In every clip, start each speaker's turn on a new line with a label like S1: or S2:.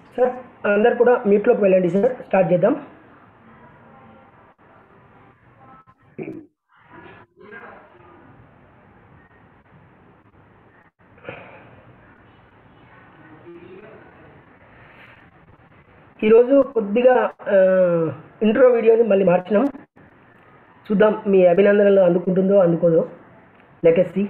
S1: Sir అందరు కూడా మ్యూట్లోకి వెళ్ళండి సార్ స్టార్ట్ చేద్దాం ఈరోజు కొద్దిగా ఇంట్రో వీడియోని మళ్ళీ మార్చినాం చూద్దాం మీ అభినందనలు అందుకుంటుందో అందుకోదో లెటెస్ట్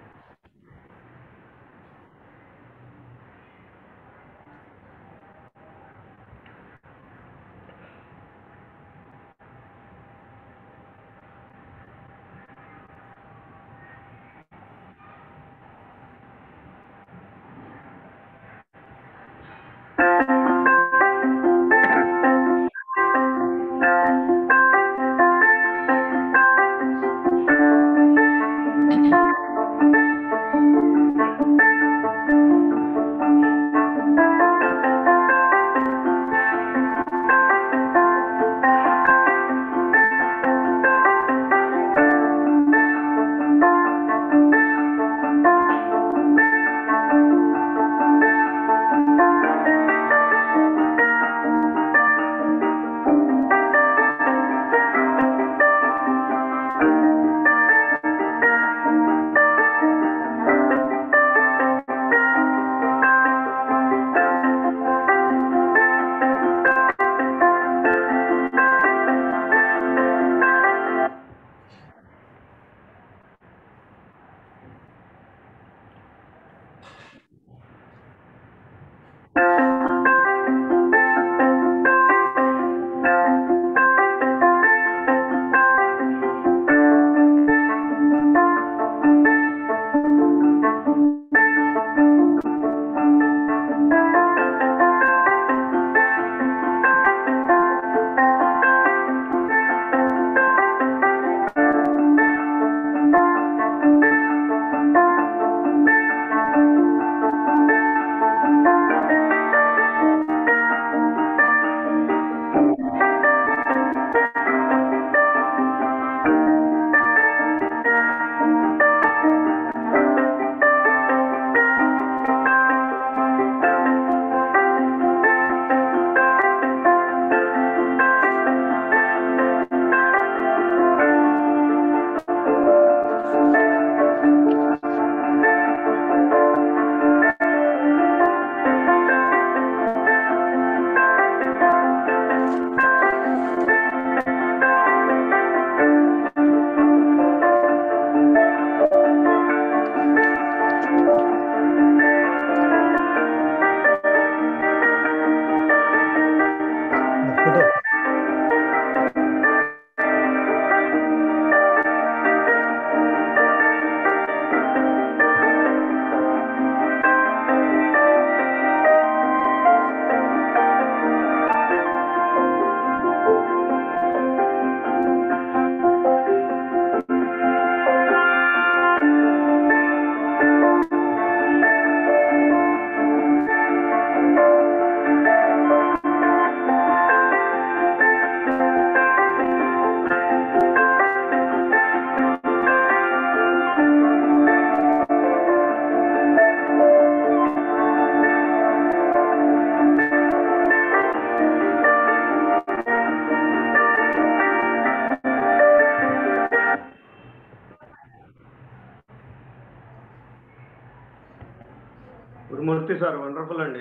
S2: గురుమూర్తి సార్ వండర్ఫుల్ అండి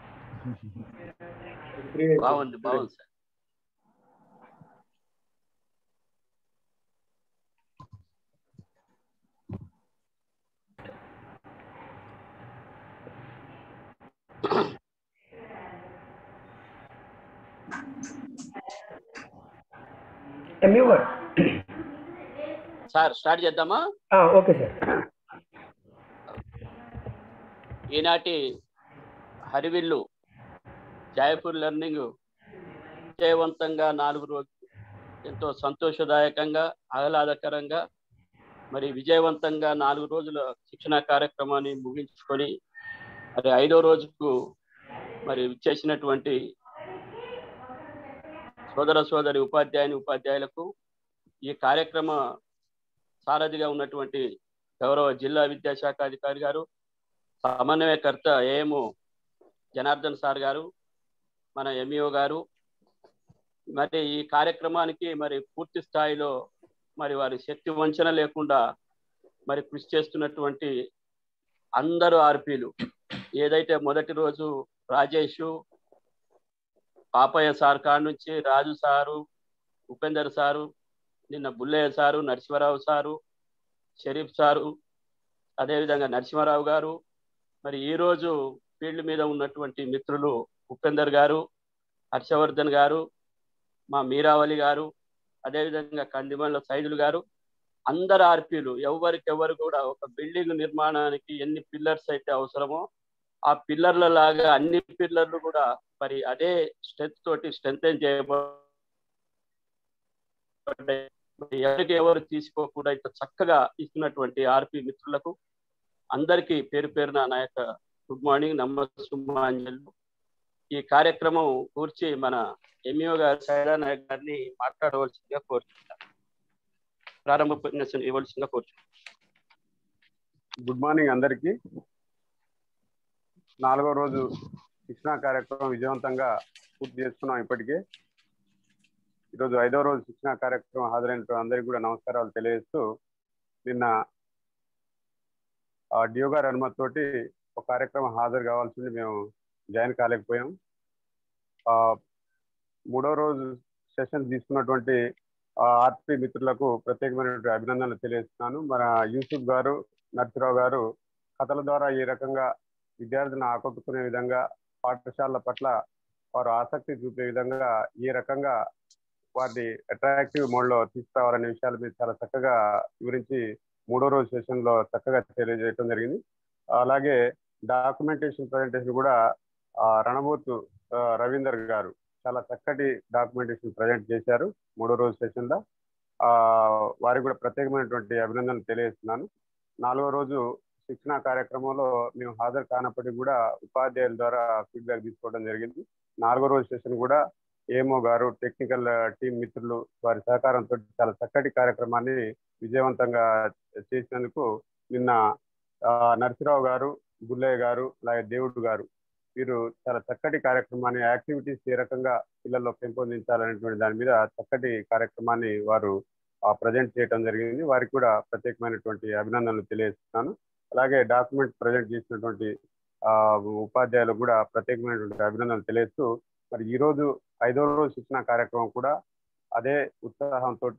S3: బాగుంది బాగుంది సార్
S1: ఎంయూ వర్డ్
S3: సార్ స్టార్ట్ చేద్దామా
S1: ఓకే సార్
S3: ఈనాటి హరివిల్లు జాయపూర్ లెర్నింగ్ విజయవంతంగా నాలుగు రోజులు ఎంతో సంతోషదాయకంగా ఆహ్లాదకరంగా మరి విజయవంతంగా నాలుగు రోజుల శిక్షణ కార్యక్రమాన్ని ముగించుకొని మరి ఐదో రోజుకు మరి చేసినటువంటి సోదర సోదరి ఉపాధ్యాయుని ఉపాధ్యాయులకు ఈ కార్యక్రమ సారథిగా ఉన్నటువంటి గౌరవ జిల్లా విద్యాశాఖ అధికారి గారు సమన్వయకర్త ఏఎము జనార్దన్ సార్ గారు మన ఎంఈఓ గారు మరి ఈ కార్యక్రమానికి మరి పూర్తి స్థాయిలో మరి వారి శక్తి వంచన లేకుండా మరి కృషి చేస్తున్నటువంటి అందరూ ఆర్పీలు ఏదైతే మొదటి రోజు రాజేష్ పాపయ్య సార్ కాడ నుంచి రాజు సారు ఉపేందర్ సారు నిన్న Bullayya sir Narasimha Rao sir Sharif sir అదేవిధంగా నరసింహారావు గారు మరి ఈరోజు ఫీల్డ్ మీద ఉన్నటువంటి మిత్రులు ఉపేందర్ గారు హర్షవర్ధన్ గారు మా మీరావళి గారు అదేవిధంగా కందిమల్ల సైదులు గారు అందరు ఆర్పీలు ఎవరికెవరు కూడా ఒక బిల్డింగ్ నిర్మాణానికి ఎన్ని పిల్లర్స్ అయితే అవసరమో ఆ పిల్లర్ల లాగా అన్ని పిల్లర్లు కూడా మరి అదే స్ట్రెంత్ తోటి స్ట్రెంగ్ చేయబడ్డాయి ఎవరికి ఎవరు తీసుకోకుండా ఇంత చక్కగా ఇస్తున్నటువంటి ఆర్పి మిత్రులకు అందరికీ పేరు పేరున నా యొక్క గుడ్ మార్నింగ్ నమస్సుమాంజలు ఈ కార్యక్రమం కూర్చి మన ఎంఈఓ గారు సైడా నాయక్ గారిని మాట్లాడవలసిందిగా కోరుతున్నాను ప్రారంభ ఉపన్యాసం ఇవ్వవలసిందిగా కోరుతున్నాను
S4: గుడ్ మార్నింగ్ అందరికీ నాలుగో రోజు శిక్షణా కార్యక్రమం విజయవంతంగా పూర్తి చేసుకున్నాం ఇప్పటికే ఈరోజు ఐదో రోజు శిక్షణా కార్యక్రమం హాజరైన అందరికీ కూడా నమస్కారాలు తెలియజేస్తూ నిన్న డియో గారి అనుమతితోటి ఒక కార్యక్రమం హాజరు కావాల్సింది మేము జాయిన్ కాలేకపోయాం మూడో రోజు సెషన్ తీసుకున్నటువంటి ఆర్పి మిత్రులకు ప్రత్యేకమైనటువంటి అభినందనలు తెలియజేస్తున్నాను మన యూసుఫ్ గారు నరసింహరావు గారు కథల ద్వారా ఈ రకంగా విద్యార్థులను ఆకట్టుకునే విధంగా పాఠశాలల పట్ల వారు ఆసక్తి చూపే విధంగా ఈ రకంగా వారిని అట్రాక్టివ్ మోడ్లో తీసుకురావాలనే విషయాలు మీరు చాలా చక్కగా వివరించి మూడో రోజు సెషన్లో చక్కగా తెలియజేయడం జరిగింది అలాగే డాక్యుమెంటేషన్ ప్రజెంటేషన్ కూడా రణబోతు రవీందర్ గారు చాలా చక్కటి డాక్యుమెంటేషన్ ప్రజెంట్ చేశారు మూడో రోజు సెషన్లో వారికి కూడా ప్రత్యేకమైనటువంటి అభినందనలు తెలియజేస్తున్నాను నాలుగో రోజు శిక్షణ కార్యక్రమంలో మేము హాజరు కానప్పటికీ కూడా ఉపాధ్యాయుల ద్వారా ఫీడ్బ్యాక్ తీసుకోవడం జరిగింది నాలుగో రోజు సెషన్ కూడా ఏమో గారు టెక్నికల్ టీం మిత్రులు వారి సహకారంతో చాలా చక్కటి కార్యక్రమాన్ని విజయవంతంగా చేసినందుకు నిన్న నరసింహరావు గారు గుల్లయ్య గారు అలాగే దేవుడు గారు వీరు చాలా చక్కటి కార్యక్రమాన్ని యాక్టివిటీస్ ఏ రకంగా పిల్లల్లో పెంపొందించాలనేటువంటి దాని మీద చక్కటి కార్యక్రమాన్ని వారు ప్రజెంట్ చేయడం జరిగింది వారికి కూడా ప్రత్యేకమైనటువంటి అభినందనలు తెలియజేస్తున్నాను అలాగే డాక్యుమెంట్ ప్రజెంట్ చేసినటువంటి ఉపాధ్యాయులకు కూడా ప్రత్యేకమైనటువంటి అభినందనలు తెలియజేస్తూ మరి ఈరోజు ఐదో రోజు శిక్షణ కార్యక్రమం కూడా అదే ఉత్సాహంతో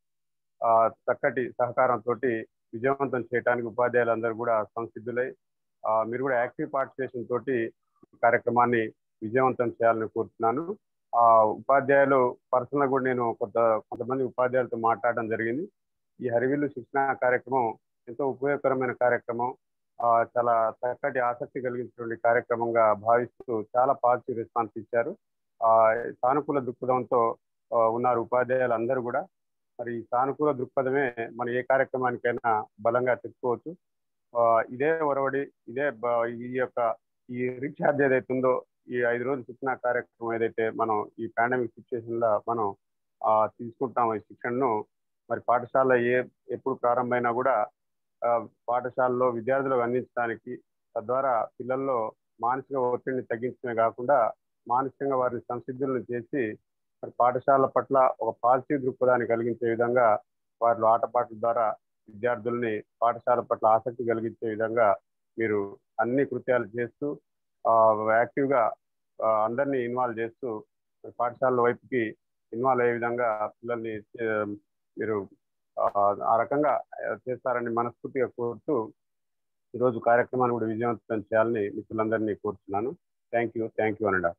S4: చక్కటి సహకారంతో విజయవంతం చేయడానికి ఉపాధ్యాయులందరూ కూడా సంసిద్ధులై మీరు కూడా యాక్టివ్ పార్టిసిపేషన్ తోటి కార్యక్రమాన్ని విజయవంతం చేయాలని కోరుతున్నాను ఆ ఉపాధ్యాయులు పర్సనల్ కూడా నేను కొంత కొంతమంది ఉపాధ్యాయులతో మాట్లాడడం జరిగింది ఈ హరివిల్లు శిక్షణ కార్యక్రమం ఎంతో ఉపయోగకరమైన కార్యక్రమం చాలా చక్కటి ఆసక్తి కలిగించినటువంటి కార్యక్రమంగా భావిస్తూ చాలా పాజిటివ్ రెస్పాన్స్ ఇచ్చారు సానుకూల దృక్పథంతో ఉన్నారు ఉపాధ్యాయులు అందరూ కూడా మరి ఈ సానుకూల దృక్పథమే మన ఏ కార్యక్రమానికైనా బలంగా చెప్పుకోవచ్చు ఇదే ఒరవడి ఇదే ఈ యొక్క ఈ రీఛార్జ్ ఏదైతే ఉందో ఈ ఐదు రోజుల శిక్షణ కార్యక్రమం ఏదైతే మనం ఈ పాండమిక్ సిచ్యువేషన్ లో మనం తీసుకుంటాం ఈ శిక్షణను మరి పాఠశాల ఏ ఎప్పుడు ప్రారంభమైనా కూడా పాఠశాలలో విద్యార్థులకు అందించడానికి తద్వారా పిల్లల్లో మానసిక ఒత్తిడిని తగ్గించడమే కాకుండా మానసికంగా వారిని సంసిద్ధులను చేసి మరి పాఠశాల పట్ల ఒక పాజిటివ్ దృక్పథాన్ని కలిగించే విధంగా వారిలో ఆటపాటల ద్వారా విద్యార్థుల్ని పాఠశాల పట్ల ఆసక్తి కలిగించే విధంగా మీరు అన్ని కృత్యాలు చేస్తూ యాక్టివ్గా అందరినీ ఇన్వాల్వ్ చేస్తూ పాఠశాలల వైపుకి ఇన్వాల్వ్ అయ్యే విధంగా పిల్లల్ని మీరు ఆ రకంగా చేస్తారని మనస్ఫూర్తిగా కోరుతూ ఈరోజు కార్యక్రమాన్ని కూడా విజయవంతం చేయాలని మిత్రులందరినీ కోరుతున్నాను థ్యాంక్ యూ థ్యాంక్ యూ అనండా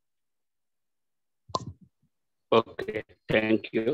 S3: ఓకే థ్యాంక్ యూ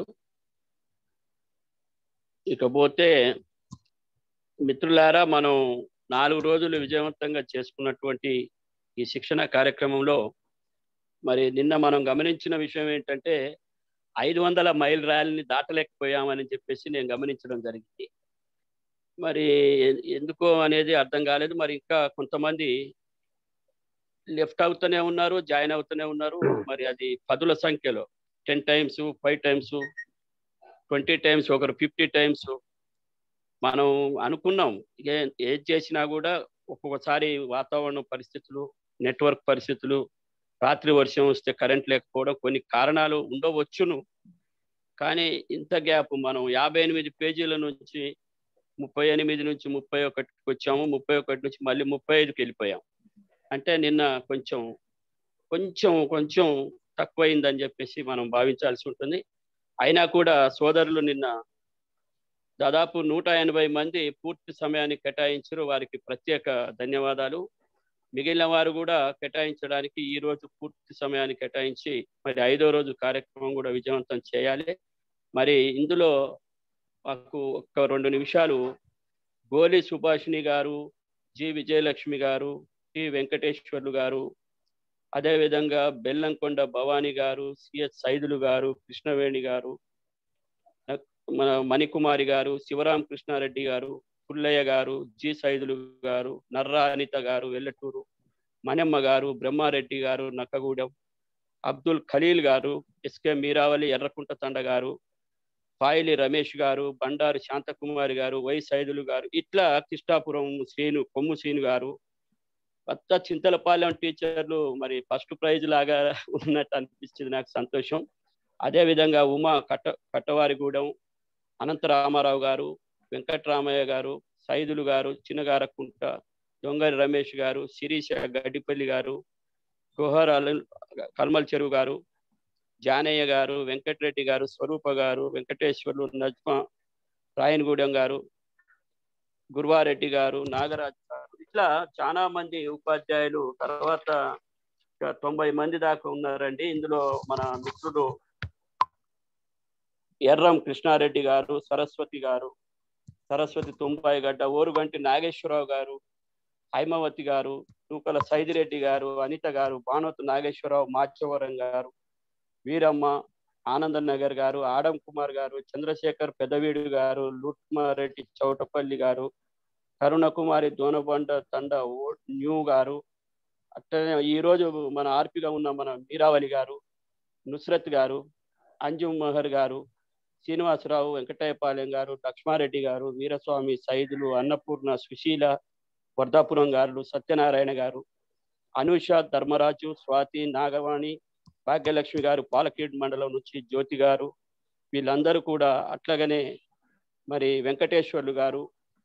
S3: ఇకపోతే మిత్రులారా మనం నాలుగు రోజులు విజయవంతంగా చేసుకున్నటువంటి ఈ శిక్షణ కార్యక్రమంలో మరి నిన్న మనం గమనించిన విషయం ఏంటంటే ఐదు వందల మైల్ ర్యాలీని దాటలేకపోయామని చెప్పేసి నేను గమనించడం జరిగింది మరి ఎందుకో అనేది అర్థం కాలేదు మరి ఇంకా కొంతమంది లెఫ్ట్ అవుతూనే ఉన్నారు జాయిన్ అవుతూనే ఉన్నారు మరి అది పదుల సంఖ్యలో ten times five times twenty times ఒకరు ఫిఫ్టీ టైమ్స్ మనం అనుకున్నాం ఏది చేసినా కూడా ఒక్కొక్కసారి వాతావరణ పరిస్థితులు నెట్వర్క్ పరిస్థితులు రాత్రి వర్షం వస్తే కరెంట్ లేకపోవడం కొన్ని కారణాలు ఉండవచ్చును కానీ ఇంత గ్యాప్ మనం యాభై ఎనిమిది పేజీల నుంచి ముప్పై ఎనిమిది నుంచి ముప్పై ఒకటికి వచ్చాము ముప్పై ఒకటి నుంచి మళ్ళీ ముప్పై ఐదుకి వెళ్ళిపోయాం అంటే నిన్న కొంచెం కొంచెం కొంచెం తక్కువైందని చెప్పేసి మనం భావించాల్సి ఉంటుంది అయినా కూడా సోదరులు నిన్న దాదాపు నూట ఎనభై మంది పూర్తి సమయాన్ని కేటాయించారు వారికి ప్రత్యేక ధన్యవాదాలు మిగిలిన వారు కూడా కేటాయించడానికి ఈ రోజు పూర్తి సమయాన్ని కేటాయించి మరి ఐదో రోజు కార్యక్రమం కూడా విజయవంతం చేయాలి మరి ఇందులో మాకు ఒక రెండు నిమిషాలు గోలి సుభాషిణి గారు జి విజయలక్ష్మి గారు టి వెంకటేశ్వర్లు గారు అదేవిధంగా బెల్లంకొండ భవానీ గారు సిఎస్ సైదులు గారు కృష్ణవేణి గారు మన మణికుమారి గారు శివరాం కృష్ణారెడ్డి గారు పుల్లయ్య గారు జి సైదులు గారు నర్రా అనిత గారు వెల్లటూరు మణెమ్మ గారు బ్రహ్మారెడ్డి గారు నక్కగూడెం అబ్దుల్ ఖలీల్ గారు ఎస్కే మీరావలి ఎర్రకుంట తండ గారు పాయిలి రమేష్ గారు బండారు శాంతకుమారి గారు వై సైదులు గారు ఇట్లా కృష్ణాపురం శ్రీను కొమ్ము శ్రీను గారు కొత్త చింతలపాలెం టీచర్లు మరి ఫస్ట్ ప్రైజ్ లాగా ఉన్నట్టు అనిపించింది నాకు సంతోషం అదే విధంగా ఉమా కట్ట కట్టవారిగూడెం అనంత రామారావు గారు వెంకట్రామయ్య గారు సైదులు గారు చిన్నగారకుంట దొంగరి రమేష్ గారు శిరీష గడ్డిపల్లి గారు కుహర్ అల్ కల్మల్ చెరువు గారు జానయ్య గారు వెంకటరెడ్డి గారు స్వరూప గారు వెంకటేశ్వర్లు నజ్మా రాయనగూడెం గారు గురువారెడ్డి గారు నాగరాజ్ గారు ఇట్లా చాలా మంది ఉపాధ్యాయులు తర్వాత తొంభై మంది దాకా ఉన్నారండి ఇందులో మన మిత్రుడు ఎర్రం కృష్ణారెడ్డి గారు సరస్వతి గారు సరస్వతి తుంపాయి గడ్డ ఓరుగంటి నాగేశ్వరరావు గారు హైమవతి గారు తూకల సైదిరెడ్డి గారు అనిత గారు భానువతి నాగేశ్వరరావు మాచవరం గారు వీరమ్మ ఆనంద్ నగర్ గారు ఆడం కుమార్ గారు చంద్రశేఖర్ పెదవీడు గారు లూట్మారెడ్డి చౌటపల్లి గారు కరుణకుమారి దోనబండ తండ న్యూ గారు అట్లనే ఈరోజు మన ఆర్పిగా ఉన్న మన మీరావళి గారు నుస్రత్ గారు అంజుమ్ మహర్ గారు శ్రీనివాసరావు వెంకటయ్యపాలెం గారు లక్ష్మారెడ్డి గారు వీరస్వామి సైదులు అన్నపూర్ణ సుశీల వర్ధాపురం గారు సత్యనారాయణ గారు అనూష ధర్మరాజు స్వాతి నాగవాణి భాగ్యలక్ష్మి గారు పాలకేడ్ మండలం నుంచి జ్యోతి గారు వీళ్ళందరూ కూడా అట్లాగనే మరి వెంకటేశ్వర్లు గారు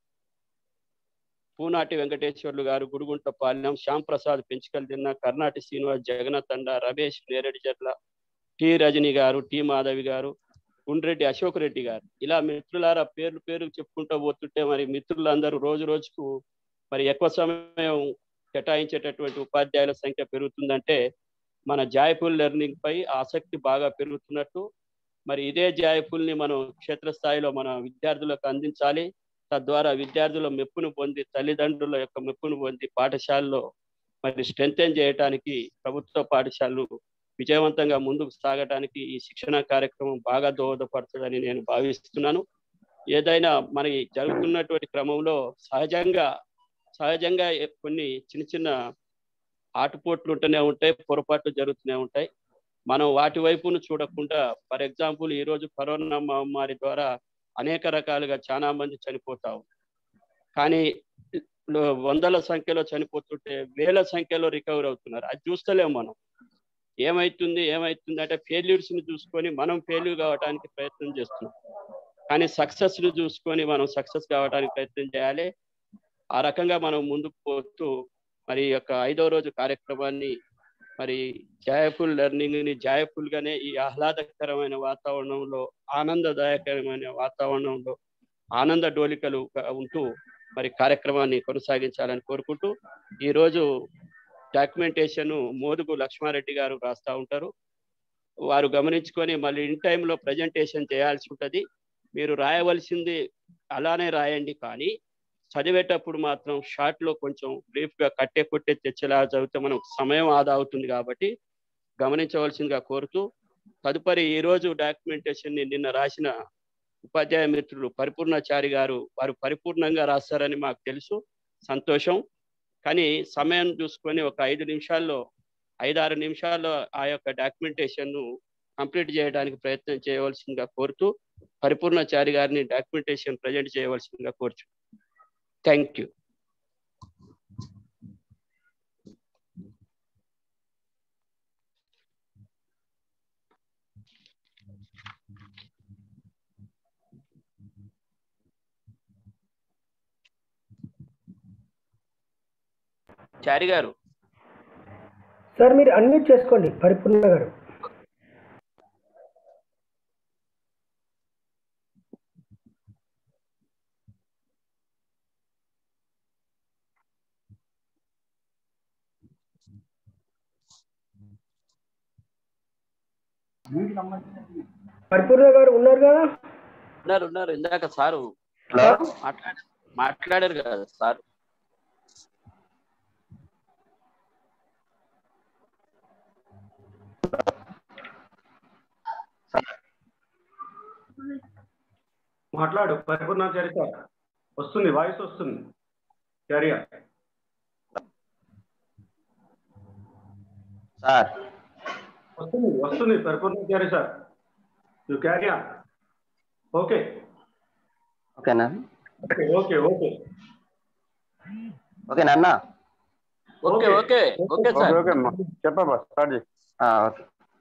S3: పూనాటి వెంకటేశ్వర్లు గారు గురుగుంట పాలెం శ్యామ్ ప్రసాద్ పెంచుకల్ తిన్న కర్ణాటి శ్రీనివాస్ జగన్నాథ్ తండ రమేష్ నేరెడ్డి జట్ల టి రజని గారు టి మాధవి గారు గుండ్రెడ్డి అశోక్ రెడ్డి గారు ఇలా మిత్రులారా పేర్లు పేరు చెప్పుకుంటూ పోతుంటే మరి మిత్రులందరూ రోజు రోజుకు మరి ఎక్కువ సమయం కేటాయించేటటువంటి ఉపాధ్యాయుల సంఖ్య పెరుగుతుందంటే మన జాయ్ఫుల్ లెర్నింగ్ పై ఆసక్తి బాగా పెరుగుతున్నట్టు మరి ఇదే జాయ్ఫుల్ని మనం క్షేత్రస్థాయిలో మన విద్యార్థులకు అందించాలి తద్వారా విద్యార్థుల మెప్పును పొంది తల్లిదండ్రుల యొక్క మెప్పును పొంది పాఠశాలలో మరి స్ట్రెంథెన్ చేయడానికి ప్రభుత్వ పాఠశాలలు విజయవంతంగా ముందుకు సాగడానికి ఈ శిక్షణ కార్యక్రమం బాగా దోహదపడుతుందని నేను భావిస్తున్నాను ఏదైనా మనకి జరుగుతున్నటువంటి క్రమంలో సహజంగా సహజంగా కొన్ని చిన్న చిన్న ఆటుపోట్లు ఉంటూనే ఉంటాయి పొరపాట్లు జరుగుతూనే ఉంటాయి మనం వాటి వైపును చూడకుండా ఫర్ ఎగ్జాంపుల్ ఈరోజు కరోనా మహమ్మారి ద్వారా అనేక రకాలుగా చాలా మంది చనిపోతావు కానీ వందల సంఖ్యలో చనిపోతుంటే వేల సంఖ్యలో రికవర్ అవుతున్నారు అది చూస్తలేము మనం ఏమైతుంది ఏమైతుంది అంటే ఫెయిల్యూర్స్ ని చూసుకొని మనం ఫెయిల్యూర్ కావడానికి ప్రయత్నం చేస్తున్నాం కానీ సక్సెస్ ని చూసుకొని మనం సక్సెస్ కావడానికి ప్రయత్నం చేయాలి ఆ రకంగా మనం ముందుకు పోతూ మరి యొక్క ఐదో రోజు కార్యక్రమాన్ని మరి జాయఫుల్ లెర్నింగ్ ని జాయఫుల్ గానే ఈ ఆహ్లాదకరమైన వాతావరణంలో ఆనందదాయకరమైన వాతావరణంలో ఆనంద డోలికలు ఉంటూ మరి కార్యక్రమాన్ని కొనసాగించాలని కోరుకుంటూ ఈ రోజు డాక్యుమెంటేషన్ మోదుగు లక్ష్మారెడ్డి గారు రాస్తా ఉంటారు వారు గమనించుకొని మళ్ళీ ఇన్ టైంలో ప్రజెంటేషన్ చేయాల్సి ఉంటుంది మీరు రాయవలసింది అలానే రాయండి కానీ చదివేటప్పుడు మాత్రం షార్ట్ లో కొంచెం బ్రీఫ్ గా కట్టే కొట్టే తెచ్చేలా చదివితే మనకు సమయం ఆదా అవుతుంది కాబట్టి గమనించవలసిందిగా కోరుతూ తదుపరి ఈ రోజు డాక్యుమెంటేషన్ ని నిన్న రాసిన ఉపాధ్యాయ మిత్రులు పరిపూర్ణాచారి గారు వారు పరిపూర్ణంగా రాస్తారని మాకు తెలుసు సంతోషం కానీ సమయం చూసుకొని ఒక ఐదు నిమిషాల్లో ఐదారు నిమిషాల్లో ఆ యొక్క డాక్యుమెంటేషన్ ను కంప్లీట్ చేయడానికి ప్రయత్నం చేయవలసిందిగా కోరుతూ పరిపూర్ణాచారి గారిని డాక్యుమెంటేషన్ ప్రజెంట్ చేయవలసిందిగా కోరుచు థ్యాంక్ యూ చారి గారు
S1: సార్ మీరు అన్మ్యూట్ చేసుకోండి పరిపూర్ణ గారు పరిపూర్ణ గారు ఉన్నారు కదా
S3: ఉన్నారు ఉన్నారు ఇందాక సారు మాట్లాడారు మాట్లాడారు కదా సార్
S2: మాట్లాడు పరిపూర్ణాచారి సార్ వస్తుంది వాయిస్ వస్తుంది క్యారియా
S5: సార్
S2: వస్తుంది వస్తుంది పరిపూర్ణాచారి సార్ యు క్యారియా ఓకే
S5: ఓకేనా
S2: ఓకే ఓకే ఓకే
S5: ఓకేనా అన్న
S3: okay okay okay
S4: okay
S3: sir
S4: okay అమ్మా చెప్పమ్మా స్టార్ట్ చేయి
S5: ఆ, ఓకే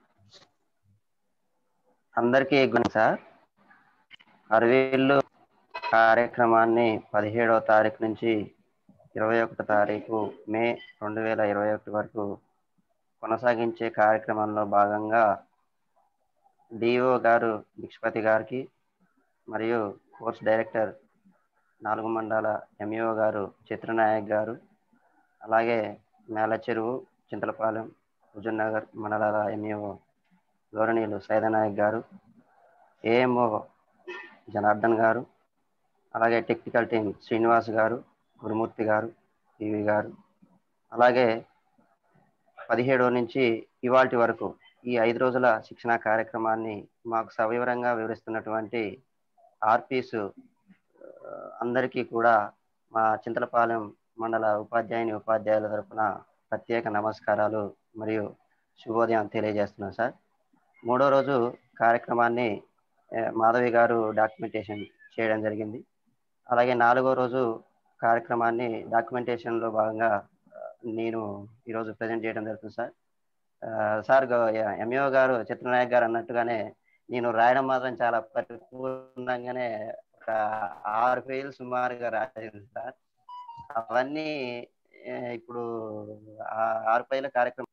S5: అందరికీ గుడ్ సార్ అరవేళ్ళు కార్యక్రమాన్ని పదిహేడవ తారీఖు నుంచి ఇరవై ఒకటో తారీఖు మే రెండు వేల ఇరవై ఒకటి వరకు కొనసాగించే కార్యక్రమంలో భాగంగా డిఓ గారు భిక్షపతి గారికి మరియు కోర్స్ డైరెక్టర్ నాలుగు మండల ఎంఈఓ గారు చిత్రనాయక్ గారు అలాగే మేలచెరువు చింతలపాలెం హుజూర్ నగర్ మండలాల ఎంఈఓ గౌరవనీయులు సైదనాయక్ గారు ఏఎంఓ జనార్దన్ గారు అలాగే టెక్నికల్ టీం శ్రీనివాస్ గారు గురుమూర్తి గారు పివి గారు అలాగే పదిహేడో నుంచి ఇవాటి వరకు ఈ ఐదు రోజుల శిక్షణ కార్యక్రమాన్ని మాకు సవివరంగా వివరిస్తున్నటువంటి ఆర్పీస్ అందరికీ కూడా మా చింతలపాలెం మండల ఉపాధ్యాయుని ఉపాధ్యాయుల తరపున ప్రత్యేక నమస్కారాలు మరియు శుభోదయం తెలియజేస్తున్నాం సార్ మూడో రోజు కార్యక్రమాన్ని ఏ, మాధవి గారు డాక్యుమెంటేషన్ చేయడం జరిగింది అలాగే నాలుగో రోజు కార్యక్రమాన్ని డాక్యుమెంటేషన్లో భాగంగా ఆ, నేను ఈరోజు ప్రజెంట్ చేయడం జరుగుతుంది సార్ ఆ, సార్ ఎంఈఓ గారు చిత్రనాయక్ గారు అన్నట్టుగానే నేను రాయడం మాత్రం చాలా పరిపూర్ణంగానే ఒక ఆరు పేజీలు సుమారుగా రాసింది సార్ అవన్నీ ఏ, ఇప్పుడు ఆ ఆరు పేజీల కార్యక్రమం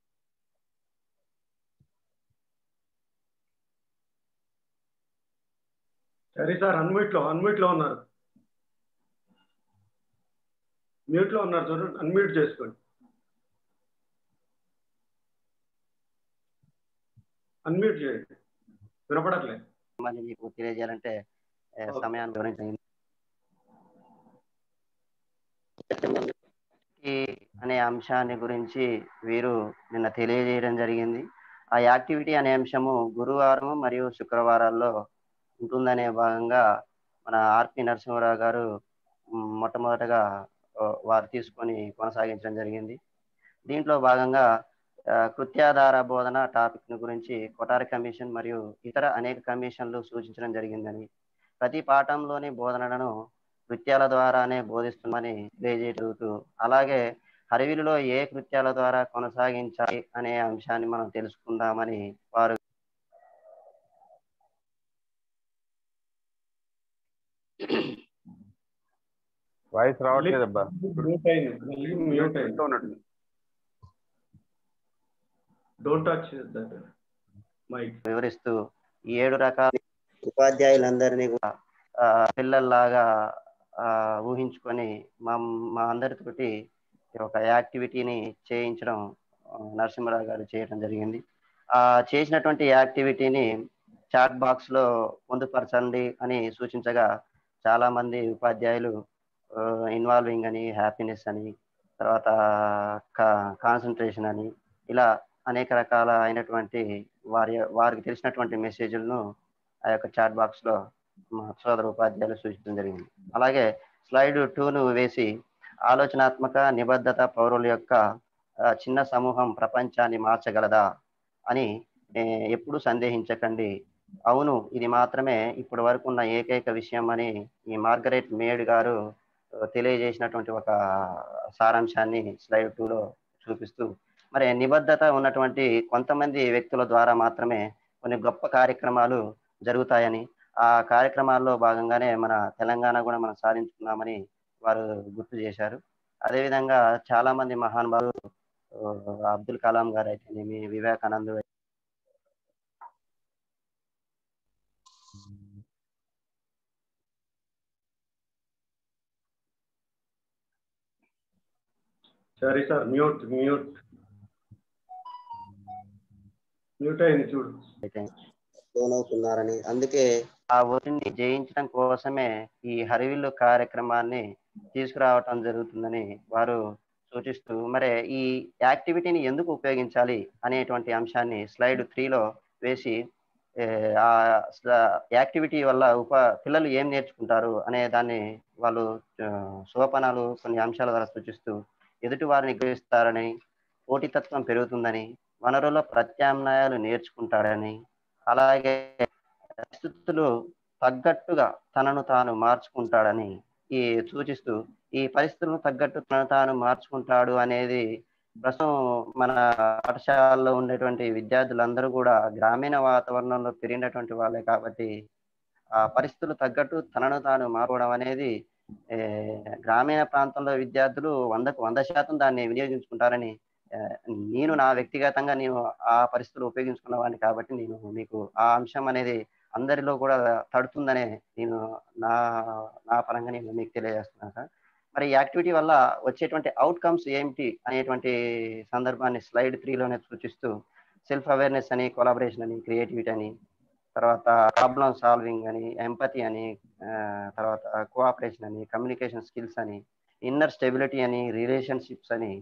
S2: సరే సార్ అన్మ్యూట్ లో అన్మ్యూట్ లో ఉన్నారు మ్యూట్ లో ఉన్నారు చూడండి అన్మ్యూట్ చేసుకోండి అన్మ్యూట్ చేయండి వినపడట్లేదు
S5: మళ్ళీ మీకు తెలియజేయాలంటే ఏ,
S2: ఓకే.
S5: సమయాన్ని వివరించింది అనే అంశాన్ని గురించి వీరు నిన్న తెలియజేయడం జరిగింది ఆ యాక్టివిటీ అనే అంశము గురువారం మరియు శుక్రవారాల్లో ఉంటుందనే భాగంగా మన ఆర్పి నరసింహరావు గారు మ్, మొట్టమొదటగా ఆ, వారు తీసుకొని కొనసాగించడం జరిగింది దీంట్లో భాగంగా ఆ, కృత్యాధార బోధన టాపిక్ ను గురించి కొటారి కమిషన్ మరియు ఇతర అనేక కమిషన్లు సూచించడం జరిగిందని ప్రతి పాఠంలోని బోధనలను కృత్యాల ద్వారానే బోధిస్తున్నామని తెలియజేయగలుగుతూ అలాగే హరివిలులో ఏ కృత్యాల ద్వారా కొనసాగించాలి అనే అంశాన్ని మనం తెలుసుకుందామని వారు
S4: వాయిస్ రావట్లేదబ్బా
S2: మ్యూట్ అయింది మళ్ళీ మ్యూట్ అయింది
S4: ఉన్నట్టు
S2: డోంట్ టచ్ దట్ మైక్
S5: వివరిస్తూ ఈ ఏడు రకాల ఉపాధ్యాయులందరినీ కూడా ఆ, పిల్లల్లాగా ఆ, ఊహించుకొని మా మా అందరితోటి ఒక యాక్టివిటీని చేయించడం ఆ, నరసింహరావు గారు చేయడం జరిగింది ఆ చేసినటువంటి యాక్టివిటీని చాట్ బాక్స్ లో పొందుపరచండి అని సూచించగా చాలా మంది ఉపాధ్యాయులు ఇన్వాల్వింగ్ అని హ్యాపీనెస్ అని తర్వాత కాన్సన్ట్రేషన్ అని ఇలా అనేక రకాల అయినటువంటి వారి వారికి తెలిసినటువంటి మెసేజ్లను ఆ యొక్క చాట్ బాక్స్ లో మా సోదర ఉపాధ్యాయులు సూచించడం జరిగింది అలాగే స్లైడ్ టూను వేసి ఆలోచనాత్మక నిబద్ధత పౌరుల యొక్క ఆ, చిన్న సమూహం ప్రపంచాన్ని మార్చగలదా అని ఏ, ఎప్పుడు సందేహించకండి అవును ఇది మాత్రమే ఇప్పటి వరకు ఉన్న ఏకైక విషయం అని ఈ మార్గరెట్ మేడ్ గారు ఆ, తెలియజేసినటువంటి ఒక సారాంశాన్ని స్లైడ్ టూలో చూపిస్తూ మరి నిబద్ధత ఉన్నటువంటి కొంతమంది వ్యక్తుల ద్వారా మాత్రమే కొన్ని గొప్ప కార్యక్రమాలు జరుగుతాయని ఆ కార్యక్రమాల్లో భాగంగానే మన తెలంగాణ కూడా మనం సాధించుకున్నామని వారు గుర్తు చేశారు అదేవిధంగా చాలా మంది మహానుభావులు అబ్దుల్ కలాం గారు అయితేనేమి వివేకానంద్
S2: సరే సార్ మ్యూట్ మ్యూట్ మ్యూట్ అయింది చూడు
S5: లోనవుతున్నారని అందుకే ఆ ఒత్తిడిని జయించడం కోసమే ఈ హరివిల్లు కార్యక్రమాన్ని తీసుకురావటం జరుగుతుందని వారు సూచిస్తూ మరి ఈ యాక్టివిటీని ఎందుకు ఉపయోగించాలి అనేటువంటి అంశాన్ని స్లైడ్ త్రీలో వేసి ఏ, ఆ యాక్టివిటీ వల్ల ఉప పిల్లలు ఏం నేర్చుకుంటారు అనే దాన్ని వాళ్ళు ఆ, సోపానాలు కొన్ని అంశాల ద్వారా సూచిస్తూ ఎదుటి వారిని గ్రహిస్తారని పోటీతత్వం పెరుగుతుందని వనరుల ప్రత్యామ్నాయాలు నేర్చుకుంటాడని అలాగే పరిస్థితులు తగ్గట్టుగా తనను తాను మార్చుకుంటాడని ఈ సూచిస్తూ ఈ పరిస్థితులను తగ్గట్టు తనను తాను మార్చుకుంటాడు అనేది ప్రస్తుతం మన పాఠశాలలో ఉండేటువంటి విద్యార్థులందరూ కూడా గ్రామీణ వాతావరణంలో పెరిగినటువంటి వాళ్ళే కాబట్టి ఆ పరిస్థితులు తగ్గట్టు తనను తాను మారవడం అనేది ఏ, గ్రామీణ ప్రాంతంలో విద్యార్థులు వందకు వంద శాతం దాన్ని వినియోగించుకుంటారని ఆ, నేను నా వ్యక్తిగతంగా నేను ఆ పరిస్థితులు ఉపయోగించుకున్న వాడిని కాబట్టి నేను మీకు ఆ అంశం అనేది అందరిలో కూడా తడుతుందనే నేను నా నా పరంగా నేను మీకు తెలియజేస్తున్నాను సార్ మరి ఈ యాక్టివిటీ వల్ల వచ్చేటువంటి అవుట్కమ్స్ ఏమిటి అనేటువంటి సందర్భాన్ని స్లైడ్ త్రీలోనే సూచిస్తూ సెల్ఫ్ అవేర్నెస్ అని కొలాబరేషన్ అని క్రియేటివిటీ అని తర్వాత ప్రాబ్లమ్ సాల్వింగ్ అని ఎంపతి అని ఆ, తర్వాత కోఆపరేషన్ అని కమ్యూనికేషన్ స్కిల్స్ అని ఇన్నర్ స్టెబిలిటీ అని రిలేషన్షిప్స్ అని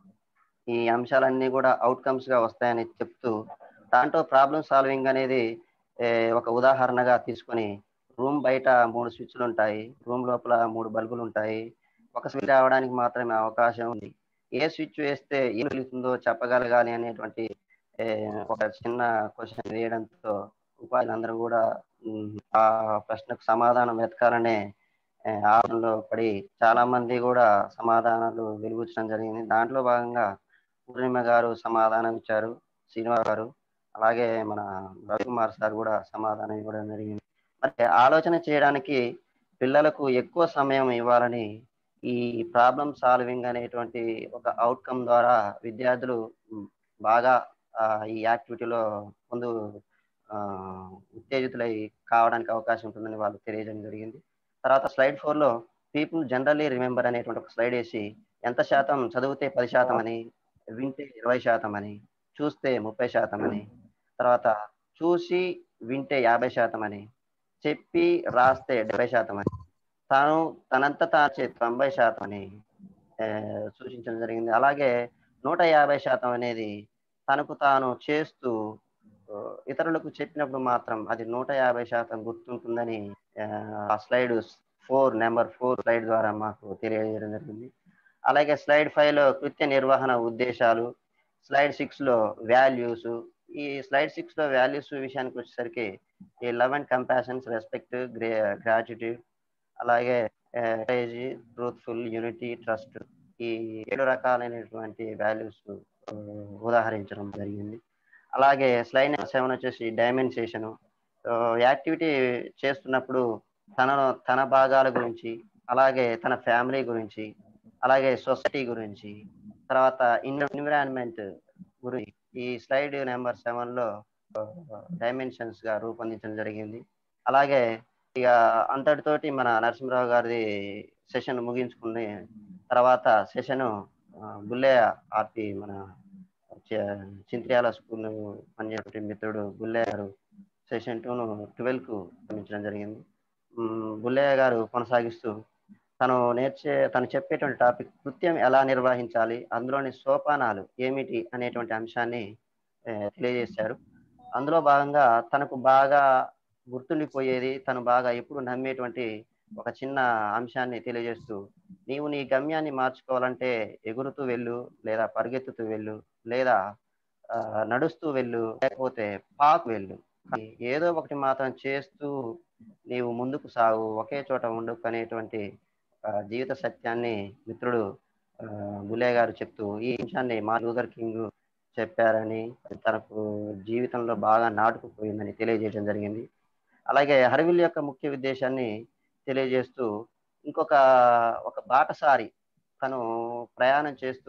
S5: ఈ అంశాలన్నీ కూడా అవుట్కమ్స్ గా వస్తాయని చెప్తూ దాంట్లో ప్రాబ్లమ్ సాల్వింగ్ అనేది ఏ, ఒక ఉదాహరణగా తీసుకొని రూమ్ బయట మూడు స్విచ్లు ఉంటాయి రూమ్ లోపల మూడు బల్బులు ఉంటాయి ఒక స్విచ్ రావడానికి మాత్రమే అవకాశం ఉంది ఏ స్విచ్ వేస్తే ఏం వెలుగుతుందో చెప్పగలగాలి అనేటువంటి ఏ, ఒక చిన్న క్వశ్చన్ వేయడంతో ఉపాధ్యాయులందరూ కూడా ఉమ్, ఆ ప్రశ్నకు సమాధానం వెతకాలనే ఏ, ఆలోచనలో పడి చాలా మంది కూడా సమాధానాలు వెలుగుచ్చడం జరిగింది దాంట్లో భాగంగా పూర్ణిమ గారు సమాధానం ఇచ్చారు శ్రీనివాస్ గారు అలాగే మన రవికుమార్ సార్ కూడా సమాధానం ఇవ్వడం జరిగింది మరి ఆలోచన చేయడానికి పిల్లలకు ఎక్కువ సమయం ఇవ్వాలని ఈ ప్రాబ్లమ్ సాల్వింగ్ అనేటువంటి ఒక అవుట్కమ్ ద్వారా విద్యార్థులు ఉమ్, బాగా ఆ, ఈ యాక్టివిటీలో ముందు ఆ, ఉత్తేజితులై కావడానికి అవకాశం ఉంటుందని వాళ్ళు తెలియజేయడం జరిగింది తర్వాత స్లైడ్ ఫోర్ లో పీపుల్ జనరల్లీ రిమెంబర్ అనేటువంటి ఒక స్లైడ్ వేసి ఎంత శాతం చదివితే పది శాతం అని వింటే ఇరవై శాతం అని చూస్తే ముప్పై శాతం అని తర్వాత చూసి వింటే యాభై శాతం అని చెప్పి రాస్తే డెబ్బై శాతం అని తాను తనంత తాచే తొంభై శాతం అని ఆ, సూచించడం జరిగింది అలాగే నూట యాభై శాతం అనేది తనకు తాను చేస్తూ ఆ, ఇతరులకు చెప్పినప్పుడు మాత్రం అది నూట యాభై శాతం గుర్తుంటుందని ఆ, ఆ slide four number four slide ద్వారా మాకు తెలియజేయడం జరిగింది అలాగే స్లైడ్ ఫైవ్ లో కృత్య నిర్వహణ ఉద్దేశాలు స్లైడ్ సిక్స్ లో వాల్యూస్ ఈ స్లైడ్ సిక్స్ లో వాల్యూస్ విషయానికి వచ్చేసరికి ఈ love and compassions respect gratitude అలాగే ట్రూత్ఫుల్ యూనిటీ ట్రస్ట్ ఈ ఏడు రకాలైనటువంటి వాల్యూస్ ఉదాహరించడం జరిగింది అలాగే స్లైడ్ సెవెన్ వచ్చేసి డైమెన్సేషన్ యాక్టివిటీ చేస్తున్నప్పుడు తన తన భాగాల గురించి అలాగే తన ఫ్యామిలీ గురించి అలాగే సొసైటీ గురించి తర్వాత ఎన్విరాన్మెంట్ గురించి ఈ స్లైడ్ నెంబర్ సెవెన్ లో డైమెన్షన్స్ గా రూపొందించడం జరిగింది అలాగే ఇక అంతటితోటి మన నరసింహరావు గారిది సెషన్ ముగించుకుని తర్వాత సెషన్ బుల్లే ఆర్పి మన చ- చింత్రియాల స్కూల్ పనిచేసే మిత్రుడు బుల్లయ్య గారు సెషన్ టూను ట్వెల్వ్ కు పంపించడం జరిగింది మ్, బుల్లయ్య గారు కొనసాగిస్తూ తను నేర్చే తను చెప్పేటువంటి టాపిక్ కృత్యం ఎలా నిర్వహించాలి అందులోని సోపానాలు ఏమిటి అనేటువంటి అంశాన్ని ఏ, తెలియజేశారు అందులో భాగంగా తనకు బాగా గుర్తుండిపోయేది తను బాగా ఎప్పుడు నమ్మేటువంటి ఒక చిన్న అంశాన్ని తెలియజేస్తూ నీవు నీ గమ్యాన్ని మార్చుకోవాలంటే ఎగురుతూ వెళ్ళు లేదా పరిగెత్తుతూ వెళ్ళు లేదా ఆ, నడుస్తూ వెళ్ళు లేకపోతే పాకు వెళ్ళు కానీ ఏదో ఒకటి మాత్రం చేస్తూ నీవు ముందుకు సాగు ఒకే చోట ఉండు అనేటువంటి ఆ, జీవిత సత్యాన్ని మిత్రుడు ఆ, బులే గారు చెప్తూ ఈ అంశాన్ని మా లూథర్ కింగ్ చెప్పారని తనకు జీవితంలో బాగా నాటుకుపోయిందని తెలియజేయడం జరిగింది అలాగే హరివిల్ యొక్క ముఖ్య ఉద్దేశాన్ని తెలియజేస్తూ ఇంకొక ఒక బాటసారి తను ప్రయాణం చేస్తూ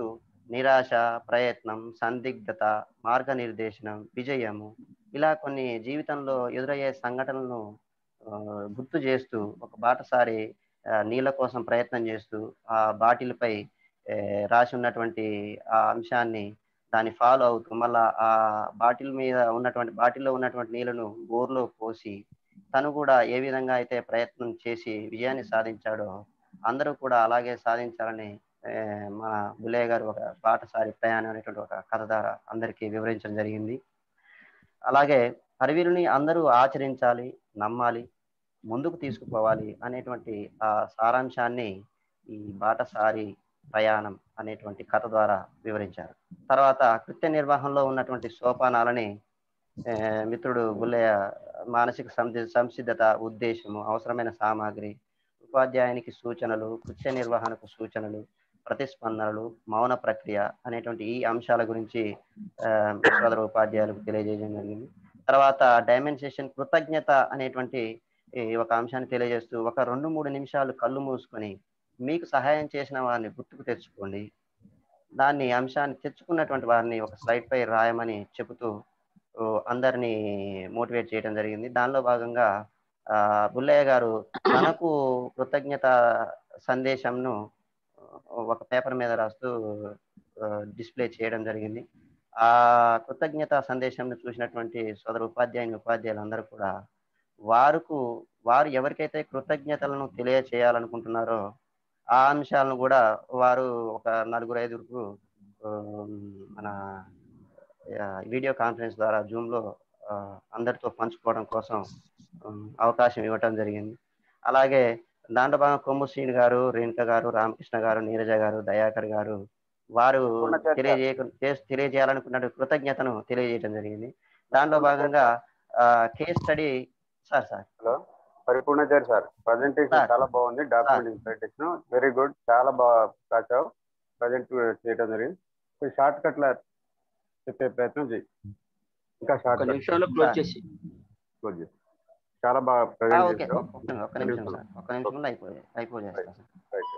S5: నిరాశ ప్రయత్నం సందిగ్ధత మార్గనిర్దేశనం విజయము ఇలా కొన్ని జీవితంలో ఎదురయ్యే సంఘటనలను ఆ, గుర్తు చేస్తూ ఒక బాటసారి ఆ, నీళ్ళ కోసం ప్రయత్నం చేస్తూ ఆ బాటిల్పై ఏ, రాసి ఉన్నటువంటి ఆ అంశాన్ని దాన్ని ఫాలో అవుతూ మళ్ళా ఆ బాటిల్ మీద ఉన్నటువంటి బాటిల్లో ఉన్నటువంటి నీళ్లను బోర్లో పోసి తను కూడా ఏ విధంగా అయితే ప్రయత్నం చేసి విజయాన్ని సాధించాడో అందరూ కూడా అలాగే సాధించాలని ఏ, మన బుల్లయ్య గారు ఒక బాటసారి ప్రయాణం అనేటువంటి ఒక కథ ద్వారా అందరికీ వివరించడం జరిగింది అలాగే హరివీరుని అందరూ ఆచరించాలి నమ్మాలి ముందుకు తీసుకుపోవాలి అనేటువంటి ఆ సారాంశాన్ని ఈ బాటసారి ప్రయాణం అనేటువంటి కథ ద్వారా వివరించారు తర్వాత కృత్య నిర్వహణలో ఉన్నటువంటి సోపానాలని ఏ, మిత్రుడు బుల్లయ్య మానసిక సంసి సంసిద్ధత ఉద్దేశము అవసరమైన సామాగ్రి ఉపాధ్యాయునికి సూచనలు కృత్య నిర్వహణకు సూచనలు ప్రతిస్పందనలు మౌన ప్రక్రియ అనేటువంటి ఈ అంశాల గురించి ఆ, సోదర ఉపాధ్యాయులకు తెలియజేయడం జరిగింది తర్వాత డైమెన్సేషన్ కృతజ్ఞత అనేటువంటి ఈ ఒక అంశాన్ని తెలియజేస్తూ ఒక రెండు మూడు నిమిషాలు కళ్ళు మూసుకొని మీకు సహాయం చేసిన వారిని గుర్తుకు తెచ్చుకోండి దాన్ని అంశాన్ని తెచ్చుకున్నటువంటి వారిని ఒక స్లైడ్ పై రాయమని చెబుతూ ఓ, అందరినీ మోటివేట్ చేయడం జరిగింది దానిలో భాగంగా ఆ, బుల్లయ్య గారు తనకు కృతజ్ఞత సందేశంను ఒక పేపర్ మీద రాస్తూ డిస్ప్లే చేయడం జరిగింది ఆ కృతజ్ఞత సందేశంను చూసినటువంటి సోదర ఉపాధ్యాయుని ఉపాధ్యాయులు అందరూ కూడా వారుకు వారు ఎవరికైతే కృతజ్ఞతలను తెలియచేయాలనుకుంటున్నారో ఆ అంశాలను కూడా వారు ఒక నలుగురు ఐదుగురు ఉమ్, మన ఆ, వీడియో కాన్ఫరెన్స్ ద్వారా జూమ్లో ఆ, అందరితో పంచుకోవడం కోసం ఉమ్, అవకాశం ఇవ్వటం జరిగింది అలాగే దాంట్లో భాగంగా కొమ్ము శ్రీని గారు రేణుక గారు రామకృష్ణ గారు నీరజ గారు దయాకర్ గారు వారు
S4: పూర్ణ చర్చ.
S5: తెలియజేయ చేస్- తెలియజేయాలనుకున్న కృతజ్ఞతను తెలియజేయడం జరిగింది దాంట్లో భాగంగా case study sir sir
S4: hello Paripoornachari sir presentation
S5: sir.
S4: చాలా బాగుంది డాక్యుమెంట్ ప్రజెంటేషన్ వెరీ గుడ్ చాలా బాగా రాచావు ప్రజెంట్ చేయడం జరిగింది కొంచెం షార్ట్ కట్ లా చెప్పే ప్రయత్నం చేయి ఇంకా షార్ట్
S3: ఒక
S4: కట్
S3: నిమిషంలో క్లోజ్ చేసి
S4: క్లోజ్ చేయి. చాలా బాగా
S5: ఆ,
S4: ప్రజెంట్
S5: ఓకే
S4: చేసావు
S5: ఒక్క నిమిషం, ఒక్క నిమిషం సార్ ఒక్క నిమిషంలో అయిపోయే అయిపోయేస్తా సార్
S4: రైట్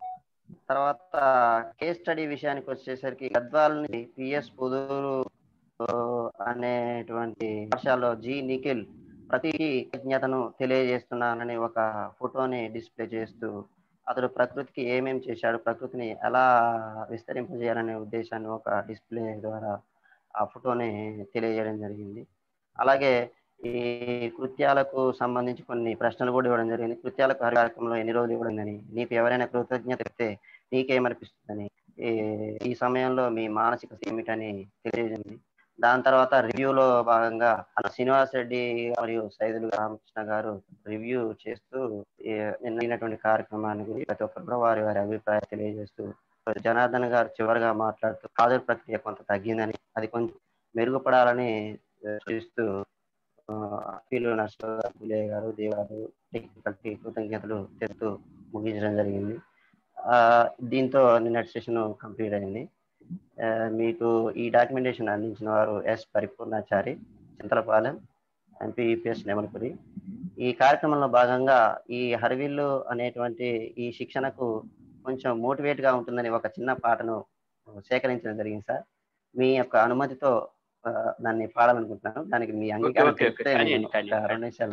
S5: తర్వాత కేస్ స్టడీ విషయానికి వచ్చేసరికి గద్వాలని పిఎస్ పుదూరు ఆ, అనేటువంటి పాఠశాలలో జి నిఖిల్ ప్రతి విజ్ఞతను తెలియజేస్తున్నానని ఒక ఫోటోని డిస్ప్లే చేస్తూ అతడు ప్రకృతికి ఏమేం చేశాడు ప్రకృతిని ఎలా విస్తరింపజేయాలనే ఉద్దేశాన్ని ఒక డిస్ప్లే ద్వారా ఆ ఫోటోని తెలియజేయడం జరిగింది అలాగే ఈ కృత్యాలకు సంబంధించి కొన్ని ప్రశ్నలు కూడా ఇవ్వడం జరిగింది కృత్యాలకు హరి కార్యక్రమంలో ఎన్ని రోజులు ఇవ్వడం నీకు ఎవరైనా కృతజ్ఞత చెప్తే నీకేమనిపిస్తుందని ఈ- ఈ సమయంలో మీ మానసిక స్థితి ఏమిటని తెలియజేయండి దాని తర్వాత రివ్యూలో భాగంగా శ్రీనివాస్ రెడ్డి మరియు సైదులు రామకృష్ణ గారు రివ్యూ చేస్తూ ఈ నిన్నటువంటి కార్యక్రమాన్ని గురించి ప్రతి ఒక్కరు కూడా వారి వారి అభిప్రాయం తెలియజేస్తూ జనార్దన్ గారు చివరిగా మాట్లాడుతూ హాజరు ప్రక్రియ కొంత తగ్గిందని అది కొంచెం మెరుగుపడాలని ఆ, సూచిస్తూ ఆ, అఖిలు నర్సరావు బులే గారు దేవారు టెక్నికల్ కి కృతజ్ఞతలు చెప్తూ ముగించడం జరిగింది ఆ, దీంతో నిన్నటి సెషన్ కంప్లీట్ అయింది ఆ, మీకు ఈ డాక్యుమెంటేషన్ అందించిన వారు S Paripoornachari Chintalapalem MP UPS Nemalapuri ఈ కార్యక్రమంలో భాగంగా ఈ హరివిల్లు అనేటువంటి ఈ శిక్షణకు కొంచెం మోటివేట్ గా ఉంటుందని ఒక చిన్న పాటను సేకరించడం జరిగింది సార్ మీ యొక్క అనుమతితో ఆ, దాన్ని పాడాలనుకుంటున్నాను దానికి మీ అంగీకారం
S3: ఓకే, ఓకే.
S5: చెప్తే
S3: కానివ్వండి,
S5: నేను ఒక
S3: కానివ్వండి.
S5: రెండు నిమిషాలు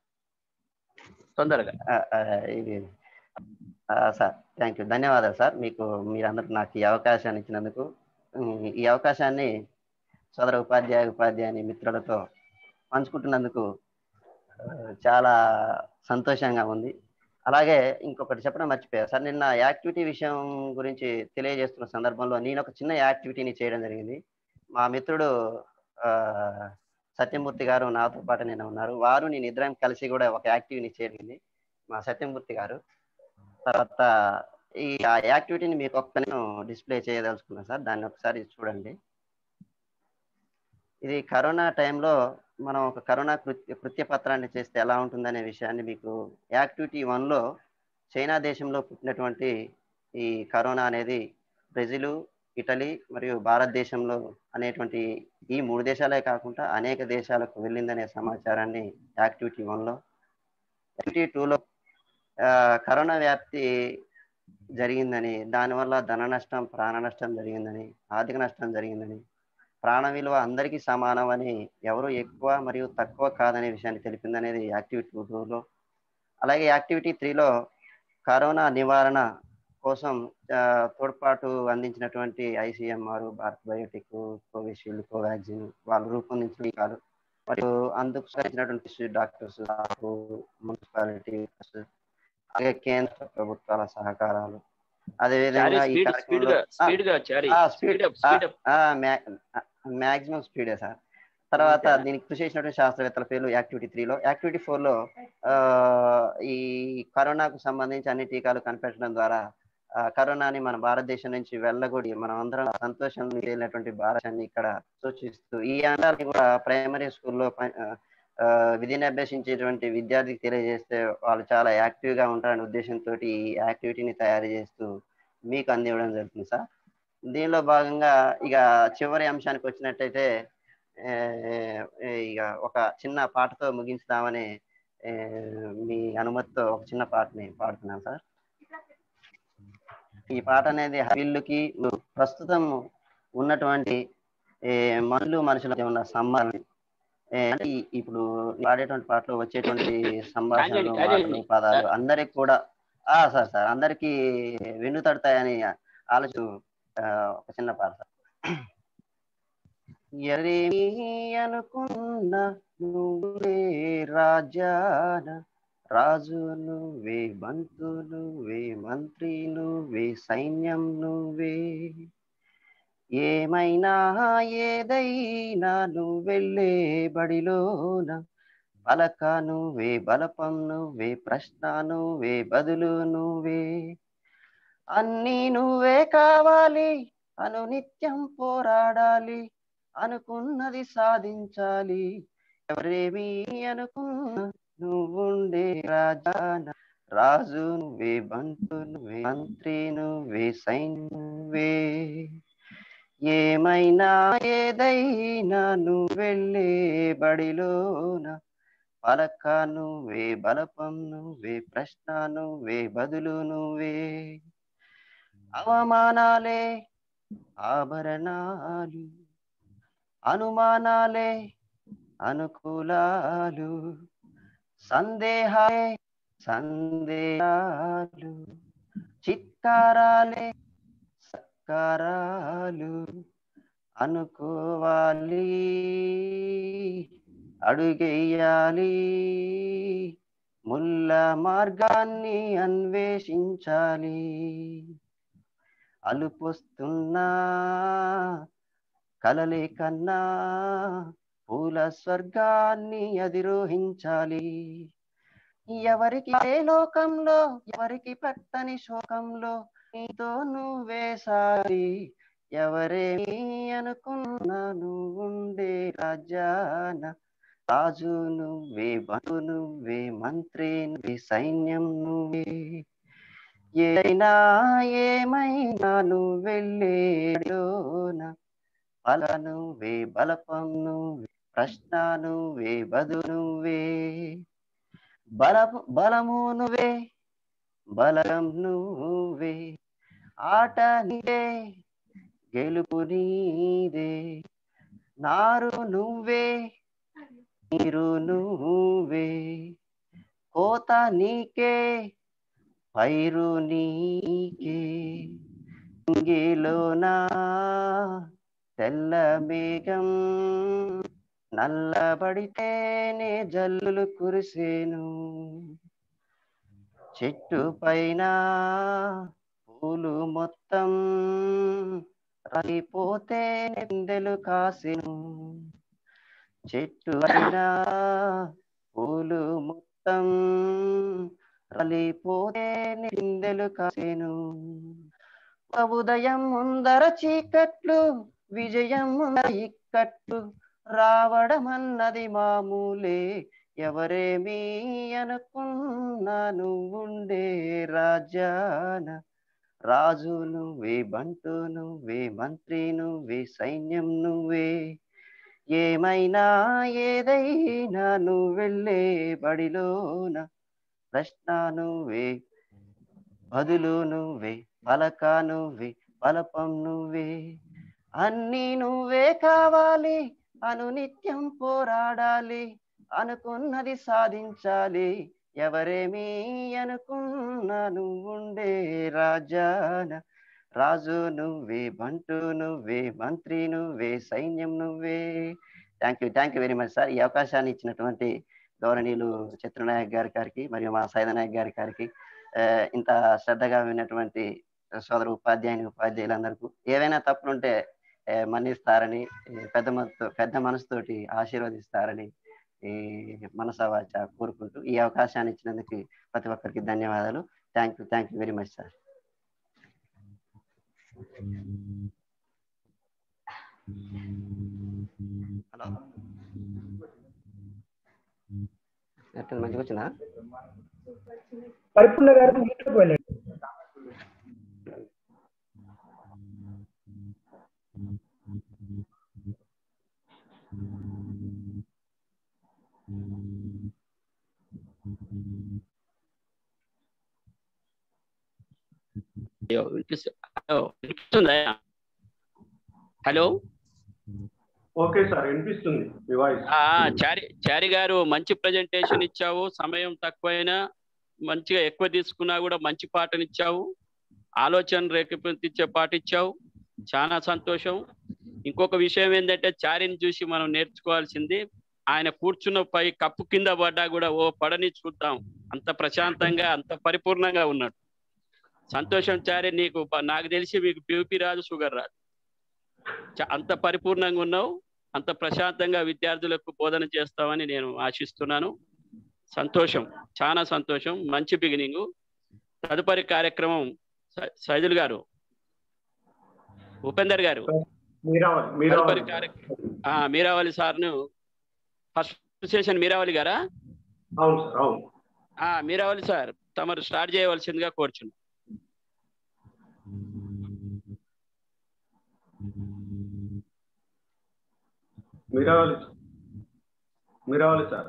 S3: తొందరగా
S5: ఆ, ఆ, ఇది ఆ, సార్ థ్యాంక్ యూ ధన్యవాదాలు సార్ మీకు మీరందరూ నాకు ఈ అవకాశాన్ని ఇచ్చినందుకు ఉమ్, ఈ అవకాశాన్ని సోదర ఉపాధ్యాయ ఉపాధ్యాయుని మిత్రులతో పంచుకుంటున్నందుకు ఆ, చాలా సంతోషంగా ఉంది అలాగే ఇంకొకటి చెప్పడం మర్చిపోయా సార్ నిన్న యాక్టివిటీ విషయం గురించి తెలియజేస్తున్న సందర్భంలో నేను ఒక చిన్న యాక్టివిటీని చేయడం జరిగింది మా మిత్రుడు ఆ, సత్యమూర్తి గారు నాతో పాటు నేను ఉన్నారు వారు నేను ఇద్దరం కలిసి కూడా ఒక యాక్టివిటీని చేయడింది మా సత్యమూర్తి గారు తర్వాత ఈ ఆ యాక్టివిటీని మీకు ఒక్క నేను డిస్ప్లే చేయదలుచుకున్నాను సార్ దాన్ని ఒకసారి చూడండి ఇది కరోనా టైంలో మనం ఒక కరోనా కృత్య కృత్య పత్రాన్ని చేస్తే ఎలా ఉంటుందనే విషయాన్ని మీకు యాక్టివిటీ వన్లో చైనా దేశంలో పుట్టినటువంటి ఈ కరోనా అనేది బ్రెజిల్ ఇటలీ మరియు భారతదేశంలో అనేటువంటి ఈ మూడు దేశాలే కాకుండా అనేక దేశాలకు వెళ్ళిందనే సమాచారాన్ని యాక్టివిటీ వన్లో యాక్టివిటీ టూలో కరోనా వ్యాప్తి జరిగిందని దానివల్ల ధన నష్టం ప్రాణ నష్టం జరిగిందని ఆర్థిక నష్టం జరిగిందని ప్రాణ విలువ అందరికీ సమానం అని ఎవరు ఎక్కువ మరియు తక్కువ కాదనే విషయాన్ని తెలిపింది అనేది యాక్టివిటీ టూలో అలాగే యాక్టివిటీ త్రీలో కరోనా నివారణ కోసం ఆ, తోడ్పాటు అందించినటువంటి ICMR Bharat Biotech Covishield Covaxin వాళ్ళు రూపొందించిన టీకాలు మరియు అందుకు సహకరించినటువంటి డాక్టర్స్ మున్సిపాలిటీ అలాగే కేంద్ర ప్రభుత్వాల సహకారాలు అదేవిధంగా ఈ
S3: స్పీడ్ స్పీడ్ గా
S5: కార్యక్రమంలో
S3: స్పీడ్ గా చారి
S5: ఆ,
S3: speed up speed up
S5: maximum స్పీడే సార్ తర్వాత
S3: అంతేనా?
S5: దీనికి కృషి చేసినటువంటి శాస్త్రవేత్తల పేర్లు యాక్టివిటీ త్రీలో యాక్టివిటీ ఫోర్లో ఈ కరోనాకు సంబంధించి అన్ని టీకాలు కనిపెట్టడం ద్వారా ఆ, కరోనాని మన భారతదేశం నుంచి వెళ్ళగొడి మనం అందరం సంతోషం వెళ్ళినటువంటి భారతాన్ని ఇక్కడ సూచిస్తూ ఈ అంశాన్ని కూడా ప్రైమరీ స్కూల్లో ప- ఆ, ఆ, విధిని అభ్యసించేటువంటి విద్యార్థికి తెలియజేస్తే వాళ్ళు చాలా యాక్టివ్ గా ఉంటారనే ఉద్దేశంతో ఈ యాక్టివిటీని తయారు చేస్తూ మీకు అందివ్వడం జరుగుతుంది సార్ దీనిలో భాగంగా ఇక చివరి అంశానికి వచ్చినట్టయితే ఏ, ఏ, ఇక ఒక చిన్న పాటతో ముగించుదామని ఏ, మీ అనుమతితో ఒక చిన్న పాటని పాడుతున్నాను సార్ ఈ పాట అనేది వీళ్ళకి ప్రస్తుతం ఉన్నటువంటి ఏ, మనుషులు మనుషుల మధ్య ఉన్న సంబంధం ఏ, అంటే ఈ- ఇప్పుడు పాడేటువంటి పాటలో వచ్చేటువంటి సంభాషణలు
S3: కానివ్వండి,
S5: మాటలు
S3: కానివ్వండి.
S5: పదాలు అందరికి కూడా ఆ సార్ సార్ అందరికి వెన్నుతడతాయని ఆలోచన ఆ, ఒక చిన్న పాట సార్ ఎరేమి అనుకున్నా నువ్వే రాజాన రాజు నువ్వే బంతు నువ్వే మంత్రి నువ్వే సైన్యం నువ్వే ఏమైనా ఏదైనా నువ్వెళ్ళే బడిలోన పలక నువ్వే బలపం నువ్వే ప్రశ్న నువ్వే బదులు నువ్వే అన్నీ నువ్వే కావాలి అను నిత్యం పోరాడాలి అనుకున్నది సాధించాలి ఎవరేమీ అనుకున్నా నువ్వుండే రాజాన రాజు నువ్వే బంటు నువ్వే మంత్రి నువ్వే సైన్యం నువ్వే ఏమైనా ఏదైనా నువ్వెళ్ళే బడిలోన పలక నువ్వే బలపం నువ్వే ప్రశ్న నువ్వే బదులు నువ్వే అవమానాలే ఆభరణాలు అనుమానాలే అనుకూలాలు సందేహాలే సందేహాలు చిత్కారాలే సత్కారాలు అనుకోవాలి అడుగెయ్యాలి ముల్ల మార్గాన్ని అన్వేషించాలి అలుపొస్తున్నా కలలే కన్నా పూల స్వర్గాన్ని అధిరోహించాలి ఎవరికి ఏ లోకంలో ఎవరికి పట్టని శోకంలో నీతో నువ్వే సారి ఎవరేమి అనుకున్నా నువ్వుండే రాజాన రాజు నువ్వే బంధు నువ్వే మంత్రి నువ్వే సైన్యం నువ్వే ఏదైనా ఏమైనా నువ్వెళ్ళేలోన బల నువ్వే బలపం నువ్వే ప్రశ్న నువ్వే బదు నువ్వే బలము బలము నువ్వే బలం నువ్వే ఆట నీదే గెలుపు నీదే నారు నువ్వే నీరు నువ్వే కోత నీకే పైరు నీకే ఇంగిలోనా తెల్ల మేఘం నల్లబడితేనే జల్లులు కురిసేను చెట్టు పైన పూలు మొత్తం రాలిపోతే నిందెలు కాసెను చెట్టు పైన పూలు మొత్తం రాలిపోతే నిందెలు కాసెను ఒక ఉదయం ముందర చీకట్లు విజయం ముందర ఇక్కట్లు రావడం అన్నది మామూలే ఎవరేమీ అనుకున్నా నువ్వుండే రాజాన రాజు నువ్వే బంటు నువ్వే మంత్రి నువ్వే సైన్యం నువ్వే ఏమైనా ఏదైనా నువ్వెళ్ళే బడిలోన ప్రశ్న నువ్వే బదులు నువ్వే పలక నువ్వే బలపం నువ్వే అన్నీ నువ్వే కావాలి అను నిత్యం పోరాడాలి అనుకున్నది సాధించాలి ఎవరేమీ అనుకున్నా నువ్వుండే రాజాన రాజు నువ్వే బంటు నువ్వే మంత్రి నువ్వే సైన్యం నువ్వే thank you thank you very much sir ఈ అవకాశాన్ని ఇచ్చినటువంటి గౌరవనీయులు చిత్రనాయక్ గారి గారికి మరియు మా సైదనాయక్ గారి గారికి ఆ, ఇంత శ్రద్ధగా విన్నటువంటి సోదర ఉపాధ్యాయుని ఉపాధ్యాయులందరికీ ఏవైనా తప్పులుంటే ఆ, మన్నిస్తారని ఈ పెద్ద మనసు పెద్ద మనసుతోటి ఆశీర్వదిస్తారని ఈ మనసవాచ కోరుకుంటూ ఈ అవకాశాన్ని ఇచ్చినందుకు ప్రతి ఒక్కరికి ధన్యవాదాలు thank you thank you very much sir hello net మంచిగా వచ్చిందా
S1: పరిపూర్ణ గారు మ్యూట్లోకి వెళ్ళండి
S3: అయ్యో, వినిపిస్తు- హలో, వినిపిస్తుందా హలో
S2: ఓకే సార్ వినిపిస్తుంది మీ వాయిస్
S3: ఆ, చారి చారి గారు మంచి ప్రజెంటేషన్ ఇచ్చావు సమయం తక్కువైనా మంచిగా ఎక్కువ తీసుకున్నా కూడా మంచి పాటను ఇచ్చావు ఆలోచన రేకెత్తించే పాట ఇచ్చావు చాలా సంతోషం ఇంకొక విషయం ఏంటంటే చారిని చూసి మనం నేర్చుకోవాల్సింది ఆయన కూర్చున్న పై కప్పు కింద పడ్డా కూడా ఓ పడని చూద్దాం అంత ప్రశాంతంగా అంత పరిపూర్ణంగా ఉన్నాడు సంతోషం చారి నీకు ప- నాకు తెలిసి మీకు పిలిపి రాదు షుగర్ రాదు చ- అంత పరిపూర్ణంగా ఉన్నావు అంత ప్రశాంతంగా విద్యార్థులకు బోధన చేస్తామని నేను ఆశిస్తున్నాను సంతోషం చాలా సంతోషం మంచి బిగినింగ్ తదుపరి కార్యక్రమం స- సైదుల్ గారు ఉపేందర్ గారు
S2: మీరావాలి
S3: తదుపరి
S2: మీరావాలి
S3: కార్యక్రమం ఆ, మీరావళి సార్ను ఫస్ట్ సెషన్ మీరావళి గారా
S2: అవును సార్ అవును
S3: ఆ, మీరావళి సార్ తమరు స్టార్ట్ చేయవలసిందిగా కోరుచున్నాను
S2: మీరావాలి మీరావాలి సార్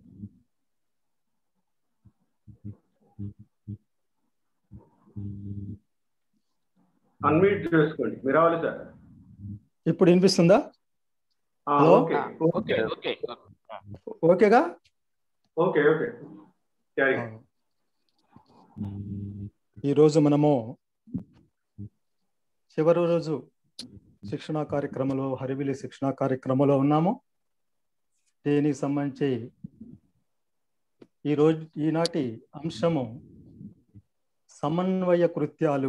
S2: అన్మ్యూట్ చేసుకోండి మీరావాలి సార్
S6: ఇప్పుడు వినిపిస్తుందా
S2: ఆ,
S6: హలో?
S2: ఓకే
S3: ఓకే ఓకే
S6: ఓకేగా
S2: ఓకే ఓకే క్యారీ
S6: ఈరోజు మనము చివరి రోజు శిక్షణా కార్యక్రమంలో హరివిలి శిక్షణా కార్యక్రమంలో ఉన్నాము దీనికి సంబంధించి ఈరోజు ఈనాటి అంశము సమన్వయ కృత్యాలు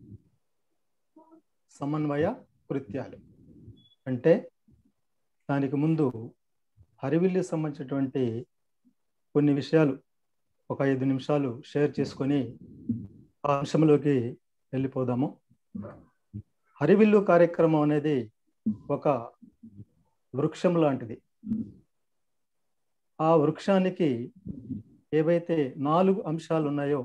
S6: సమన్వయ కృత్యాలు అంటే దానికి ముందు హరివిల్లి సంబంధించినటువంటి కొన్ని విషయాలు ఒక ఐదు నిమిషాలు షేర్ చేసుకొని ఆ అంశంలోకి వెళ్ళిపోదాము హరివిల్లు కార్యక్రమం అనేది ఒక వృక్షం లాంటిది ఆ వృక్షానికి ఏవైతే నాలుగు అంశాలు ఉన్నాయో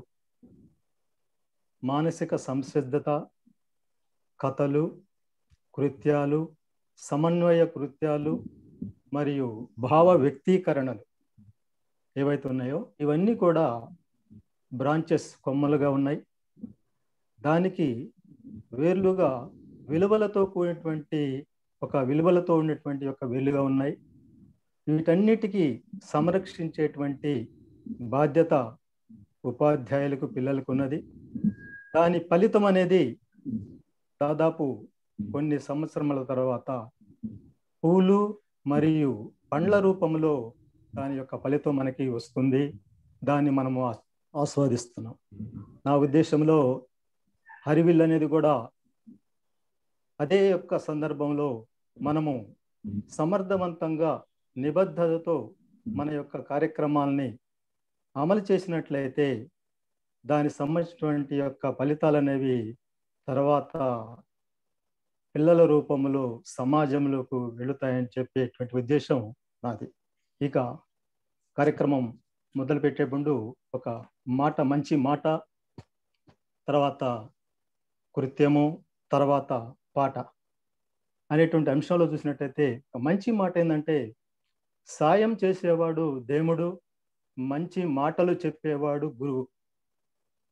S6: మానసిక సంసిద్ధత కథలు కృత్యాలు సమన్వయ కృత్యాలు మరియు భావ వ్యక్తీకరణలు ఏవైతే ఉన్నాయో ఇవన్నీ కూడా బ్రాంచెస్ కొమ్మలుగా ఉన్నాయి దానికి వేర్లుగా విలువలతో కూడినటువంటి ఒక విలువలతో ఉన్నటువంటి ఒక వేలుగా ఉన్నాయి వీటన్నిటికీ సంరక్షించేటువంటి బాధ్యత ఉపాధ్యాయులకు పిల్లలకు ఉన్నది దాని ఫలితం అనేది దాదాపు కొన్ని సంవత్సరముల తర్వాత పూలు మరియు పండ్ల రూపంలో దాని యొక్క ఫలితం మనకి వస్తుంది దాన్ని మనము ఆ- ఆస్వాదిస్తున్నాం నా ఉద్దేశంలో హరివిల్ అనేది కూడా అదే యొక్క సందర్భంలో మనము సమర్థవంతంగా నిబద్ధతతో మన యొక్క కార్యక్రమాల్ని అమలు చేసినట్లయితే దాని సంబంధించినటువంటి యొక్క ఫలితాలు అనేవి తర్వాత పిల్లల రూపంలో సమాజంలోకి వెళుతాయని చెప్పేటువంటి ఉద్దేశం నాది ఇక కార్యక్రమం మొదలుపెట్టే ముందు ఒక మాట మంచి మాట తర్వాత కృత్యము తర్వాత పాట అనేటువంటి అంశంలో చూసినట్టయితే ఒక మంచి మాట ఏంటంటే సాయం చేసేవాడు దేవుడు మంచి మాటలు చెప్పేవాడు గురువు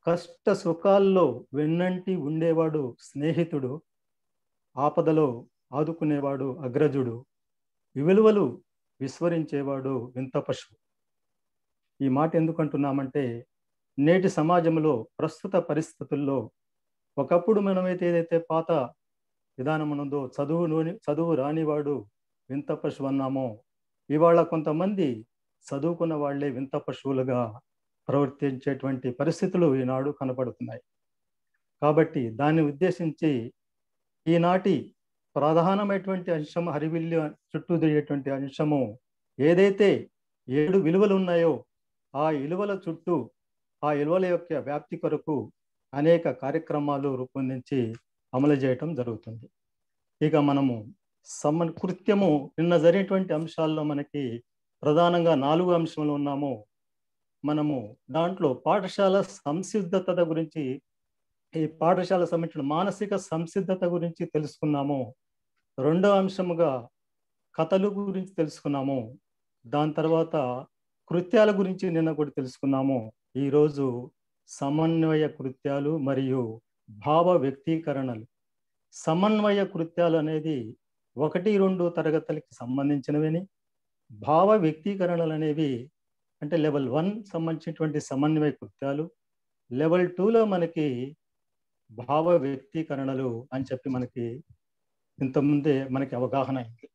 S6: కష్ట సుఖాల్లో వెన్నంటి ఉండేవాడు స్నేహితుడు ఆపదలో ఆదుకునేవాడు అగ్రజుడు విలువలు విస్మరించేవాడు వింత పశువు ఈ మాట ఎందుకు అంటున్నామంటే నేటి సమాజంలో ప్రస్తుత పరిస్థితుల్లో ఒకప్పుడు మనమైతే ఏదైతే పాత విధానం ఉన్నదో చదువులోని చదువు రానివాడు వింత పశువు అన్నామో ఇవాళ కొంతమంది చదువుకున్న వాళ్లే వింత పశువులుగా ప్రవర్తించేటువంటి పరిస్థితులు ఈనాడు కనపడుతున్నాయి కాబట్టి దాన్ని ఉద్దేశించి ఈనాటి ప్రధానమైనటువంటి అంశం హరివిల్లు చుట్టూ తిరిగేటువంటి అంశము ఏదైతే ఏడు విలువలు ఉన్నాయో ఆ విలువల చుట్టూ ఆ విలువల యొక్క వ్యాప్తి కొరకు అనేక కార్యక్రమాలు రూపొందించి అమలు చేయటం జరుగుతుంది ఇక మనము సమ కృత్యము నిన్న జరిగినటువంటి అంశాల్లో మనకి ప్రధానంగా నాలుగు అంశంలో ఉన్నాము మనము దాంట్లో పాఠశాల సంసిద్ధత గురించి ఈ పాఠశాల సంబంధించిన మానసిక సంసిద్ధత గురించి తెలుసుకున్నాము రెండో అంశముగా కథలు గురించి తెలుసుకున్నాము దాని తర్వాత కృత్యాల గురించి నిన్న కూడా తెలుసుకున్నాము ఈరోజు సమన్వయ కృత్యాలు మరియు భావ వ్యక్తీకరణలు సమన్వయ కృత్యాలు అనేది ఒకటి రెండు తరగతులకి సంబంధించినవిని భావ వ్యక్తీకరణలు అనేవి అంటే లెవెల్ వన్ సంబంధించినటువంటి సమన్వయ కృత్యాలు లెవెల్ టూలో మనకి భావ వ్యక్తీకరణలు అని చెప్పి మనకి ఇంతకుముందే మనకి అవగాహన అయింది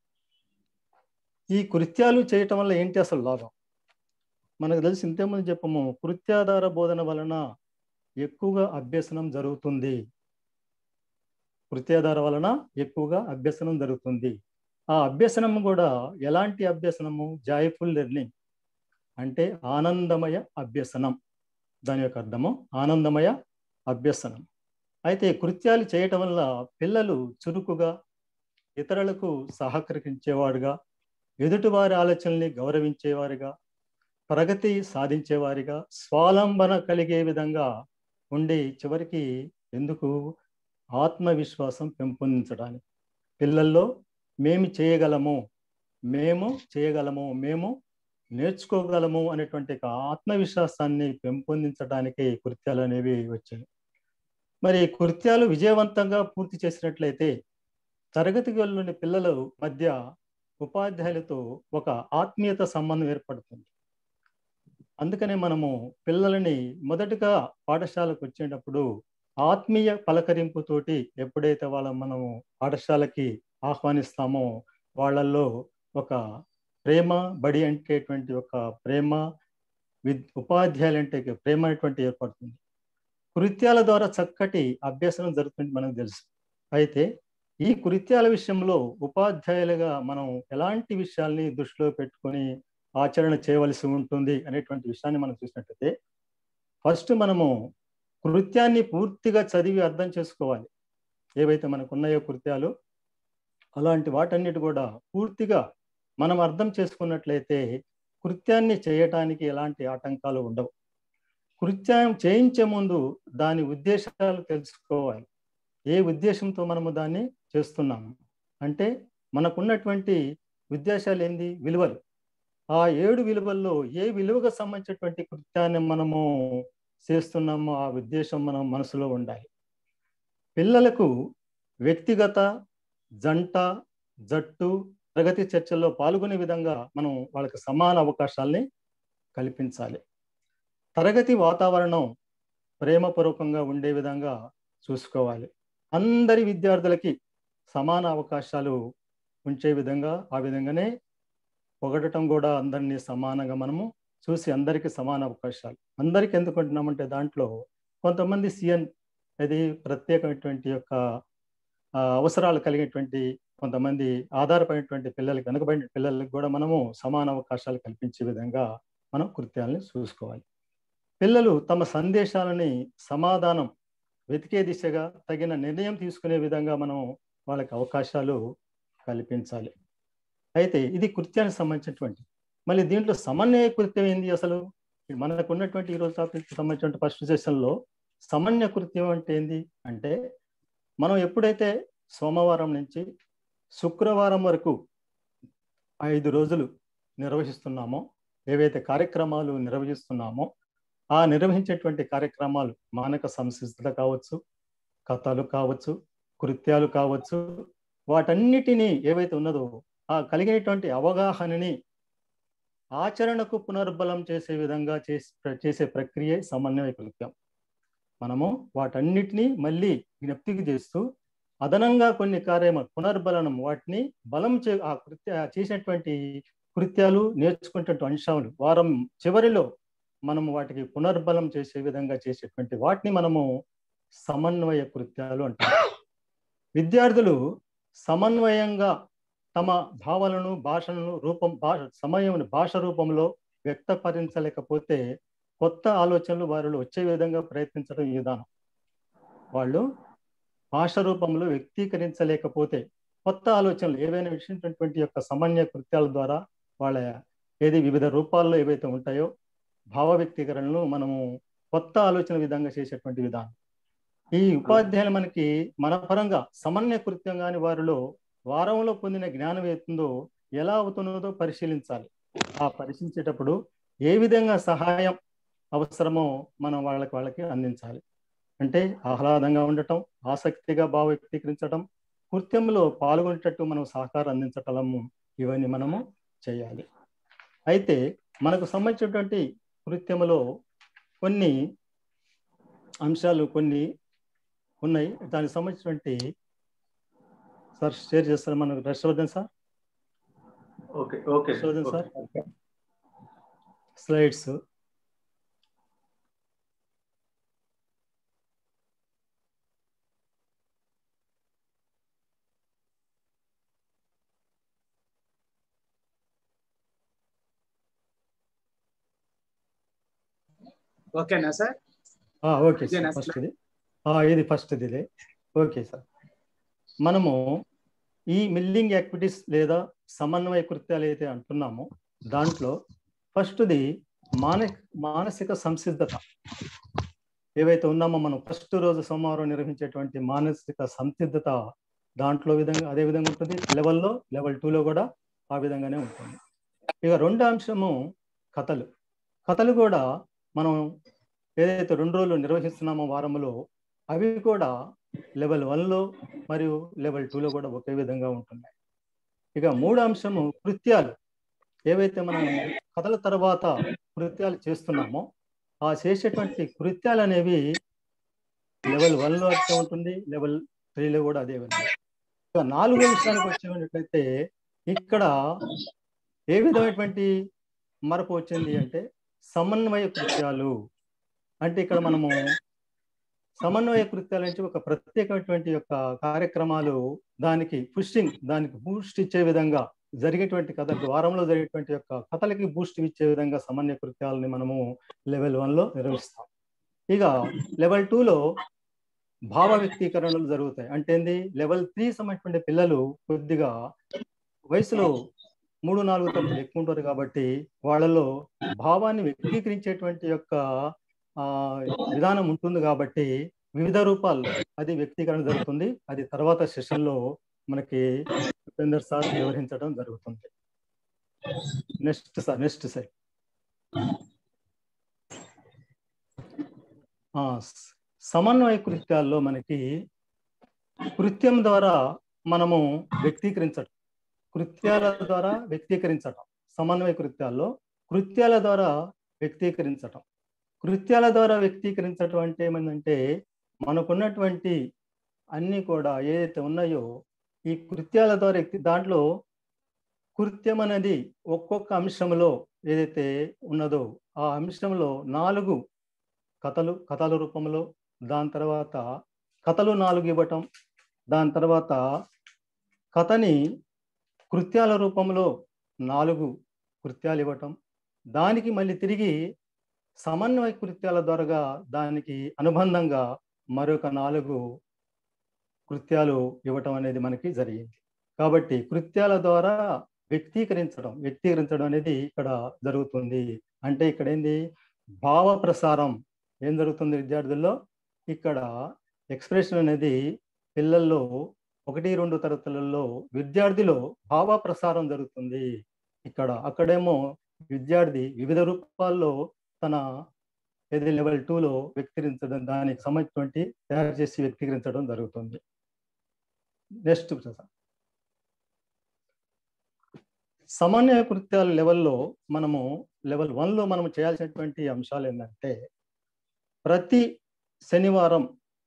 S6: ఈ కృత్యాలు చేయటం వల్ల ఏంటి అసలు లాభం మనకు తెలిసి ఇంతకుముందు చెప్పము కృత్యాధార బోధన వలన ఎక్కువగా అభ్యసనం జరుగుతుంది కృత్యాధార వలన ఎక్కువగా అభ్యసనం జరుగుతుంది ఆ అభ్యసనం కూడా ఎలాంటి అభ్యసనము జాయ్ఫుల్ లెర్నింగ్ అంటే ఆనందమయ అభ్యసనం దాని యొక్క అర్థము ఆనందమయ అభ్యసనం అయితే కృత్యాలు చేయటం వల్ల పిల్లలు చురుకుగా ఇతరులకు సహకరించేవాడుగా ఎదుటివారి ఆలోచనల్ని గౌరవించేవారిగా ప్రగతి సాధించేవారిగా స్వాలంబన కలిగే విధంగా ఉండి చివరికి ఎందుకు ఆత్మవిశ్వాసం పెంపొందించడానికి పిల్లల్లో మేము చేయగలము మేము చేయగలము మేము నేర్చుకోగలము అనేటువంటి ఆత్మవిశ్వాసాన్ని పెంపొందించడానికి కృత్యాలు అనేవి వచ్చాయి మరి కృత్యాలు విజయవంతంగా పూర్తి చేసినట్లయితే తరగతి గదిలోని పిల్లల మధ్య ఉపాధ్యాయులతో ఒక ఆత్మీయత సంబంధం ఏర్పడుతుంది అందుకనే మనము పిల్లలని మొదటగా పాఠశాలకు వచ్చేటప్పుడు ఆత్మీయ పలకరింపుతోటి ఎప్పుడైతే వాళ్ళ మనము పాఠశాలకి ఆహ్వానిస్తామో వాళ్ళల్లో ఒక ప్రేమ బడి అంటేటువంటి ఒక ప్రేమ విద్ ఉపాధ్యాయులు అంటే ప్రేమ అనేటువంటి ఏర్పడుతుంది కృత్యాల ద్వారా చక్కటి అభ్యసనం జరుగుతుంది మనకు తెలుసు అయితే ఈ కృత్యాల విషయంలో ఉపాధ్యాయులుగా మనం ఎలాంటి విషయాల్ని దృష్టిలో పెట్టుకొని ఆచరణ చేయవలసి ఉంటుంది అనేటువంటి విషయాన్ని మనం చూసినట్టయితే ఫస్ట్ మనము కృత్యాన్ని పూర్తిగా చదివి అర్థం చేసుకోవాలి ఏవైతే మనకు ఉన్నాయో కృత్యాలు అలాంటి వాటన్నిటి కూడా పూర్తిగా మనం అర్థం చేసుకున్నట్లయితే కృత్యాన్ని చేయటానికి ఎలాంటి ఆటంకాలు ఉండవు కృత్యం చేయించే ముందు దాని ఉద్దేశాలు తెలుసుకోవాలి ఏ ఉద్దేశంతో మనము దాన్ని చేస్తున్నాము అంటే మనకున్నటువంటి ఉద్దేశాలు ఏంది విలువలు ఆ ఏడు విలువల్లో ఏ విలువకు సంబంధించినటువంటి కృత్యాన్ని మనము చేస్తున్నామో ఆ ఉద్దేశం మనం మనసులో ఉండాలి పిల్లలకు వ్యక్తిగత జంట జట్టు ప్రగతి చర్చల్లో పాల్గొనే విధంగా మనం వాళ్ళకి సమాన అవకాశాల్ని కల్పించాలి తరగతి వాతావరణం ప్రేమపూర్వకంగా ఉండే విధంగా చూసుకోవాలి అందరి విద్యార్థులకి సమాన అవకాశాలు ఉంచే విధంగా ఆ విధంగానే పొగడటం కూడా అందరినీ సమానంగా మనము చూసి అందరికీ సమాన అవకాశాలు అందరికీ ఎందుకు అంటున్నామంటే దాంట్లో కొంతమంది సిఎన్ అది ప్రత్యేకమైనటువంటి యొక్క అవసరాలు కలిగినటువంటి కొంతమంది ఆధారపడినటువంటి పిల్లలకి వెనుకబడిన పిల్లలకి కూడా మనము సమాన అవకాశాలు కల్పించే విధంగా మనం కృత్యాలని చూసుకోవాలి పిల్లలు తమ సందేశాలని సమాధానం వెతికే దిశగా తగిన నిర్ణయం తీసుకునే విధంగా మనం వాళ్ళకి అవకాశాలు కల్పించాలి అయితే ఇది కృత్యానికి సంబంధించినటువంటి మళ్ళీ దీంట్లో సమన్వయ కృత్యం ఏంది అసలు మనకు ఉన్నటువంటి ఈరోజు టాపిక్ సంబంధించిన ఫస్ట్ సెషన్లో సమన్వయ కృత్యం అంటే ఏంది అంటే మనం ఎప్పుడైతే సోమవారం నుంచి శుక్రవారం వరకు ఐదు రోజులు నిర్వహిస్తున్నామో ఏవైతే కార్యక్రమాలు నిర్వహిస్తున్నామో ఆ నిర్వహించేటువంటి కార్యక్రమాలు మానక సంసిద్ధత కావచ్చు కథలు కావచ్చు కృత్యాలు కావచ్చు వాటన్నిటినీ ఏవైతే ఉన్నదో ఆ కలిగినటువంటి అవగాహనని ఆచరణకు పునర్బలం చేసే విధంగా చేసే చేసే ప్రక్రియ సమన్వయ కృత్యం మనము వాటన్నిటినీ మళ్ళీ జ్ఞప్తికి చేస్తూ అదనంగా కొన్ని కార్యమ పునర్బలనం వాటిని బలం చే ఆ కృత్య చేసినటువంటి కృత్యాలు నేర్చుకునేటువంటి అంశాలు వారం చివరిలో మనము వాటికి పునర్బలం చేసే విధంగా చేసేటువంటి వాటిని మనము సమన్వయ కృత్యాలు అంటారు విద్యార్థులు సమన్వయంగా తమ భావాలను భాషలను రూపం భాష సమయం భాష రూపంలో వ్యక్తపరించలేకపోతే కొత్త ఆలోచనలు వారిలో వచ్చే విధంగా ప్రయత్నించడం ఈ విధానం వాళ్ళు భాష రూపంలో వ్యక్తీకరించలేకపోతే కొత్త ఆలోచనలు ఏవైనా విషయించినటువంటి యొక్క సమన్వయ కృత్యాల ద్వారా వాళ్ళ ఏది వివిధ రూపాల్లో ఏవైతే ఉంటాయో భావ వ్యక్తీకరణలు మనము కొత్త ఆలోచన విధంగా చేసేటువంటి విధానం ఈ ఉపాధ్యాయులు మనకి మన పరంగా సమన్వయ కృత్యం కాని వారిలో వారంలో పొందిన జ్ఞానం ఏతుందో ఎలా అవుతున్నదో పరిశీలించాలి ఆ పరిశీలించేటప్పుడు ఏ విధంగా సహాయం అవసరమో మనం వాళ్ళకి వాళ్ళకి అందించాలి అంటే ఆహ్లాదంగా ఉండటం ఆసక్తిగా భావ వ్యక్తీకరించడం కృత్యంలో పాల్గొనేటట్టు మనం సహకారం అందించటము ఇవన్నీ మనము చేయాలి అయితే మనకు సంబంధించినటువంటి కృత్యములో కొన్ని అంశాలు కొన్ని ఉన్నాయి దానికి సంబంధించినటువంటి సార్ షేర్ చేస్తారు మనకు Harshavardhan sir
S2: okay okay
S6: Harshavardhan sir slides
S7: ఓకేనా సార్
S6: ఓకే
S7: ఇదేనా
S6: సార్ ఫస్ట్
S7: slide?
S6: ఇది ఆ, ఇది ఫస్ట్ ఇదే ఓకే సార్ మనము ఈ మిల్లింగ్ యాక్టివిటీస్ లేదా సమన్వయ కృత్యాలు అయితే అంటున్నామో దాంట్లో ఫస్ట్ది మాన మానసిక సంసిద్ధత ఏవైతే ఉన్నామో మనం ఫస్ట్ రోజు సోమవారం నిర్వహించేటువంటి మానసిక సంసిద్ధత దాంట్లో విధంగా అదే విధంగా ఉంటుంది లెవెల్లో లెవెల్ టూలో కూడా ఆ విధంగానే ఉంటుంది ఇక రెండో అంశము కథలు కథలు కూడా మనం ఏదైతే రెండు రోజులు నిర్వహిస్తున్నామో వారంలో అవి కూడా లెవెల్ వన్లో మరియు లెవెల్ టూలో కూడా ఒకే విధంగా ఉంటున్నాయి ఇక మూడో అంశము కృత్యాలు ఏవైతే మనం కథల తర్వాత కృత్యాలు చేస్తున్నామో ఆ చేసేటువంటి కృత్యాలు అనేవి లెవెల్ వన్లో అట్లా ఉంటుంది లెవెల్ త్రీలో కూడా అదే విధంగా ఇక నాలుగో విషయానికి వచ్చేటట్లయితే ఇక్కడ ఏ విధమైనటువంటి మరపు వచ్చింది అంటే సమన్వయ కృత్యాలు అంటే ఇక్కడ మనము సమన్వయ కృత్యాల నుంచి ఒక ప్రత్యేకమైనటువంటి యొక్క కార్యక్రమాలు దానికి పుష్టింగ్ దానికి బూస్ట్ ఇచ్చే విధంగా జరిగేటువంటి కథలకు వారంలో జరిగేటువంటి యొక్క కథలకి బూస్ట్ ఇచ్చే విధంగా సమన్వయ కృత్యాలని మనము లెవెల్ వన్లో నిర్వహిస్తాం ఇక లెవెల్ టూలో భావ వ్యక్తీకరణలు జరుగుతాయి అంటే ఏంది లెవెల్ త్రీ సంబంధించిన పిల్లలు కొద్దిగా వయసులో మూడు నాలుగు తరగతులు ఎక్కువ ఉంటారు కాబట్టి వాళ్ళలో భావాన్ని వ్యక్తీకరించేటువంటి యొక్క ఆ విధానం ఉంటుంది కాబట్టి వివిధ రూపాల్లో అది వ్యక్తీకరణ జరుగుతుంది అది తర్వాత సెషన్లో మనకి ఉపేందర్ సార్ వివరించడం జరుగుతుంది నెక్స్ట్ సార్ నెక్స్ట్ సార్ సమన్వయ కృత్యాల్లో మనకి కృత్యం ద్వారా మనము వ్యక్తీకరించడం కృత్యాల ద్వారా వ్యక్తీకరించటం సమన్వయ కృత్యాల్లో కృత్యాల ద్వారా వ్యక్తీకరించటం కృత్యాల ద్వారా వ్యక్తీకరించటం అంటే ఏమైందంటే మనకున్నటువంటి అన్నీ కూడా ఏదైతే ఉన్నాయో ఈ కృత్యాల ద్వారా వ్యక్తి- దాంట్లో కృత్యం అనేది ఒక్కొక్క అంశంలో ఏదైతే ఉన్నదో ఆ అంశంలో నాలుగు కథలు కథల రూపంలో దాని తర్వాత కథలు నాలుగు ఇవ్వటం దాని తర్వాత కథని కృత్యాల రూపంలో నాలుగు కృత్యాలు ఇవ్వటం దానికి మళ్ళీ తిరిగి సమన్వయ కృత్యాల ద్వారా దానికి అనుబంధంగా మరొక నాలుగు కృత్యాలు ఇవ్వటం అనేది మనకి జరిగింది కాబట్టి కృత్యాల ద్వారా వ్యక్తీకరించడం వ్యక్తీకరించడం అనేది ఇక్కడ జరుగుతుంది అంటే ఇక్కడ ఏంది భావ ప్రసారం ఏం జరుగుతుంది విద్యార్థుల్లో ఇక్కడ ఎక్స్ప్రెషన్ అనేది పిల్లల్లో ఒకటి రెండు తరగతులలో విద్యార్థిలో భావ ప్రసారం జరుగుతుంది ఇక్కడ అక్కడేమో విద్యార్థి వివిధ రూపాల్లో తన ఇది లెవెల్ టూలో వ్యక్తీకరించడం దానికి సంబంధించినటువంటి తయారు చేసి వ్యక్తీకరించడం జరుగుతుంది నెక్స్ట్ సార్ సమన్వయ కృత్యాల లెవెల్లో మనము లెవెల్ వన్లో మనం చేయాల్సినటువంటి అంశాలు ఏంటంటే ప్రతి శనివారం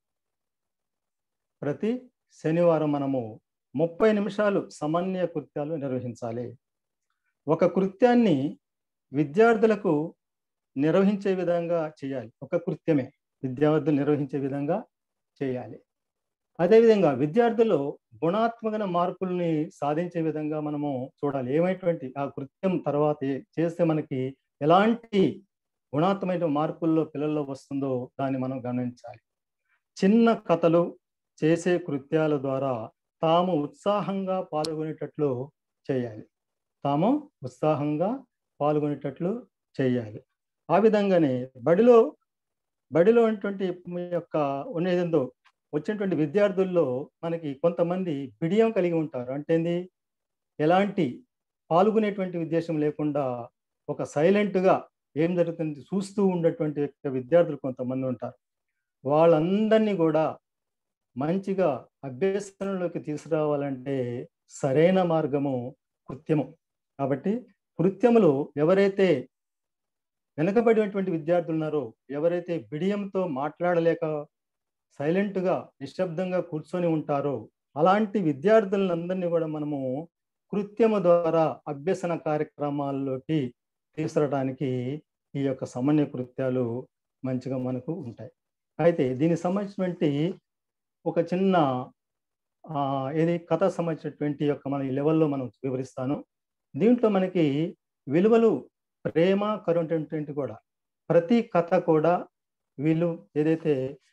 S6: ప్రతి శనివారం మనము ముప్పై నిమిషాలు సమన్వయ కృత్యాలు నిర్వహించాలి ఒక కృత్యాన్ని విద్యార్థులకు నిర్వహించే విధంగా చేయాలి ఒక కృత్యమే విద్యార్థులు నిర్వహించే విధంగా చేయాలి అదేవిధంగా విద్యార్థులు గుణాత్మక మార్పుల్ని సాధించే విధంగా మనము చూడాలి ఏమైనటువంటి ఆ కృత్యం తర్వాత చేస్తే మనకి ఎలాంటి గుణాత్మకమైన మార్పుల్లో పిల్లల్లో వస్తుందో దాన్ని మనం గమనించాలి చిన్న కథలు చేసే కృత్యాల ద్వారా తాము ఉత్సాహంగా పాల్గొనేటట్లు చేయాలి తాము ఉత్సాహంగా పాల్గొనేటట్లు చేయాలి ఆ విధంగానే బడిలో బడిలో ఉన్నటువంటి యొక్క ఉన్నదేందో వచ్చినటువంటి విద్యార్థుల్లో మనకి కొంతమంది బిడియం కలిగి ఉంటారు అంటే ఏంది ఎలాంటి పాల్గొనేటువంటి ఉద్దేశం లేకుండా ఒక సైలెంట్గా ఏం జరుగుతుంది చూస్తూ ఉండేటువంటి విద్యార్థులు కొంతమంది ఉంటారు వాళ్ళందరినీ కూడా మంచిగా అభ్యసనంలోకి తీసుకురావాలంటే సరైన మార్గము కృత్యము కాబట్టి కృత్యములు ఎవరైతే వెనకబడినటువంటి విద్యార్థులు ఉన్నారో ఎవరైతే బిడియంతో మాట్లాడలేక సైలెంట్గా నిశ్శబ్దంగా కూర్చొని ఉంటారో అలాంటి విద్యార్థులందరినీ కూడా మనము కృత్యము ద్వారా అభ్యసన కార్యక్రమాల్లోకి తీసుకురావడానికి ఈ యొక్క సమన్వయ కృత్యాలు మంచిగా మనకు ఉంటాయి అయితే దీనికి సంబంధించినటువంటి ఒక చిన్న ఏది కథ సంబంధించినటువంటి యొక్క మన ఈ లెవెల్లో మనం వివరిస్తాను దీంట్లో మనకి విలువలు ప్రేమ కరుణటువంటి కూడా ప్రతి కథ కూడా విలు ఏదైతే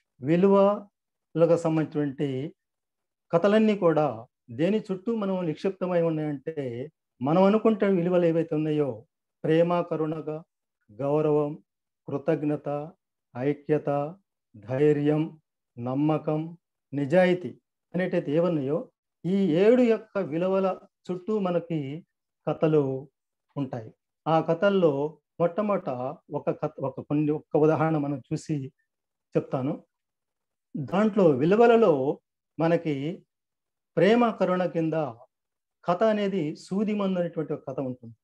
S6: విలువలకు సంబంధించినటువంటి కథలన్నీ కూడా దేని చుట్టూ మనం నిక్షిప్తమై ఉన్నాయంటే మనం అనుకుంటే విలువలు ఏవైతే ఉన్నాయో ప్రేమ కరుణగా గౌరవం కృతజ్ఞత ఐక్యత ధైర్యం నమ్మకం నిజాయితీ అనేటైతే ఏమన్నాయో ఈ ఏడు యొక్క విలువల చుట్టూ మనకి కథలు ఉంటాయి ఆ కథల్లో మొట్టమొదట ఒక కథ ఒక కొన్ని ఒక్క ఉదాహరణ మనం చూసి చెప్తాను దాంట్లో విలువలలో మనకి ప్రేమ కరుణ కింద కథ అనేది సూది మందు అనేటువంటి ఒక కథ ఉంటుంది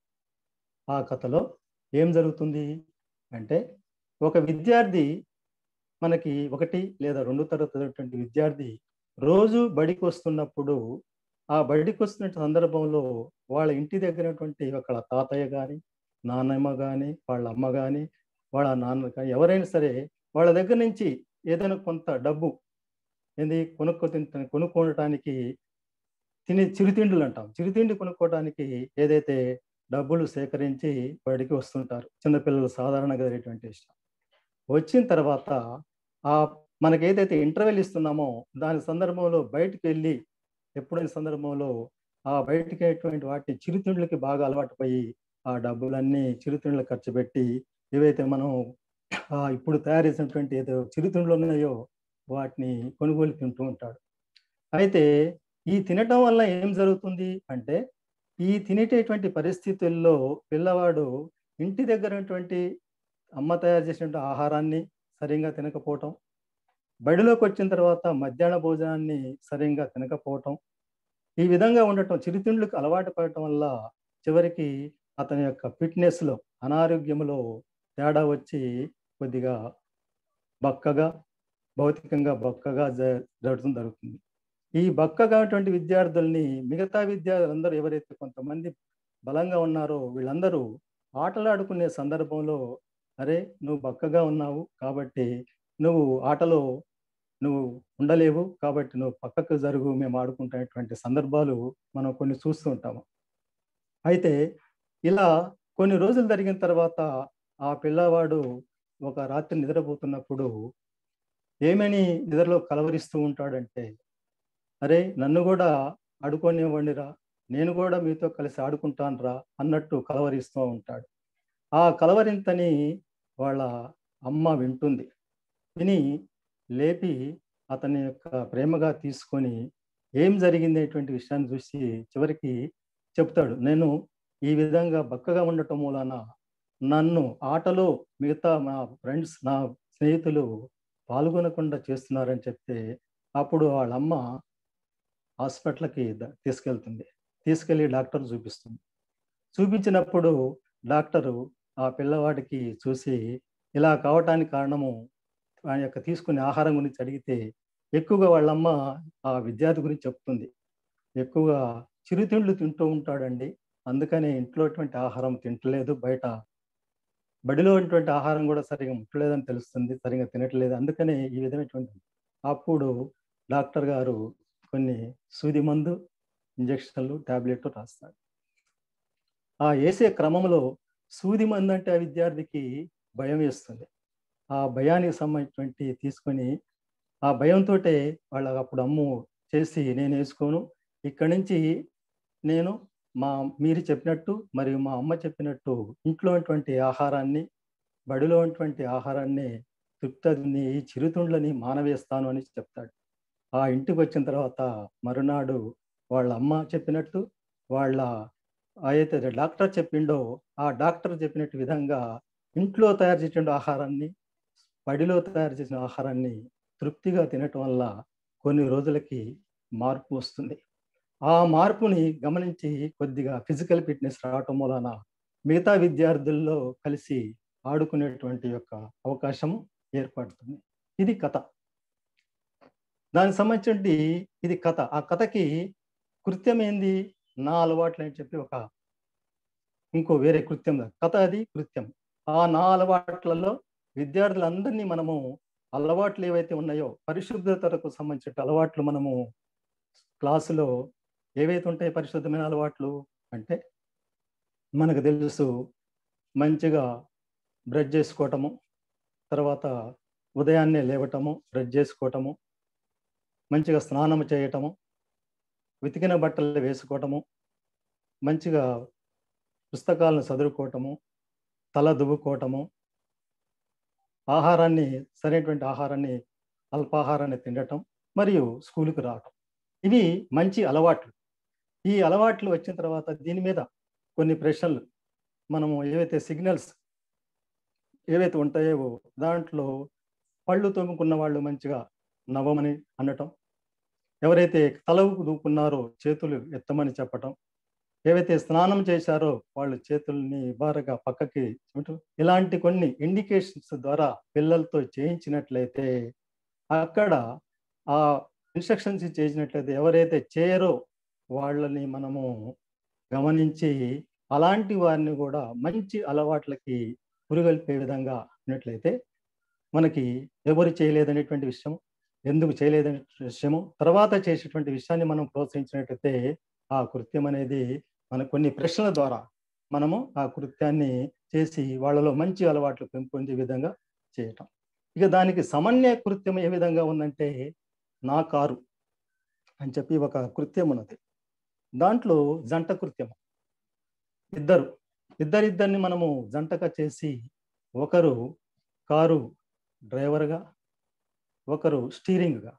S6: ఆ కథలో ఏం జరుగుతుంది అంటే ఒక విద్యార్థి మనకి ఒకటి లేదా రెండు తరగతి విద్యార్థి రోజు బడికి వస్తున్నప్పుడు ఆ బడికి వస్తున్న సందర్భంలో వాళ్ళ ఇంటి దగ్గరటువంటి ఒకళ్ళ తాతయ్య కానీ నాన్నమ్మ కానీ వాళ్ళ అమ్మ కానీ వాళ్ళ నాన్న కానీ ఎవరైనా సరే వాళ్ళ దగ్గర నుంచి ఏదైనా కొంత డబ్బు ఏంది కొనుక్కో తింట కొనుక్కోవటానికి తినే చిరుతిండులు అంటాం చిరుతిండి కొనుక్కోవడానికి ఏదైతే డబ్బులు సేకరించి బడికి వస్తుంటారు చిన్నపిల్లలు సాధారణంగా జరిగేటువంటి ఇష్టం వచ్చిన తర్వాత ఆ మనకి ఏదైతే ఇంటర్వెల్ ఇస్తున్నామో దాని సందర్భంలో బయటికి వెళ్ళి ఎప్పుడైనా సందర్భంలో ఆ బయటికి అయ్యేటువంటి వాటి చిరుతిండ్లకి బాగా అలవాటు పోయి ఆ డబ్బులన్నీ చిరుతిండ్లు ఖర్చు పెట్టి ఏవైతే మనం ఇప్పుడు తయారు చేసినటువంటి ఏదో చిరుతిండ్లు ఉన్నాయో వాటిని కొనుగోలు తింటూ ఉంటాడు అయితే ఈ తినటం వల్ల ఏం జరుగుతుంది అంటే ఈ తినేటటువంటి పరిస్థితుల్లో పిల్లవాడు ఇంటి దగ్గరటువంటి అమ్మ తయారు చేసినటువంటి ఆహారాన్ని సరిగ్గా తినకపోవటం బడిలోకి వచ్చిన తర్వాత మధ్యాహ్న భోజనాన్ని సరిగ్గా తినకపోవటం ఈ విధంగా ఉండటం చిరుతిండ్లకు అలవాటు పడటం వల్ల చివరికి అతని యొక్క ఫిట్నెస్లో అనారోగ్యంలో తేడా వచ్చి కొద్దిగా బక్కగా భౌతికంగా బక్కగా జరగడం జరుగుతుంది ఈ బక్కగా ఉన్నటువంటి విద్యార్థుల్ని మిగతా విద్యార్థులందరూ ఎవరైతే కొంతమంది బలంగా ఉన్నారో వీళ్ళందరూ ఆటలాడుకునే సందర్భంలో అరే నువ్వు బక్కగా ఉన్నావు కాబట్టి నువ్వు ఆటలో నువ్వు ఉండలేవు కాబట్టి నువ్వు పక్కకు జరుగు మేము ఆడుకుంటున్నటువంటి సందర్భాలు మనం కొన్ని చూస్తూ ఉంటాము అయితే ఇలా కొన్ని రోజులు జరిగిన తర్వాత ఆ పిల్లవాడు ఒక రాత్రి నిద్రపోతున్నప్పుడు ఏమని నిద్రలో కలవరిస్తూ ఉంటాడంటే అరే నన్ను కూడా ఆడుకోనివ్వండిరా నేను కూడా మీతో కలిసి ఆడుకుంటానురా అన్నట్టు కలవరిస్తూ ఉంటాడు ఆ కలవరింతని వాళ్ళ అమ్మ వింటుంది విని లేపి అతని యొక్క ప్రేమగా తీసుకొని ఏం జరిగింది అనేటువంటి విషయాన్ని చూసి చివరికి చెప్తాడు నేను ఈ విధంగా బక్కగా ఉండటం మూలాన నన్ను ఆటలో మిగతా మా ఫ్రెండ్స్ నా స్నేహితులు పాల్గొనకుండా చేస్తున్నారని చెప్తే అప్పుడు వాళ్ళమ్మ హాస్పిటల్కి ద- తీసుకెళ్తుంది తీసుకెళ్ళి డాక్టర్ చూపిస్తుంది చూపించినప్పుడు డాక్టరు ఆ పిల్లవాడికి చూసి ఇలా కావటానికి కారణము ఆయన యొక్క తీసుకునే ఆహారం గురించి అడిగితే ఎక్కువగా వాళ్ళమ్మ ఆ విద్యార్థి గురించి చెప్తుంది ఎక్కువగా చిరుతిండ్లు తింటూ ఉంటాడండి అందుకని ఇంట్లో అటువంటి ఆహారం తింటలేదు బయట బడిలో ఉన్నటువంటి ఆహారం కూడా సరిగా ముట్టలేదని తెలుస్తుంది సరిగా తినట్లేదు అందుకనే ఈ విధమైనటువంటి అప్పుడు డాక్టర్ గారు కొన్ని సూది మందు ఇంజక్షన్లు టాబ్లెట్లు రాస్తాడు ఆ వేసే క్రమంలో సూది మందు అంటే ఆ విద్యార్థికి భయం వేస్తుంది ఆ భయానికి సంబంధించినటువంటి తీసుకొని ఆ భయంతో వాళ్ళ అప్పుడు అమ్ము చేసి నేను వేసుకోను ఇక్కడి నుంచి నేను మా మీరు చెప్పినట్టు మరియు మా అమ్మ చెప్పినట్టు ఇంట్లో ఉన్నటువంటి ఆహారాన్ని బడిలో ఉన్నటువంటి ఆహారాన్ని తృప్తిని ఈ చిరుతుండ్లని మానవేస్తాను అని చెప్తాడు ఆ ఇంటికి వచ్చిన తర్వాత మరునాడు వాళ్ళ అమ్మ చెప్పినట్టు వాళ్ళ అయితే డాక్టర్ చెప్పిండో ఆ డాక్టర్ చెప్పినట్టు విధంగా ఇంట్లో తయారు చేసిన ఆహారాన్ని బడిలో తయారు చేసిన ఆహారాన్ని తృప్తిగా తినటం వల్ల కొన్ని రోజులకి మార్పు వస్తుంది ఆ మార్పుని గమనించి కొద్దిగా ఫిజికల్ ఫిట్నెస్ రావటం వలన మిగతా విద్యార్థుల్లో కలిసి ఆడుకునేటువంటి యొక్క అవకాశం ఏర్పడుతుంది ఇది కథ దానికి సంబంధించి ఇది కథ ఆ కథకి కృత్యం ఏంది నా అలవాట్లు అని చెప్పి ఒక ఇంకో వేరే కృత్యం ఉంది. కథ అది కృత్యం ఆ నా అలవాట్లలో విద్యార్థులందరినీ మనము అలవాట్లు ఏవైతే ఉన్నాయో పరిశుభ్రతకు సంబంధించిన అలవాట్లు మనము క్లాసులో ఏవైతే ఉంటాయి పరిశుద్ధమైన అలవాట్లు అంటే మనకు తెలుసు మంచిగా బ్రష్ చేసుకోవటము తర్వాత ఉదయాన్నే లేవటము బ్రష్ చేసుకోవటము మంచిగా స్నానం చేయటము ఉతికిన బట్టలు వేసుకోవటము మంచిగా పుస్తకాలను చదువుకోవటము తల దువ్వుకోవటము ఆహారాన్ని సరైనటువంటి ఆహారాన్ని అల్పాహారాన్ని తినటం మరియు స్కూలుకు రావటం ఇవి మంచి అలవాట్లు ఈ అలవాట్లు వచ్చిన తర్వాత దీని మీద కొన్ని ప్రశ్నలు మనము ఏవైతే సిగ్నల్స్ ఏవైతే ఉంటాయో దాంట్లో పళ్ళు తోముకున్న వాళ్ళు మంచిగా నవ్వమని అనటం ఎవరైతే తలవు దూకున్నారో చేతులు ఎత్తమని చెప్పటం ఏవైతే స్నానం చేశారో వాళ్ళు చేతుల్ని బారగా పక్కకి చూడటం ఇలాంటి కొన్ని ఇండికేషన్స్ ద్వారా పిల్లలతో చేయించినట్లయితే అక్కడ ఆ ఇన్స్ట్రక్షన్స్ చేసినట్లయితే ఎవరైతే చేయరో వాళ్ళని మనము గమనించి అలాంటి వారిని కూడా మంచి అలవాట్లకి పురుగొల్పే విధంగా ఉన్నట్లయితే మనకి ఎవరు చేయలేదనేటువంటి విషయం ఎందుకు చేయలేదనే విషయము తర్వాత చేసేటువంటి విషయాన్ని మనం ప్రోత్సహించినట్లయితే ఆ కృత్యం అనేది మన కొన్ని ప్రశ్నల ద్వారా మనము ఆ కృత్యాన్ని చేసి వాళ్ళలో మంచి అలవాట్లు పెంపొందే విధంగా చేయటం ఇక దానికి సమన్వయ కృత్యం ఏ విధంగా ఉందంటే నా కారు అని చెప్పి ఒక కృత్యం ఉన్నది దాంట్లో జంట కృత్యం ఇద్దరు ఇద్దరిద్దరిని మనము జంటగా చేసి ఒకరు కారు డ్రైవర్గా ఒకరు స్టీరింగ్గా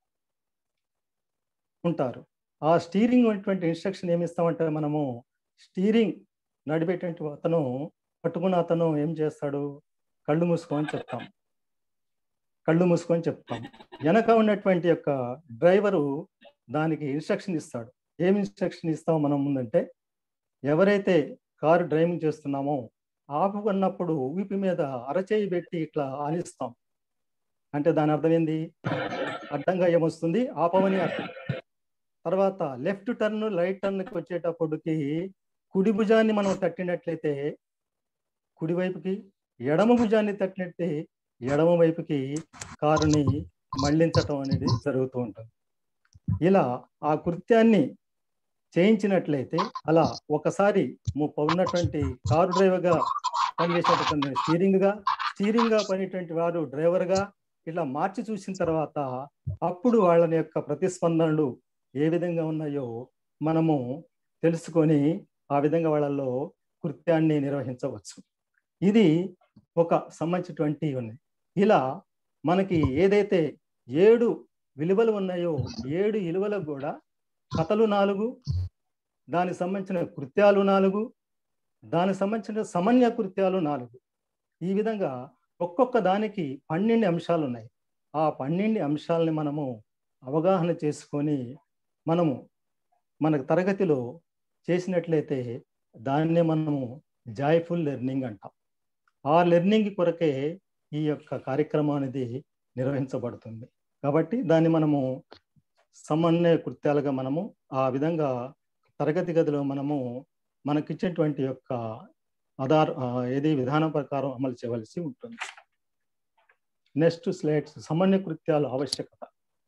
S6: ఉంటారు ఆ స్టీరింగ్ అనేటువంటి ఇన్స్ట్రక్షన్ ఏమి ఇస్తామంటే మనము స్టీరింగ్ నడిపేటువంటి అతను పట్టుకున్న అతను ఏం చేస్తాడు కళ్ళు మూసుకొని చెప్తాం కళ్ళు మూసుకొని చెప్తాం వెనక ఉన్నటువంటి యొక్క డ్రైవరు దానికి ఇన్స్ట్రక్షన్ ఇస్తాడు ఏం ఇన్స్ట్రక్షన్ ఇస్తాం మనం ముందంటే ఎవరైతే కారు డ్రైవింగ్ చేస్తున్నామో ఆపుకున్నప్పుడు ఊపి మీద అరచేయి పెట్టి ఇట్లా ఆనిస్తాం అంటే దాని అర్థం ఏంది అడ్డంగా ఏమొస్తుంది ఆపమని అర్థం తర్వాత లెఫ్ట్ టర్న్ రైట్ టర్న్కి వచ్చేటప్పటికి కుడి భుజాన్ని మనం తట్టినట్లయితే కుడి వైపుకి ఎడమ భుజాన్ని తట్టినట్టే ఎడమ వైపుకి కారుని మళ్లించటం అనేది జరుగుతూ ఉంటుంది ఇలా ఆ కృత్యాన్ని చేయించినట్లయితే అలా ఒకసారి ఉన్నటువంటి కారు డ్రైవర్గా పనిచేసేటటువంటి స్టీరింగ్గా స్టీరింగ్గా పనిటువంటి వారు డ్రైవర్గా ఇలా మార్చి చూసిన తర్వాత అప్పుడు వాళ్ళని యొక్క ప్రతిస్పందనలు ఏ విధంగా ఉన్నాయో మనము తెలుసుకొని ఆ విధంగా వాళ్ళలో కృత్యాన్ని నిర్వహించవచ్చు ఇది ఒక సంబంధించినటువంటి ఉన్నాయి ఇలా మనకి ఏదైతే ఏడు విలువలు ఉన్నాయో ఏడు విలువలకు కూడా కథలు నాలుగు దానికి సంబంధించిన కృత్యాలు నాలుగు దానికి సంబంధించిన సమన్వయ కృత్యాలు నాలుగు ఈ విధంగా ఒక్కొక్క దానికి పన్నెండు అంశాలు ఉన్నాయి ఆ పన్నెండు అంశాలని మనము అవగాహన చేసుకొని మనము మనకు తరగతిలో చేసినట్లయితే దాన్నే మనము జాయ్ఫుల్ లెర్నింగ్ అంటాం ఆ లెర్నింగ్ కొరకే ఈ యొక్క కార్యక్రమం అనేది నిర్వహించబడుతుంది కాబట్టి దాన్ని మనము సమన్వయ కృత్యాలుగా మనము ఆ విధంగా తరగతి గదిలో మనము మనకిచ్చేటువంటి యొక్క ఆధార్ ఏది విధానం ప్రకారం అమలు చేయవలసి ఉంటుంది నెక్స్ట్ స్లైడ్స్ సమన్వయ కృత్యాల ఆవశ్యకత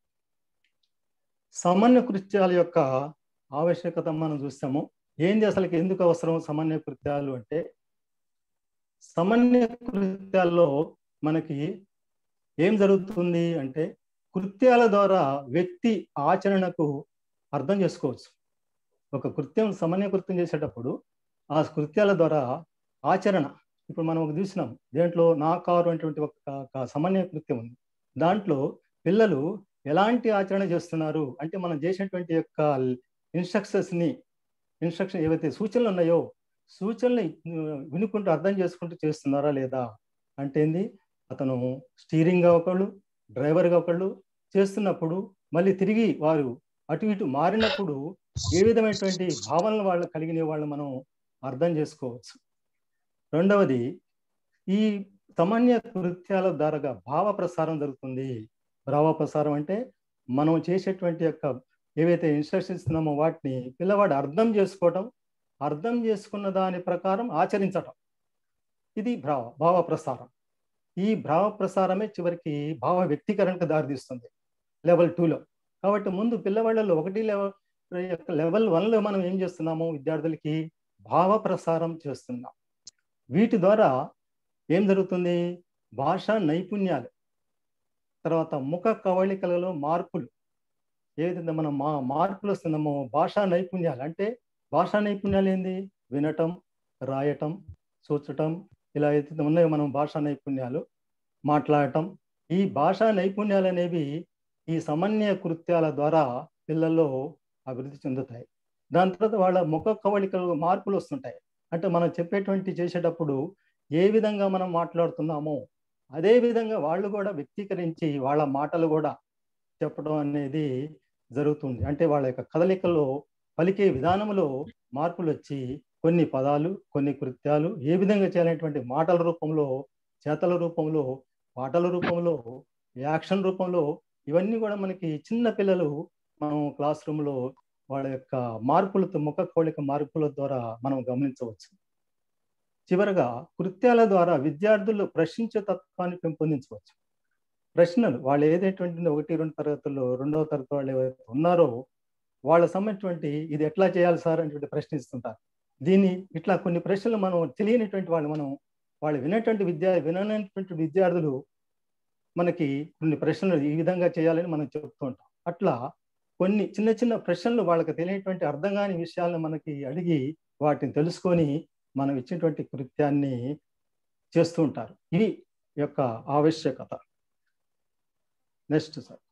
S6: సమన్వయ కృత్యాల యొక్క ఆవశ్యకత మనం చూస్తాము ఏంది అసలు ఎందుకు అవసరం సమన్వయ కృత్యాలు అంటే సమన్వయ కృత్యాల్లో మనకి ఏం జరుగుతుంది అంటే కృత్యాల ద్వారా వ్యక్తి ఆచరణకు అర్థం చేసుకోవచ్చు ఒక కృత్యం సమన్వయ కృత్యం చేసేటప్పుడు ఆ కృత్యాల ద్వారా ఆచరణ ఇప్పుడు మనం ఒక చూసినాం దేంట్లో నా కారు అనేటువంటి ఒక సమన్వయ కృత్యం ఉంది దాంట్లో పిల్లలు ఎలాంటి ఆచరణ చేస్తున్నారు అంటే మనం చేసినటువంటి యొక్క ఇన్స్ట్రక్షన్స్ ని ఇన్స్ట్రక్షన్ ఏవైతే సూచనలు ఉన్నాయో సూచనలు వినుకుంటూ అర్థం చేసుకుంటూ చేస్తున్నారా లేదా అంటే ఏంది అతను స్టీరింగ్ ఒకళ్ళు డ్రైవర్గా ఒకళ్ళు చేస్తున్నప్పుడు మళ్ళీ తిరిగి వారు అటు ఇటు మారినప్పుడు ఏ విధమైనటువంటి భావనలు వాళ్ళు కలిగిన వాళ్ళు మనం అర్థం చేసుకోవచ్చు రెండవది ఈ సమన్య కృత్యాల ద్వారాగా భావ ప్రసారం జరుగుతుంది భావ ప్రసారం అంటే మనం చేసేటువంటి యొక్క ఏవైతే ఇన్స్ట్రక్షన్స్ ఇస్తున్నామో వాటిని పిల్లవాడు అర్థం చేసుకోవటం అర్థం చేసుకున్న దాని ప్రకారం ఆచరించటం ఇది భావ భావ ప్రసారం ఈ భావ ప్రసారమే చివరికి భావ వ్యక్తీకరణకు దారితీస్తుంది లెవెల్ టూలో కాబట్టి ముందు పిల్లవాళ్ళలో ఒకటి లెవెల్ లెవెల్ వన్లో మనం ఏం చేస్తున్నాము విద్యార్థులకి భావ ప్రసారం చేస్తున్నాం వీటి ద్వారా ఏం జరుగుతుంది భాషా నైపుణ్యాలు తర్వాత ముఖ కవళికలలో మార్పులు ఏదైతే మనం మా మార్పులు వస్తున్నామో భాషా నైపుణ్యాలు అంటే భాషా నైపుణ్యాలు ఏంది వినటం రాయటం చూచటం ఇలా అయితే ఉన్నాయో మనం భాషా నైపుణ్యాలు మాట్లాడటం ఈ భాషా నైపుణ్యాలు అనేవి ఈ సమన్వయ కృత్యాల ద్వారా పిల్లల్లో అభివృద్ధి చెందుతాయి దాని తర్వాత వాళ్ళ ముఖ కవళికలు మార్పులు వస్తుంటాయి అంటే మనం చెప్పేటువంటి చేసేటప్పుడు ఏ విధంగా మనం మాట్లాడుతున్నామో అదే విధంగా వాళ్ళు కూడా వ్యక్తీకరించి వాళ్ళ మాటలు కూడా చెప్పడం అనేది జరుగుతుంది అంటే వాళ్ళ యొక్క కదలికల్లో పలికే విధానంలో మార్పులు వచ్చి కొన్ని పదాలు కొన్ని కృత్యాలు ఏ విధంగా చేయాలనేటువంటి మాటల రూపంలో చేతల రూపంలో పాటల రూపంలో యాక్షన్ రూపంలో ఇవన్నీ కూడా మనకి చిన్న పిల్లలు మనం క్లాస్ రూమ్లో వాళ్ళ యొక్క మార్పులతో ముఖ కౌళిక మార్పుల ద్వారా మనం గమనించవచ్చు చివరగా కృత్యాల ద్వారా విద్యార్థులు ప్రశ్నించే తత్వాన్ని పెంపొందించవచ్చు ప్రశ్నలు వాళ్ళు ఏదైతే ఒకటి రెండు తరగతుల్లో రెండవ తరగతి వాళ్ళు ఏవైతే ఉన్నారో వాళ్ళ సంబంధించినటువంటి ఇది ఎట్లా చేయాలి సార్ అనేటువంటి ప్రశ్నిస్తుంటారు దీన్ని ఇట్లా కొన్ని ప్రశ్నలు మనం తెలియనిటువంటి వాళ్ళు మనం వాళ్ళు వినేటువంటి విద్యా వినటువంటి విద్యార్థులు మనకి కొన్ని ప్రశ్నలు ఈ విధంగా చేయాలని మనం చెప్తూ ఉంటాం అట్లా కొన్ని చిన్న చిన్న ప్రశ్నలు వాళ్ళకి తెలియనటువంటి అర్థం కాని విషయాలను మనకి అడిగి వాటిని తెలుసుకొని మనం ఇచ్చినటువంటి కృత్యాన్ని చేస్తూ ఉంటారు ఇది యొక్క ఆవశ్యకత నెక్స్ట్ సార్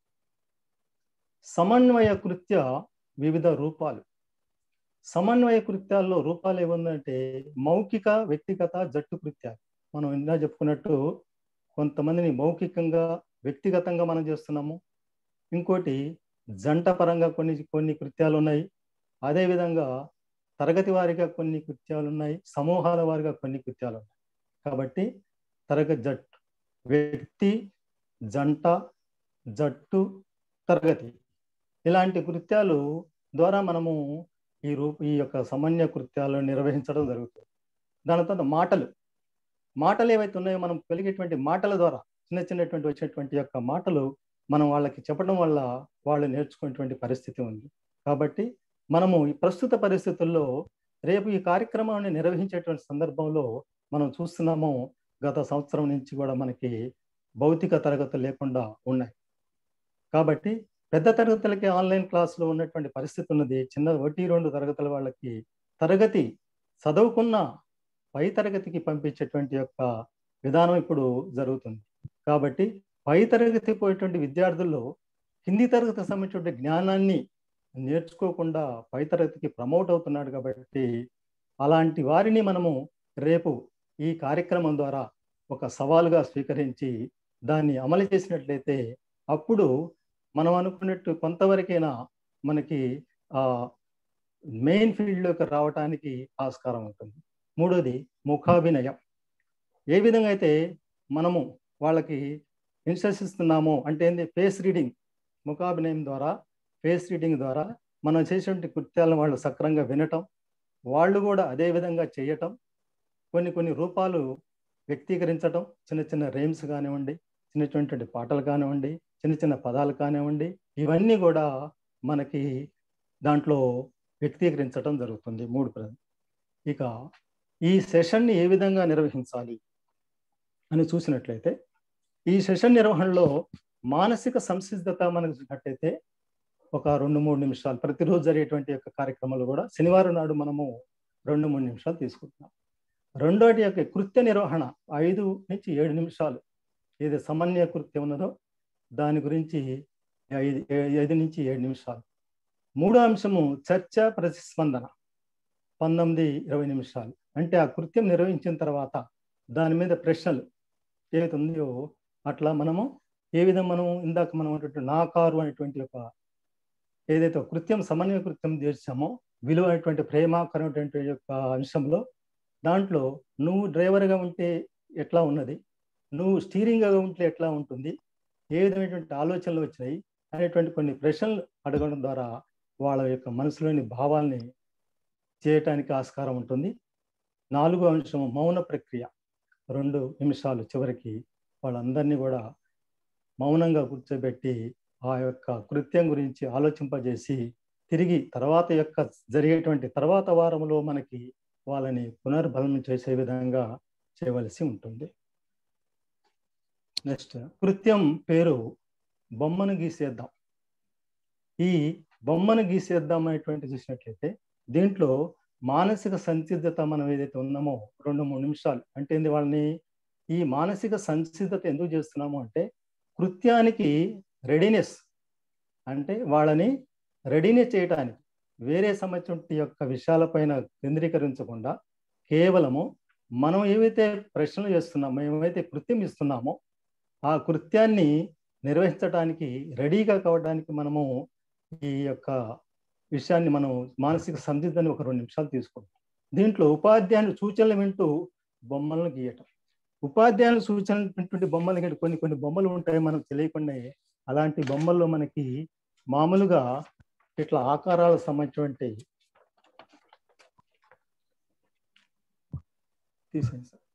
S6: సమన్వయ కృత్య వివిధ రూపాలు సమన్వయ కృత్యాల్లో రూపాలు ఏముందంటే మౌఖిక వ్యక్తిగత జట్టు కృత్యాలు మనం ఇందా చెప్పుకున్నట్టు కొంతమందిని మౌఖికంగా వ్యక్తిగతంగా మనం చేస్తున్నాము ఇంకోటి జంట పరంగా కొన్ని కొన్ని కృత్యాలు ఉన్నాయి అదేవిధంగా తరగతి వారిగా కొన్ని కృత్యాలు ఉన్నాయి సమూహాల వారిగా కొన్ని కృత్యాలు ఉన్నాయి కాబట్టి తరగతి జట్టు వ్యక్తి జంట జట్టు తరగతి ఇలాంటి కృత్యాలు ద్వారా మనము ఈ రూప ఈ యొక్క సమన్వయ కృత్యాలను నిర్వహించడం జరుగుతుంది దాని తర్వాత మాటలు మాటలు ఏవైతే ఉన్నాయో మనం కలిగేటువంటి మాటల ద్వారా చిన్న చిన్నటువంటి వచ్చినటువంటి యొక్క మాటలు మనం వాళ్ళకి చెప్పడం వల్ల వాళ్ళు నేర్చుకునేటువంటి పరిస్థితి ఉంది కాబట్టి మనము ఈ ప్రస్తుత పరిస్థితుల్లో రేపు ఈ కార్యక్రమాన్ని నిర్వహించేటువంటి సందర్భంలో మనం చూస్తున్నాము గత సంవత్సరం నుంచి కూడా మనకి భౌతిక తరగతులు లేకుండా ఉన్నాయి కాబట్టి పెద్ద తరగతులకి ఆన్లైన్ క్లాసులో ఉన్నటువంటి పరిస్థితి ఉన్నది చిన్న ఒకటి రెండు తరగతుల వాళ్ళకి తరగతి చదువుకున్న పై తరగతికి పంపించేటువంటి యొక్క విధానం ఇప్పుడు జరుగుతుంది కాబట్టి పై తరగతి పోయేటువంటి విద్యార్థుల్లో కింది తరగతి సంబంధించిన జ్ఞానాన్ని నేర్చుకోకుండా పై తరగతికి ప్రమోట్ అవుతున్నాడు కాబట్టి అలాంటి వారిని మనము రేపు ఈ కార్యక్రమం ద్వారా ఒక సవాలుగా స్వీకరించి దాన్ని అమలు చేసినట్లయితే అప్పుడు మనం అనుకున్నట్టు కొంతవరకైనా మనకి ఆ మెయిన్ ఫీల్డ్లోకి రావడానికి ఆస్కారం ఉంటుంది మూడోది ముఖాభినయం ఏ విధంగా అయితే మనము వాళ్ళకి ఇన్స్ట్రక్స్ ఇస్తున్నామో అంటే ఏంది ఫేస్ రీడింగ్ ముఖాభినయం ద్వారా ఫేస్ రీడింగ్ ద్వారా మనం చేసేటువంటి కృత్యాలను వాళ్ళు సక్రంగా వినటం వాళ్ళు కూడా అదే విధంగా చేయటం కొన్ని కొన్ని రూపాలు వ్యక్తీకరించటం చిన్న చిన్న రేమ్స్ కానివ్వండి చిన్న చిన్నటువంటి పాటలు కానివ్వండి చిన్న చిన్న పదాలు కానివ్వండి ఇవన్నీ కూడా మనకి దాంట్లో వ్యక్తీకరించడం జరుగుతుంది మూడు ప్ర ఇక ఈ సెషన్ని ఏ విధంగా నిర్వహించాలి అని చూసినట్లయితే ఈ సెషన్ నిర్వహణలో మానసిక సంసిద్ధత మనకు చూసినట్లయితే ఒక రెండు మూడు నిమిషాలు ప్రతిరోజు జరిగేటువంటి యొక్క కార్యక్రమాలు కూడా శనివారం నాడు మనము రెండు మూడు నిమిషాలు తీసుకుంటున్నాం రెండోటి యొక్క కృత్య నిర్వహణ ఐదు నుంచి ఏడు నిమిషాలు ఏది సమన్వయ కృత్యం ఉన్నదో దాని గురించి ఐదు ఐదు నుంచి ఏడు నిమిషాలు మూడో అంశము చర్చ ప్రతిస్పందన పంతొమ్మిది ఇరవై నిమిషాలు అంటే ఆ కృత్యం నిర్వహించిన తర్వాత దాని మీద ప్రశ్నలు ఏదైతే ఉందో అట్లా మనము ఏ విధంగా మనం ఇందాక మనం అన్నటువంటి నా కారు అనేటువంటి ఒక ఏదైతే కృత్యం సమన్వయ కృత్యం చేసామో విలువ అనేటువంటి ప్రేమాకరమైనటువంటి యొక్క అంశంలో దాంట్లో నువ్వు డ్రైవర్గా ఉంటే ఎట్లా ఉన్నది నువ్వు స్టీరింగ్గా ఉంటే ఎట్లా ఉంటుంది ఏ విధమైనటువంటి ఆలోచనలు వచ్చినాయి అనేటువంటి కొన్ని ప్రశ్నలు అడగడం ద్వారా వాళ్ళ యొక్క మనసులోని భావాల్ని చేయటానికి ఆస్కారం ఉంటుంది నాలుగో అంశం మౌన ప్రక్రియ రెండు నిమిషాలు చివరికి వాళ్ళందరినీ కూడా మౌనంగా కూర్చోబెట్టి ఆ యొక్క కృత్యం గురించి ఆలోచింపజేసి తిరిగి తర్వాత యొక్క జరిగేటువంటి తర్వాత వారంలో మనకి వాళ్ళని పునర్బలం చేసే విధంగా చేయవలసి ఉంటుంది నెక్స్ట్ కృత్యం పేరు బొమ్మను గీసేద్దాం ఈ బొమ్మను గీసేద్దాం అనేటువంటి చూసినట్లయితే దీంట్లో మానసిక సంసిద్ధత మనం ఏదైతే ఉన్నామో రెండు మూడు నిమిషాలు అంటే ఏంది వాళ్ళని ఈ మానసిక సంసిద్ధత ఎందుకు చేస్తున్నాము అంటే కృత్యానికి రెడీనెస్ అంటే వాళ్ళని రెడీనెస్ చేయటానికి వేరే సంబంధించిన యొక్క విషయాలపైన కేంద్రీకరించకుండా కేవలము మనం ఏవైతే ప్రశ్నలు చేస్తున్నామో ఏవైతే కృత్యం ఇస్తున్నామో ఆ కృత్యాన్ని నిర్వహించడానికి రెడీగా కావడానికి మనము ఈ యొక్క విషయాన్ని మనం మానసిక సందిగ్ధాన్ని ఒక రెండు నిమిషాలు తీసుకుంటాం దీంట్లో ఉపాధ్యాయుని సూచనలు వింటూ బొమ్మలను గీయటం ఉపాధ్యాయుని సూచనలు వింటుంటే బొమ్మలు గీయటం కొన్ని కొన్ని బొమ్మలు ఉంటాయి మనకు తెలియకుండా అలాంటి బొమ్మల్లో మనకి మామూలుగా ఇట్లా ఆకారాలకు సంబంధించినటువంటి తీసేయండి సార్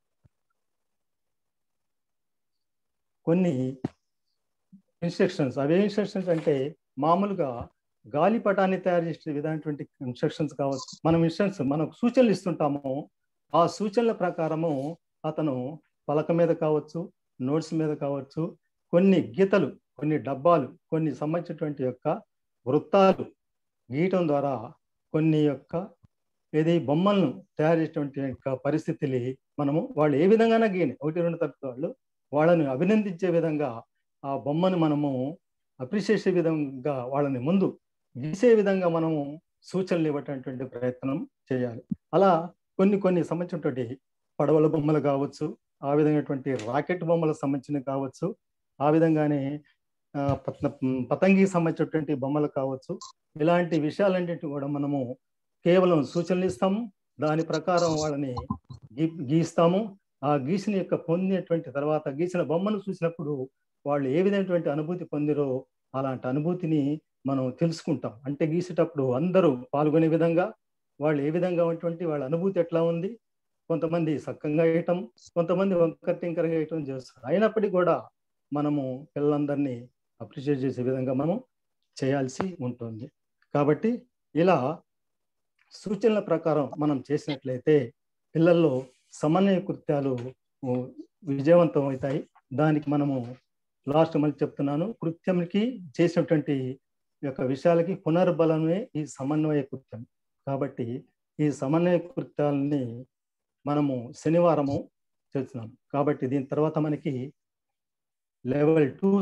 S6: కొన్ని ఇన్స్ట్రక్షన్స్ అవే ఇన్స్ట్రక్షన్స్ అంటే మామూలుగా గాలిపటాన్ని తయారు చేసే విధానటువంటి ఇన్స్ట్రక్షన్స్ కావచ్చు మనం ఇన్స్ట్రక్షన్స్ మనకు సూచనలు ఇస్తుంటాము ఆ సూచనల ప్రకారము అతను పలక మీద కావచ్చు నోట్స్ మీద కావచ్చు కొన్ని గీతలు కొన్ని డబ్బాలు కొన్ని సంబంధించినటువంటి యొక్క వృత్తాలు గీయటం ద్వారా కొన్ని యొక్క ఏది బొమ్మలను తయారు చేసేటువంటి యొక్క పరిస్థితిని మనము వాళ్ళు ఏ విధంగా గీయని ఒకటి రెండు తరగతి వాళ్ళు వాళ్ళని అభినందించే విధంగా ఆ బొమ్మను మనము అప్రిషియేట్ విధంగా వాళ్ళని ముందు గీసే విధంగా మనము సూచనలు ఇవ్వటటువంటి ప్రయత్నం చేయాలి అలా కొన్ని కొన్ని సంబంధించినటువంటి పడవల బొమ్మలు కావచ్చు ఆ విధమైనటువంటి రాకెట్ బొమ్మలకు సంబంధించినవి కావచ్చు ఆ విధంగానే పతంగి సంబంధించినటువంటి బొమ్మలు కావచ్చు ఇలాంటి విషయాలన్నింటినీ కూడా మనము కేవలం సూచనలు ఇస్తాము దాని ప్రకారం వాళ్ళని గీ గీస్తాము ఆ గీసిన యొక్క పొందినటువంటి తర్వాత గీసిన బొమ్మను చూసినప్పుడు వాళ్ళు ఏ విధమైనటువంటి అనుభూతి పొందిరో అలాంటి అనుభూతిని మనం తెలుసుకుంటాం అంటే గీసేటప్పుడు అందరూ పాల్గొనే విధంగా వాళ్ళు ఏ విధంగా ఉన్నటువంటి వాళ్ళ అనుభూతి ఎట్లా ఉంది కొంతమంది సక్కంగా వేయటం కొంతమంది వంకర టింకరగా వేయటం చేస్తారు అయినప్పటికీ కూడా మనము పిల్లలందరినీ అప్రిషియేట్ చేసే విధంగా మనం చేయాల్సి ఉంటుంది కాబట్టి ఇలా సూచనల ప్రకారం మనం చేసినట్లయితే పిల్లల్లో సమన్వయ కృత్యాలు విజయవంతం అవుతాయి దానికి మనము లాస్ట్ మళ్ళీ చెప్తున్నాను కృత్యంకి చేసినటువంటి యొక్క విషయాలకి పునర్బలమే ఈ సమన్వయ కృత్యం కాబట్టి ఈ సమన్వయ కృత్యాలని మనము శనివారము చేస్తున్నాం కాబట్టి దీని తర్వాత మనకి లెవెల్ టూ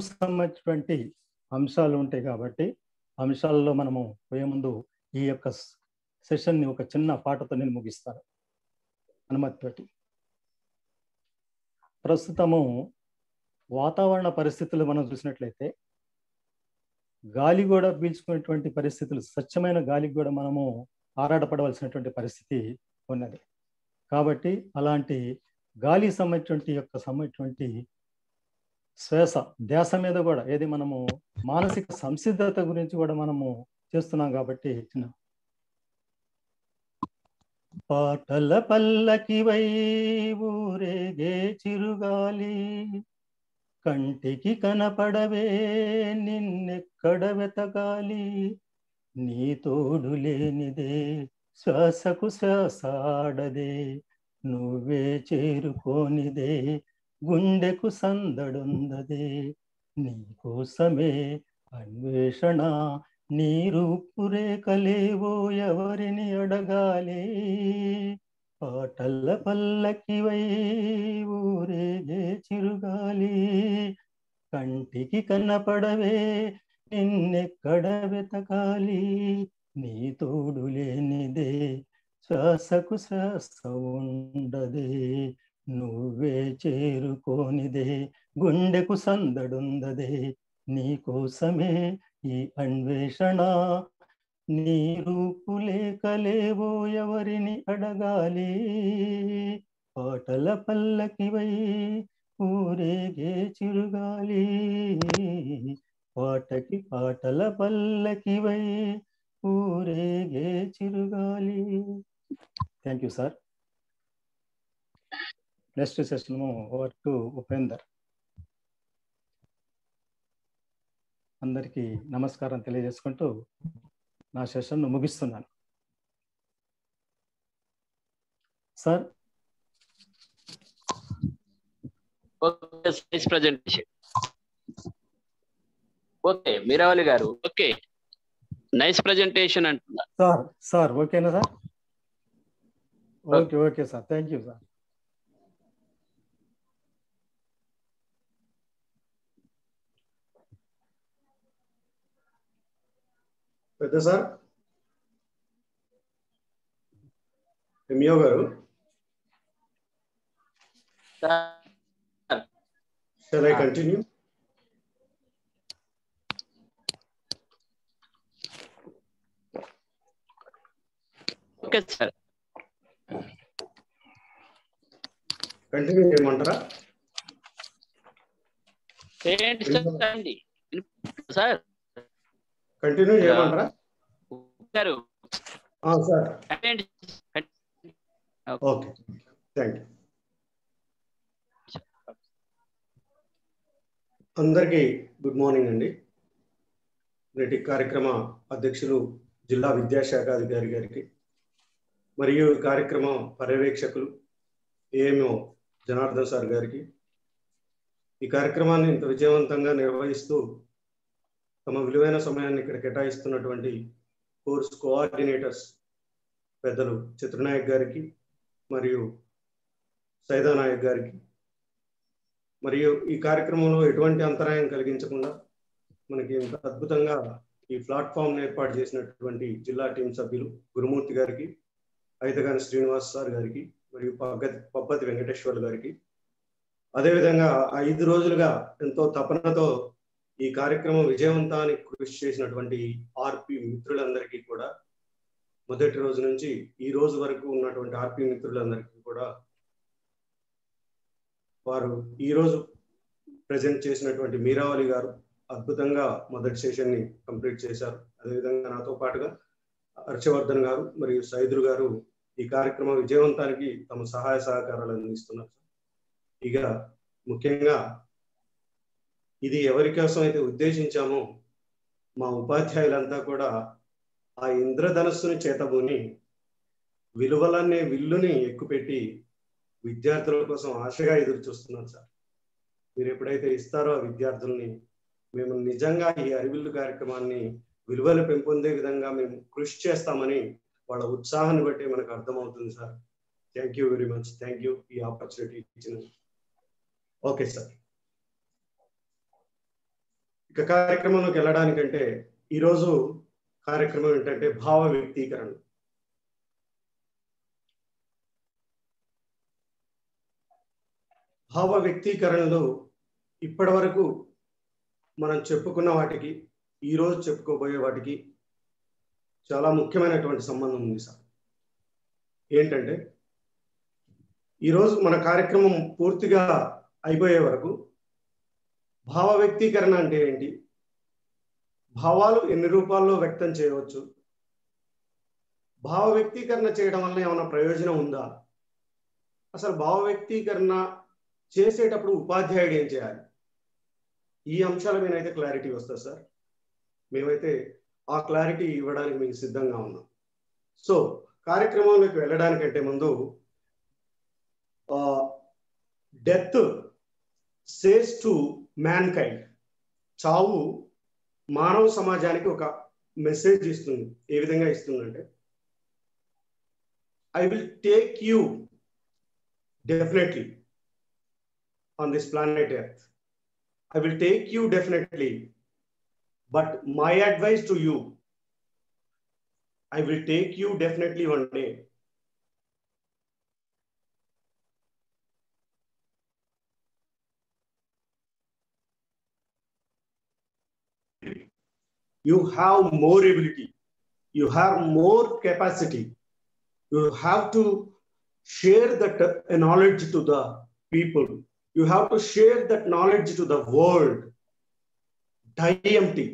S6: సంబంధించినటువంటి అంశాలు ఉంటాయి కాబట్టి అంశాలలో మనము పోయే ముందు ఈ యొక్క సెషన్ని ఒక చిన్న పాటతో నేను ముగిస్తాను అనుమతితోటి ప్రస్తుతము వాతావరణ పరిస్థితులు మనం చూసినట్లయితే గాలి కూడా పీల్చుకునేటువంటి పరిస్థితులు స్వచ్ఛమైన గాలికి కూడా మనము ఆరాటపడవలసినటువంటి పరిస్థితి ఉన్నది కాబట్టి అలాంటి గాలి సంబంధించినటువంటి యొక్క సంబంధించినటువంటి శ్వాస ధ్యాస మీద కూడా ఏది మనము మానసిక సంసిద్ధత గురించి కూడా మనము చేస్తున్నాం కాబట్టి చిన్న పాటల పల్లకి వై ఊరేగే చిరుగాలి కంటికి కనపడవే నిన్నెక్కడ వెతకాలి నీ తోడు లేనిదే శ్వాసకు శ్వాసాడదే నువ్వే చేరుకోనిదే గుండెకు సందడుందదే నీకోసమే అన్వేషణ నీ రూపురేఖలేవో ఎవరిని అడగాలి పాటల పల్లకివై ఊరేగే చిరుగాలి కంటికి కన్నపడవే నిన్నెక్కడ వెతకాలి నీ తోడు లేనిదే శ్వాసకు శ్వాస ఉండదే నువ్వే చేరుకోనిదే గుండెకు సందడుందదే నీకోసమే ఈ అన్వేషణ నీ రూపులేకలేవో ఎవరిని అడగాలి పాటల పల్లకివై ఊరేగే చిరుగాలి పాటకి పాటల పల్లకివై ఊరేగే చిరుగాలి thank you sir next session over to Upender అందరికీ నమస్కారం తెలియజేసుకుంటూ నా సెషన్ ముగిస్తున్నాను sir
S3: okay science presentation okay Meeravali garu okay nice presentation అంటున్నా
S6: సార్ సార్ ఓకేనా sir okay okay sir thank you sir
S2: పెద్ద sir MEO garu shall I continue
S3: okay sir
S2: continue చేయమంటారా
S3: చేయండి సార్ అండి సార్
S2: కంటిన్యూ చేయమంటారా
S3: గారు
S2: ఆ, సార్
S3: చేయండి.
S2: ఓకే థ్యాంక్ యూ అందరికీ గుడ్ మార్నింగ్ అండి నేటి కార్యక్రమ అధ్యక్షులు జిల్లా విద్యాశాఖ అధికారి గారికి మరియు ఈ కార్యక్రమ పర్యవేక్షకులు ఏఎంఓ జనార్దన్ సార్ గారికి ఈ కార్యక్రమాన్ని ఇంత విజయవంతంగా నిర్వహిస్తూ తమ విలువైన సమయాన్ని ఇక్కడ కేటాయిస్తున్నటువంటి కోర్స్ కోఆర్డినేటర్స్ పెద్దలు చిత్రనాయక్ గారికి మరియు సైదా నాయక్ గారికి మరియు ఈ కార్యక్రమంలో ఎటువంటి అంతరాయం కలిగించకుండా మనకి ఇంత అద్భుతంగా ఈ ప్లాట్ఫామ్ ఏర్పాటు చేసినటువంటి జిల్లా టీం సభ్యులు గురుమూర్తి గారికి ఐతగాని శ్రీనివాస్ సార్ గారికి మరియు పగ్గతి పబ్బతి వెంకటేశ్వర్ గారికి అదేవిధంగా ఐదు రోజులుగా ఎంతో తపనతో ఈ కార్యక్రమం విజయవంతానికి కృషి చేసినటువంటి ఆర్పి మిత్రులందరికీ కూడా మొదటి రోజు నుంచి ఈ రోజు వరకు ఉన్నటువంటి ఆర్పి మిత్రులందరికీ కూడా వారు ఈ రోజు ప్రజెంట్ చేసినటువంటి మీరావళి గారు అద్భుతంగా మొదటి సెషన్ ని కంప్లీట్ చేశారు అదేవిధంగా నాతో పాటుగా హర్షవర్ధన్ గారు మరియు సైదులు గారు ఈ కార్యక్రమ విజయవంతానికి తమ సహాయ సహకారాలు అందిస్తున్నారు ఇక ముఖ్యంగా ఇది ఎవరి కోసం అయితే ఉద్దేశించామో మా ఉపాధ్యాయులంతా కూడా ఆ ఇంద్రధనస్సుని చేతబూని విలువలనే విల్లుని ఎక్కుపెట్టి విద్యార్థుల కోసం ఆశగా ఎదురు చూస్తున్నారు సార్ మీరు ఎప్పుడైతే ఇస్తారో ఆ విద్యార్థుల్ని మేము నిజంగా ఈ అరివిల్లు కార్యక్రమాన్ని విలువలు పెంపొందే విధంగా మేము కృషి చేస్తామని వాళ్ళ ఉత్సాహాన్ని బట్టి మనకు అర్థమవుతుంది sir thank you very much thank you ఈ ఆపర్చునిటీ ఇచ్చిన ఓకే సార్ ఇక కార్యక్రమంలోకి వెళ్ళడానికంటే ఈరోజు కార్యక్రమం ఏంటంటే భావ వ్యక్తీకరణ భావ వ్యక్తీకరణలో ఇప్పటి వరకు మనం చెప్పుకున్న వాటికి ఈరోజు చెప్పుకోబోయే వాటికి చాలా ముఖ్యమైనటువంటి సంబంధం ఉంది సార్ ఏంటంటే ఈరోజు మన కార్యక్రమం పూర్తిగా అయిపోయే వరకు భావ వ్యక్తీకరణ అంటే ఏంటి భావాలు ఎన్ని రూపాల్లో వ్యక్తం చేయవచ్చు భావ వ్యక్తీకరణ చేయడం వల్ల ఏమైనా ప్రయోజనం ఉందా అసలు భావ వ్యక్తీకరణ చేసేటప్పుడు ఉపాధ్యాయుడు ఏం చేయాలి ఈ అంశాల మీద అయితే క్లారిటీ వస్తుంది సార్ మేమైతే ఆ క్లారిటీ ఇవ్వడానికి మీకు సిద్ధంగా ఉన్నాం సో కార్యక్రమంలోకి వెళ్ళడానికంటే ముందు death says to mankind చావు మానవ సమాజానికి ఒక మెసేజ్ ఇస్తుంది ఏ విధంగా ఇస్తుందంటే I will take you definitely on this planet earth I will take you definitely but my advice to you I will take you definitely one day you have more ability you have more capacity you have to share that uh, knowledge to the people you have to share that knowledge to the world die empty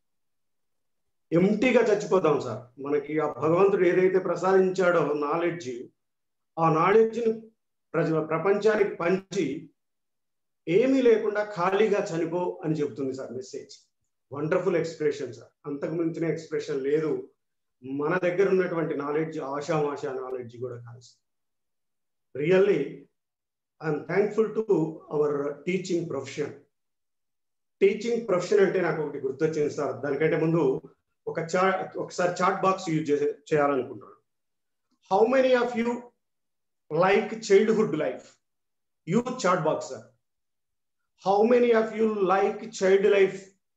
S2: ఎంటీగా చచ్చిపోతాం sir మనకి ఆ భగవంతుడు ఏదైతే ప్రసాదించాడో knowledge ఆ నాలెడ్జ్ని ప్రజ ప్రపంచానికి పంచి ఏమీ లేకుండా ఖాళీగా చనిపో అని చెబుతుంది sir message wonderful expression sir అంతకు మించిన ఎక్స్ప్రెషన్ లేదు మన దగ్గర ఉన్నటువంటి నాలెడ్జ్ ఆషామాషా నాలెడ్జ్ కూడా కాదు really I'm thankful to our teaching profession teaching profession అంటే నాకు ఒకటి గుర్తొచ్చింది సార్ దానికంటే ముందు ఒక చా ఒకసారి చాట్ బాక్స్ యూజ్ చేసే చేయాలనుకుంటున్నాను how many of you like childhood life youth chat box sir how many of you like child life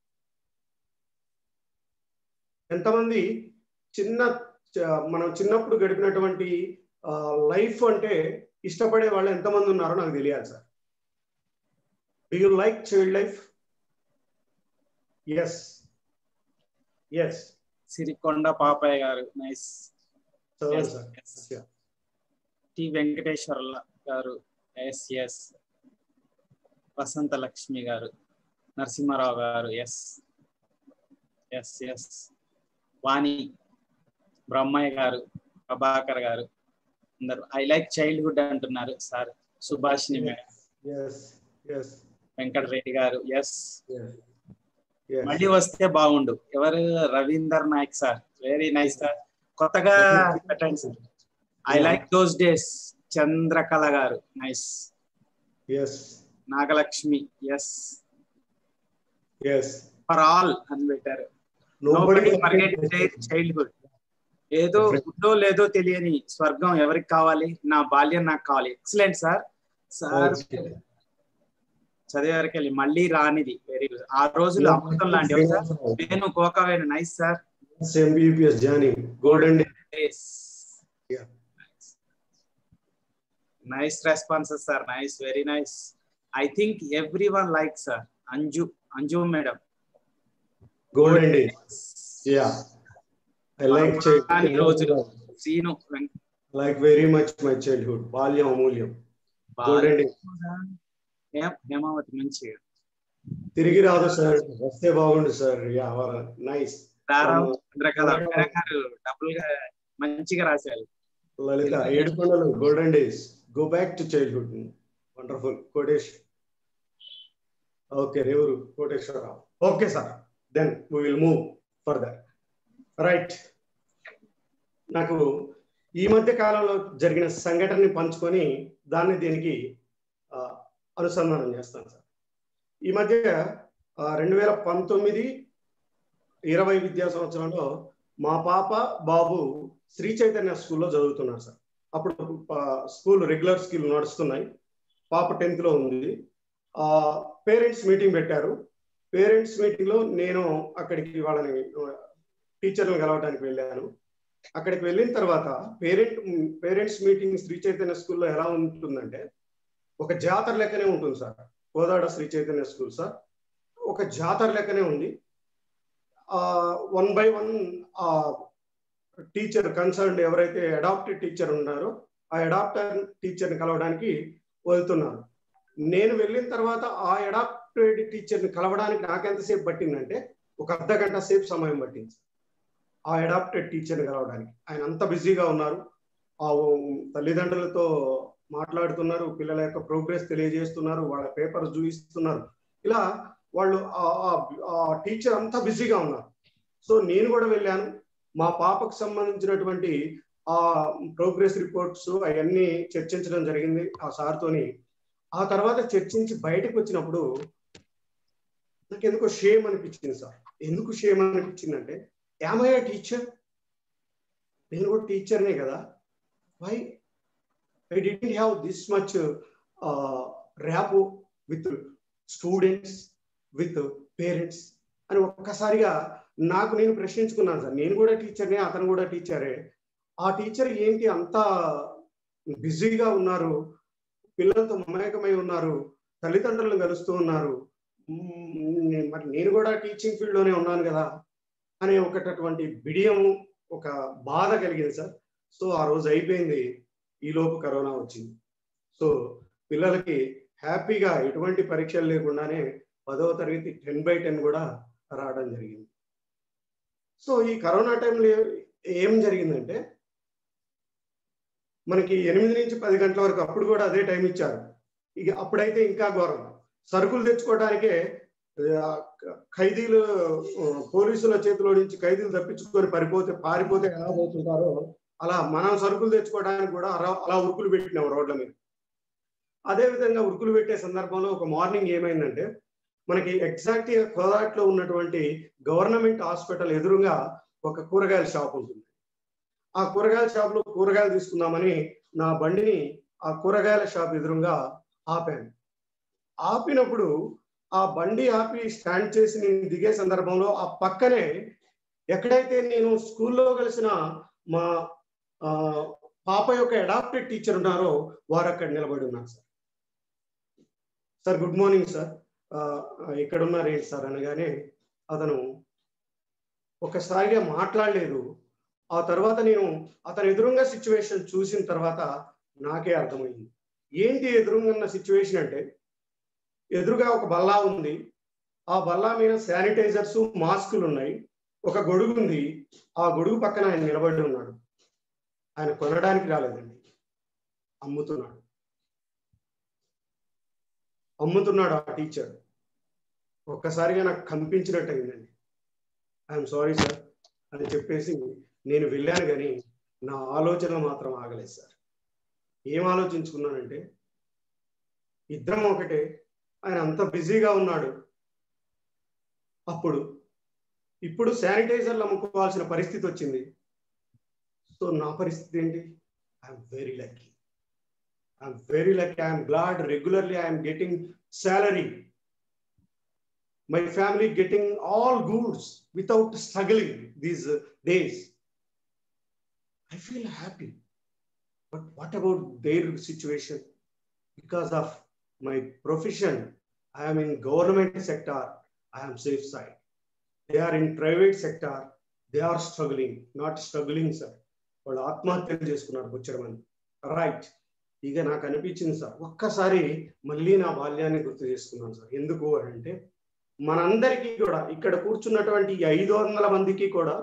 S2: ఎంతమంది చిన్న మనం చిన్నప్పుడు గడిపినటువంటి లైఫ్ అంటే ఇష్టపడే వాళ్ళు ఎంతమంది ఉన్నారో నాకు తెలియాలి sir do you like child life yes yes
S7: Sirikonda Papaiah garu nice
S2: చదవండి సార్
S7: టి వెంకటేశ్వర గారు ఎస్ ఎస్ వసంత లక్ష్మి గారు నరసింహారావు గారు ఎస్ ఎస్ ఎస్ వాణి బ్రహ్మయ్య గారు ప్రభాకర్ గారు అందరు ఐ లైక్ చైల్డ్హుడ్ అంటున్నారు సార్ సుభాషిని మేడం వెంకటరెడ్డి గారు ఎస్ మళ్ళీ వస్తే బాగుండు ఎవరు Ravinder Naik sir very nice sir కొత్తగా పెట్టండి sir I like those days Chandrakala గారు nice
S2: yes
S7: Nagalakshmi yes
S2: yes
S7: for all అని పెట్టారు నోబడి ఫర్గెట్ చైల్డ్హుడ్ ఏదో ఉందో లేదో తెలియని స్వర్గం ఎవరికి కావాలి నా బాల్యం నాకు కావాలి ఎక్సలెంట్ సార్ సార్ చదివేవరకు వెళ్ళి మళ్ళీ రానిది వెరీ గుడ్ ఆ రోజులు అమృతం లాంటివి సార్ నేను కోకవేను nice sir
S2: MBPS Johnny golden
S7: nice responses sir nice very nice I think everyone like sir Anju Anju madam
S2: golden days ya I like
S7: రోజులు Seenu
S2: like very much my childhood బాల్యం అమూల్యం golden days
S7: Hemavathi మంచిగా
S2: తిరిగి రాదు sir వస్తే బాగుండు sir yeah nice
S7: రారావు Chandrakala గారు double గా మంచిగా రాశారు
S2: లలిత ఏడుకొండలు golden days go back to childhood wonderful Kotesh okay Revuru Koteswararao okay sir then we will move further right నాకు ఈ మధ్య కాలంలో జరిగిన సంఘటనని పంచుకొని దాన్ని దీనికి అనుసంధానం చేస్తాను సార్ ఈ మధ్య రెండు వేల పంతొమ్మిది ఇరవై విద్యా సంవత్సరంలో మా పాప బాబు శ్రీ చైతన్య స్కూల్లో చదువుతున్నారు సార్ అప్పుడు స్కూల్ రెగ్యులర్ స్కూల్ నడుస్తున్నాయి పాప టెన్త్లో ఉంది పేరెంట్స్ మీటింగ్ పెట్టారు పేరెంట్స్ మీటింగ్లో నేను అక్కడికి వాళ్ళని టీచర్లను కలవడానికి వెళ్ళాను అక్కడికి వెళ్ళిన తర్వాత parent parents meeting Sri Chaitanya స్కూల్లో ఎలా ఉంటుందంటే ఒక జాతర లెక్కనే ఉంటుంది sir Kodada Sri Chaitanya school sir ఒక జాతర లెక్కనే ఉంది వన్ బై వన్ ఆ టీచర్ కన్సర్న్ ఎవరైతే అడాప్టెడ్ టీచర్ ఉన్నారో ఆ అడాప్టర్ టీచర్ని కలవడానికి వెళ్తున్నారు నేను వెళ్ళిన తర్వాత ఆ అడాప్టెడ్ టీచర్ని కలవడానికి నాకెంతసేపు పట్టిందంటే ఒక అర్ధ గంట సేపు సమయం పట్టింది ఆ అడాప్టెడ్ టీచర్ని కలవడానికి ఆయన అంత బిజీగా ఉన్నారు ఆ తల్లిదండ్రులతో మాట్లాడుతున్నారు పిల్లల యొక్క ప్రోగ్రెస్ తెలియజేస్తున్నారు వాళ్ళ పేపర్స్ చూపిస్తున్నారు ఇలా వాళ్ళు ఆ టీచర్ అంతా బిజీగా ఉన్నారు సో నేను కూడా వెళ్ళాను మా పాపకు సంబంధించినటువంటి ఆ ప్రోగ్రెస్ రిపోర్ట్స్ అవన్నీ చర్చించడం జరిగింది ఆ సార్తోని ఆ తర్వాత చర్చించి బయటకు వచ్చినప్పుడు నాకు ఎందుకో షేమ్ అనిపించింది సార్ ఎందుకు షేమ్ అనిపించిందంటే యామయ్య టీచర్ నేను కూడా టీచర్నే కదా why I didn't have this much rapport with students with parents అని ఒక్కసారిగా నాకు నేను ప్రశ్నించుకున్నాను సార్ నేను కూడా టీచర్నే అతను కూడా టీచరే ఆ టీచర్ ఏంటి అంత బిజీగా ఉన్నారు పిల్లలతో మమేకమై ఉన్నారు తల్లిదండ్రులను కలుస్తూ ఉన్నారు మరి నేను కూడా టీచింగ్ ఫీల్డ్లోనే ఉన్నాను కదా అనే ఒకటటువంటి బిడియము ఒక బాధ కలిగింది సార్ సో ఆ రోజు అయిపోయింది ఈలోపు కరోనా వచ్చింది సో పిల్లలకి హ్యాపీగా ఎటువంటి పరీక్షలు లేకుండానే పదవ తరగతి టెన్ బై టెన్ కూడా రావడం జరిగింది సో ఈ కరోనా టైంలో ఏం జరిగిందంటే మనకి ఎనిమిది నుంచి పది గంటల వరకు అప్పుడు కూడా అదే టైం ఇచ్చారు ఇక అప్పుడైతే ఇంకా ఘోరం సరుకులు తెచ్చుకోవడానికే ఖైదీలు పోలీసుల చేతిలో నుంచి ఖైదీలు తప్పించుకొని పడిపోతే పారిపోతే ఎలా పోతుంటారో అలా మనం సరుకులు తెచ్చుకోవడానికి కూడా అలా అలా ఉరుకులు పెట్టినాం రోడ్ల మీద అదే విధంగా ఉరుకులు పెట్టే సందర్భంలో ఒక మార్నింగ్ ఏమైందంటే మనకి ఎగ్జాక్ట్ కోదాట్లో ఉన్నటువంటి గవర్నమెంట్ హాస్పిటల్ ఎదురుగా ఒక కూరగాయల షాప్ ఉంటుంది ఆ కూరగాయల షాప్ లో కూరగాయలు తీసుకుందామని నా బండిని ఆ కూరగాయల షాప్ ఎదురుగా ఆపాను ఆపినప్పుడు ఆ బండి ఆపి స్టాండ్ చేసి నేను దిగే సందర్భంలో ఆ పక్కనే ఎక్కడైతే నేను స్కూల్లో కలిసిన మా పాప యొక్క అడాప్టెడ్ టీచర్ ఉన్నారో వారు అక్కడ నిలబడి ఉన్నారు sir sir good morning sir ఇక్కడ ఉన్నారేంటి సార్ అనగానే అతను ఒకసారిగా మాట్లాడలేదు ఆ తర్వాత నేను అతను ఎదురుగా సిచ్యువేషన్ చూసిన తర్వాత నాకే అర్థమైంది ఏంటి ఎదురుగా సిచ్యువేషన్ అంటే ఎదురుగా ఒక బల్లా ఉంది ఆ బల్లా మీద శానిటైజర్స్ మాస్కులు ఉన్నాయి ఒక గొడుగు ఉంది ఆ గొడుగు పక్కన ఆయన నిలబడి ఉన్నాడు ఆయన కొనడానికి రాలేదండి అమ్ముతున్నాడు అమ్ముతున్నాడు ఆ టీచర్ ఒక్కసారిగా నాకు కనిపించినట్టు అయిందండి ఐఎమ్ సారీ సార్ అని చెప్పేసి నేను వెళ్ళాను కానీ నా ఆలోచన మాత్రం ఆగలేదు సార్ ఏం ఆలోచించుకున్నానంటే ఇద్దరం ఒకటే ఆయన అంత బిజీగా ఉన్నాడు అప్పుడు ఇప్పుడు శానిటైజర్లు అమ్ముకోవాల్సిన పరిస్థితి వచ్చింది సో నా పరిస్థితి ఏంటి I'm very lucky I'm very lucky I'm glad regularly I'm getting salary my family getting all goods without struggling these days I feel happy but what about their situation because of my profession, I am in government sector, I am safe side. They are in private sector, they are struggling, not struggling, sir. వాళ్ళు ఆత్మహత్యలు చేసుకున్నారు బుచ్చరమని right ఇక నాకు అనిపించింది sir ఒక్కసారి మళ్ళీ నా బాల్యాన్ని గుర్తు చేసుకున్నాను సార్ ఎందుకు అంటే మనందరికీ కూడా ఇక్కడ కూర్చున్నటువంటి ఈ ఐదు వందల మందికి కూడా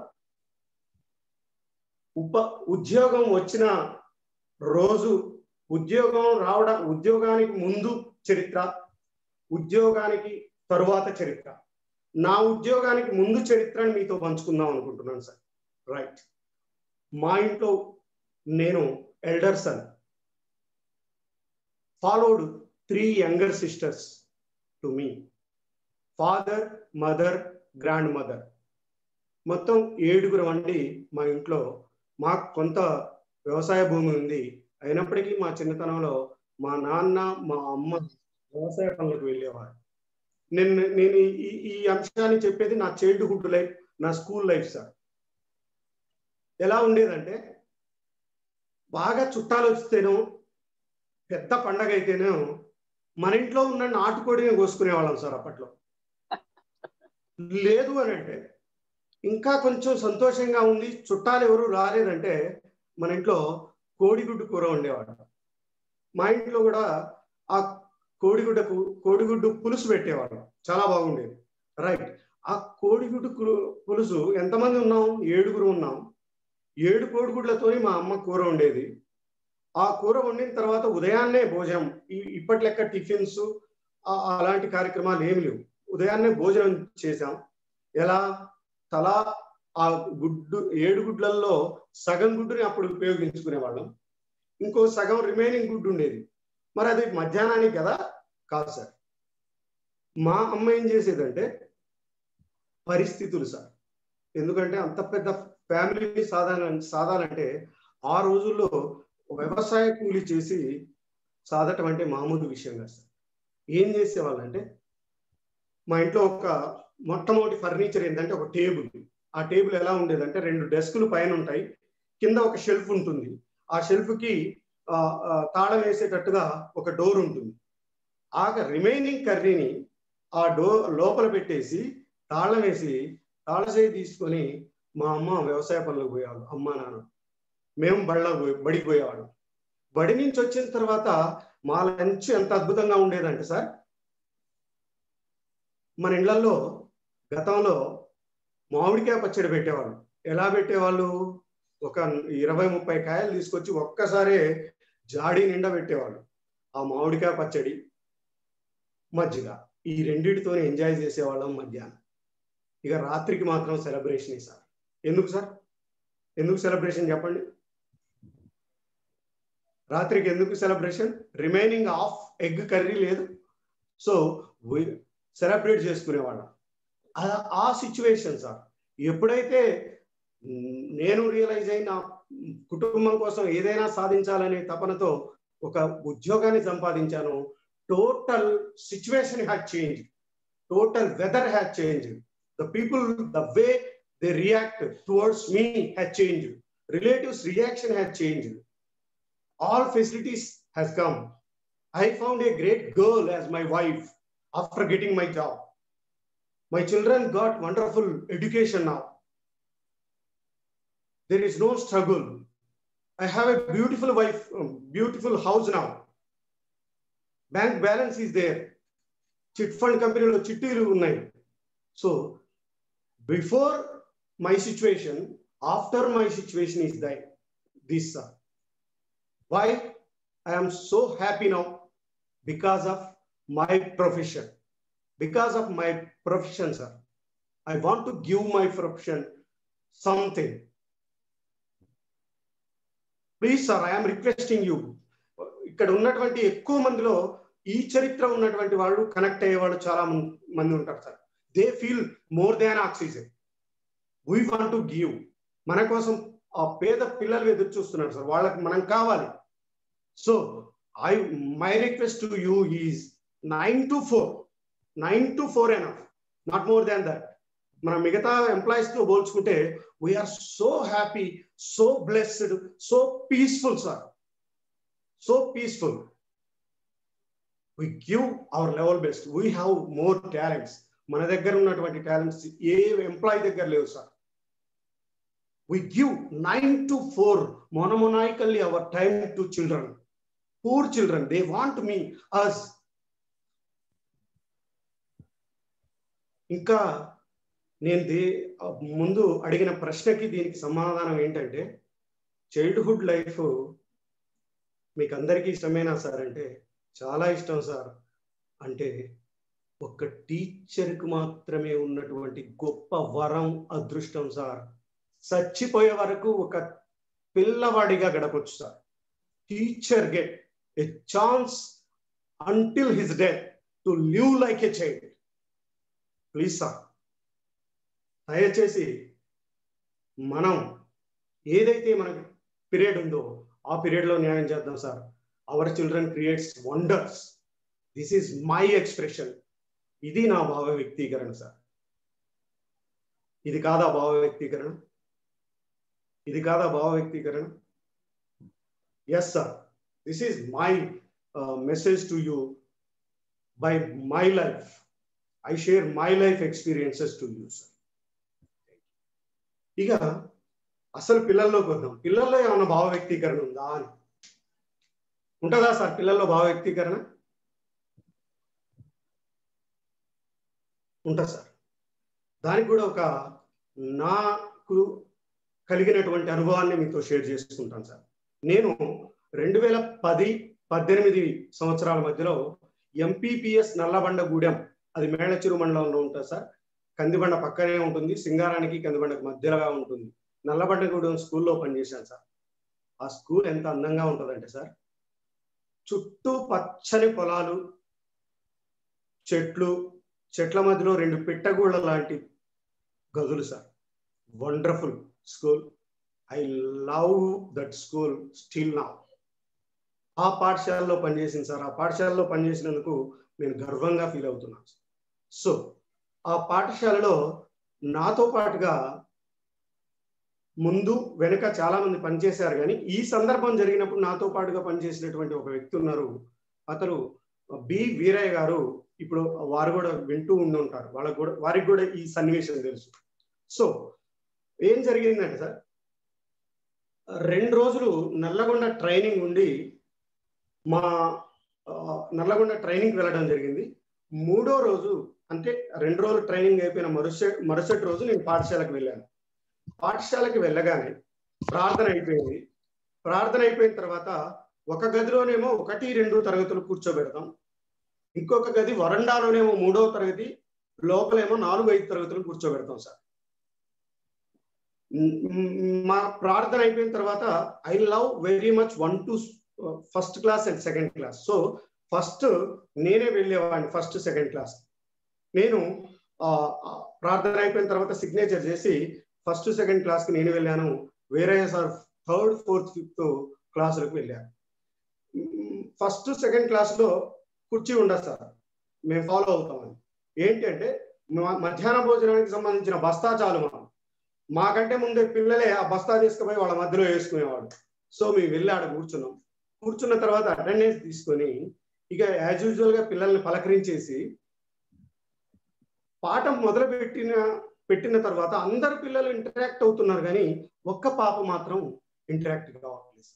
S2: ఉప ఉద్యోగం వచ్చిన రోజు ఉద్యోగం రావడం ఉద్యోగానికి ముందు చరిత్ర ఉద్యోగానికి తరువాత చరిత్ర నా ఉద్యోగానికి ముందు చరిత్రని మీతో పంచుకుందాం అనుకుంటున్నాను సార్ రైట్ మా ఇంట్లో నేను elder son followed three younger sisters to me father mother grandmother మొత్తం ఏడుగురు అండి మా ఇంట్లో మాకు కొంత వ్యవసాయ భూమి ఉంది అయినప్పటికీ మా చిన్నతనంలో మా నాన్న మా అమ్మ వ్యవసాయ పనులకు వెళ్ళేవారు నేను నేను ఈ ఈ అంశాన్ని చెప్పేది నా చైల్డ్హుడ్ లైఫ్ నా స్కూల్ లైఫ్ సార్ ఎలా ఉండేదంటే బాగా చుట్టాలు వస్తేనో పెద్ద పండగ అయితేనే మన ఇంట్లో ఉన్న నాటుకోడిని కోసుకునే వాళ్ళం సార్ అప్పట్లో లేదు అని అంటే ఇంకా కొంచెం సంతోషంగా ఉంది చుట్టాలు ఎవరు రాలేదంటే మన ఇంట్లో కోడిగుడ్డు కూర ఉండేవాడు మా ఇంట్లో కూడా ఆ కోడిగుడ్డకు కోడిగుడ్డు పులుసు పెట్టేవాడు చాలా బాగుండేది రైట్ ఆ కోడిగుడ్డు కు- పులుసు ఎంతమంది ఉన్నాం ఏడుగురు ఉన్నాం ఏడు కోడిగుడ్లతోని మా అమ్మ కూర ఉండేది ఆ కూర వండిన తర్వాత ఉదయాన్నే భోజనం ఈ- ఇప్పటి లెక్క టిఫిన్స్ ఆ- అలాంటి కార్యక్రమాలు ఏమి లేవు ఉదయాన్నే భోజనం చేశాం ఎలా తలా ఆ గుడ్డు ఏడు గుడ్లల్లో సగం గుడ్డుని అప్పుడు ఉపయోగించుకునే వాళ్ళం ఇంకో సగం రిమైనింగ్ గుడ్డు ఉండేది మరి అది మధ్యాహ్నానికి కదా కాదు సార్ మా అమ్మ ఏం చేసేదంటే పరిస్థితులు సార్ ఎందుకంటే అంత పెద్ద ఫ్యామిలీని సాధారణ సాధాలంటే ఆ రోజుల్లో వ్యవసాయ కూలి చేసి సాధటం అంటే మామూలు విషయం కాదు సార్ ఏం చేసేవాళ్ళంటే మా ఇంట్లో ఒక మొట్టమొదటి ఫర్నిచర్ ఏంటంటే ఒక టేబుల్ ఆ టేబుల్ ఎలా ఉండేదంటే రెండు డెస్కులు పైన ఉంటాయి కింద ఒక షెల్ఫ్ ఉంటుంది ఆ షెల్ఫ్ కి ఆ, ఆ, తాళం వేసేటట్టుగా ఒక డోర్ ఉంటుంది ఆ రిమైనింగ్ కర్రీని ఆ డోర్ లోపల పెట్టేసి తాళం వేసి తాళసేయి తీసుకొని మా అమ్మ వ్యవసాయ పనులకు పోయేవాళ్ళు అమ్మ నాన్న మేము బళ్ళ బడికి పోయేవాళ్ళం బడి నుంచి వచ్చిన తర్వాత మా లంచ్ ఎంత అద్భుతంగా ఉండేదంటే సార్ మన ఇళ్లలో గతంలో మామిడికాయ పచ్చడి పెట్టేవాళ్ళు ఎలా పెట్టేవాళ్ళు ఒక ఇరవై ముప్పై కాయలు తీసుకొచ్చి ఒక్కసారే జాడీ నిండా పెట్టేవాళ్ళు ఆ మామిడికాయ పచ్చడి మజ్జిగ ఈ రెండిటితో ఎంజాయ్ చేసేవాళ్ళం మధ్యాహ్నం ఇక రాత్రికి మాత్రం సెలబ్రేషన్ సార్ ఎందుకు సార్ ఎందుకు సెలబ్రేషన్ చెప్పండి రాత్రికి ఎందుకు celebration remaining of egg curry లేదు సో సెలబ్రేట్ చేసుకునేవాళ్ళం ఆ- ఆ సిచ్యువేషన్ సార్ ఎప్పుడైతే మ్, నేను రియలైజ్ అయిన కుటుంబం కోసం ఏదైనా సాధించాలనే తపనతో ఒక ఉద్యోగాన్ని సంపాదించాను total situation had change total weather had change the people the way they react towards me had change relatives reaction had change all facilities has come. I found a great girl as my wife after getting my job. My children got wonderful education now. There is no struggle. I have a beautiful wife, um, beautiful house now. Bank balance is there. Chit fund కంపెనీలో చిట్టీలు ఉన్నాయి so before my situation after my situation is the this sir why i am so happy now because of my profession because of my profession sir i want to give my profession something please sir I'm requesting you ఇక్కడ ఉన్నటువంటి ఎక్కువ మందిలో ఈ చరిత్ర ఉన్నటువంటి వాళ్ళు connect అయ్యే వాళ్ళు చాలా మం- మంది ఉంటారు sir they feel more than oxygen we want to give మన కోసం ఆ పేద పిల్లలు ఎదురు చూస్తున్నారు సార్ వాళ్ళకి మనం కావాలి so I my request to you is nine two four nine two four enough not more than that మన మిగతా ఎంప్లాయీస్ తో పోల్చుకుంటే we are so happy so blessed so peaceful sir so peaceful we give our level best we have more talents మన దగ్గర ఉన్నటువంటి talents ఏ employee దగ్గర లేవు sir we give 9 to 4 monomaniacally our time to children poor children they want me us ఇంకా నేను they ముందు అడిగిన ప్రశ్నకి దీనికి సమాధానం ఏంటంటే చైల్డ్హుడ్ లైఫ్ మీకు అందరికీ ఇష్టమేనా సార్ అంటే చాలా ఇష్టం సార్ అంటే ఒక టీచర్కి మాత్రమే ఉన్నటువంటి గొప్ప వరం అదృష్టం సార్ చచ్చిపోయే వరకు ఒక పిల్లవాడిగా గడపచ్చు sir teacher get a chance until his death to live like a child please sir దయచేసి మనం ఏదైతే మనకి పీరియడ్ ఉందో ఆ పీరియడ్లో న్యాయం చేద్దాం sir our children creates wonders this is my expression ఇది నా భావ వ్యక్తీకరణ సార్ ఇది కాదా భావ వ్యక్తీకరణ ఇది కాదా భావ వ్యక్తీకరణ yes sir this is my message to you by my life I share my life experiences to you sir ఇక అసలు పిల్లల్లోకి వద్దాం పిల్లల్లో ఏమైనా భావ వ్యక్తీకరణ ఉందా అని ఉంటుందా సార్ పిల్లల్లో భావ వ్యక్తీకరణ ఉంటుంది సార్ దానికి కూడా ఒక నాకు కలిగినటువంటి అనుభవాన్ని మీతో షేర్ చేసుకుంటాను సార్ నేను రెండు వేల పది పద్దెనిమిది సంవత్సరాల మధ్యలో ఎంపీపీఎస్ నల్లబండగూడెం అది మేళచెరు మండలంలో ఉంటుంది సార్ కందిబండ పక్కనే ఉంటుంది సింగారానికి కందిబండకు మధ్యలోగా ఉంటుంది నల్లబండగూడెం స్కూల్లో పనిచేశాను సార్ ఆ స్కూల్ ఎంత అందంగా ఉంటుందంటే సార్ చుట్టూ పచ్చని పొలాలు చెట్లు చెట్ల మధ్యలో రెండు పిట్టగూళ్ళ లాంటి గదులు sir wonderful school I love that school still నా ఆ పాఠశాలలో పనిచేసింది సార్ ఆ పాఠశాలలో పనిచేసినందుకు నేను గర్వంగా ఫీల్ అవుతున్నాను సో ఆ పాఠశాలలో నాతో పాటుగా ముందు వెనుక చాలా మంది పనిచేశారు కానీ ఈ సందర్భం జరిగినప్పుడు నాతో పాటుగా పనిచేసినటువంటి ఒక వ్యక్తి ఉన్నారు అతను బి వీరయ్య గారు ఇప్పుడు వారు కూడా వింటూ ఉండి ఉంటారు వాళ్ళకు కూడా వారికి కూడా ఈ సన్నివేశం తెలుసు సో ఏం జరిగిందంటే సార్ రెండు రోజులు నల్లగొండ ట్రైనింగ్ ఉండి మా నల్లగొండ ట్రైనింగ్ వెళ్ళడం జరిగింది మూడో రోజు అంటే రెండు రోజులు ట్రైనింగ్ అయిపోయిన మరుసటి మరుసటి రోజు నేను పాఠశాలకు వెళ్ళాను పాఠశాలకి వెళ్ళగానే ప్రార్థన అయిపోయింది ప్రార్థన అయిపోయిన తర్వాత ఒక గదిలోనేమో ఒకటి రెండు తరగతులు కూర్చోబెడతాం ఇంకొక గది వరండాలోనేమో మూడవ తరగతి లోపలేమో నాలుగు ఐదు తరగతులు కూర్చోబెడతాం సార్ మా ప్రార్థన అయిపోయిన తర్వాత I love very much one two first class and second class so first నేనే వెళ్ళేవాడిని ఫస్ట్ సెకండ్ క్లాస్ నేను ప్రార్థన అయిపోయిన తర్వాత సిగ్నేచర్ చేసి ఫస్ట్ సెకండ్ క్లాస్కి నేను వెళ్ళాను వేరే సార్ థర్డ్ ఫోర్త్ ఫిఫ్త్ క్లాసులకు వెళ్ళాను ఫస్ట్ సెకండ్ క్లాస్లో కుర్చీ ఉండదు సార్ మేము ఫాలో అవుతామని ఏంటి అంటే మధ్యాహ్న భోజనానికి సంబంధించిన బస్తా చాలు మనం మాకంటే ముందే పిల్లలే ఆ బస్తా తీసుకుపోయి వాళ్ళ మధ్యలో వేసుకునేవాడు సో మేము వెళ్ళి ఆడ కూర్చున్నాం కూర్చున్న తర్వాత అటెండెన్స్ తీసుకొని ఇక యాజ్ యూజువల్ గా పిల్లల్ని పలకరించేసి పాఠం మొదలు పెట్టిన పెట్టిన తర్వాత అందరు పిల్లలు ఇంటరాక్ట్ అవుతున్నారు కానీ ఒక్క పాప మాత్రం ఇంటరాక్ట్ కావాలి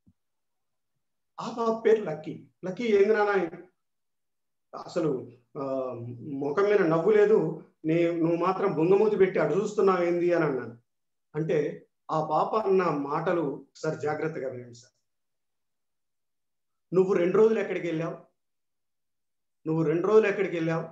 S2: ఆ పాప పేరు లక్కీ లక్కీ ఏంది నాన్న అసలు ముఖం మీద నవ్వు లేదు నీ నువ్వు మాత్రం బొంగమూతి పెట్టి అడు చూస్తున్నావు ఏంది అని అన్నాను అంటే ఆ పాప అన్న మాటలు సార్ జాగ్రత్తగా వినండి సార్ నువ్వు రెండు రోజులు ఎక్కడికి వెళ్ళావు నువ్వు రెండు రోజులు ఎక్కడికి వెళ్ళావు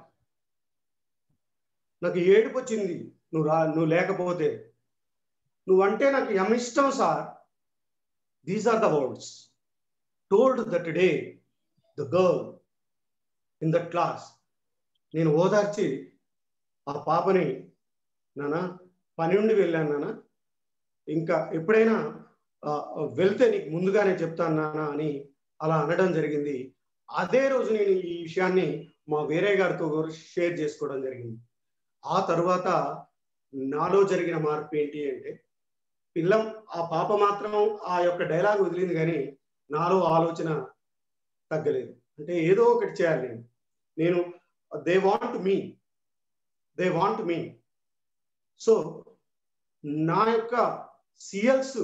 S2: నాకు ఏడుపు వచ్చింది నువ్వు రా నువ్వు లేకపోతే నువ్వంటే నాకు ఇష్టం sir these are the words told that day the girl in that class నేను ఓదార్చి ఆ పాపని నానా పని ఉండి వెళ్ళాను నాన్న ఇంకా ఎప్పుడైనా వెళ్తే నీకు ముందుగానే చెప్తాను నాన్న అని అలా అనడం జరిగింది అదే రోజు నేను ఈ విషయాన్ని మా వేరే గారితో షేర్ చేసుకోవడం జరిగింది ఆ తర్వాత నాలో జరిగిన మార్పు ఏంటి అంటే పిల్లం ఆ పాప మాత్రం ఆ యొక్క డైలాగ్ వదిలింది కానీ నాలో ఆలోచన తగ్గలేదు అంటే ఏదో ఒకటి చేయాలి నేను నేను they want me they want me so నా యొక్క సిఎల్స్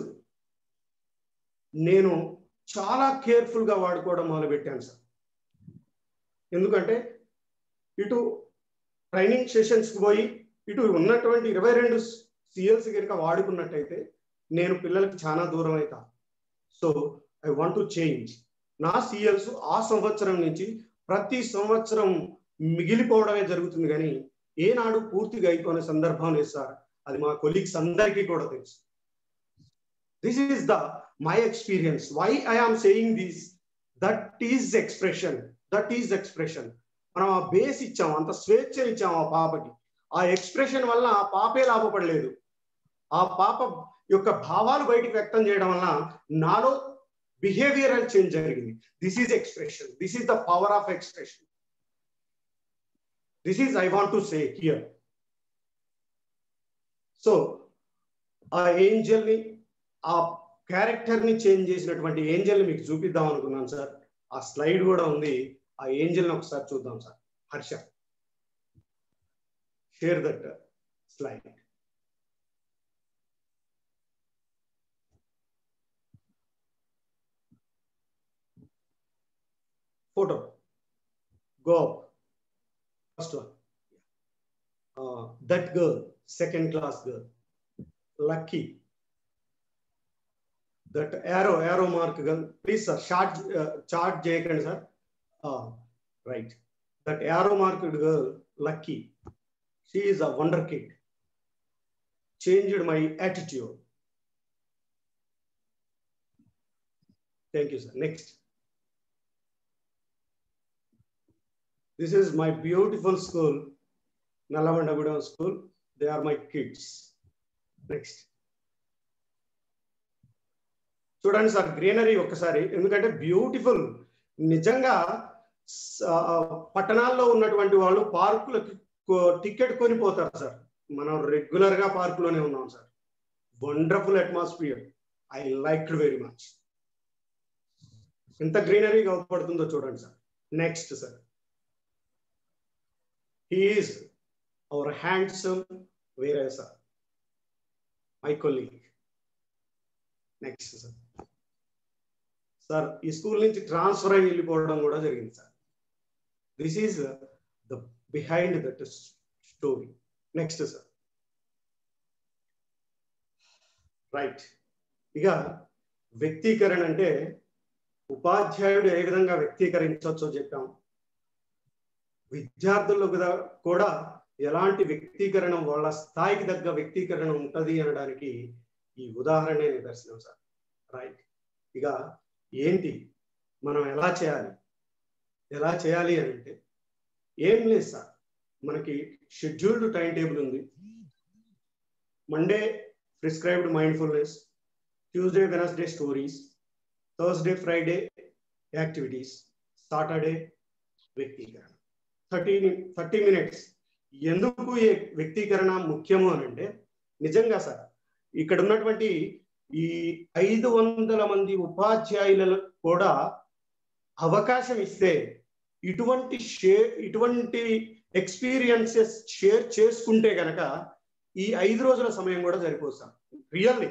S2: నేను చాలా కేర్ఫుల్గా వాడుకోవడం మొదలుపెట్టాను సార్ ఎందుకంటే ఇటు ట్రైనింగ్ సెషన్స్కి పోయి ఇటు ఉన్నటువంటి ఇరవై రెండు సిఎల్స్ కనుక వాడుకున్నట్టయితే నేను పిల్లలకి చాలా దూరం అవుతా so I want to change నా సిఎల్స్ ఆ సంవత్సరం నుంచి ప్రతి సంవత్సరం మిగిలిపోవడమే జరుగుతుంది కానీ ఏనాడు పూర్తిగా అయిపోయిన సందర్భం లేదు సార్ అది మా కొలీగ్స్ అందరికీ కూడా తెలుసు this is the my experience why I am saying this that is expression that is expression మనం ఆ బేస్ ఇచ్చాం అంత స్వేచ్ఛ ఇచ్చాం ఆ పాపకి ఆ ఎక్స్ప్రెషన్ వల్ల ఆ పాపే లాభపడలేదు ఆ పాప యొక్క భావాలు బయటికి వ్యక్తం చేయడం వల్ల నాలో బిహేవియరల్ చేంజ్ జరిగింది this is expression this is the power of expression this is I want to say here so ఆ ఏంజల్ని ఆ క్యారెక్టర్ని చేంజ్ చేసినటువంటి ఏంజల్ని మీకు చూపిద్దాం అనుకున్నాను సార్ ఆ స్లైడ్ కూడా ఉంది ఆ ఏంజిల్ ఒకసారి చూద్దాం sir Harsha share that slide photo go first one that girl second class girl Lucky that arrow arrow mark girl please sir short chart చేయకండి sir right that arrow marked girl Lucky she is a wonder kid changed my attitude thank you sir next this is my beautiful school Nallamandagudem school they are my kids next చూడండి sir greenery ఒక్కసారి ఎందుకంటే beautiful నిజంగా పట్టణాల్లో ఉన్నటువంటి వాళ్ళు పార్కులకి ticket కొనిపోతారు sir మనం regular గా పార్క్ లోనే ఉన్నాం sir wonderful atmosphere I like very much ఎంత గ్రీనరీ కనపడుతుందో చూడండి sir next sir he is our handsome వేరే sir my colleague next sir sir ఈ స్కూల్ నుంచి ట్రాన్స్ఫర్ అయ్యి వెళ్ళిపోవడం కూడా జరిగింది sir this is the behind that story next sir right ఇక వ్యక్తీకరణ అంటే ఉపాధ్యాయుడు ఏ విధంగా వ్యక్తీకరించవచ్చో చెప్పాం విద్యార్థుల్లో కూడా ఎలాంటి వ్యక్తీకరణ వాళ్ళ స్థాయికి తగ్గ వ్యక్తీకరణ ఉంటుంది అనడానికి ఈ ఉదాహరణే నిదర్శనం సార్ రైట్ ఇక ఏంటి మనం ఎలా చేయాలి ఎలా చేయాలి అని అంటే ఏం లేదు సార్ మనకి షెడ్యూల్డ్ టైం టేబుల్ ఉంది Monday prescribed mindfulness Tuesday Wednesday stories Thursday Friday activities Saturday వ్యక్తీకరణ థర్టీ థర్టీ మినిట్స్ ఎందుకు ఈ వ్యక్తీకరణ ముఖ్యము అని అంటే నిజంగా సార్ ఇక్కడ ఉన్నటువంటి ఈ ఐదు వందల మంది ఉపాధ్యాయులకు కూడా అవకాశం ఇస్తే ఇటువంటి షేర్ ఇటువంటి ఎక్స్పీరియన్సెస్ షేర్ చేసుకుంటే గనక ఈ ఐదు రోజుల సమయం కూడా సరిపోదు sir really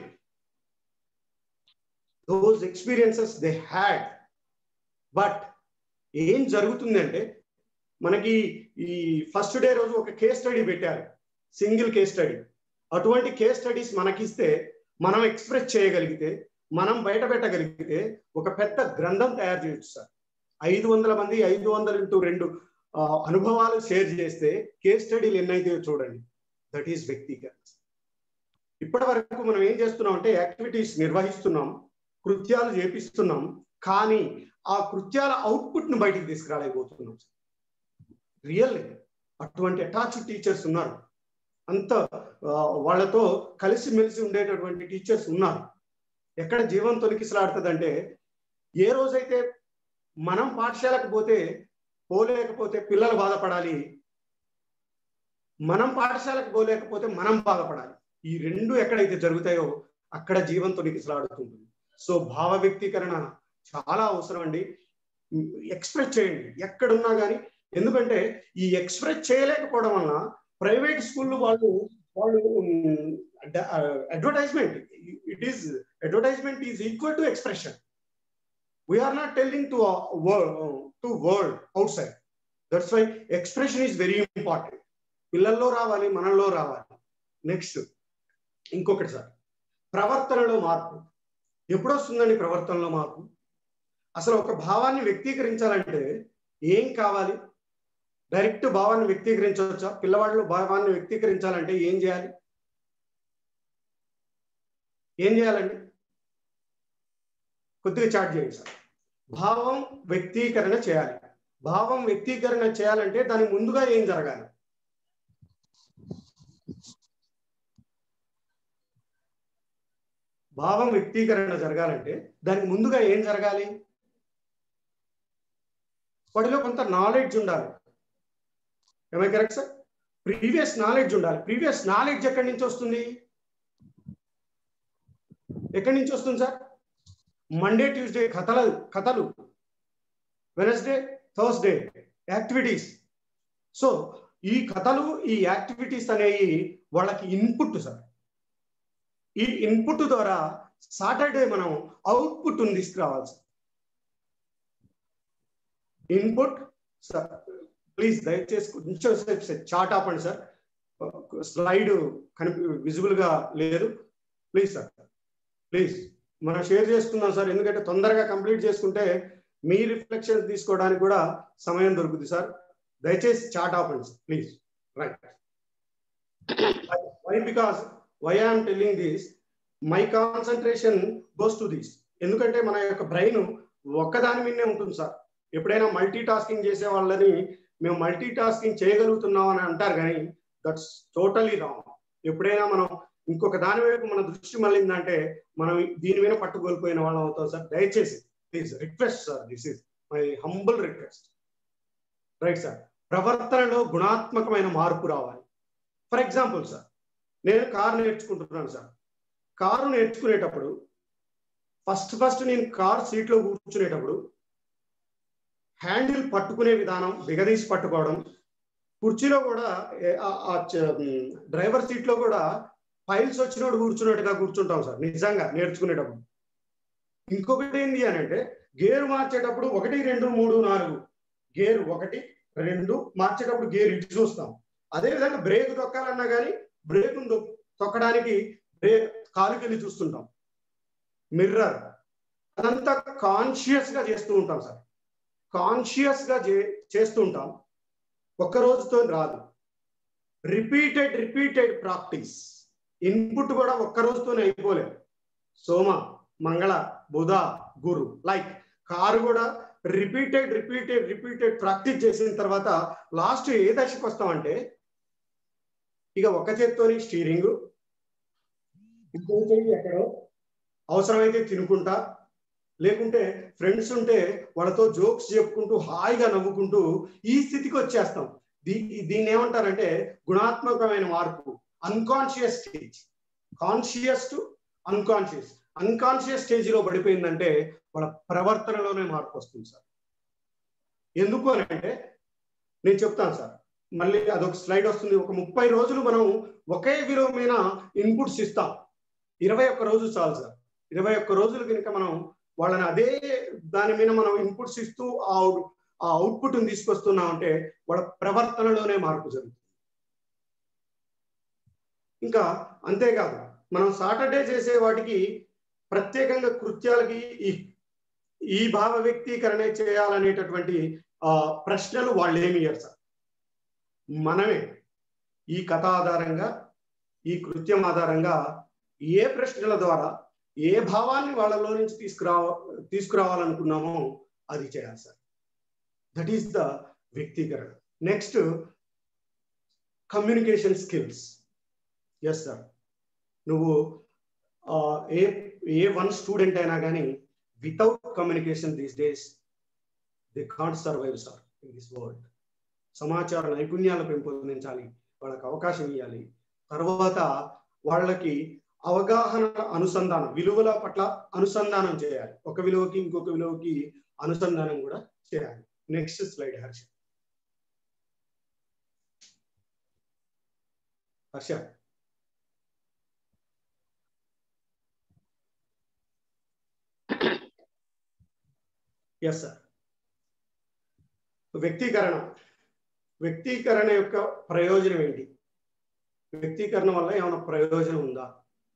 S2: those experiences they had but ఏం జరుగుతుందంటే మనకి ఈ ఫస్ట్ డే రోజు ఒక కేస్ స్టడీ పెట్టారు సింగిల్ కేస్ స్టడీ అటువంటి కేస్ స్టడీస్ మనకిస్తే మనం ఎక్స్ప్రెస్ చేయగలిగితే మనం బయట పెట్టగలిగితే ఒక పెద్ద గ్రంథం తయారు చేయొచ్చు సార్ ఐదు వందల మంది ఐదు వందల ఇంటూ రెండు అనుభవాలు షేర్ చేస్తే కేస్ స్టడీలు ఎన్నైతే చూడండి దట్ ఈస్ వ్యక్తీకరణ ఇప్పటి వరకు మనం ఏం చేస్తున్నాం అంటే యాక్టివిటీస్ నిర్వహిస్తున్నాం కృత్యాలు చేపిస్తున్నాం కానీ ఆ కృత్యాల అవుట్పుట్ ను బయటికి తీసుకురాలేకపోతున్నాం రియల్ అటువంటి అటాచ్డ్ టీచర్స్ ఉన్నారు అంత వాళ్ళతో కలిసిమెలిసి ఉండేటటువంటి టీచర్స్ ఉన్నారు ఎక్కడ జీవం తొలికిసలాడుతుందంటే ఏ రోజైతే మనం పాఠశాలకు పోతే పోలేకపోతే పిల్లలు బాధపడాలి మనం పాఠశాలకు పోలేకపోతే మనం బాధపడాలి ఈ రెండు ఎక్కడైతే జరుగుతాయో అక్కడ జీవం తొలికిసలాడుతుంటుంది సో భావ వ్యక్తీకరణ చాలా అవసరం అండి ఎక్స్ప్రెస్ చేయండి ఎక్కడున్నా కానీ ఎందుకంటే ఈ ఎక్స్ప్రెస్ చేయలేకపోవడం వలన ప్రైవేట్ స్కూల్ వాళ్ళు వాళ్ళు advertisement it is advertisement is equal to expression we are not telling to to world outside that's why expression is very important పిల్లల్లో రావాలి మనల్లో రావాలి నెక్స్ట్ ఇంకొకటి సార్ ప్రవర్తనలో మార్పు ఎప్పుడు వస్తుందండి ప్రవర్తనలో మార్పు అసలు ఒక భావాన్ని వ్యక్తీకరించాలంటే ఏం కావాలి డైరెక్ట్ భావాన్ని వ్యక్తీకరించవచ్చా పిల్లవాళ్ళు భావాన్ని వ్యక్తీకరించాలంటే ఏం చేయాలి ఏం చేయాలండి కొద్దిగా చాట్ చేయండి సార్ భావం వ్యక్తీకరణ చేయాలి భావం వ్యక్తీకరణ చేయాలంటే దాని ముందుగా ఏం జరగాలి భావం వ్యక్తీకరణ జరగాలంటే దానికి ముందుగా ఏం జరగాలి వాటిలో కొంత నాలెడ్జ్ ఉండాలి am I correct sir previous knowledge ఉండాలి ప్రీవియస్ నాలెడ్జ్ ఎక్కడి నుంచి వస్తుంది ఎక్కడి నుంచి వస్తుంది సార్ మండే ట్యూస్డే కథల కథలు వెనస్డే థర్స్డే యాక్టివిటీస్ సో ఈ కథలు ఈ యాక్టివిటీస్ అనేవి వాళ్ళకి ఇన్పుట్ సార్ ఈ ఇన్పుట్ ద్వారా సాటర్డే మనం అవుట్పుట్ తీసుకురావాలి సార్ ఇన్పుట్ సార్ ప్లీజ్ దయచేసి కొంచెం సేపు చాట్ ఆపండి సార్ స్లైడ్ కనిపి విజిబుల్ గా లేదు ప్లీజ్ సార్ ప్లీజ్ మనం షేర్ చేసుకుందాం సార్ ఎందుకంటే తొందరగా కంప్లీట్ చేసుకుంటే మీ రిఫ్లెక్షన్ తీసుకోవడానికి కూడా సమయం దొరుకుతుంది సార్ దయచేసి చాట్ ఆపండి sir please right why because why I'm telling this my concentration goes to this ఎందుకంటే మన యొక్క బ్రెయిన్ ఒక్కదాని మీదనే ఉంటుంది సార్ ఎప్పుడైనా మల్టీ టాస్కింగ్ చేసే వాళ్ళని మేము మల్టీ టాస్కింగ్ చేయగలుగుతున్నాం అని అంటారు కానీ దట్స్ టోటలీ రాంగ్ ఎప్పుడైనా మనం ఇంకొక దాని వైపు మన దృష్టి మళ్ళిందంటే మనం దీని మీద పట్టుకోల్పోయిన వాళ్ళం అవుతాం సార్ దయచేసి please request sir this is my humble request right sir ప్రవర్తనలో గుణాత్మకమైన మార్పు రావాలి ఫర్ ఎగ్జాంపుల్ సార్ నేను కారు నేర్చుకుంటున్నాను సార్ కారు నేర్చుకునేటప్పుడు ఫస్ట్ ఫస్ట్ నేను కార్ సీట్లో కూర్చునేటప్పుడు హ్యాండిల్ పట్టుకునే విధానం బిగదీసి పట్టుకోవడం కుర్చీలో కూడా డ్రైవర్ సీట్ లో కూడా ఫైల్స్ వచ్చినోడు కూర్చున్నట్టుగా కూర్చుంటాం సార్ నిజంగా నేర్చుకునేటప్పుడు ఇంకొకటి ఏంటి అని అంటే గేరు మార్చేటప్పుడు ఒకటి రెండు మూడు నాలుగు గేర్ ఒకటి రెండు మార్చేటప్పుడు గేర్ ఇటు చూస్తాం అదేవిధంగా బ్రేక్ తొక్కాలన్నా కానీ బ్రేక్ తొక్కడానికి బ్రేక్ కాలుకెళ్ళి చూస్తుంటాం మిర్రర్ అదంతా కాన్షియస్ గా చేస్తూ ఉంటాం సార్ కాన్షియస్ గా చేస్తూ ఉంటాం ఒక్క రోజుతో రాదు రిపీటెడ్ రిపీటెడ్ ప్రాక్టీస్ ఇన్పుట్ కూడా ఒక్క రోజుతోనే అయిపోలేదు సోమ మంగళ బుధ గురు లైక్ కారు కూడా రిపీటెడ్ రిపీటెడ్ రిపీటెడ్ ప్రాక్టీస్ చేసిన తర్వాత లాస్ట్ ఏ దశకు వస్తామంటే ఇక ఒక చేత్తోని స్టీరింగ్ ఇంకో చెయ్యి ఎక్కడో అవసరమైతే తినుకుంటా లేకుంటే ఫ్రెండ్స్ ఉంటే వాళ్ళతో జోక్స్ చెప్పుకుంటూ హాయిగా నవ్వుకుంటూ ఈ స్థితికి వచ్చేస్తాం దీ దీన్ని ఏమంటారంటే గుణాత్మకమైన మార్పు unconscious stage conscious to unconscious unconscious stage లో పడిపోయిందంటే వాళ్ళ ప్రవర్తనలోనే మార్పు వస్తుంది సార్ ఎందుకు అని అంటే నేను చెప్తాను సార్ మళ్ళీ అదొక స్లైడ్ వస్తుంది ఒక ముప్పై రోజులు మనం ఒకే విలువమైన ఇన్పుట్స్ ఇస్తాం ఇరవై ఒక్క రోజు చాలు సార్ ఇరవై ఒక్క రోజులు కనుక మనం వాళ్ళని అదే దాని మీద మనం ఇన్పుట్స్ ఇస్తూ ఆ ఆ అవుట్పుట్ తీసుకొస్తున్నాం అంటే వాళ్ళ ప్రవర్తనలోనే మార్పు జరుగుతుంది ఇంకా అంతేకాదు మనం సాటర్డే చేసే వాటికి ప్రత్యేకంగా కృత్యాలకి ఈ ఈ భావ వ్యక్తీకరణ చేయాలనేటటువంటి ఆ ప్రశ్నలు వాళ్ళు ఏమి ఇయ్యరు సార్ మనమే ఈ కథ ఆధారంగా ఈ కృత్యం ఆధారంగా ఏ ప్రశ్నల ద్వారా ఏ భావాన్ని వాళ్ళలో నుంచి తీసుకురా తీసుకురావాలనుకున్నామో అది చేయాలి సార్ దట్ ఈస్ ద వ్యక్తీకరణ next communication skills yes sir నువ్వు ఏ ఏ వన్ స్టూడెంట్ అయినా కానీ without communication these days they can't survive sir in this world సమాచార నైపుణ్యాలు పెంపొందించాలి వాళ్ళకి అవకాశం ఇవ్వాలి తర్వాత వాళ్ళకి అవగాహన అనుసంధానం విలువల పట్ల అనుసంధానం చేయాలి ఒక విలువకి ఇంకొక విలువకి అనుసంధానం కూడా చేయాలి next slide Harsha Harsha yes sir వ్యక్తీకరణ వ్యక్తీకరణ యొక్క ప్రయోజనం ఏంటి వ్యక్తీకరణ వల్ల ఏమైనా ప్రయోజనం ఉందా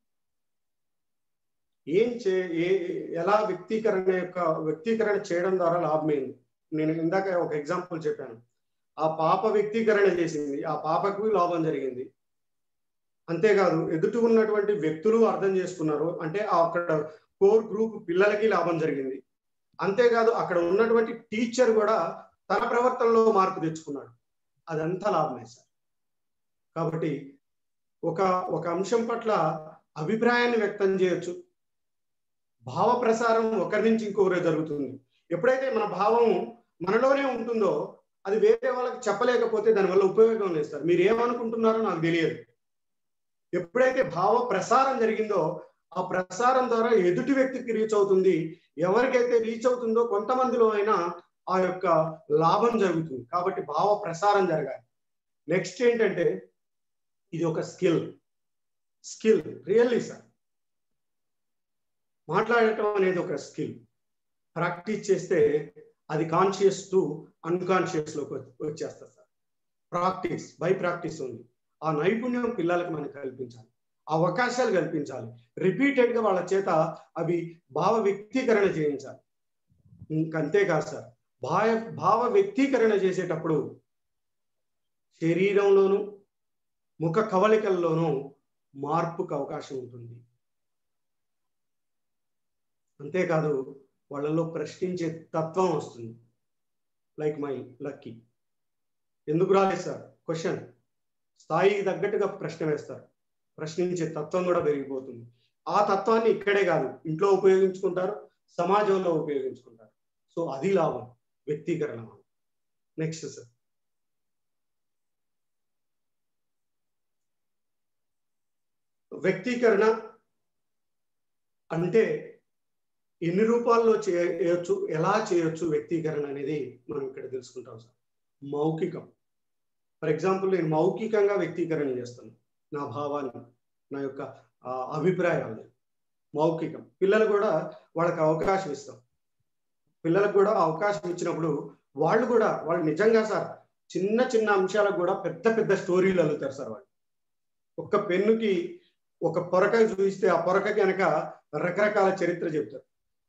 S2: ఏం చే ఏ ఎలా వ్యక్తీకరణ యొక్క వ్యక్తీకరణ చేయడం ద్వారా లాభం ఏంది నేను ఇందాక ఒక ఎగ్జాంపుల్ చెప్పాను ఆ పాప వ్యక్తీకరణ చేసింది ఆ పాపకు లాభం జరిగింది అంతేకాదు ఎదుటి ఉన్నటువంటి వ్యక్తులు అర్థం చేసుకున్నారు అంటే అక్కడ కోర్ గ్రూప్ పిల్లలకి లాభం జరిగింది అంతేకాదు అక్కడ ఉన్నటువంటి టీచర్ కూడా తన ప్రవర్తనలో మార్పు తెచ్చుకున్నాడు అదంతా లాభమే సార్ కాబట్టి ఒక ఒక అంశం పట్ల అభిప్రాయాన్ని వ్యక్తం చేయొచ్చు భావ ప్రసారం ఒకరి నుంచి ఇంకొకరే జరుగుతుంది ఎప్పుడైతే మన భావం మనలోనే ఉంటుందో అది వేరే వాళ్ళకి చెప్పలేకపోతే దానివల్ల ఉపయోగం లేదు సార్ మీరు ఏమనుకుంటున్నారో నాకు తెలియదు ఎప్పుడైతే భావ ప్రసారం జరిగిందో ఆ ప్రసారం ద్వారా ఎదుటి వ్యక్తికి రీచ్ అవుతుంది ఎవరికైతే రీచ్ అవుతుందో కొంతమందిలో అయినా ఆ యొక్క లాభం జరుగుతుంది కాబట్టి భావ ప్రసారం జరగాలి నెక్స్ట్ ఏంటంటే ఇది ఒక స్కిల్ స్కిల్ రియల్లీ సార్ మాట్లాడటం అనేది ఒక స్కిల్ ప్రాక్టీస్ చేస్తే అది కాన్షియస్ టు అన్కాన్షియస్ లోకి వచ్చేస్తుంది సార్ ప్రాక్టీస్ బై ప్రాక్టీస్ ఉంది ఆ నైపుణ్యం పిల్లలకు మనం కల్పించాలి అవకాశాలు కల్పించాలి రిపీటెడ్ గా వాళ్ళ చేత అవి భావ వ్యక్తీకరణ చేయించాలి ఇంకంతేకాదు సార్ భావ భావ వ్యక్తీకరణ చేసేటప్పుడు శరీరంలోను ముఖ కవలికల్లోనూ మార్పుకు అవకాశం ఉంటుంది అంతేకాదు వాళ్ళలో ప్రశ్నించే తత్వం వస్తుంది లైక్ మై లక్కీ ఎందుకు రాలేదు సార్ క్వశ్చన్ స్థాయికి తగ్గట్టుగా ప్రశ్న వేస్తారు ప్రశ్నించే తత్వం కూడా పెరిగిపోతుంది ఆ తత్వాన్ని ఇక్కడే కాదు ఇంట్లో ఉపయోగించుకుంటారు సమాజంలో ఉపయోగించుకుంటారు సో అది లాభం వ్యక్తీకరణ నెక్స్ట్ సార్ వ్యక్తీకరణ అంటే ఎన్ని రూపాల్లో చేయొచ్చు ఎలా చేయొచ్చు వ్యక్తీకరణ అనేది మనం ఇక్కడ తెలుసుకుంటాం సార్ మౌఖికం ఫర్ ఎగ్జాంపుల్ నేను మౌఖికంగా వ్యక్తీకరణ చేస్తాను నా భావాన్ని నా యొక్క అభిప్రాయాన్ని మౌఖికం పిల్లలు కూడా వాళ్ళకి అవకాశం ఇస్తాం పిల్లలకు కూడా అవకాశం ఇచ్చినప్పుడు వాళ్ళు కూడా వాళ్ళు నిజంగా సార్ చిన్న చిన్న అంశాలకు కూడా పెద్ద పెద్ద స్టోరీలు అల్లుతారు సార్ వాళ్ళు ఒక్క పెన్నుకి ఒక పొరక చూపిస్తే ఆ పొరకకి వెనక రకరకాల చరిత్ర చెప్తారు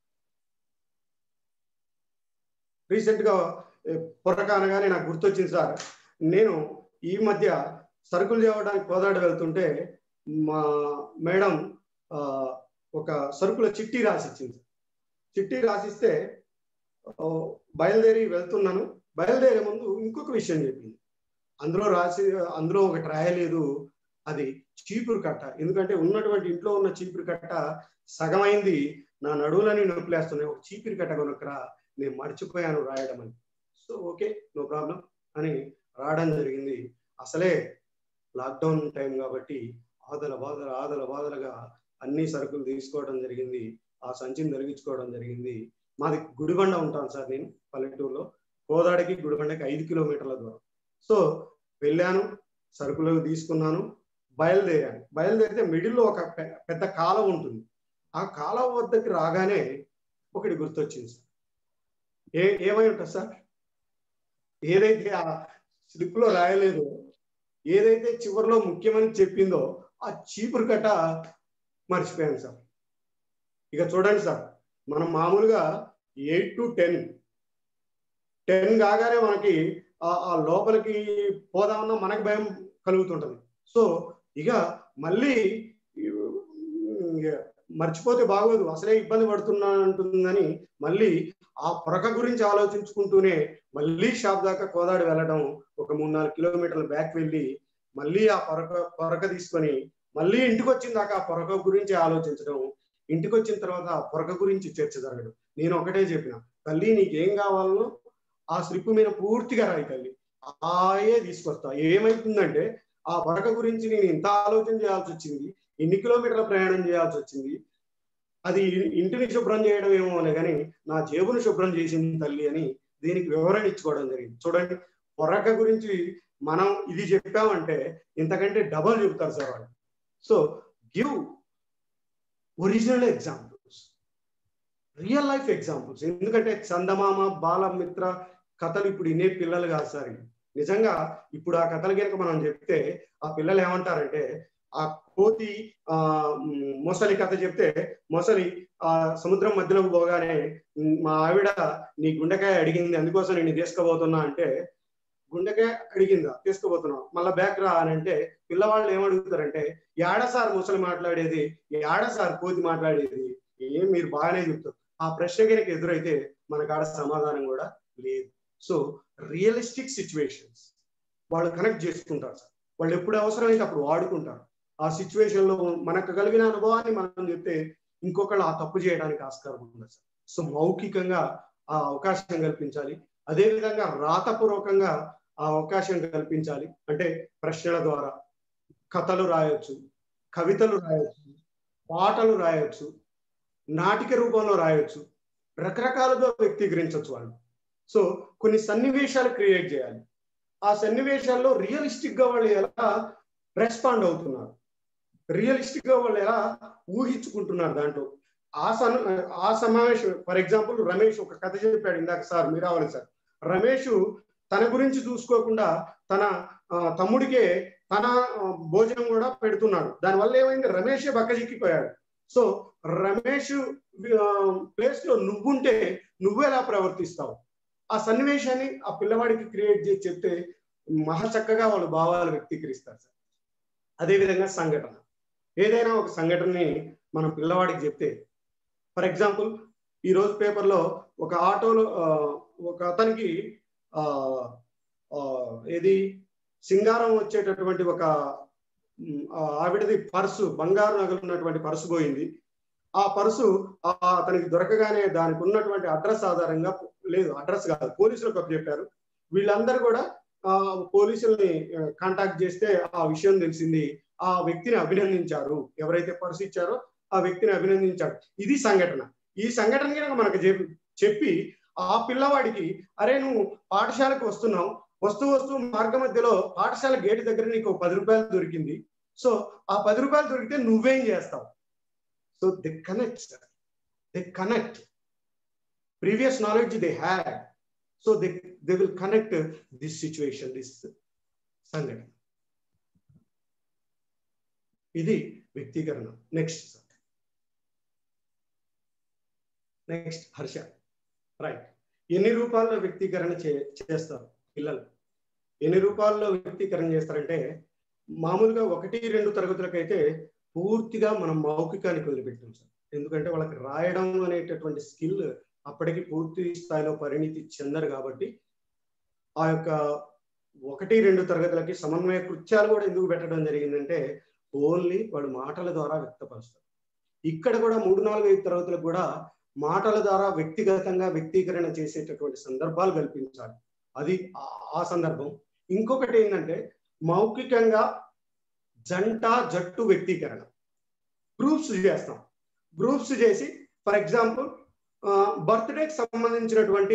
S2: రీసెంట్ గా పొరక అనగానే నాకు గుర్తొచ్చింది సార్ నేను ఈ మధ్య సరుకులు చేయడానికి కోదాడు వెళ్తుంటే మా మేడం ఒక సరుకుల చిట్టి రాసిచ్చింది చిట్టి రాసిస్తే బయలుదేరి వెళ్తున్నాను బయలుదేరే ముందు ఇంకొక విషయం చెప్పింది అందులో రాసి అందులో ఒకటి రాయలేదు అది చీపురు కట్ట ఎందుకంటే ఉన్నటువంటి ఇంట్లో ఉన్న చీపురు కట్ట సగమైంది నా నడువులని నొప్పిలేస్తున్నాయి ఒక చీపురు కట్ట కొనుక్కరా నేను మర్చిపోయాను రాయడం అని సో ఓకే నో ప్రాబ్లం అని రావడం జరిగింది అసలే లాక్డౌన్ టైం కాబట్టి ఆదల బాధల ఆదల బాధలుగా అన్ని సరుకులు తీసుకోవడం జరిగింది ఆ సంచిని తొలగించుకోవడం జరిగింది మాది గుడిబండ ఉంటాను సార్ నేను పల్లెటూరులో కోదాడికి గుడిబండకి ఐదు కిలోమీటర్ల దూరం సో వెళ్ళాను సరుకులు తీసుకున్నాను బయలుదేరాను బయలుదేరితే మిడిల్లో ఒక పెద్ద కాలం ఉంటుంది ఆ కాలం వద్దకి రాగానే ఒకటి గుర్తొచ్చింది సార్ ఏ ఏమై ఉంటుంది సార్ ఏదైతే ఆ స్లిప్ లో రాయలేదో ఏదైతే చివరిలో ముఖ్యమని చెప్పిందో ఆ చీపురు కట్ట మర్చిపోయాను సార్ ఇక చూడండి సార్ మనం మామూలుగా ఎయిట్ టు టెన్ టెన్ కాగానే మనకి ఆ లోపలికి పోదామన్నా మనకి భయం కలుగుతుంటది సో ఇక మళ్ళీ మర్చిపోతే బాగోదు అసలే ఇబ్బంది పడుతున్నా అంటుందని మళ్ళీ ఆ పొరక గురించి ఆలోచించుకుంటూనే మళ్ళీ షాప్ దాకా కోదాడు వెళ్ళడం ఒక మూడు నాలుగు కిలోమీటర్ల బ్యాక్ వెళ్ళి మళ్ళీ ఆ పొరక పొరక తీసుకొని మళ్ళీ ఇంటికి వచ్చిన దాకా ఆ పొరక గురించి ఆలోచించడం ఇంటికి వచ్చిన తర్వాత ఆ పొరక గురించి చర్చ జరగడం నేను ఒకటే చెప్పిన తల్లి నీకేం కావాలనో ఆ స్లిప్ మీద పూర్తిగా రాయి తల్లి ఆయే తీసుకొస్తా ఏమైతుందంటే ఆ పొరక గురించి నేను ఇంత ఆలోచన చేయాల్సి వచ్చింది ఎన్ని కిలోమీటర్ల ప్రయాణం చేయాల్సి వచ్చింది అది ఇంటిని శుభ్రం చేయడం ఏమో కానీ నా జేబును శుభ్రం చేసింది తల్లి అని దీనికి వివరణ ఇచ్చుకోవడం జరిగింది చూడండి పొరక గురించి మనం ఇది చెప్పామంటే ఇంతకంటే డబల్ చెప్తారు సార్ వాళ్ళు so give original examples real life examples ఎందుకంటే చందమామ బాలమిత్ర కథలు ఇప్పుడు ఇనే పిల్లలు కాదు సార్ నిజంగా ఇప్పుడు ఆ కథలు కనుక మనం చెప్తే ఆ పిల్లలు ఏమంటారంటే ఆ కోతి ఆ మొసలి కథ చెప్తే మొసలి ఆ సముద్రం మధ్యలోకి పోగానే మా ఆవిడ నీ గుండెకాయ అడిగింది అందుకోసం నేను తీసుకుపోతున్నా అంటే గుండెకాయ అడిగిందా తీసుకుపోతున్నావు మళ్ళీ బ్యాక్ రా అని అంటే పిల్లవాళ్ళు ఏమడుగుతారంటే ఏడ సార్ ముసలి మాట్లాడేది ఏడ సార్ కోతి మాట్లాడేది ఏం మీరు బాగానే చెప్తారు ఆ ప్రశ్న కనుక ఎదురైతే మనకు ఆడ సమాధానం కూడా లేదు సో రియలిస్టిక్ సిచ్యువేషన్స్ వాళ్ళు కనెక్ట్ చేసుకుంటారు సార్ వాళ్ళు ఎప్పుడు అవసరమైతే అప్పుడు వాడుకుంటారు ఆ సిచ్యువేషన్ లో మనకు కలిగిన అనుభవాన్ని మనం చెప్తే ఇంకొకళ్ళు ఆ తప్పు చేయడానికి ఆస్కారం ఉంది సార్ సో మౌఖికంగా ఆ అవకాశం కల్పించాలి అదేవిధంగా రాతపూర్వకంగా ఆ అవకాశం కల్పించాలి అంటే ప్రశ్నల ద్వారా కథలు రాయొచ్చు కవితలు రాయొచ్చు పాటలు రాయొచ్చు నాటిక రూపంలో రాయొచ్చు రకరకాలుగా వ్యక్తీకరించవచ్చు వాళ్ళు సో కొన్ని సన్నివేశాలు క్రియేట్ చేయాలి ఆ సన్నివేశాల్లో రియలిస్టిక్ గా వాళ్ళు ఎలా రెస్పాండ్ అవుతున్నారు రియలిస్టిక్ గా వాళ్ళు ఎలా ఊహించుకుంటున్నారు దాంట్లో ఆ సన్ ఆ సమావేశం ఫర్ ఎగ్జాంపుల్ రమేష్ ఒక కథ చెప్పాడు ఇందాక సార్ మీరు రావాలి సార్ రమేష్ తన గురించి చూసుకోకుండా తన ఆ, తమ్ముడికే తన ఆ, భోజనం కూడా పెడుతున్నాడు దానివల్ల ఏమైంది రమేషే బక్కజిక్కిపోయాడు సో రమేష్ ప్లేస్ లో నువ్వుంటే నువ్వు ఎలా ప్రవర్తిస్తావు ఆ సన్నివేశాన్ని ఆ పిల్లవాడికి క్రియేట్ చేసి చెప్తే మహా చక్కగా వాళ్ళు భావాలు వ్యక్తీకరిస్తారు సార్ అదేవిధంగా సంఘటన ఏదైనా ఒక సంఘటనని మనం పిల్లవాడికి చెప్తే ఫర్ ఎగ్జాంపుల్ ఈ రోజు పేపర్లో ఒక ఆటోలో ఆ, ఒక అతనికి ఆ, ఆ, ఏది సింగారం వచ్చేటటువంటి ఒక ఉమ్, ఆ ఆవిడది పర్సు బంగారు నగలు ఉన్నటువంటి పర్సు పోయింది ఆ పర్సు ఆ అతనికి దొరకగానే దానికి ఉన్నటువంటి అడ్రస్ ఆధారంగా లేదు అడ్రస్ కాదు పోలీసులకు చెప్పారు వీళ్ళందరూ కూడా ఆ పోలీసుల్ని కాంటాక్ట్ చేస్తే ఆ విషయం తెలిసింది ఆ వ్యక్తిని అభినందించారు ఎవరైతే పర్సు ఇచ్చారో ఆ వ్యక్తిని అభినందించారు ఇది సంఘటన ఈ సంఘటన కనుక మనకు చెప్- చెప్పి ఆ పిల్లవాడికి అరే నువ్వు పాఠశాలకు వస్తున్నావు వస్తూ వస్తూ మార్గ మధ్యలో పాఠశాల గేట్ దగ్గర నీకు ఒక పది రూపాయలు దొరికింది సో ఆ పది రూపాయలు దొరికితే నువ్వేం చేస్తావు so the connect the connect previous knowledge they had so they they will connect this situation this సంఘటన ఇది వ్యక్తీకరణ నెక్స్ట్ నెక్స్ట్ హర్ష రైట్ ఎన్ని రూపాల్లో వ్యక్తీకరణ చే చేస్తారు పిల్లలు ఎన్ని రూపాల్లో వ్యక్తీకరణ చేస్తారంటే మామూలుగా ఒకటి రెండు తరగతులకైతే పూర్తిగా మనం మౌఖికానికి వదిలిపెట్టాం సార్ ఎందుకంటే వాళ్ళకి రాయడం అనేటటువంటి స్కిల్ అప్పటికి పూర్తి స్థాయిలో పరిణితి చెందరు కాబట్టి ఆ యొక్క ఒకటి రెండు తరగతులకి సమన్వయ కృత్యాలు కూడా ఎందుకు పెట్టడం జరిగిందంటే ఓన్లీ వాడు మాటల ద్వారా వ్యక్తపరుస్తారు ఇక్కడ కూడా మూడు నాలుగు ఐదు తరగతులకు కూడా మాటల ద్వారా వ్యక్తిగతంగా వ్యక్తీకరణ చేసేటటువంటి సందర్భాలు కల్పించాలి అది ఆ- ఆ సందర్భం ఇంకొకటి ఏంటంటే మౌఖికంగా జంట జట్టు వ్యక్తీకరణ గ్రూప్స్ చేస్తాం గ్రూప్స్ చేసి ఫర్ ఎగ్జాంపుల్ బర్త్డేకి సంబంధించినటువంటి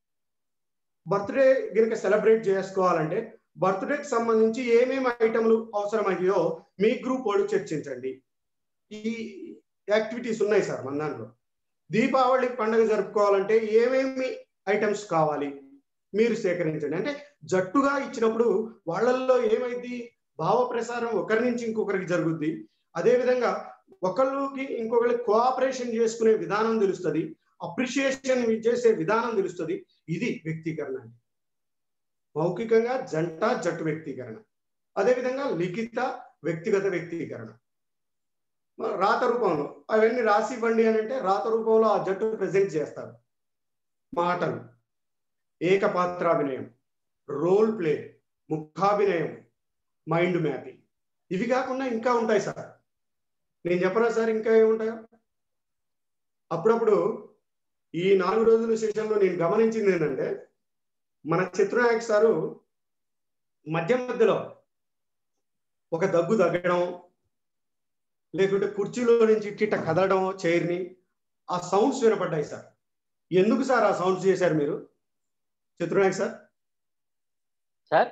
S2: బర్త్డే కనుక సెలబ్రేట్ చేసుకోవాలంటే బర్త్డేకి సంబంధించి ఏమేమి ఐటమ్లు అవసరమయ్యో మీ గ్రూప్ వాళ్ళు చర్చించండి ఈ యాక్టివిటీస్ ఉన్నాయి సార్ మన దాంట్లో దీపావళి పండుగ జరుపుకోవాలంటే ఏమేమి ఐటమ్స్ కావాలి మీరు సేకరించండి అంటే జట్టుగా ఇచ్చినప్పుడు వాళ్ళల్లో ఏమైంది భావ ప్రసారం ఒకరి నుంచి ఇంకొకరికి జరుగుద్ది అదేవిధంగా ఒకళ్ళకి ఇంకొకరికి కోఆపరేషన్ చేసుకునే విధానం తెలుస్తుంది అప్రిషియేషన్ చేసే విధానం తెలుస్తుంది ఇది వ్యక్తీకరణ అంటే మౌఖికంగా జంట జట్టు వ్యక్తీకరణ అదేవిధంగా లిఖిత వ్యక్తిగత వ్యక్తీకరణ మరి రాత రూపంలో అవన్నీ రాసి ఇవ్వండి అని అంటే రాత రూపంలో ఆ జట్టు ప్రజెంట్ చేస్తారు మాటలు ఏకపాత్రాభినయం రోల్ ప్లే ముఖాభినయం మైండ్ మ్యాపింగ్ ఇవి కాకుండా ఇంకా ఉంటాయి సార్ నేను చెప్పనా సార్ ఇంకా ఏముంటాయో అప్పుడప్పుడు ఈ నాలుగు రోజుల సెషన్లో నేను గమనించింది ఏంటంటే మన చిత్రనాయక్ సారు మధ్య మధ్యలో ఒక దగ్గు దగ్గడం లేకుంటే కుర్చీలో నుంచి ఇట్ట కదలడం చైర్ని ఆ సౌండ్స్ వినపడ్డాయి సార్ ఎందుకు సార్ ఆ సౌండ్స్ చేశారు మీరు చిత్రనాయక్ సార్
S3: సార్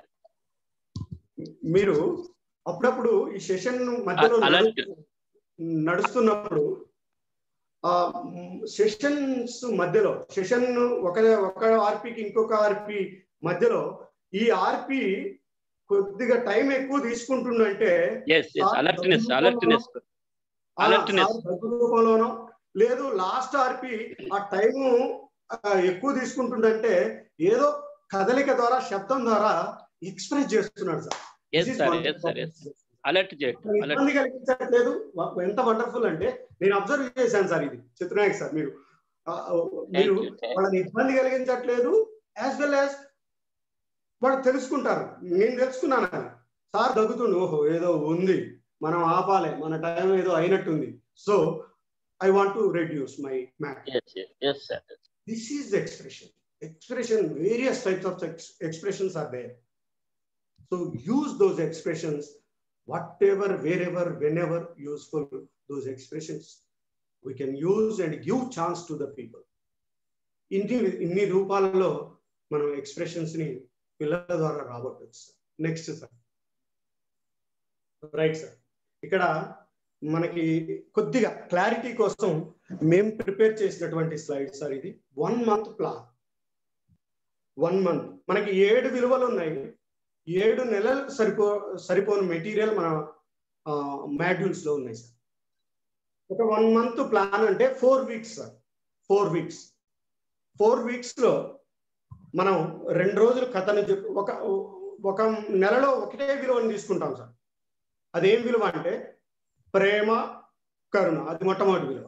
S2: మీరు అప్పుడప్పుడు ఈ సెషన్ మధ్యలో
S3: అలర్ట్
S2: నడుస్తున్నప్పుడు ఆ సెషన్స్ మధ్యలో సెషన్ ఒక ఒక ఆర్పికి ఇంకొక ఆర్పి మధ్యలో ఈ ఆర్పి కొద్దిగా టైం ఎక్కువ తీసుకుంటుందంటే
S3: ఎస్ ఎస్ అలర్ట్నెస్ అలర్ట్నెస్
S2: ఆ
S3: Alertness.
S2: సార్ దగ్గు రూపంలోనో లేదు లాస్ట్ ఆర్పి ఆ టైము ఎక్కువ తీసుకుంటుందంటే ఏదో కదలిక ద్వారా శబ్దం ద్వారా ఎక్స్ప్రెస్ చేస్తున్నాడు sir
S3: yes sir yes sir yes alert చేయటం అలర్ట్
S2: ఇబ్బంది కలిగించట్లేదు వా- ఎంత వండర్ఫుల్ అంటే నేను అబ్జర్వ్ చేశాను సార్ ఇది చిత్రనాయక్ సార్ మీరు ఆ, మీరు
S3: థ్యాంక్ యూ
S2: వాళ్ళని ఇబ్బంది కలిగించట్లేదు యాజ్ వెల్ యాజ్ వాళ్ళు తెలుసుకుంటారు నేను తెలుసుకున్నాను అది. సార్ దగ్గుతుండు ఓహో ఏదో ఉంది మనం ఆపాలి మన టైం ఏదో అయినట్టుంది so I want to reduce my math
S3: yes yes sir
S2: this is the expression expression various types of ex- expressions are there so use those expressions whatever wherever whenever useful those expressions we can use and give chance to the people ఇన్ని ఇన్ని రూపాలలో మనం expressions ని పిల్లల ద్వారా రాబట్టవచ్చు sir next sir right sir ఇక్కడ మనకి కొద్దిగా క్లారిటీ కోసం మేము ప్రిపేర్ చేసినటువంటి స్లైడ్ సార్ ఇది one month plan one month మనకి ఏడు విలువలు ఉన్నాయి ఏడు నెలలకు సరిపో సరిపోని మెటీరియల్ మన మాడ్యూల్స్ లో ఉన్నాయి సార్ ఒక వన్ మంత్ ప్లాన్ అంటే four weeks sir four weeks four weeks లో మనం రెండు రోజులు కథను చెప్ ఒక ఒక నెలలో ఒకటే విలువని తీసుకుంటాం సార్ అదేం విలువ అంటే ప్రేమ కరుణ అది మొట్టమొదటి విలువ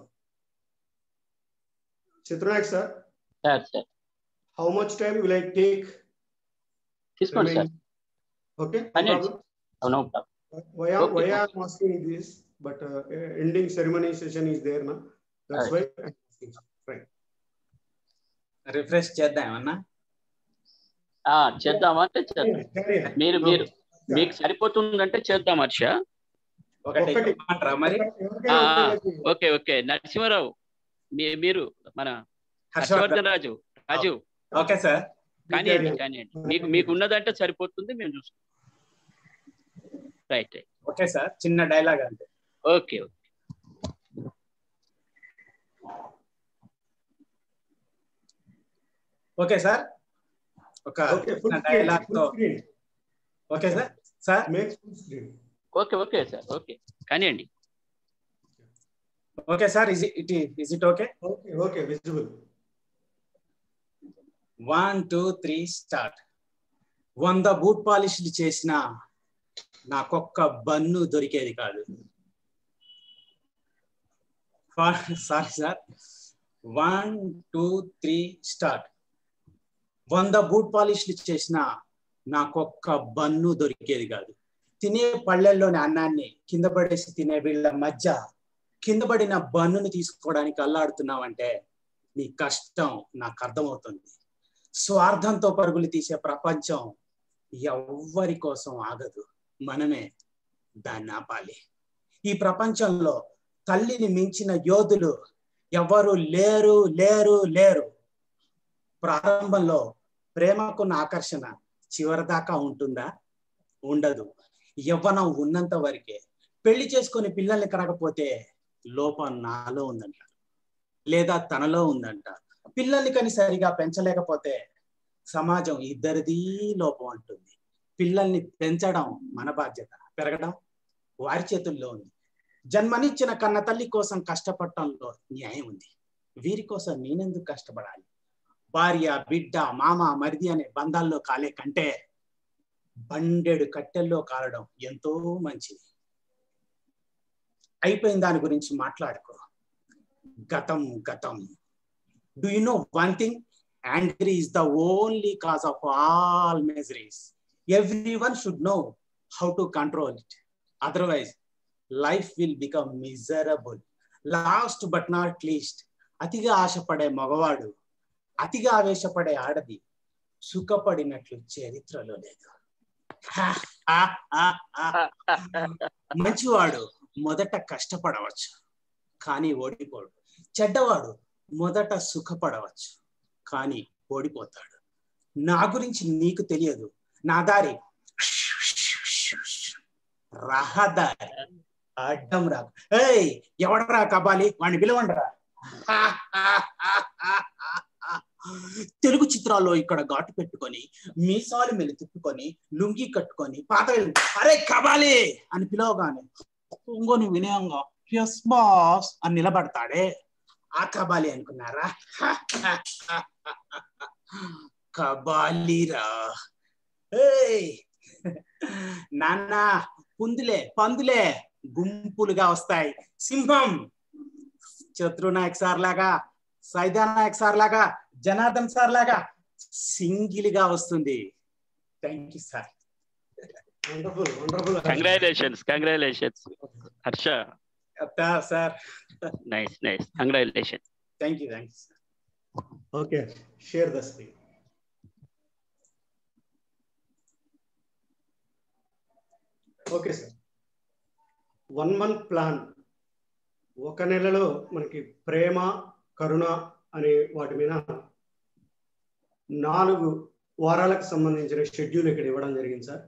S2: Chitranayak sir
S3: sir sir
S2: how much time will I take
S3: తీసుకోండి సార్
S2: ఓకే
S3: Minutes. అవును
S2: why am,
S3: Okay.
S2: why I'm asking this, but uh, ending ceremony session is there, na? That's why I'm asking. Right.
S7: Refresh చేద్దాం ఏమన్నా
S3: ఆ, చేద్దామా అంటే చేద్దాం
S2: Carry on.
S3: మీరు మీరు మీకు సరిపోతుందంటే చేద్దాం హర్ష
S7: ఒకటి
S2: ఒకటి.
S7: చెప్పమంటారా మరి
S2: ఎవరికైనా
S3: ఆ,
S2: ఒకటి
S3: ఓకే ఓకే నరసింహారావు మీ- మీరు మన
S7: హర్షవర్ధన్
S3: హర్షవర్ధన్ రాజు రాజు
S7: ఓకే సార్
S3: కానివ్వండి
S2: carry on.
S3: కానివ్వండి మీకు మీకు ఉన్నదంటే సరిపోతుంది మేము చూస్తాం రైట్ రైట్
S7: ఓకే సార్ చిన్న డైలాగ్ అంతే
S3: ఓకే ఓకే
S7: ఓకే సార్ ఒక
S2: Okay, full
S7: చిన్న
S2: screen,
S7: డైలాగ్
S2: full
S7: తో
S2: screen.
S7: Okay sir sir
S2: Make full screen.
S3: Okay okay sir okay కానివ్వండి
S7: okay sir is it is it okay
S2: Okay, okay, visible.
S7: One two three start వంద boot పాలిష్లు చేసిన నాకొక్క bun దొరికేది కాదు sorry sir one two three start వంద boot పాలిష్లు చేసిన నాకొక్క బన్ను దొరికేది కాదు తినే పళ్ళెల్లోని అన్నాన్ని కింద పడేసి తినే వీళ్ళ మధ్య కింద పడిన బన్నుని తీసుకోవడానికి అల్లాడుతున్నావంటే నీ కష్టం నాకు అర్థమవుతుంది స్వార్థంతో పరుగులు తీసే ప్రపంచం ఎవ్వరి కోసం ఆగదు మనమే దాన్ని ఆపాలి ఈ ప్రపంచంలో తల్లిని మించిన యోధులు ఎవరు లేరు లేరు లేరు ప్రారంభంలో ప్రేమకున్న ఆకర్షణ చివరిదాకా ఉంటుందా ఉండదు యవ్వనం ఉన్నంత వరకే పెళ్లి చేసుకొని పిల్లల్ని కనకపోతే లోపం నాలో ఉందంట లేదా తనలో ఉందంట పిల్లల్ని కని సరిగా పెంచలేకపోతే సమాజం ఇద్దరిది లోపం అంటుంది పిల్లల్ని పెంచడం మన బాధ్యత పెరగడం వారి చేతుల్లో ఉంది జన్మనిచ్చిన కన్న తల్లి కోసం కష్టపడటంలో న్యాయం ఉంది వీరి కోసం నేనెందుకు కష్టపడాలి భార్య బిడ్డ మామ మరిది అనే బంధాల్లో కాలే కంటే బండెడు కట్టెల్లో కాలడం ఎంతో మంచిది అయిపోయిన దాని గురించి మాట్లాడుకో గతం గతం do you know one thing angry is the only cause of all miseries everyone should know how to control it otherwise life will become miserable last but not least అతిగా ఆశపడే మగవాడు అతిగా ఆవేశపడే ఆడది సుఖపడినట్లు చరిత్రలో లేదు హా, హా, హా, హా. మంచివాడు మొదట కష్టపడవచ్చు కానీ ఓడిపోడు చెడ్డవాడు మొదట సుఖపడవచ్చు కానీ ఓడిపోతాడు నా గురించి నీకు తెలియదు నా దారి రహదారి అడ్డం రాకు ఏయ్ ఎవడరా కబాలి వాడిని పిలవండిరా తెలుగు చిత్రాల్లో ఇక్కడ ఘాటు పెట్టుకొని మీసాలు మెలి తిప్పుకొని లుంగి కట్టుకొని పాత అరే కబాలి అని పిలవగానే ఇంకొని వినయంగా ఎస్ బాస్ అని నిలబడతాడే ఆ కబాలి అనుకున్నారా కబాలిరా ఏయ్ నాన్న పుందులే పందులే గుంపులుగా వస్తాయి సింహం శత్రునాయక్ సార్ లాగా సైదా నాయక్ సార్ లాగా జనార్దన్ సార్ లాగా సింగిల్ గా వస్తుంది thank you sir
S2: Wonderful, wonderful.
S3: Congratulations congratulations Harsha
S7: sir
S3: nice nice congratulations
S7: thank you thank you sir
S2: Okay, share the screen. Okay sir one month plan ఒక నెలలో మనకి ప్రేమ కరుణ అనే వాటి మీద నాలుగు వారాలకు సంబంధించిన షెడ్యూల్ ఇక్కడ ఇవ్వడం జరిగింది సార్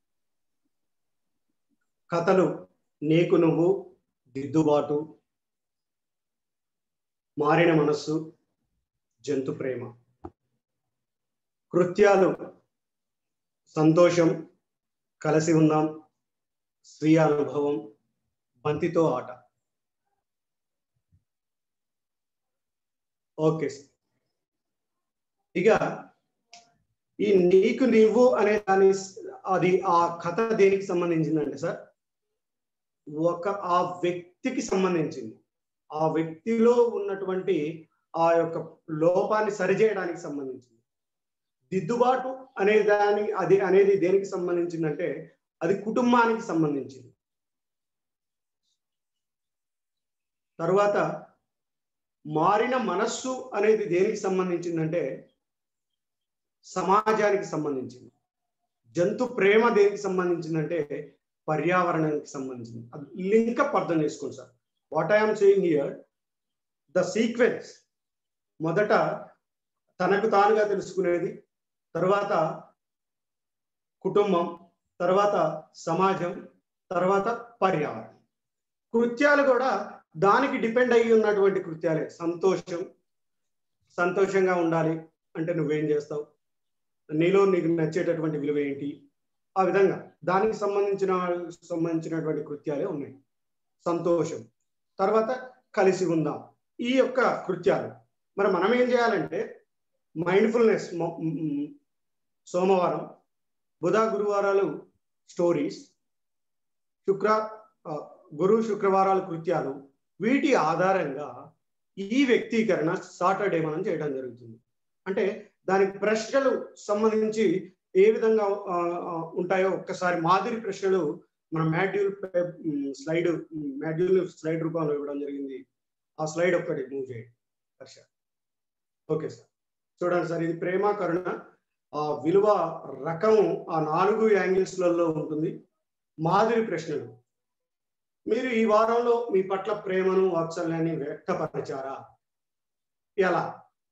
S2: కథలు నీకు నువ్వు దిద్దుబాటు మారిన మనస్సు జంతు ప్రేమ కృత్యాలు సంతోషం కలిసి ఉందాం స్వీయ అనుభవం బంతితో ఆట ఓకే సార్ ఇక ఈ నీకు నీవు అనే దాని అది ఆ కథ దేనికి సంబంధించిందంటే సార్ ఒక ఆ వ్యక్తికి సంబంధించింది ఆ వ్యక్తిలో ఉన్నటువంటి ఆ యొక్క లోపాన్ని సరిచేయడానికి సంబంధించింది దిద్దుబాటు అనే దాని అది అనేది దేనికి సంబంధించిందంటే అది కుటుంబానికి సంబంధించింది తర్వాత మారిన మనస్సు అనేది దేనికి సంబంధించిందంటే సమాజానికి సంబంధించింది జంతు ప్రేమ దేనికి సంబంధించిందంటే పర్యావరణానికి సంబంధించింది అది లింకప్ అర్థం చేసుకోండి sir what I'm saying here the sequence మొదట తనకు తానుగా తెలుసుకునేది తర్వాత కుటుంబం తర్వాత సమాజం తర్వాత పర్యావరణం కృత్యాలు కూడా దానికి డిపెండ్ అయ్యి ఉన్నటువంటి కృత్యాలే సంతోషం సంతోషంగా ఉండాలి అంటే నువ్వేం చేస్తావు నీలో నీకు నచ్చేటటువంటి విలువ ఏంటి ఆ విధంగా దానికి సంబంధించిన సంబంధించినటువంటి కృత్యాలే ఉన్నాయి సంతోషం తర్వాత కలిసి ఉందాం ఈ యొక్క కృత్యాలు మరి మనం ఏం చేయాలంటే మైండ్ఫుల్నెస్ సోమవారం బుధ గురువారాలు స్టోరీస్ శుక్ర గురు శుక్రవారాలు కృత్యాలు వీటి ఆధారంగా ఈ వ్యక్తీకరణ సాటర్డే మనం చేయడం జరుగుతుంది అంటే దానికి ప్రశ్నలు సంబంధించి ఏ విధంగా ఉంటాయో ఒక్కసారి మాదిరి ప్రశ్నలు మన మాడ్యూల్ స్లైడ్ మాడ్యూల్ స్లైడ్ రూపంలో ఇవ్వడం జరిగింది ఆ స్లైడ్ ఒక్కటి మూవ్ చేయండి హర్ష ఓకే సార్ చూడండి సార్ ఇది ప్రేమ కరుణ ఆ విలువ రకం ఆ నాలుగు యాంగిల్స్లలో ఉంటుంది మాదిరి ప్రశ్నలు మీరు ఈ వారంలో మీ పట్ల ప్రేమను వాత్సల్యాన్ని వ్యక్తపరిచారా ఎలా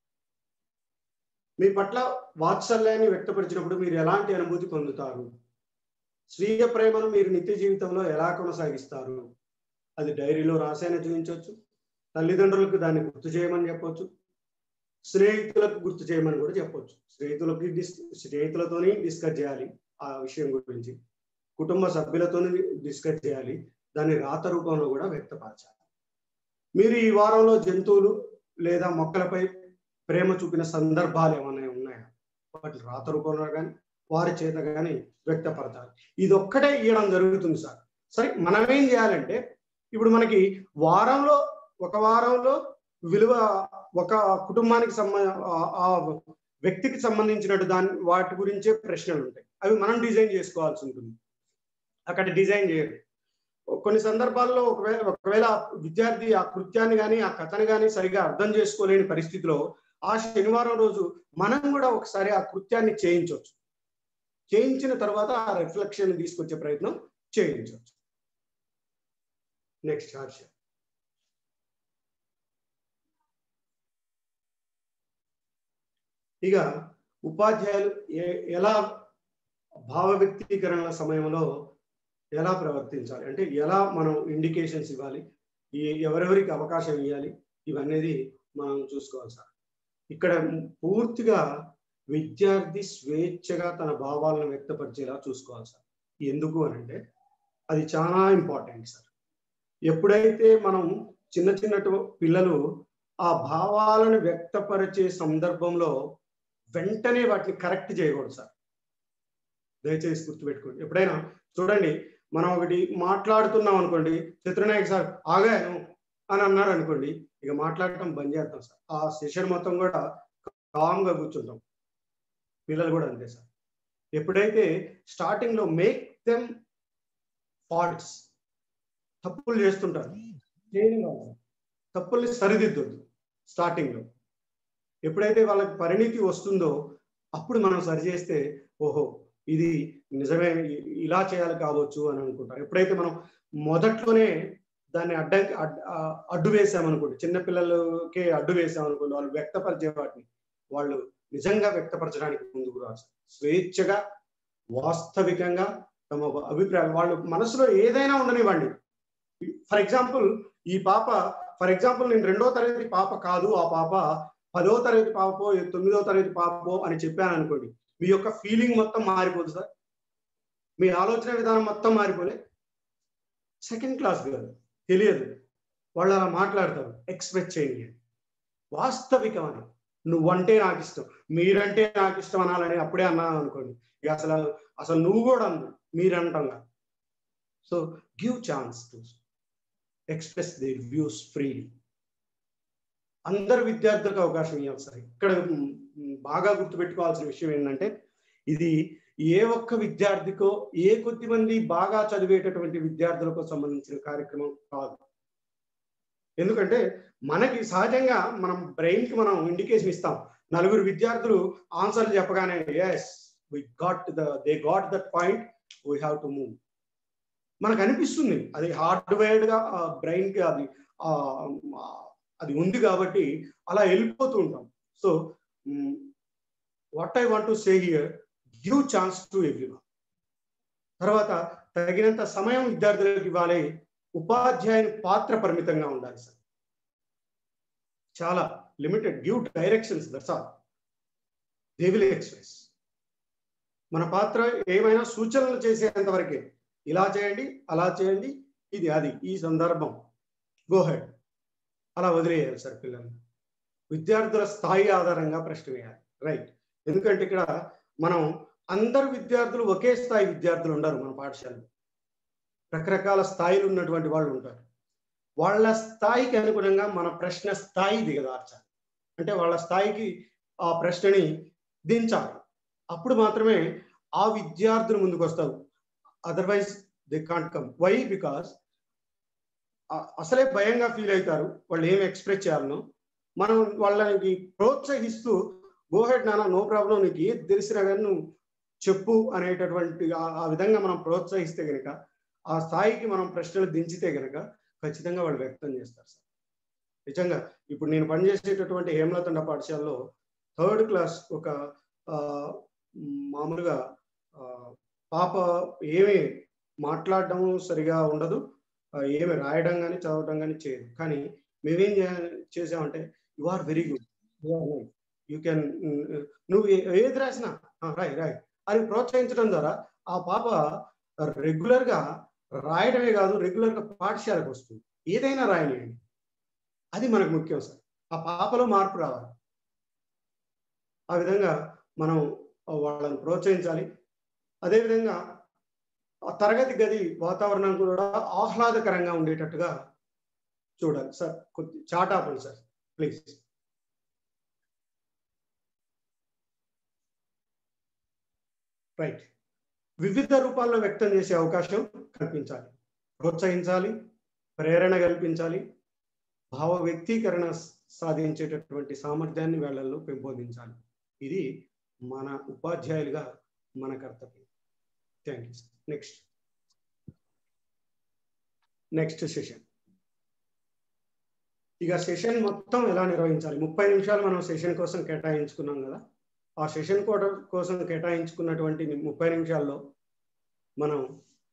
S2: మీ పట్ల వాత్సల్యాన్ని వ్యక్తపరిచినప్పుడు మీరు ఎలాంటి అనుభూతి పొందుతారు స్వీయ ప్రేమను మీరు నిత్య జీవితంలో ఎలా కొనసాగిస్తారు అది డైరీలో రాసైనా చూపించవచ్చు తల్లిదండ్రులకు దాన్ని గుర్తు చేయమని చెప్పొచ్చు స్నేహితులకు గుర్తు చేయమని కూడా చెప్పొచ్చు స్నేహితులకి డిస్ స్నేహితులతోని డిస్కస్ చేయాలి ఆ విషయం గురించి కుటుంబ సభ్యులతోని డిస్కస్ చేయాలి దాన్ని రాత రూపంలో కూడా వ్యక్తపరచాలి మీరు ఈ వారంలో జంతువులు లేదా మొక్కలపై ప్రేమ చూపిన సందర్భాలు ఏమైనా ఉన్నాయా వాటి రాత రూపంలో కానీ వారి చేత కానీ వ్యక్తపరచాలి ఇది ఒక్కటే ఇవ్వడం జరుగుతుంది సార్ సరే మనం ఏం చేయాలంటే ఇప్పుడు మనకి వారంలో ఒక వారంలో విలువ ఒక కుటుంబానికి సంబంధ ఆ వ్యక్తికి సంబంధించినట్టు దాని వాటి గురించే ప్రశ్నలు ఉంటాయి అవి మనం డిజైన్ చేసుకోవాల్సి ఉంటుంది అక్కడ డిజైన్ చేయాలి కొన్ని సందర్భాల్లో ఒకవేళ ఒకవేళ విద్యార్థి ఆ కృత్యాన్ని కానీ ఆ కథని కానీ సరిగా అర్థం చేసుకోలేని పరిస్థితిలో ఆ శనివారం రోజు మనం కూడా ఒకసారి ఆ కృత్యాన్ని చేయించవచ్చు చేయించిన తర్వాత ఆ రిఫ్లెక్షన్ తీసుకొచ్చే ప్రయత్నం చేయించవచ్చు నెక్స్ట్ హర్ష ఇక ఉపాధ్యాయులు ఎలా భావ వ్యక్తీకరణల సమయంలో ఎలా ప్రవర్తించాలి అంటే ఎలా మనం ఇండికేషన్స్ ఇవ్వాలి ఈ ఎవరెవరికి అవకాశం ఇవ్వాలి ఇవన్నీ మనం చూసుకోవాలి సార్ ఇక్కడ పూర్తిగా విద్యార్థి స్వేచ్ఛగా తన భావాలను వ్యక్తపరిచేలా చూసుకోవాలి సార్ ఎందుకు అని అంటే అది చాలా ఇంపార్టెంట్ సార్ ఎప్పుడైతే మనం చిన్న చిన్న పిల్లలు ఆ భావాలను వ్యక్తపరిచే సందర్భంలో వెంటనే వాటిని కరెక్ట్ చేయకూడదు సార్ దయచేసి గుర్తుపెట్టుకోండి ఎప్పుడైనా చూడండి మనం ఒకటి మాట్లాడుతున్నాం అనుకోండి చిత్రనాయక్ సార్ ఆగాను అని అన్నారు అనుకోండి ఇక మాట్లాడటం బంద్ చేద్దాం సార్ ఆ సెషన్ మొత్తం కూడా కామ్గా కూర్చుంటాం పిల్లలు కూడా అంతే సార్ ఎప్పుడైతే స్టార్టింగ్ లో మేక్ దెమ్ ఫాల్ట్స్ తప్పులు చేస్తుంటారు తప్పుల్ని సరిదిద్దొద్దు స్టార్టింగ్ లో ఎప్పుడైతే వాళ్ళకి పరిణితి వస్తుందో అప్పుడు మనం సరి చేస్తే ఓహో ఇది నిజమే ఇలా చేయాలి కావచ్చు అని అనుకుంటారు ఎప్పుడైతే మనం మొదట్లోనే దాన్ని అడ్డ అడ్డు వేసామనుకోండి చిన్నపిల్లలకే అడ్డు వేసామనుకోండి వాళ్ళు వ్యక్తపరిచే వాటిని వాళ్ళు నిజంగా వ్యక్తపరచడానికి ముందుకు రాదు స్వేచ్ఛగా వాస్తవికంగా తమ అభిప్రాయం వాళ్ళు మనసులో ఏదైనా ఉండనివ్వండి ఫర్ ఎగ్జాంపుల్ ఈ పాప ఫర్ ఎగ్జాంపుల్ నేను రెండో తరగతి పాప కాదు ఆ పాప పదో తరగతి పాపో తొమ్మిదో తరగతి పాపో అని చెప్పాను అనుకోండి మీ యొక్క ఫీలింగ్ మొత్తం మారిపోదు సార్ మీ ఆలోచన విధానం మొత్తం మారిపోలే సెకండ్ క్లాస్ గర్ల్ తెలియదు వాళ్ళు అలా మాట్లాడతారు ఎక్స్ప్రెస్ చేయండి వాస్తవికం అని నువ్వంటే నాకు ఇష్టం మీరంటే నాకు ఇష్టం అనాలని అప్పుడే అన్నాను అనుకోండి ఇక అసలు అసలు నువ్వు కూడా అందు మీరంటాం so give chance to express their views freely అందరు విద్యార్థులకు అవకాశం ఇవ్వాలి సార్ ఇక్కడ బాగా గుర్తుపెట్టుకోవాల్సిన విషయం ఏంటంటే ఇది ఏ ఒక్క విద్యార్థికో ఏ కొద్ది మంది బాగా చదివేటటువంటి విద్యార్థులకు సంబంధించిన కార్యక్రమం కాదు ఎందుకంటే మనకి సహజంగా మనం బ్రెయిన్ కి మనం ఇండికేషన్ ఇస్తాం నలుగురు విద్యార్థులు ఆన్సర్లు చెప్పగానే yes we got the they got that point we have to move మనకు అనిపిస్తుంది అది హార్డ్వేర్డ్ గా బ్రెయిన్ కి అది అది ఉంది కాబట్టి అలా వెళ్ళిపోతూ ఉంటాం so what I want to say here give chance to everyone తర్వాత తగినంత సమయం విద్యార్థులకు ఇవ్వాలి ఉపాధ్యాయుని పాత్ర పరిమితంగా ఉండాలి సార్ చాలా limited give directions that's all they will express మన పాత్ర ఏమైనా సూచనలు చేసేంత వరకే ఇలా చేయండి అలా చేయండి ఇది అది ఈ సందర్భం గో హెడ్ అలా వదిలేయాలి సార్ పిల్లల్ని విద్యార్థుల స్థాయి ఆధారంగా ప్రశ్న వేయాలి రైట్ ఎందుకంటే ఇక్కడ మనం అందరు విద్యార్థులు ఒకే స్థాయి విద్యార్థులు ఉండరు మన పాఠశాలలో రకరకాల స్థాయిలు ఉన్నటువంటి వాళ్ళు ఉంటారు వాళ్ళ స్థాయికి అనుగుణంగా మన ప్రశ్న స్థాయి దిగదార్చాలి అంటే వాళ్ళ స్థాయికి ఆ ప్రశ్నని దించాలి అప్పుడు మాత్రమే ఆ విద్యార్థులు ముందుకు వస్తారు otherwise they can't come why because అసలే భయంగా ఫీల్ అవుతారు వాళ్ళు ఏం ఎక్స్ప్రెస్ చేయాలనో మనం వాళ్ళకి ప్రోత్సహిస్తూ గోహెడ్ నాన్న నో ప్రాబ్లం నీకు ఏది తెలిసినా కానీ నువ్వు చెప్పు అనేటటువంటి ఆ విధంగా మనం ప్రోత్సహిస్తే గనక ఆ స్థాయికి మనం ప్రశ్నలు దించితే గనక ఖచ్చితంగా వాళ్ళు వ్యక్తం చేస్తారు సార్ నిజంగా ఇప్పుడు నేను పనిచేసేటటువంటి హేమలతండ పాఠశాలలో థర్డ్ క్లాస్ ఒక మామూలుగా పాప ఏమి మాట్లాడడం సరిగా ఉండదు ఏమి రాయడం కానీ చదవడం కానీ చేయదు కానీ మేమేం చేసామంటే you are very good you can నువ్వు ఏది రాసినా రాయ్ రాయ్ అని ప్రోత్సహించడం ద్వారా ఆ పాప రెగ్యులర్ గా రాయడమే కాదు రెగ్యులర్ గా పాఠశాలకు వస్తుంది ఏదైనా రాయనియండి అది మనకు ముఖ్యం సార్ ఆ పాపలో మార్పు రావాలి ఆ విధంగా మనం వాళ్ళని ప్రోత్సహించాలి అదేవిధంగా ఆ తరగతి గది వాతావరణం కూడా ఆహ్లాదకరంగా ఉండేటట్టుగా చూడాలి సార్ కొద్ది చాట్ ఆపండి సార్ ప్లీజ్ రైట్ వివిధ రూపాల్లో వ్యక్తం చేసే అవకాశం కల్పించాలి ప్రోత్సహించాలి ప్రేరణ కల్పించాలి భావ వ్యక్తీకరణ సాధించేటటువంటి సామర్థ్యాన్ని వేళ్లలో పెంపొందించాలి ఇది మన ఉపాధ్యాయులుగా మన కర్తవ్యం thank you next next session ఇక సెషన్ మొత్తం ఎలా నిర్వహించాలి ముప్పై నిమిషాలు మనం సెషన్ కోసం కేటాయించుకున్నాం కదా ఆ సెషన్ కోసం కేటాయించుకున్నటువంటి ముప్పై నిమిషాల్లో మనం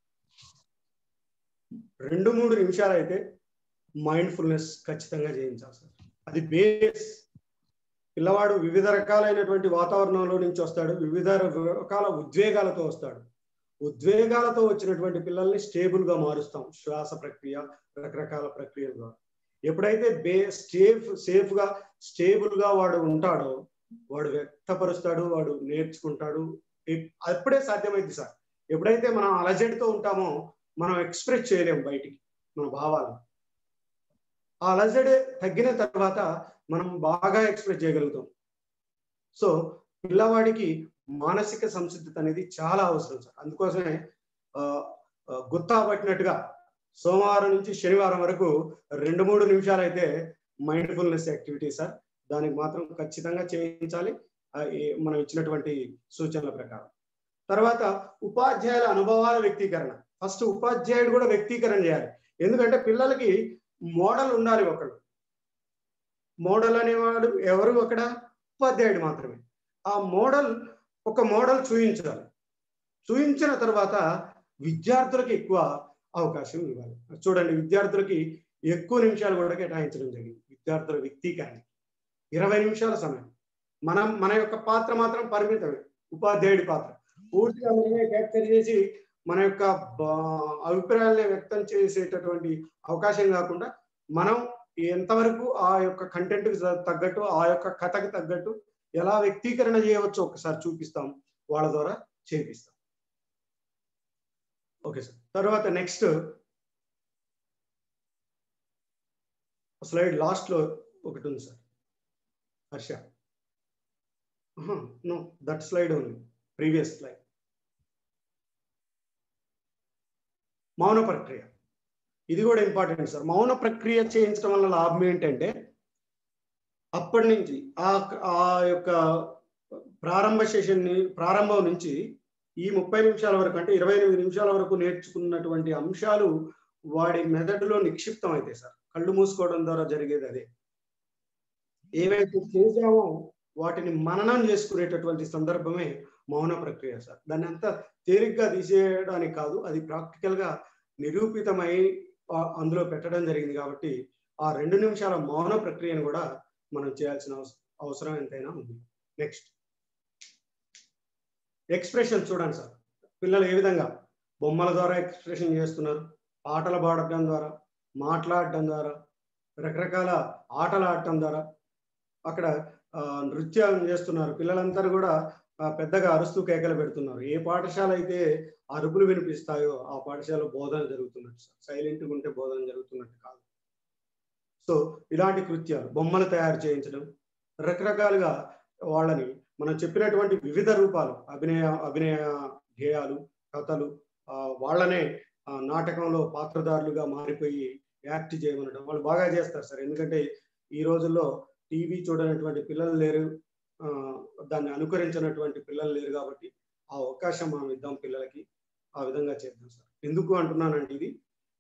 S2: రెండు మూడు నిమిషాలు అయితే మైండ్ఫుల్నెస్ ఖచ్చితంగా చేయించాలి సార్ అది బేస్ పిల్లవాడు వివిధ రకాలైనటువంటి వాతావరణంలో నుంచి వస్తాడు వివిధ రకాల ఉద్వేగాలతో వస్తాడు ఉద్వేగాలతో వచ్చినటువంటి పిల్లల్ని స్టేబుల్ గా మారుస్తాం శ్వాస ప్రక్రియ రకరకాల ప్రక్రియల ద్వారా ఎప్పుడైతే బే స్టేఫ్ సేఫ్ గా స్టేబుల్ గా వాడు ఉంటాడో వాడు వ్యక్తపరుస్తాడు వాడు నేర్చుకుంటాడు అప్పుడే సాధ్యమైంది సార్ ఎప్పుడైతే మనం అలజడితో ఉంటామో మనం ఎక్స్ప్రెస్ చేయలేము బయటికి మన భావాలు ఆ అలజడి తగ్గిన తర్వాత మనం బాగా ఎక్స్ప్రెస్ చేయగలుగుతాం సో పిల్లవాడికి మానసిక సంసిద్ధత అనేది చాలా అవసరం సార్ అందుకోసమే గుత్తా పట్టినట్టుగా సోమవారం నుంచి శనివారం వరకు రెండు మూడు నిమిషాలు అయితే మైండ్ఫుల్నెస్ యాక్టివిటీ సార్ దానికి మాత్రం ఖచ్చితంగా చేయించాలి మనం ఇచ్చినటువంటి సూచనల ప్రకారం తర్వాత ఉపాధ్యాయుల అనుభవాల వ్యక్తీకరణ ఫస్ట్ ఉపాధ్యాయుడు కూడా వ్యక్తీకరణ చేయాలి ఎందుకంటే పిల్లలకి మోడల్ ఉండాలి ఒకడు మోడల్ అనేవాడు ఎవరు అక్కడ ఉపాధ్యాయుడు మాత్రమే ఆ మోడల్ ఒక మోడల్ చూపించాలి చూపించిన తర్వాత విద్యార్థులకు ఎక్కువ అవకాశం ఇవ్వాలి చూడండి విద్యార్థులకి ఎక్కువ నిమిషాలు కూడా కేటాయించడం జరిగింది విద్యార్థుల వ్యక్తీకరణ ఇరవై నిమిషాల సమయం మనం మన యొక్క పాత్ర మాత్రం పరిమితమే ఉపాధ్యాయుడి పాత్ర పూర్తిగా మనమే క్యాప్చర్ చేసి మన యొక్క బా- అభిప్రాయాలను వ్యక్తం చేసేటటువంటి అవకాశం కాకుండా మనం ఎంతవరకు ఆ యొక్క కంటెంట్ తగ్గట్టు ఆ యొక్క కథకు తగ్గట్టు ఎలా వ్యక్తీకరణ చేయవచ్చో ఒకసారి చూపిస్తాం వాళ్ళ ద్వారా చేపిస్తాం ఓకే సార్ తర్వాత నెక్స్ట్ స్లైడ్ లాస్ట్ లో ఒకటి ఉంది sir Harsha no that slide only previous slide మౌన ప్రక్రియ ఇది కూడా ఇంపార్టెంట్ సార్ మౌన ప్రక్రియ చేయించడం వల్ల లాభం ఏంటంటే అప్పటి నుంచి ఆ ఆ యొక్క ప్రారంభ సెషన్ ప్రారంభం నుంచి ఈ ముప్పై నిమిషాల వరకు అంటే ఇరవై ఎనిమిది నిమిషాల వరకు నేర్చుకున్నటువంటి అంశాలు వాడి మెదడులో నిక్షిప్తం అవుతాయి సార్ కళ్ళు మూసుకోవడం ద్వారా జరిగేది అదే ఏవైతే చేసామో వాటిని మననం చేసుకునేటటువంటి సందర్భమే మౌన ప్రక్రియ సార్ దాన్ని అంతా తేలిగ్గా తీసేయడానికి కాదు అది ప్రాక్టికల్ గా నిరూపితమై ఆ, అందులో పెట్టడం జరిగింది కాబట్టి ఆ రెండు నిమిషాల మౌన ప్రక్రియను కూడా మనం చేయాల్సిన అవస- అవసరం ఎంతైనా ఉంది నెక్స్ట్ ఎక్స్ప్రెషన్ చూడండి సార్ పిల్లలు ఏ విధంగా బొమ్మల ద్వారా ఎక్స్ప్రెషన్ చేస్తున్నారు పాటలు పాడటం ద్వారా మాట్లాడటం ద్వారా రకరకాల ఆటలు ఆడటం ద్వారా అక్కడ ఆ, నృత్యం చేస్తున్నారు పిల్లలందరూ కూడా ఆ, పెద్దగా అరుస్తూ కేకలు పెడుతున్నారు ఏ పాఠశాల అయితే అరుపులు వినిపిస్తాయో ఆ పాఠశాల బోధన జరుగుతున్నట్టు సార్ సైలెంట్గా ఉంటే బోధన జరుగుతున్నట్టు కాదు సో ఇలాంటి కృత్యాలు బొమ్మలు తయారు చేయించడం రకరకాలుగా వాళ్ళని మనం చెప్పినటువంటి వివిధ రూపాలు అభినయ అభినయ ధ్యేయాలు కథలు ఆ, వాళ్ళనే ఆ, నాటకంలో పాత్రధారులుగా మారిపోయి యాక్ట్ చేయమనడం వాళ్ళు బాగా చేస్తారు సార్ ఎందుకంటే ఈ రోజుల్లో టీవీ చూడనటువంటి పిల్లలు లేరు ఆ, దాన్ని అనుకరించినటువంటి పిల్లలు లేరు కాబట్టి ఆ అవకాశం మనం ఇద్దాం పిల్లలకి ఆ విధంగా చేద్దాం సార్ ఎందుకు అంటున్నానంటే ఇది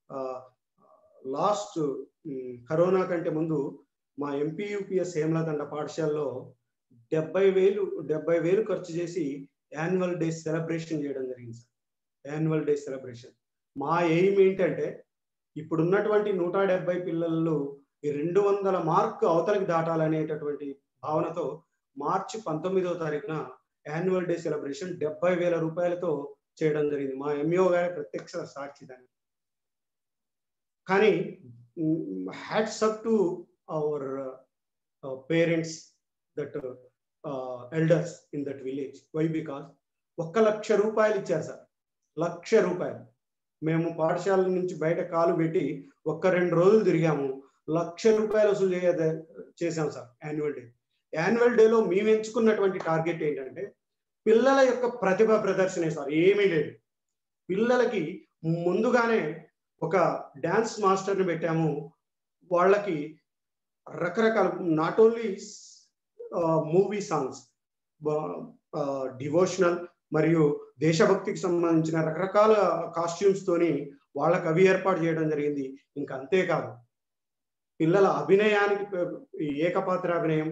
S2: లాస్ట్ కరోనా కంటే ముందు మా ఎంపీ యూపీఎస్ హేమలతండ పాఠశాలలో డెబ్బై వేలు డెబ్బై వేలు ఖర్చు చేసి యాన్యువల్ డే సెలబ్రేషన్ చేయడం జరిగింది సార్ యాన్యువల్ డే సెలబ్రేషన్ మా ఎయిమ్ ఏంటంటే ఇప్పుడున్నటువంటి నూట డెబ్బై పిల్లలు ఈ రెండు వందల మార్క్ అవతలకి దాటాలనేటటువంటి భావనతో మార్చి పంతొమ్మిదవ తారీఖున యాన్యువల్ డే సెలబ్రేషన్ డెబ్బై వేల రూపాయలతో చేయడం జరిగింది మా ఎంఈఓ గారి ప్రత్యక్ష సాక్షి దానికి కానీ hats up to our parents that elders in that village why because ఒక్క లక్ష రూపాయలు ఇచ్చారు సార్ లక్ష రూపాయలు మేము పాఠశాల నుంచి బయట కాలు పెట్టి ఒక్క రెండు రోజులు తిరిగాము లక్ష రూపాయలు వసూలు చేయ చేశాం సార్ యాన్యువల్ డే యాన్యువల్ డేలో మేము ఎంచుకున్నటువంటి టార్గెట్ ఏంటంటే పిల్లల యొక్క ప్రతిభ ప్రదర్శనే సార్ ఏమీ లేదు పిల్లలకి ముందుగానే ఒక డాన్స్ మాస్టర్ని పెట్టాము వాళ్ళకి రకరకాల not only movie songs devotional మరియు దేశభక్తికి సంబంధించిన రకరకాల కాస్ట్యూమ్స్ తోని వాళ్ళకి అవి ఏర్పాటు చేయడం జరిగింది ఇంకా అంతేకాదు పిల్లల అభినయానికి ఈ ఏకపాత్ర అభినయం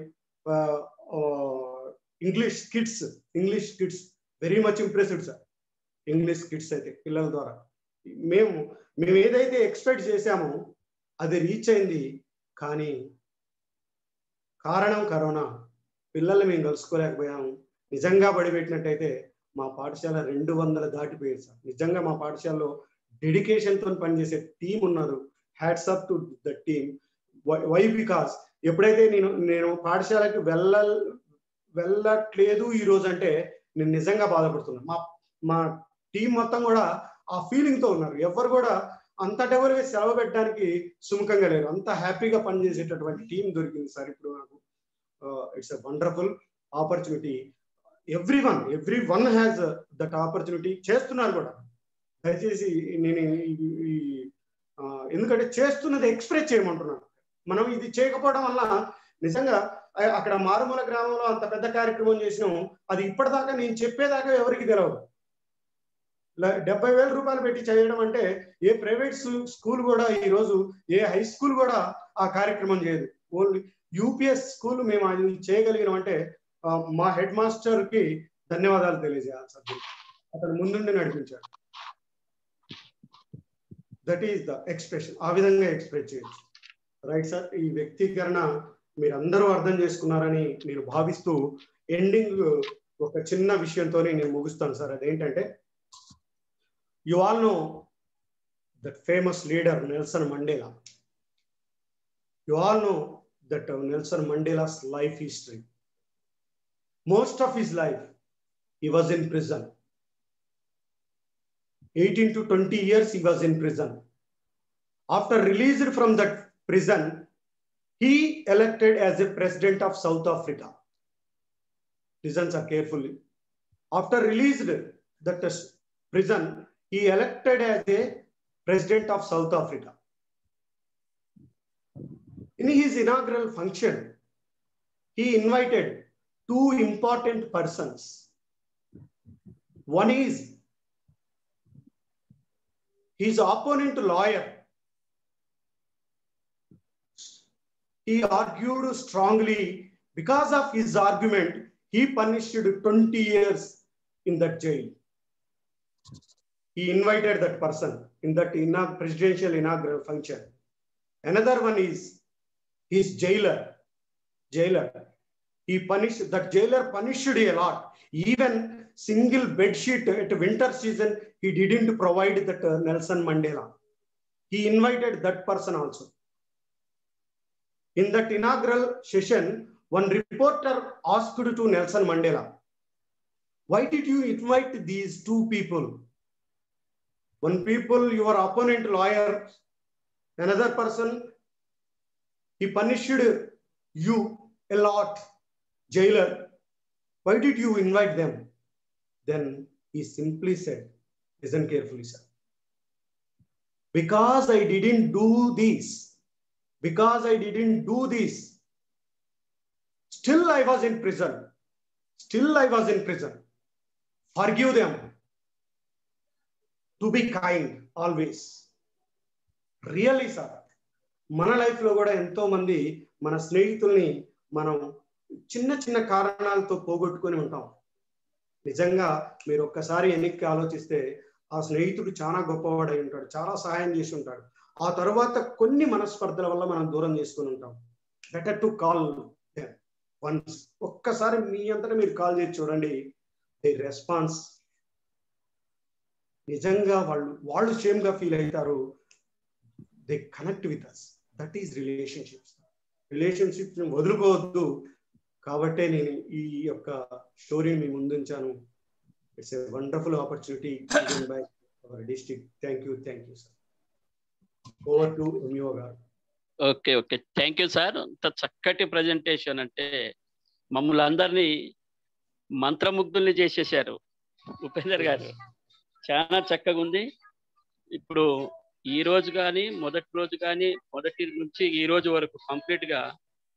S2: English kids English kids very much impressed sir English kids అయితే పిల్లల ద్వారా మేము మేము ఏదైతే ఎక్స్పెక్ట్ చేశామో అది రీచ్ అయింది కానీ కారణం కరోనా పిల్లల్ని మేము కలుసుకోలేకపోయాము నిజంగా బడిపెట్టినట్టయితే మా పాఠశాల రెండు వందల దాటిపోయేది సార్ నిజంగా మా పాఠశాలలో డెడికేషన్తో పనిచేసే టీం ఉన్నారు hats up to the team why because ఎప్పుడైతే నేను నేను పాఠశాలకి వెళ్ళ వెళ్ళట్లేదు ఈ రోజు అంటే నేను నిజంగా బాధపడుతున్నాను మా మా టీం మొత్తం కూడా ఆ ఫీలింగ్ తో ఉన్నారు ఎవరు కూడా అంత డెవలప్ సెలవు పెట్టడానికి సుముఖంగా లేరు అంత హ్యాపీగా పనిచేసేటటువంటి టీం దొరికింది సార్ ఇప్పుడు నాకు it's a wonderful opportunity every one every one has that opportunity చేస్తున్నారు కూడా దయచేసి నేను ఈ ఎందుకంటే చేస్తున్నది ఎక్స్ప్రెస్ చేయమంటున్నాను మనం ఇది చేయకపోవడం వల్ల నిజంగా అక్కడ మారుమూల గ్రామంలో అంత పెద్ద కార్యక్రమం చేసినాం అది ఇప్పటిదాకా నేను చెప్పేదాకా ఎవరికి తెలియదు డెబ్బై వేల రూపాయలు పెట్టి చేయడం అంటే ఏ ప్రైవేట్ స్కూల్ కూడా ఈ రోజు ఏ హై స్కూల్ కూడా ఆ కార్యక్రమం చేయదు ఓన్లీ యూపీఎస్ స్కూల్ మేము అది చేయగలిగినాం అంటే ఆ, మా హెడ్ మాస్టర్ కి ధన్యవాదాలు తెలియజేయాలి సార్ అతను ముందుండి నడిపించాడు దట్ ఈస్ ద ఎక్స్ప్రెషన్ ఆ విధంగా ఎక్స్ప్రెస్ చేయొచ్చు రైట్ సార్ ఈ వ్యక్తీకరణ మీరు అందరూ అర్థం చేసుకున్నారని నేను భావిస్తూ ఎండింగ్ ఒక చిన్న విషయంతోనే నేను ముగుస్తాను సార్ అదేంటంటే you all know that famous leader Nelson Mandela you all know that Nelson Mandela's life history most of his life he was in prison 18 to 20 years he was in prison after released from that prison he elected as a president of south africa listen sir carefully after released that uh, prison he elected as a president of south africa in his inaugural function he invited two important persons. One is his opponent lawyer. He argued strongly. Because of his argument, he punished 20 years in that jail. He invited that person in that inaug- presidential inaugural function. Another one is his jailer. Jailer he punished that jailer punished a lot even single bed sheet at winter season he didn't provide that uh, nelson mandela he invited that person also in that inaugural session one reporter asked to nelson mandela why did you invite these two people one people your opponent lawyer another person he punished you a lot jailer, why did you invite them? Then he simply said, listen carefully, sir. Because I didn't do this, because I didn't do this, still I was in prison. Still I was in prison. Forgive them. To be kind always. Really sir మన life లో కూడా ఎంతో మంది మన స్నేహితుల్ని మనం చిన్న చిన్న కారణాలతో పోగొట్టుకొని ఉంటాం నిజంగా మీరు ఒక్కసారి వెనక్కి ఆలోచిస్తే ఆ స్నేహితుడు చాలా గొప్పవాడై ఉంటాడు చాలా సహాయం చేసి ఉంటాడు ఆ తర్వాత కొన్ని మనస్పర్ధల వల్ల మనం దూరం చేసుకుని ఉంటాం బెటర్ టు కాల్ వన్స్ ఒక్కసారి మీ అంతటా మీరు కాల్ చేసి చూడండి ది రెస్పాన్స్ నిజంగా వాళ్ళు వాళ్ళు సేమ్ గా ఫీల్ అవుతారు they connect with us that is relationships relationships వదులుకోవద్దు కాబట్టే నేను ఈ యొక్క స్టోరీని మీ ముందుంచాను it's a wonderful opportunity by our district thank you thank you sir over to MEO గారు
S3: okay okay thank you sir అంత చక్కటి ప్రజెంటేషన్ అంటే మమ్మల్ని అందరినీ మంత్రముగ్ధుల్ని చేసేసారు ఉపేందర్ గారు చాలా చక్కగా ఉంది ఇప్పుడు ఈ రోజు కానీ మొదటి రోజు కానీ మొదటి నుంచి ఈ రోజు వరకు కంప్లీట్ గా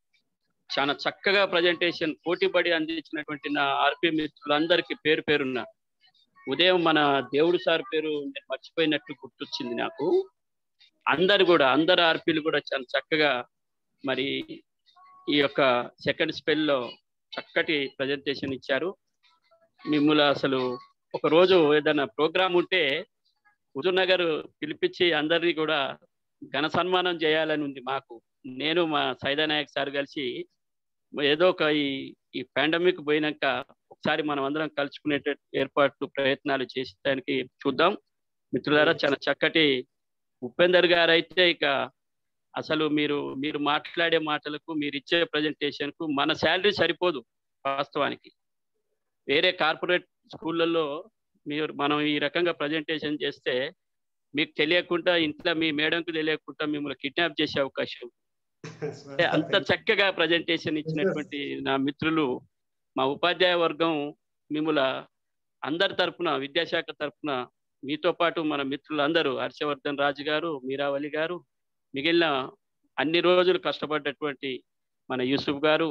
S3: చాలా చక్కగా ప్రజెంటేషన్ పోటీపడి అందించినటువంటి నా ఆర్పి మిత్రులందరికీ పేరు పేరున్న ఉదయం మన దేవుడు సార్ పేరు నేను మర్చిపోయినట్టు గుర్తొచ్చింది నాకు అందరు కూడా అందరు ఆర్పీలు కూడా చాలా చక్కగా మరి ఈ యొక్క సెకండ్ స్పెల్లో చక్కటి ప్రజెంటేషన్ ఇచ్చారు మిమ్మల్ని అసలు ఒక రోజు ఏదైనా ప్రోగ్రామ్ ఉంటే హుజూర్నగర్ పిలిపించి అందరినీ కూడా ఘన సన్మానం చేయాలని ఉంది మాకు నేను మా సైదానాయక్ సార్ కలిసి ఏదో ఒక ఈ ఈ పాండమిక్ పోయినాక ఒకసారి మనం అందరం కలుసుకునే ఏర్పాట్లు ప్రయత్నాలు చేసేదానికి చూద్దాం మిత్రులారా చాలా చక్కటి ఉపేందర్ గారు అయితే ఇక అసలు మీరు మీరు మాట్లాడే మాటలకు మీరు ఇచ్చే ప్రజెంటేషన్ కు మన శాలరీ సరిపోదు వాస్తవానికి వేరే కార్పొరేట్ స్కూళ్ళల్లో మీరు మనం ఈ రకంగా ప్రజెంటేషన్ చేస్తే మీకు తెలియకుండా ఇంట్లో మీ మేడంకు తెలియకుండా మిమ్మల్ని కిడ్నాప్ చేసే అవకాశం అంటే అంత చక్కగా ప్రజెంటేషన్ ఇచ్చినటువంటి నా మిత్రులు మా ఉపాధ్యాయ వర్గం మిమ్మల అందరి తరపున విద్యాశాఖ తరపున మీతో పాటు మన మిత్రులందరూ హర్షవర్ధన్ రాజు గారు మీరావళి గారు మిగిలిన అన్ని రోజులు కష్టపడ్డటువంటి మన యూసుఫ్ గారు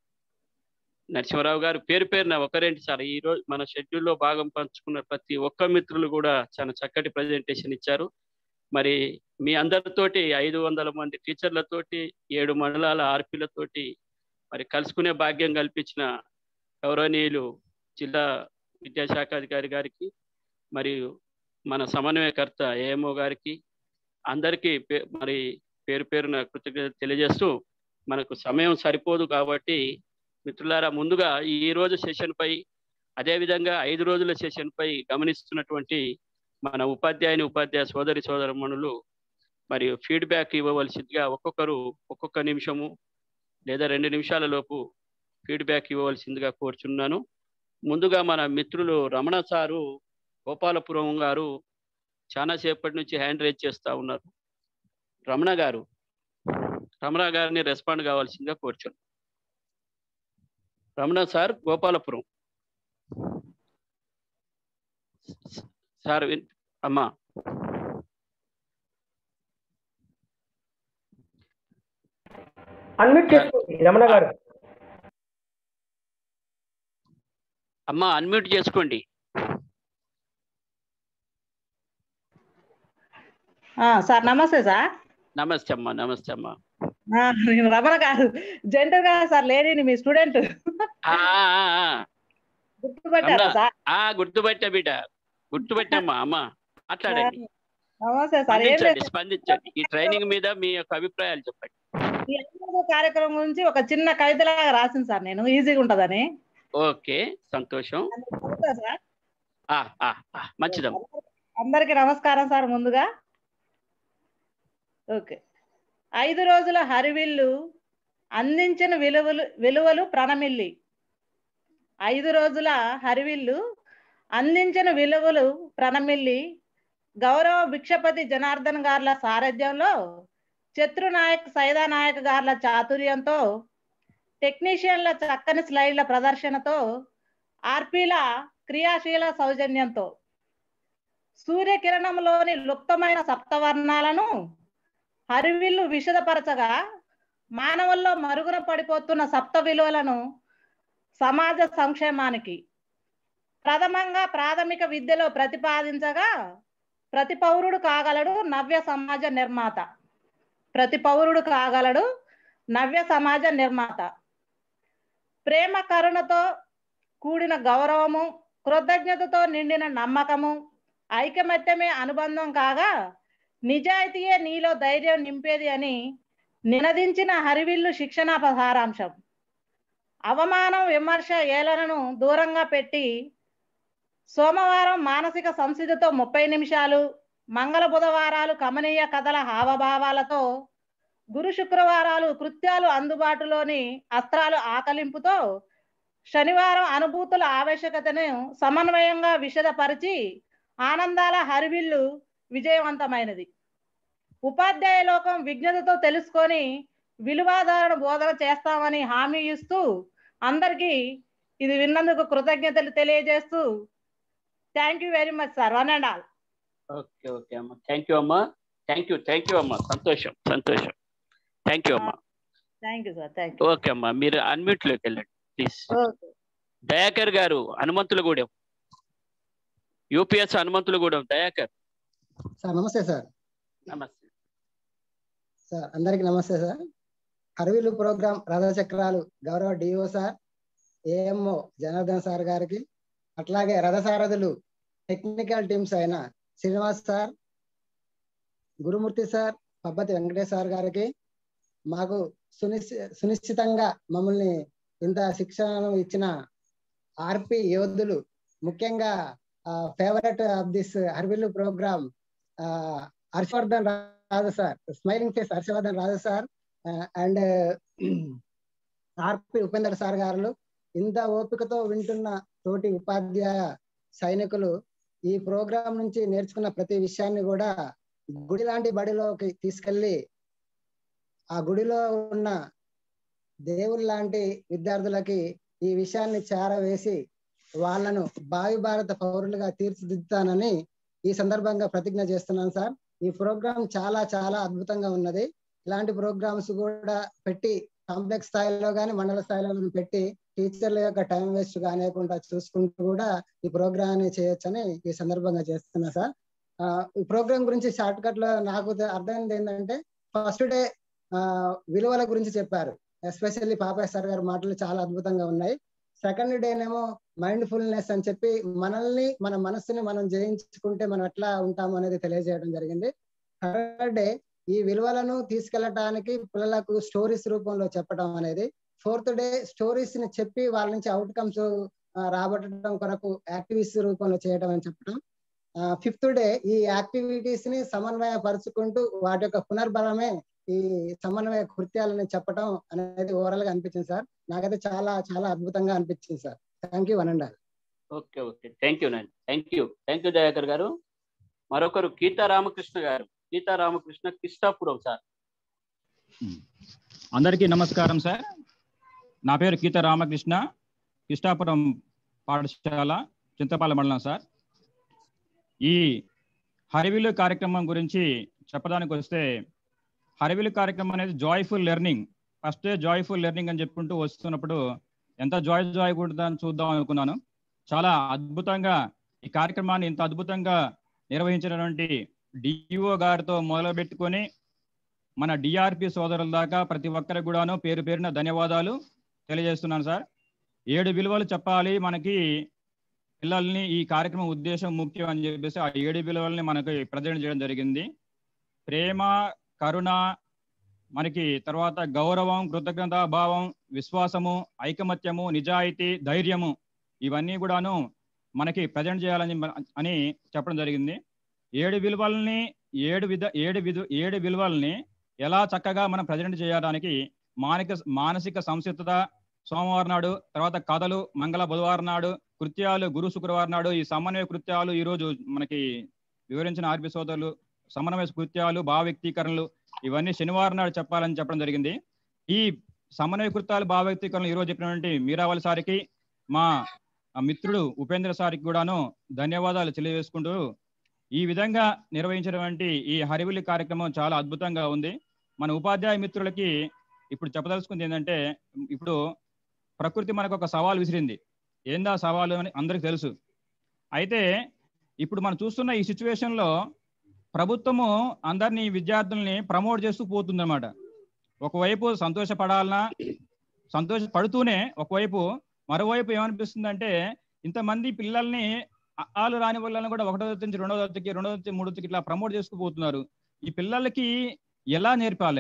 S3: నరసింహరావు గారు పేరు పేరున ఒకరేంటి సార్ ఈ రోజు మన షెడ్యూల్లో భాగం పంచుకున్న ప్రతి ఒక్క మిత్రులు కూడా చాలా చక్కటి ప్రజెంటేషన్ ఇచ్చారు మరి మీ అందరితోటి ఐదు వందల మంది టీచర్లతోటి ఏడు మండలాల ఆర్పీలతోటి మరి కలుసుకునే భాగ్యం కల్పించిన గౌరవనీయులు జిల్లా విద్యాశాఖ అధికారి గారికి మరియు మన సమన్వయకర్త ఏఎంఓ గారికి అందరికీ పే- మరి పేరు పేరున కృతజ్ఞత తెలియజేస్తూ మనకు సమయం సరిపోదు కాబట్టి మిత్రులారా ముందుగా ఈ రోజు సెషన్ పై అదేవిధంగా ఐదు రోజుల సెషన్ పై గమనిస్తున్నటువంటి మన ఉపాధ్యాయుని ఉపాధ్యాయ సోదరి సోదరమణులు మరియు ఫీడ్బ్యాక్ ఇవ్వవలసిందిగా ఒక్కొక్కరు ఒక్కొక్క నిమిషము లేదా రెండు నిమిషాల లోపు ఫీడ్బ్యాక్ ఇవ్వవలసిందిగా కోరుచున్నాను ముందుగా మన మిత్రులు రమణ సారు గోపాలపురం గారు చాలా సేపటి నుంచి హ్యాండ్ రేజ్ చేస్తూ ఉన్నారు రమణ గారు రమణ గారిని రెస్పాండ్ కావాల్సిందిగా కోరుచున్నాను రమణ సార్ గోపాలపురం సార్ విన్- అమ్మా
S1: అన్మ్యూట్ చేసుకోండి రమణ గారు
S3: అమ్మా అన్మ్యూట్ చేసుకోండి
S8: ఆ, సార్ నమస్తే సార్
S3: నమస్తే అమ్మా నమస్తే అమ్మా
S8: ఆ, నేను రమణ గారు జెంటర్ గా సార్ లేడీని మీ స్టూడెంట్
S3: ఆ, ఆ, ఆ, ఆ.
S8: గుర్తుపట్టారా
S3: రమణ.
S8: సార్
S3: ఆ గుర్తుపట్టా బిడ్డ గుర్తుపట్టమ్మా అమ్మా మాట్లాడండి
S8: నమస్తే సార్ ఏం
S3: స్పందించండి
S8: లేదు
S3: స్పందించండి ఈ ట్రైనింగ్ మీద మీ యొక్క అభిప్రాయాలు చెప్పండి
S8: ఈ ఐదో కార్యక్రమం గురించి ఒక చిన్న కవితలాగా రాసింది సార్ నేను ఈజీగా ఉంటదని
S3: ఓకే సంతోషం
S8: చదువుతా సార్
S3: ఆ, ఆ, ఆ, మంచిదమ్మా
S8: అందరికి నమస్కారం సార్ ముందుగా ఓకే ఐదు రోజుల హరివిల్లు అందించిన విలువలు విలువలు ప్రణమిల్లి ఐదు రోజుల హరివిల్లు అందించిన విలువలు ప్రణమిల్లి గౌరవ భిక్షపతి జనార్దన్ గార్ల సారథ్యంలో శత్రునాయక్ సైదా నాయక్ గార్ల చాతుర్యంతో టెక్నీషియన్ల చక్కని స్లైడ్ల ప్రదర్శనతో ఆర్పీల క్రియాశీల సౌజన్యంతో సూర్యకిరణంలోని లుప్తమైన సప్తవర్ణాలను హరివిల్లు విషదపరచగా మానవుల్లో మరుగున పడిపోతున్న సప్త విలువలను సమాజ సంక్షేమానికి ప్రథమంగా ప్రాథమిక విద్యలో ప్రతిపాదించగా ప్రతి పౌరుడు కాగలడు నవ్య సమాజ నిర్మాత ప్రతి పౌరుడు కాగలడు నవ్య సమాజ నిర్మాత ప్రేమ కరుణతో కూడిన గౌరవము కృతజ్ఞతతో నిండిన నమ్మకము ఐకమత్యమే అనుబంధం కాగా నిజాయితీయే నీలో ధైర్యం నింపేది అని నినదించిన హరివిల్లు శిక్షణ సారాంశం అవమానం విమర్శ ఏలనను దూరంగా పెట్టి సోమవారం మానసిక సంసిధితో ముప్పై నిమిషాలు మంగళ బుధవారాలు కమనీయ కథల హావభావాలతో గురు శుక్రవారాలు కృత్యాలు అందుబాటులోని అస్త్రాలు ఆకలింపుతో శనివారం అనుభూతుల ఆవశ్యకతను సమన్వయంగా విషదపరిచి ఆనందాల హరివిల్లు విజయవంతమైనది ఉపాధ్యాయ లోకం విజ్ఞతతో తెలుసుకొని విలువాధారణ బోధన చేస్తామని హామీ ఇస్తూ అందరికీ ఇది విన్నందుకు కృతజ్ఞతలు తెలియజేస్తూ thank you very much sir one and all
S3: okay okay అమ్మా థ్యాంక్ యూ అమ్మా థ్యాంక్ యూ థ్యాంక్ యూ అమ్మా సంతోషం సంతోషం థ్యాంక్ యూ అమ్మా
S8: thank you sir thank you
S3: okay అమ్మా మీరు అన్మ్యూట్ లోకి వెళ్ళండి ప్లీజ్
S8: ఓకే
S3: దయాకర్ గారు హనుమంతులగూడెం యూపీఎస్ హనుమంతులగూడెం దయాకర్
S9: సార్ నమస్తే సార్
S3: నమస్తే
S9: సార్ అందరికి నమస్తే సార్ హర్వీలు ప్రోగ్రామ్ రథచక్రాలు గౌరవ DO sir AMO Janardhan sir గారికి అట్లాగే రథసారథులు టెక్నికల్ టీమ్స్ అయిన Srinivas sir Gurumurthy sir Pabbathi Venkatesh sir గారికి మాకు సునిశ్చి సునిశ్చితంగా మమ్మల్ని ఇంత శిక్షణను ఇచ్చిన ఆర్పి యోధులు ముఖ్యంగా favourite of this Harivillu program Harshavardhan Raju sir smiling face Harshavardhan Raju sir and RP Upender sir గారు ఇంత ఓపికతో వింటున్న తోటి ఉపాధ్యాయ సైనికులు ఈ ప్రోగ్రాం నుంచి నేర్చుకున్న ప్రతి విషయాన్ని కూడా గుడి లాంటి బడిలోకి తీసుకెళ్లి ఆ గుడిలో ఉన్న దేవుళ్ళ లాంటి విద్యార్థులకి ఈ విషయాన్ని చేరవేసి వాళ్ళను భావి భారత పౌరులుగా తీర్చిదిద్దుతానని ఈ సందర్భంగా ప్రతిజ్ఞ చేస్తున్నాను సార్ ఈ ప్రోగ్రాం చాలా చాలా అద్భుతంగా ఉన్నది ఇలాంటి ప్రోగ్రామ్స్ కూడా పెట్టి కాంప్లెక్స్ స్థాయిలో కానీ మండల స్థాయిలో కానీ పెట్టి టీచర్ల యొక్క టైం వేస్ట్ కానివ్వకుండా చూసుకుంటూ కూడా ఈ ప్రోగ్రామ్ చేయొచ్చని ఈ సందర్భంగా చేస్తున్నా సార్ ఈ ప్రోగ్రామ్ గురించి షార్ట్ కట్ లో నాకు అర్థమైంది ఏంటంటే ఫస్ట్ డే విలువల గురించి చెప్పారు ఎస్పెషల్లీ పాపయ్య సార్ గారి మాటలు చాలా అద్భుతంగా ఉన్నాయి సెకండ్ డేనేమో మైండ్ఫుల్నెస్ అని చెప్పి మనల్ని మన మనస్సుని మనం జయించుకుంటే మనం ఎట్లా ఉంటాము అనేది తెలియజేయడం జరిగింది థర్డ్ డే ఈ విలువలను తీసుకెళ్ళటానికి పిల్లలకు స్టోరీస్ రూపంలో చెప్పడం అనేది ఫోర్త్ డే స్టోరీస్ ని చెప్పి వాళ్ళ నుంచి అవుట్కమ్స్ రాబట్టడం కొరకు యాక్టివిటీస్ రూపంలో చేయడం అని చెప్పడం ఫిఫ్త్ డే ఈ యాక్టివిటీస్ ని సమన్వయపరుచుకుంటూ వాటి యొక్క పునర్బలమే ఈ సమన్వయ కృత్యాలని చెప్పడం అనేది ఓవరాల్ గా అనిపించింది సార్ నాకైతే చాలా చాలా అద్భుతంగా అనిపించింది sir thank you one and all
S3: okay okay thank you నండి thank you thank you Dayakar గారు మరొకరు గీతా రామకృష్ణ గారు గీతా రామకృష్ణ కిష్టాపురం సార్
S10: అందరికీ నమస్కారం సార్ నా పేరు గీత రామకృష్ణ కిష్టాపురం పాఠశాల చింతపాల మండలం సార్ ఈ హరివిలు కార్యక్రమం గురించి చెప్పడానికి వస్తే హరివిలు కార్యక్రమం అనేది joyful learning first joyful learning అని చెప్పుకుంటూ వస్తున్నప్పుడు ఎంత జాయ్ జాయ్ ఉంటుందని చూద్దాం అనుకున్నాను చాలా అద్భుతంగా ఈ కార్యక్రమాన్ని ఇంత అద్భుతంగా నిర్వహించినటువంటి డిఓ గారితో మొదలుపెట్టుకొని మన డిఆర్పి సోదరుల దాకా ప్రతి ఒక్కరికి కూడాను పేరు పేరున ధన్యవాదాలు తెలియజేస్తున్నాను సార్ ఏడు విలువలు చెప్పాలి మనకి పిల్లల్ని ఈ కార్యక్రమం ఉద్దేశం ముఖ్యం అని చెప్పేసి ఆ ఏడు విలువల్ని మనకి ప్రజెంట్ చేయడం జరిగింది ప్రేమ కరుణ మనకి తర్వాత గౌరవం కృతజ్ఞతా భావం విశ్వాసము ఐకమత్యము నిజాయితీ ధైర్యము ఇవన్నీ కూడాను మనకి ప్రజెంట్ చేయాలని అని చెప్పడం జరిగింది ఏడు విలువల్ని ఏడు విధ ఏడు విధ ఏడు విలువల్ని ఎలా చక్కగా మనం ప్రజెంట్ చేయడానికి మానసిక మానసిక సంసిద్ధత సోమవారం నాడు తర్వాత కథలు మంగళ బుధవారం నాడు కృత్యాలు గురు శుక్రవారం నాడు ఈ సమన్వయ కృత్యాలు ఈ రోజు మనకి వివరించిన ఆర్పి సోదరులు సమన్వయ కృత్యాలు భావ వ్యక్తీకరణలు ఇవన్నీ శనివారం నాడు చెప్పాలని చెప్పడం జరిగింది ఈ సమన్వయ కృత్యాలు భావ వ్యక్తీకరణలు ఈ రోజు చెప్పినటువంటి మీరావళి సారికి మా మిత్రుడు ఉపేంద్ర సారికి కూడాను ధన్యవాదాలు తెలియజేసుకుంటూ ఈ విధంగా నిర్వహించినటువంటి ఈ హరివిలి కార్యక్రమం చాలా అద్భుతంగా ఉంది మన ఉపాధ్యాయ మిత్రులకి ఇప్పుడు చెప్పదలుచుకుంది ఏంటంటే ఇప్పుడు ప్రకృతి మనకు ఒక సవాల్ విసిరింది ఏందా సవాలు అని అందరికి తెలుసు అయితే ఇప్పుడు మనం చూస్తున్న ఈ సిచ్యువేషన్లో ప్రభుత్వము అందరినీ విద్యార్థుల్ని ప్రమోట్ చేస్తూ పోతుందన్నమాట ఒకవైపు సంతోషపడాలన్నా సంతోషపడుతూనే ఒకవైపు మరోవైపు ఏమనిపిస్తుందంటే ఇంతమంది పిల్లల్ని ఆలు రాని వాళ్ళని కూడా ఒకటో తరగతి నుంచి రెండో తరగతికి రెండో తరగతి మూడో తరగతికి ఇట్లా ప్రమోట్ చేసుకుపోతున్నారు ఈ పిల్లలకి ఎలా నేర్పాలి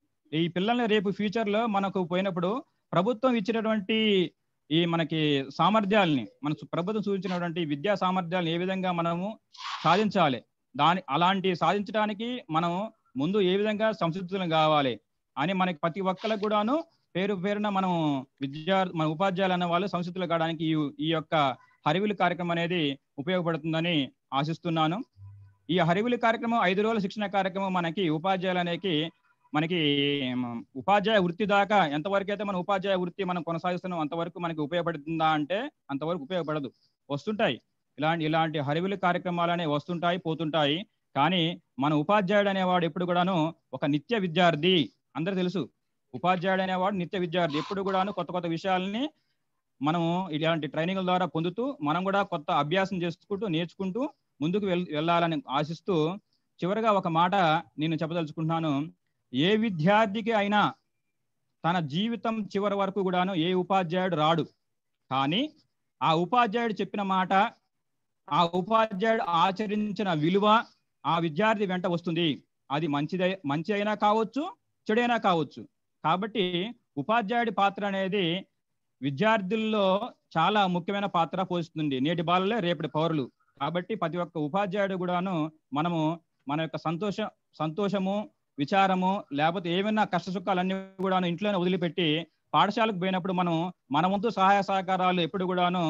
S10: ఈ పిల్లల్ని రేపు ఫ్యూచర్ లో మనకు పోయినప్పుడు ప్రభుత్వం ఇచ్చినటువంటి ఈ మనకి సామర్థ్యాలని మన ప్రభుత్వం సూచించినటువంటి విద్యా సామర్థ్యాలను ఏ విధంగా మనము సాధించాలి దాని అలాంటి సాధించడానికి మనం ముందు ఏ విధంగా సంసిద్ధులం కావాలి అని మనకి ప్రతి ఒక్కరికి కూడాను పేరు పేరున మనం విద్యా మన ఉపాధ్యాయులు అన్న వాళ్ళు సంసిద్ధులు కావడానికి ఈ ఈ యొక్క హరివిలు కార్యక్రమం అనేది ఉపయోగపడుతుందని ఆశిస్తున్నాను ఈ హరివిలు కార్యక్రమం ఐదు రోజుల శిక్షణ కార్యక్రమం మనకి ఉపాధ్యాయులు అనేది మనకి ఉపాధ్యాయ వృత్తి దాకా ఎంతవరకు అయితే మన ఉపాధ్యాయ వృత్తి మనం కొనసాగిస్తున్నాం అంతవరకు మనకి ఉపయోగపడుతుందా అంటే అంతవరకు ఉపయోగపడదు వస్తుంటాయి ఇలాంటి ఇలాంటి హరివిలు కార్యక్రమాలు అనేవి వస్తుంటాయి పోతుంటాయి కానీ మన ఉపాధ్యాయుడు అనేవాడు ఎప్పుడు కూడాను ఒక నిత్య విద్యార్థి అందరు తెలుసు ఉపాధ్యాయుడు అనేవాడు నిత్య విద్యార్థి ఎప్పుడు కూడాను కొత్త కొత్త విషయాలని మనము ఇలాంటి ట్రైనింగ్ల ద్వారా పొందుతూ మనం కూడా కొత్త అభ్యాసం చేసుకుంటూ నేర్చుకుంటూ ముందుకు వెళ్ వెళ్ళాలని ఆశిస్తూ చివరిగా ఒక మాట నేను చెప్పదలుచుకుంటున్నాను ఏ విద్యార్థికి అయినా తన జీవితం చివరి వరకు కూడాను ఏ ఉపాధ్యాయుడు రాడు కానీ ఆ ఉపాధ్యాయుడు చెప్పిన మాట ఆ ఉపాధ్యాయుడు ఆచరించిన విలువ ఆ విద్యార్థి వెంట వస్తుంది అది మంచిదై మంచి అయినా కావచ్చు చెడైనా కావచ్చు కాబట్టి ఉపాధ్యాయుడి పాత్ర అనేది విద్యార్థుల్లో చాలా ముఖ్యమైన పాత్ర పోషిస్తుంది నేటి బాలలే రేపటి పౌరులు కాబట్టి ప్రతి ఒక్క ఉపాధ్యాయుడు కూడాను మనము మన యొక్క సంతోష సంతోషము విచారము లేకపోతే ఏమైనా కష్ట సుఖాలన్నీ కూడాను ఇంట్లోనే వదిలిపెట్టి పాఠశాలకు పోయినప్పుడు మనం మన వంతు సహాయ సహకారాలు ఎప్పుడు కూడాను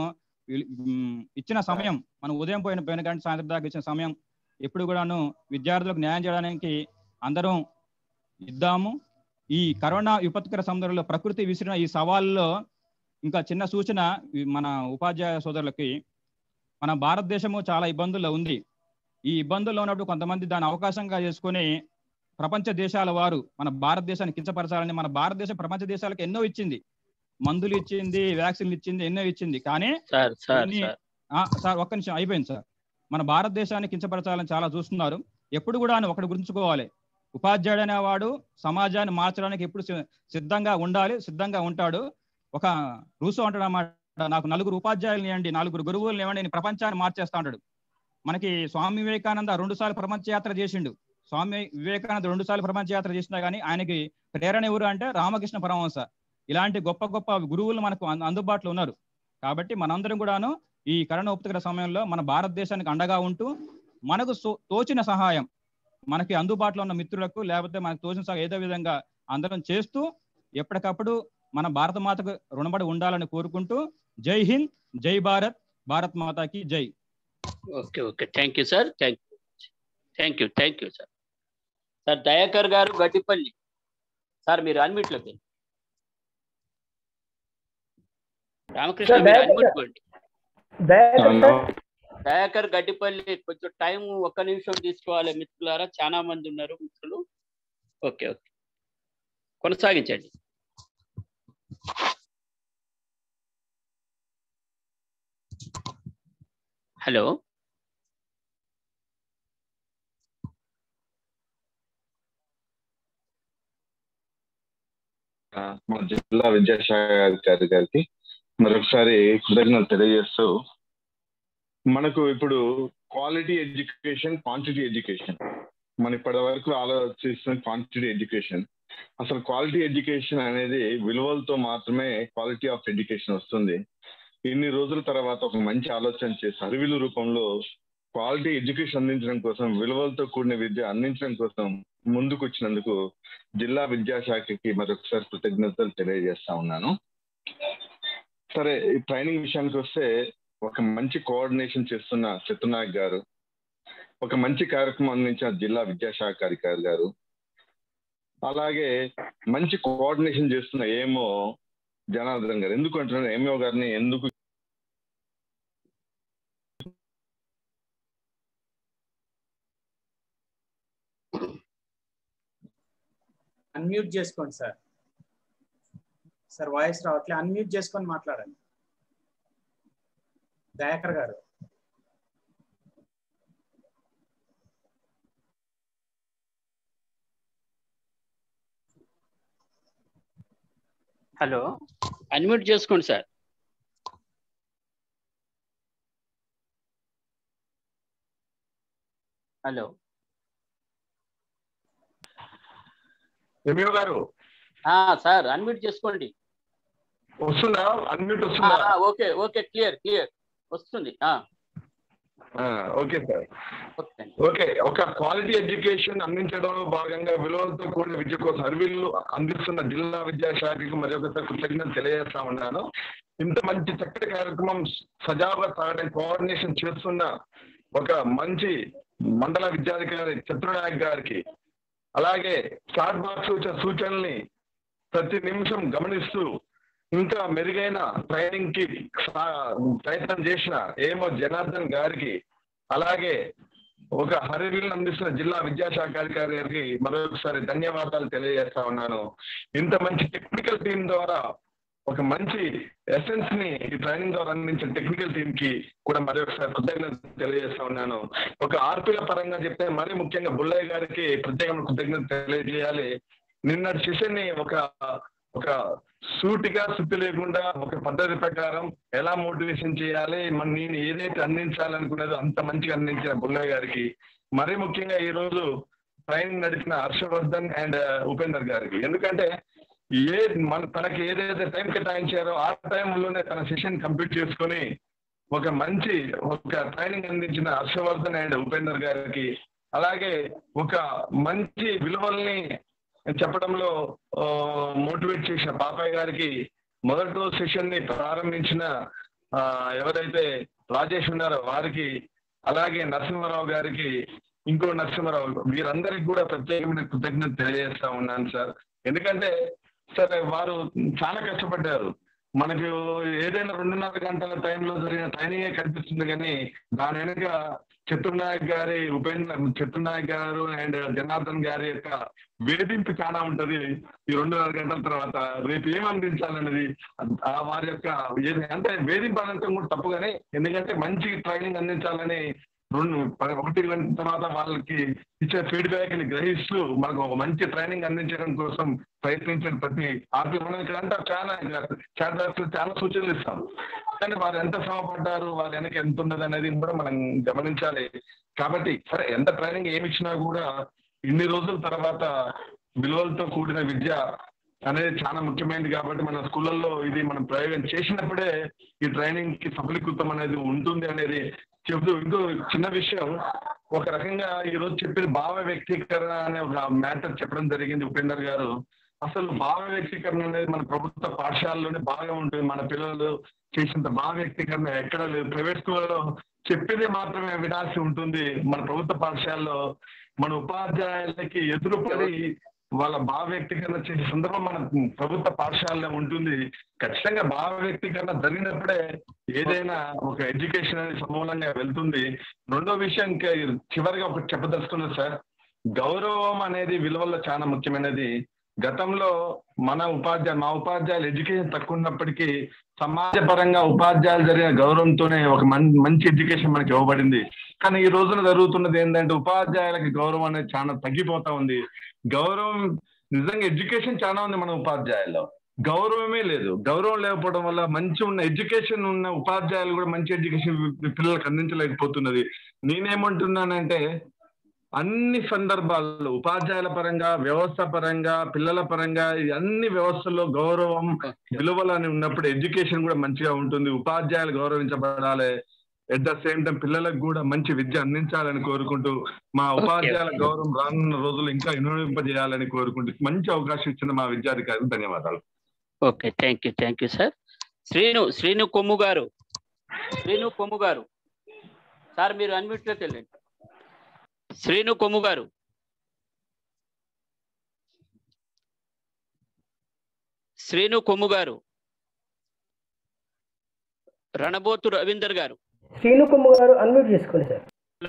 S10: ఇచ్చిన సమయం మనం ఉదయం పోయిన పోయిన గంట సాయంత్రం దాకా ఇచ్చిన సమయం ఎప్పుడు కూడాను విద్యార్థులకు న్యాయం చేయడానికి అందరం ఇద్దాము ఈ కరోనా విపత్కర సముద్రంలో ప్రకృతి విసిరిన ఈ సవాల్లో ఇంకా చిన్న సూచన మన ఉపాధ్యాయ సోదరులకి మన భారతదేశము చాలా ఇబ్బందుల్లో ఉంది ఈ ఇబ్బందుల్లో ఉన్నప్పుడు కొంతమంది దాని అవకాశంగా చేసుకొని ప్రపంచ దేశాల వారు మన భారతదేశాన్ని కించపరచాలని మన భారతదేశం ప్రపంచ దేశాలకు ఎన్నో ఇచ్చింది మందులు ఇచ్చింది వ్యాక్సిన్లు ఇచ్చింది ఎన్నో ఇచ్చింది కానీ సార్ ఒక్క నిమిషం అయిపోయింది సార్ మన భారతదేశాన్ని కించపరచాలని చాలా చూస్తున్నారు ఎప్పుడు కూడా ఒకటి గుర్తుంచుకోవాలి ఉపాధ్యాయుడు అనేవాడు సమాజాన్ని మార్చడానికి ఎప్పుడు సిద్ధంగా ఉండాలి సిద్ధంగా ఉంటాడు ఒక రూసో అంటాడు అన్నమాట నాకు నలుగురు ఉపాధ్యాయులు ఇవ్వండి నలుగురు గురువులు ఇవ్వండి నేను ప్రపంచాన్ని మార్చేస్తా ఉంటాడు మనకి స్వామి వివేకానంద రెండు సార్లు ప్రపంచ యాత్ర చేసిండు స్వామి వివేకానంద రెండు సార్లు ప్రపంచ యాత్ర చేసినా కానీ ఆయనకి ప్రేరణ ఎవరు అంటే రామకృష్ణ పరమహంస ఇలాంటి గొప్ప గొప్ప గురువులు మనకు అందు- అందుబాటులో ఉన్నారు కాబట్టి మనందరం కూడాను ఈ కరోనా ఉపతికర సమయంలో మన భారతదేశానికి అండగా ఉంటూ మనకు సో- తోచిన సహాయం మనకి అందుబాటులో ఉన్న మిత్రులకు లేకపోతే మనకు తోచిన సహాయం ఏదో విధంగా అందరం చేస్తూ ఎప్పటికప్పుడు మన భారత మాతకు రుణపడి ఉండాలని కోరుకుంటూ జై హింద్ జై భారత్ భారత్ మాతాకి జై
S3: okay okay thank you sir thank you thank you thank you sir sir Dayakar గారు గడ్డిపల్లి సార్ మీరు అన్మిట్లోకి వెళ్ళి రామకృష్ణ
S1: సార్,
S3: మీరు
S1: దయాకర్
S3: అన్మిట్
S1: సార్.
S3: కోండి
S1: దయాకర్ సార్
S3: దయాకర్ గడ్డిపల్లి కొంచెం టైం ఒక్క నిమిషం తీసుకోవాలి మిత్రులారా చాలా మంది ఉన్నారు మిత్రులు ఓకే ఓకే కొనసాగించండి హలో
S11: మన జిల్లా విద్యాశాఖ గారికి మరొకసారి కృతజ్ఞతలు తెలియజేస్తూ మనకు ఇప్పుడు క్వాలిటీ ఎడ్యుకేషన్ క్వాంటిటీ ఎడ్యుకేషన్ మన ఇప్పటి వరకు ఆలోచిస్తున్న క్వాంటిటీ ఎడ్యుకేషన్ అసలు క్వాలిటీ ఎడ్యుకేషన్ అనేది విలువలతో మాత్రమే క్వాలిటీ ఆఫ్ ఎడ్యుకేషన్ వస్తుంది ఇన్ని రోజుల తర్వాత ఒక మంచి ఆలోచన చేసి అరివిలు రూపంలో క్వాలిటీ ఎడ్యుకేషన్ అందించడం కోసం విలువలతో కూడిన విద్య అందించడం కోసం ముందుకు వచ్చినందుకు జిల్లా విద్యాశాఖకి మరొకసారి కృతజ్ఞతలు తెలియజేస్తా ఉన్నాను సరే ఈ ట్రైనింగ్ విషయానికి వస్తే ఒక మంచి కోఆర్డినేషన్ చేస్తున్న చిత్రనాయక్ గారు ఒక మంచి కార్యక్రమం అందించిన జిల్లా విద్యాశాఖ అధికారి గారు అలాగే మంచి కోఆర్డినేషన్ చేస్తున్న ఏమో జనార్దన్ గారు ఎందుకు అంటున్నాను ఏమో గారిని ఎందుకు
S7: అన్మ్యూట్ చేసుకోండి సార్ సార్ వాయిస్ రావట్లే అన్మ్యూట్ చేసుకొని మాట్లాడండి దయాకర్ గారు
S3: హలో అన్మ్యూట్ చేసుకోండి సార్ హలో
S11: ఎంఈఓ గారు
S3: ఆ, సార్ అన్మ్యూట్ చేసుకోండి
S11: వస్తుందా అన్మ్యూట్
S3: ఆ,
S11: వస్తుందా
S3: ఆ, ఓకే ఓకే క్లియర్ క్లియర్ వస్తుంది ఆ,
S11: ఆ, ఓకే సార్
S3: ఓకే
S11: ఓకే ఒక క్వాలిటీ ఎడ్యుకేషన్ అందించడంలో భాగంగా విలువలతో కూడిన విద్య కోసం అరవిల్లు అందిస్తున్న జిల్లా విద్యాశాఖకి మరి ఒకసారి కృతజ్ఞతలు తెలియజేస్తా ఉన్నాను ఇంత మంచి చక్కటి కార్యక్రమం సజావుగా సాగడం కోఆర్డినేషన్ చేస్తున్న ఒక మంచి మండల విద్యాధికారి చిత్రనాయక్ గారికి అలాగే స్టార్ట్ బాక్స్ వచ్చే సూచనల్ని ప్రతి నిమిషం గమనిస్తూ ఇంకా మెరుగైన ట్రైనింగ్ కి సా- ప్రయత్నం చేసిన ఏమో జనార్దన్ గారికి అలాగే ఒక హరివిల్ని అందిస్తున్న జిల్లా విద్యాశాఖ అధికారి గారికి మరొకసారి ధన్యవాదాలు తెలియజేస్తా ఉన్నాను ఇంత మంచి టెక్నికల్ టీం ద్వారా ఒక మంచి ఎసెన్స్ ని ఈ ట్రైనింగ్ ద్వారా అందించిన టెక్నికల్ టీం కి కూడా మరొకసారి కృతజ్ఞత తెలియజేస్తా ఉన్నాను ఒక ఆర్పీల పరంగా చెప్తే మరీ ముఖ్యంగా బుల్లయ్య గారికి ప్రత్యేకమైన కృతజ్ఞత తెలియజేయాలి నిన్నటి సెషన్ ని ఒక ఒక సూటిగా సుత్తి లేకుండా ఒక పద్ధతి ప్రకారం ఎలా మోటివేషన్ చేయాలి మన నేను ఏదైతే అందించాలనుకున్నదో అంత మంచిగా అందించిన బుల్లయ్య గారికి మరీ ముఖ్యంగా ఈ రోజు ట్రైనింగ్ నడిపిన హర్షవర్ధన్ అండ్ ఉపేందర్ గారికి ఎందుకంటే ఏ మన తనకి ఏదైతే టైం కేటాయించారో ఆ టైంలోనే తన సెషన్ కంప్లీట్ చేసుకొని ఒక మంచి ఒక ట్రైనింగ్ అందించిన హర్షవర్ధన్ అండ్ ఉపేందర్ గారికి అలాగే ఒక మంచి విలువల్ని చెప్పడంలో మోటివేట్ చేసిన పాపయ్య గారికి మొదటి రోజు సెషన్ ని ప్రారంభించిన ఆ, ఎవరైతే రాజేష్ ఉన్నారో వారికి అలాగే నరసింహారావు గారికి ఇంకో నరసింహారావు వీరందరికి కూడా ప్రత్యేకమైన కృతజ్ఞత తెలియజేస్తా ఉన్నాను సార్ ఎందుకంటే సరే వారు చాలా కష్టపడ్డారు మనకు ఏదైనా రెండున్నర గంటల టైంలో జరిగిన ట్రైనింగే కనిపిస్తుంది కానీ దాని వెనుక చతుర్నాయక్ గారి ఉపేంద్ర చతుర్నాయక్ గారు అండ్ జనార్దన్ గారి యొక్క వేధింపు చాలా ఉంటది ఈ రెండున్నర గంటల తర్వాత రేపు ఏం అందించాలనేది ఆ వారి యొక్క ఏది అంటే వేధింపు అనడం కూడా తప్పు కానీ ఎందుకంటే మంచి ట్రైనింగ్ అందించాలని రెండు ప- ఒకటి గంట తర్వాత వాళ్ళకి ఇచ్చే ఫీడ్బ్యాక్ ని గ్రహిస్తూ మనకు ఒక మంచి ట్రైనింగ్ అందించడం కోసం ప్రయత్నించిన ప్రతి ఆర్పి మనం ఇక్కడ అంతా చాలా చాలా చాలా సూచనలు ఇస్తాం కానీ వారు ఎంత శ్రమపడ్డారు వారు వెనక ఎంత ఉన్నది అనేది కూడా మనం గమనించాలి కాబట్టి సరే ఎంత ట్రైనింగ్ ఏమి ఇచ్చినా కూడా ఇన్ని రోజుల తర్వాత విలువలతో కూడిన విద్య అనేది చాలా ముఖ్యమైనది కాబట్టి మన స్కూళ్ళల్లో ఇది మనం ప్రయోగం చేసినప్పుడే ఈ ట్రైనింగ్ కి సఫలీకృతం అనేది ఉంటుంది అనేది చెబుతూ ఇంకో చిన్న విషయం ఒక రకంగా ఈ రోజు చెప్పిన భావ వ్యక్తీకరణ అనే ఒక మ్యాటర్ చెప్పడం జరిగింది ఉపేందర్ గారు అసలు భావ వ్యక్తీకరణ అనేది మన ప్రభుత్వ పాఠశాలలోనే బాగా ఉంటుంది మన పిల్లలు చేసినంత భావ వ్యక్తీకరణ ఎక్కడ లేదు ప్రైవేట్ స్కూళ్ళలో చెప్పింది మాత్రమే వినాల్సి ఉంటుంది మన ప్రభుత్వ పాఠశాలలో మన ఉపాధ్యాయులకి ఎదురుపడి వాళ్ళ భావ వ్యక్తీకరణ చేసే సందర్భం మన ప్రభుత్వ పాఠశాలలో ఉంటుంది ఖచ్చితంగా భావ వ్యక్తీకరణ జరిగినప్పుడే ఏదైనా ఒక ఎడ్యుకేషన్ అనేది సమూలంగా వెళ్తుంది రెండో విషయం ఇంకా చివరిగా ఒకటి చెప్పదలుచుకున్నది సార్ గౌరవం అనేది విలువల్లో చాలా ముఖ్యమైనది గతంలో మన ఉపాధ్యాయులు మా ఉపాధ్యాయులు ఎడ్యుకేషన్ తక్కువ ఉన్నప్పటికీ సమాజపరంగా ఉపాధ్యాయులు జరిగిన గౌరవంతోనే ఒక మం- మంచి ఎడ్యుకేషన్ మనకి ఇవ్వబడింది కానీ ఈ రోజున జరుగుతున్నది ఏంటంటే ఉపాధ్యాయులకి గౌరవం అనేది చాలా తగ్గిపోతా ఉంది గౌరవం నిజంగా ఎడ్యుకేషన్ చాలా ఉంది మన ఉపాధ్యాయుల్లో గౌరవమే లేదు గౌరవం లేకపోవడం వల్ల మంచి ఉన్న ఎడ్యుకేషన్ ఉన్న ఉపాధ్యాయులు కూడా మంచి ఎడ్యుకేషన్ పిల్లలకు అందించలేకపోతున్నది నేనేమంటున్నానంటే అన్ని సందర్భాల్లో ఉపాధ్యాయుల పరంగా వ్యవస్థ పరంగా పిల్లల పరంగా ఈ అన్ని వ్యవస్థల్లో గౌరవం విలువలు అని ఉన్నప్పుడు ఎడ్యుకేషన్ కూడా మంచిగా ఉంటుంది ఉపాధ్యాయులు గౌరవించబడాలి ఎట్ ద సేమ్ టైం పిల్లలకు కూడా మంచి విద్య అందించాలని కోరుకుంటూ మా ఉపాధ్యాయుల గౌరవం రానున్న రోజులు ఇంకా వినియోగింపజేయాలని కోరుకుంటూ మంచి అవకాశం ఇచ్చిన మా విద్యాధికారులకు ధన్యవాదాలు
S3: okay thank you thank you sir Srinu Srinu Kommu గారు శ్రీను కొమ్ము గారు సార్ మీరు అన్మ్యూట్లోకి వెళ్ళండి శ్రీను కొమ్ము గారు శ్రీను కొమ్ము గారు రణబోతు రవీందర్ గారు
S1: శ్రీను కొమ్ము గారు అన్మ్యూట్ చేసుకోండి సార్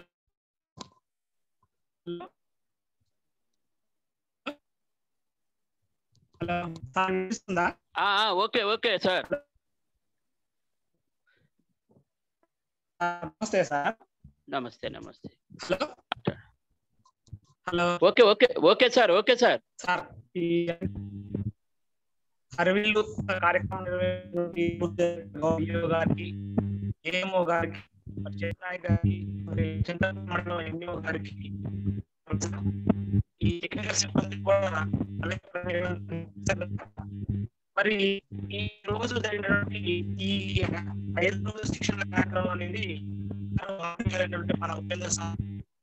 S12: హలో సార్ వినిపిస్తుందా
S3: ఆ, ఆ, ఓకే ఓకే సార్
S12: నమస్తే సార్
S3: నమస్తే నమస్తే
S12: hello hello
S3: okay okay okay sir okay sir
S12: sir ఈ అరవిల్లు కార్యక్రమం నిర్వహించిన ఈఓ గారికి ఏఎంఓ గారికి మరి చెన్నాయ్ గారికి మరి చింతమండలం ఎంఈఓ గారికి ఈ టెక్నికల్ సిబ్బంది కూడా కలెక్టర్ నిర్వహించారు. మరి ఈ రోజు జరిగినటువంటి ఈ ఐదు రోజుల శిక్షణ కార్యక్రమం అనేది ఆరంభించినటువంటి మన Upendra sir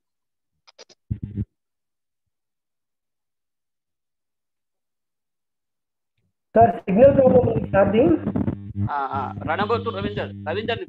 S1: sir signal problem ఉంది సార్ది
S3: ఆ, ఆ, రణబోతు రవీందర్ రవీందర్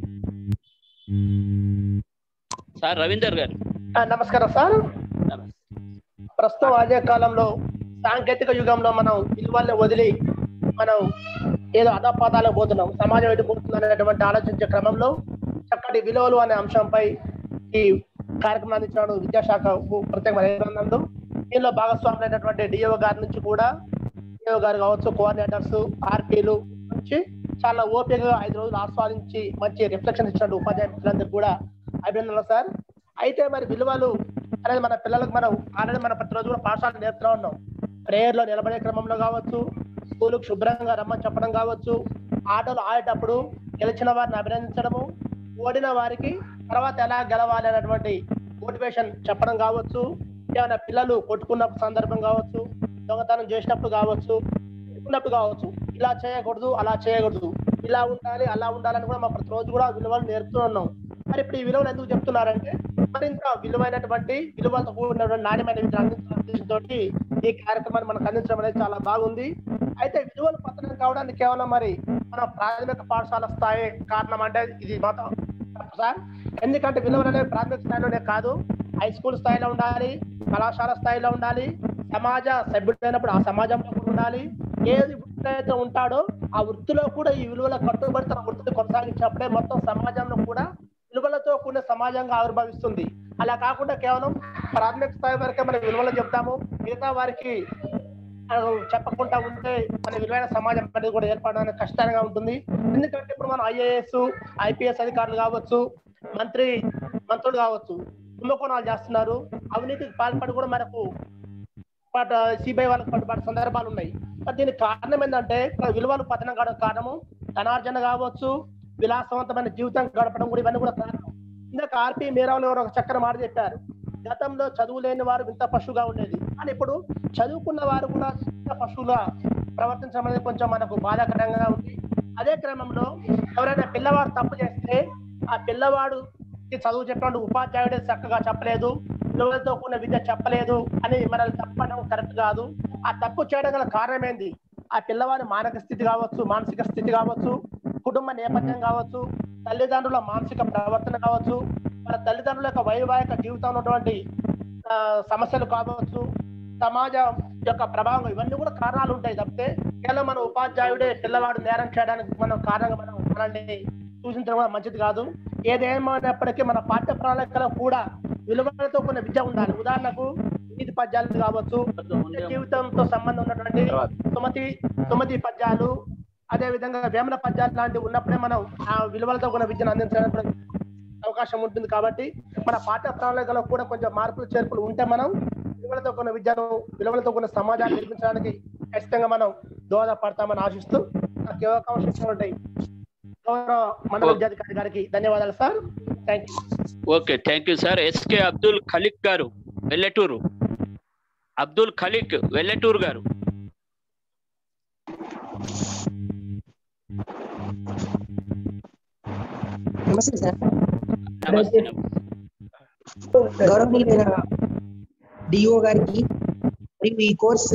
S3: సార్ రవీందర్ గారు
S13: ఆ, నమస్కారం సార్
S3: నమస్తే
S13: ప్రస్తుతం అదే కాలంలో సాంకేతిక యుగంలో మనం విలువల్ని వదిలి మనం ఏదో అధపాతాలకు పోతున్నాం సమాజం ఎటు పోతుంది అనేటువంటి ఆలోచించే క్రమంలో చక్కటి విలువలు అనే అంశంపై ఈ కార్యక్రమం అందించిన విద్యాశాఖకు ప్రత్యేకమైన అభినందనలు దీనిలో భాగస్వాములైనటువంటి డిఓ గారి నుంచి కూడా డిఓ గారు కావచ్చు కోఆర్డినేటర్స్ ఆర్పీలు నుంచి చాలా ఓపికగా ఐదు రోజులు ఆస్వాదించి మంచి రిఫ్లెక్షన్ ఇచ్చినట్టు ఉపాధ్యాయ మిత్రులందరికీ కూడా అభినందనలు సార్ అయితే మరి విలువలు అనేది మన పిల్లలకు మనం ఆల్రెడీ మన ప్రతిరోజు కూడా పాఠశాల నేర్పుతూ ఉన్నాం ప్రేయర్ లో నిలబడే క్రమంలో కావచ్చు స్కూలుకు శుభ్రంగా రమ్మని చెప్పడం కావచ్చు ఆటలు ఆడేటప్పుడు గెలిచిన వారిని అభినందించడము ఓడిన వారికి తర్వాత ఎలా గెలవాలి అనేటువంటి మోటివేషన్ చెప్పడం కావచ్చు ఏమైనా పిల్లలు కొట్టుకున్న సందర్భం కావచ్చు దొంగతనం చేసినప్పుడు కావచ్చు కొట్టుకున్నప్పుడు కావచ్చు ఇలా చేయకూడదు అలా చేయకూడదు ఇలా ఉండాలి అలా ఉండాలని కూడా మా ప్రతిరోజు కూడా విలువలు నేర్పుతూ ఉన్నాం మరి ఇప్పుడు ఈ విలువలు ఎందుకు చెప్తున్నారంటే మరింత విలువైనటువంటి విలువలతో కూడినటువంటి నాణ్యమైన విద్య అందించడం ఉద్దేశంతో ఈ కార్యక్రమాన్ని మనకు అందించడం అనేది చాలా బాగుంది అయితే విలువలు పతనం కావడానికి కేవలం మరి మన ప్రాథమిక పాఠశాల స్థాయి కారణం అంటే ఇది మాత్రం తప్పు సార్ ఎందుకంటే విలువలు అనేవి ప్రాథమిక స్థాయిలోనే కాదు హై స్కూల్ స్థాయిలో ఉండాలి కళాశాల స్థాయిలో ఉండాలి సమాజ సభ్యుడైనప్పుడు ఆ సమాజంలో కూడా ఉండాలి ఏది వృత్తి అయితే ఉంటాడో ఆ వృత్తిలో కూడా ఈ విలువల కట్టుబడి తన వృత్తిని కొనసాగించినప్పుడే మొత్తం సమాజంలో కూడా విలువలతో కూడిన సమాజంగా ఆవిర్భవిస్తుంది అలా కాకుండా కేవలం ప్రాథమిక స్థాయి వరకే మన విలువలు చెప్తాము మిగతా వారికి ఆ, చెప్పకుండా ఉంటే మన విలువైన సమాజం అనేది కూడా ఏర్పడడానికి కష్టంగా ఉంటుంది ఎందుకంటే ఇప్పుడు మనం ఐఏఎస్ ఐపీఎస్ అధికారులు కావచ్చు మంత్రి మంత్రులు కావచ్చు కుంభకోణాలు చేస్తున్నారు అవినీతికి పాల్పడి కూడా మనకు బట్ సిబిఐ వాళ్ళకి పట్టుబడి సందర్భాలు ఉన్నాయి మరి దీనికి కారణం ఏంటంటే ఇక్కడ విలువలు పతనం కావడం కారణము ధనార్జన కావచ్చు విలాసవంతమైన జీవితం గడపడం కూడా ఇవన్నీ కూడా కారణం ఇందాక ఆర్పి మీరావులు ఎవరు ఒక చక్కని మాట చెప్పారు గతంలో చదువు లేని వారు ఇంత పశువుగా ఉండేది కానీ ఇప్పుడు చదువుకున్న వారు కూడా ఇంత పశువుగా ప్రవర్తించడం అనేది కొంచెం మనకు బాధాకరంగా ఉంది అదే క్రమంలో ఎవరైనా పిల్లవాడు తప్పు చేస్తే ఆ పిల్లవాడు చదువు చెప్పినట్టు ఉపాధ్యాయుడే చక్కగా చెప్పలేదు విలువలతో కూడిన విద్య చెప్పలేదు అని మనల్ని తప్పడం కరెక్ట్ కాదు ఆ తప్పు చేయడం గల కారణం ఏంది ఆ పిల్లవాడి మానసిక స్థితి కావచ్చు మానసిక స్థితి కావచ్చు కుటుంబ నేపథ్యం కావచ్చు తల్లిదండ్రుల మానసిక ప్రవర్తన కావచ్చు మన తల్లిదండ్రుల యొక్క వైవాహిక జీవితంలో ఉన్నటువంటి ఆ, సమస్యలు కావచ్చు సమాజం యొక్క ప్రభావం ఇవన్నీ కూడా కారణాలు ఉంటాయి తప్పితే కేవలం మన ఉపాధ్యాయుడే పిల్లవాడు నేరం చేయడానికి మనం కారణంగా మనం మనల్ని సూచించడం కూడా మంచిది కాదు ఏదేమైనప్పటికీ మన పాఠ్య ప్రణాళికలో కూడా విలువలతో కొన్ని విద్య ఉండాలి ఉదాహరణకు నీతి పద్యాలు కావచ్చు నిత్య జీవితంతో సంబంధం ఉన్నటువంటి సుమతి సుమతి పద్యాలు అదే విధంగా వేమన పద్యాలు లాంటివి ఉన్నప్పుడే మనం ఆ విలువలతో కొన్ని విద్యను అందించడానికి అవకాశం ఉంటుంది కాబట్టి మన పాఠ్య ప్రణాళికలో కూడా కొంచెం మార్పులు చేర్పులు ఉంటే మనం విలువలతో కొన్ని విద్యను విలువలతో కొన్ని సమాజాన్ని నిర్మించడానికి ఖచ్చితంగా మనం దోహదపడతామని ఆశిస్తూ నాకు ఏ అవకాశం ఇచ్చినటువంటి గౌరవ మండల విద్యాధికారి గారికి ధన్యవాదాలు sir thank you
S3: okay thank you sir SK Abdul Khaleeq గారు వెల్లటూరు అబ్దుల్ ఖలీక్ వెల్లటూరు గారు
S14: నమస్తే సార్
S3: నమస్తే
S14: గౌరవనీయులైన డిఓ గారికి మరియు ఈ కోర్సు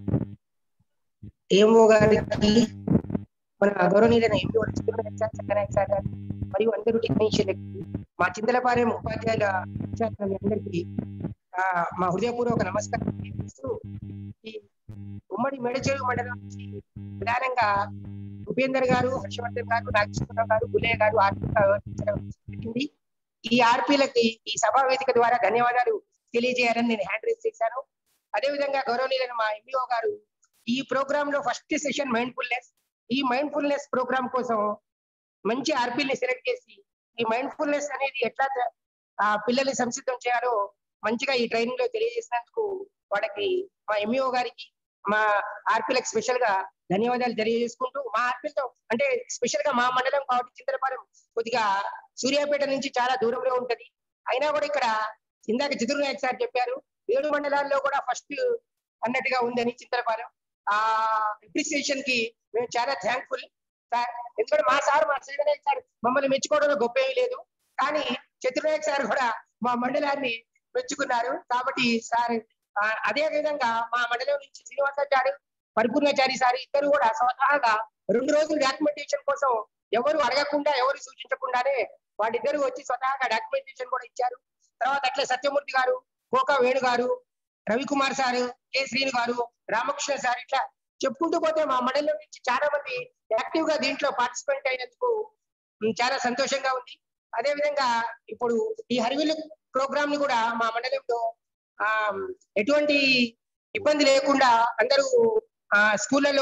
S14: ఏఎంఓ గారికి మన గౌరవనీయులైన ఎంపీ చక్కనాయక్ సార్ గారికి మరియు అందరూ టెక్నీషియన్లకి మా చింతలపాలెం ఉపాధ్యాయుల విద్యార్థులు అందరికీ ఆ, మా హృదయపూర్వక నమస్కారం తెలియజేస్తూ ఈ ఉమ్మడి మేడచేరు మండలం నుంచి ప్రధానంగా ఉపేందర్ గారు హర్షవర్ధన్ గారు నాగేశ్వరరావు గారు బుల్లయ్య గారు ఆర్పీ జరిగింది ఈ ఆర్పీలకి ఈ సభా వేదిక ద్వారా ధన్యవాదాలు తెలియజేయాలని నేను హ్యాండ్ రైజ్ చేశాను అదే విధంగా గౌరవనీయులైన మా ఎంఈఓ గారు ఈ ప్రోగ్రామ్ లో ఫస్ట్ సెషన్ మైండ్ఫుల్నెస్ ఈ మైండ్ఫుల్నెస్ ప్రోగ్రామ్ కోసం మంచి ఆర్పీని సెలెక్ట్ చేసి ఈ మైండ్ఫుల్నెస్ అనేది ఎట్లా త- ఆ పిల్లల్ని సంసిద్ధం చేయాలో మంచిగా ఈ ట్రైనింగ్ లో తెలియజేసినందుకు వాళ్ళకి మా ఎంఈఓ గారికి మా ఆర్పీలకు స్పెషల్ గా ధన్యవాదాలు తెలియజేసుకుంటూ మా ఆర్పీలతో అంటే స్పెషల్ గా మా మండలం కాబట్టి చింతలపాలెం కొద్దిగా సూర్యాపేట నుంచి చాలా దూరంలో ఉంటది అయినా కూడా ఇక్కడ ఇందాక చిదురు నాయక్ సార్ చెప్పారు ఏడు మండలాల్లో కూడా ఫస్ట్ అన్నట్టుగా ఉందని చింతలపాలెం ఆ అప్రిసియేషన్ కి మేము చాలా థ్యాంక్ఫుల్ సార్ ఎందుకంటే మా సార్ మా శ్రీనాయక్ సార్ మమ్మల్ని మెచ్చుకోవడంలో గొప్ప ఏమీ లేదు కానీ చతుర్నాయక్ సార్ కూడా మా మండలాన్ని మెచ్చుకున్నారు కాబట్టి సార్ ఆ, అదే విధంగా మా మండలం నుంచి శ్రీనివాసాచారి పరిపూర్ణాచారి సార్ ఇద్దరు కూడా స్వతహాగా రెండు రోజులు డాక్యుమెంటేషన్ కోసం ఎవరు అడగకుండా ఎవరు సూచించకుండానే వాళ్ళిద్దరు వచ్చి స్వతహాగా డాక్యుమెంటేషన్ కూడా ఇచ్చారు తర్వాత అట్లే సత్యమూర్తి గారు కోకా వేణు గారు రవికుమార్ సార్ కె శ్రీను గారు రామకృష్ణ సార్ ఇట్లా చెప్పుకుంటూ పోతే మా మండలం నుంచి చాలా మంది యాక్టివ్ గా దీంట్లో పార్టిసిపేట్ అయినందుకు ఉమ్, చాలా సంతోషంగా ఉంది అదే విధంగా ఇప్పుడు ఈ హరివిల్లు ప్రోగ్రామ్ ని కూడా మా మండలంలో ఆ ఎటువంటి ఇబ్బంది లేకుండా అందరూ ఆ స్కూళ్ళలో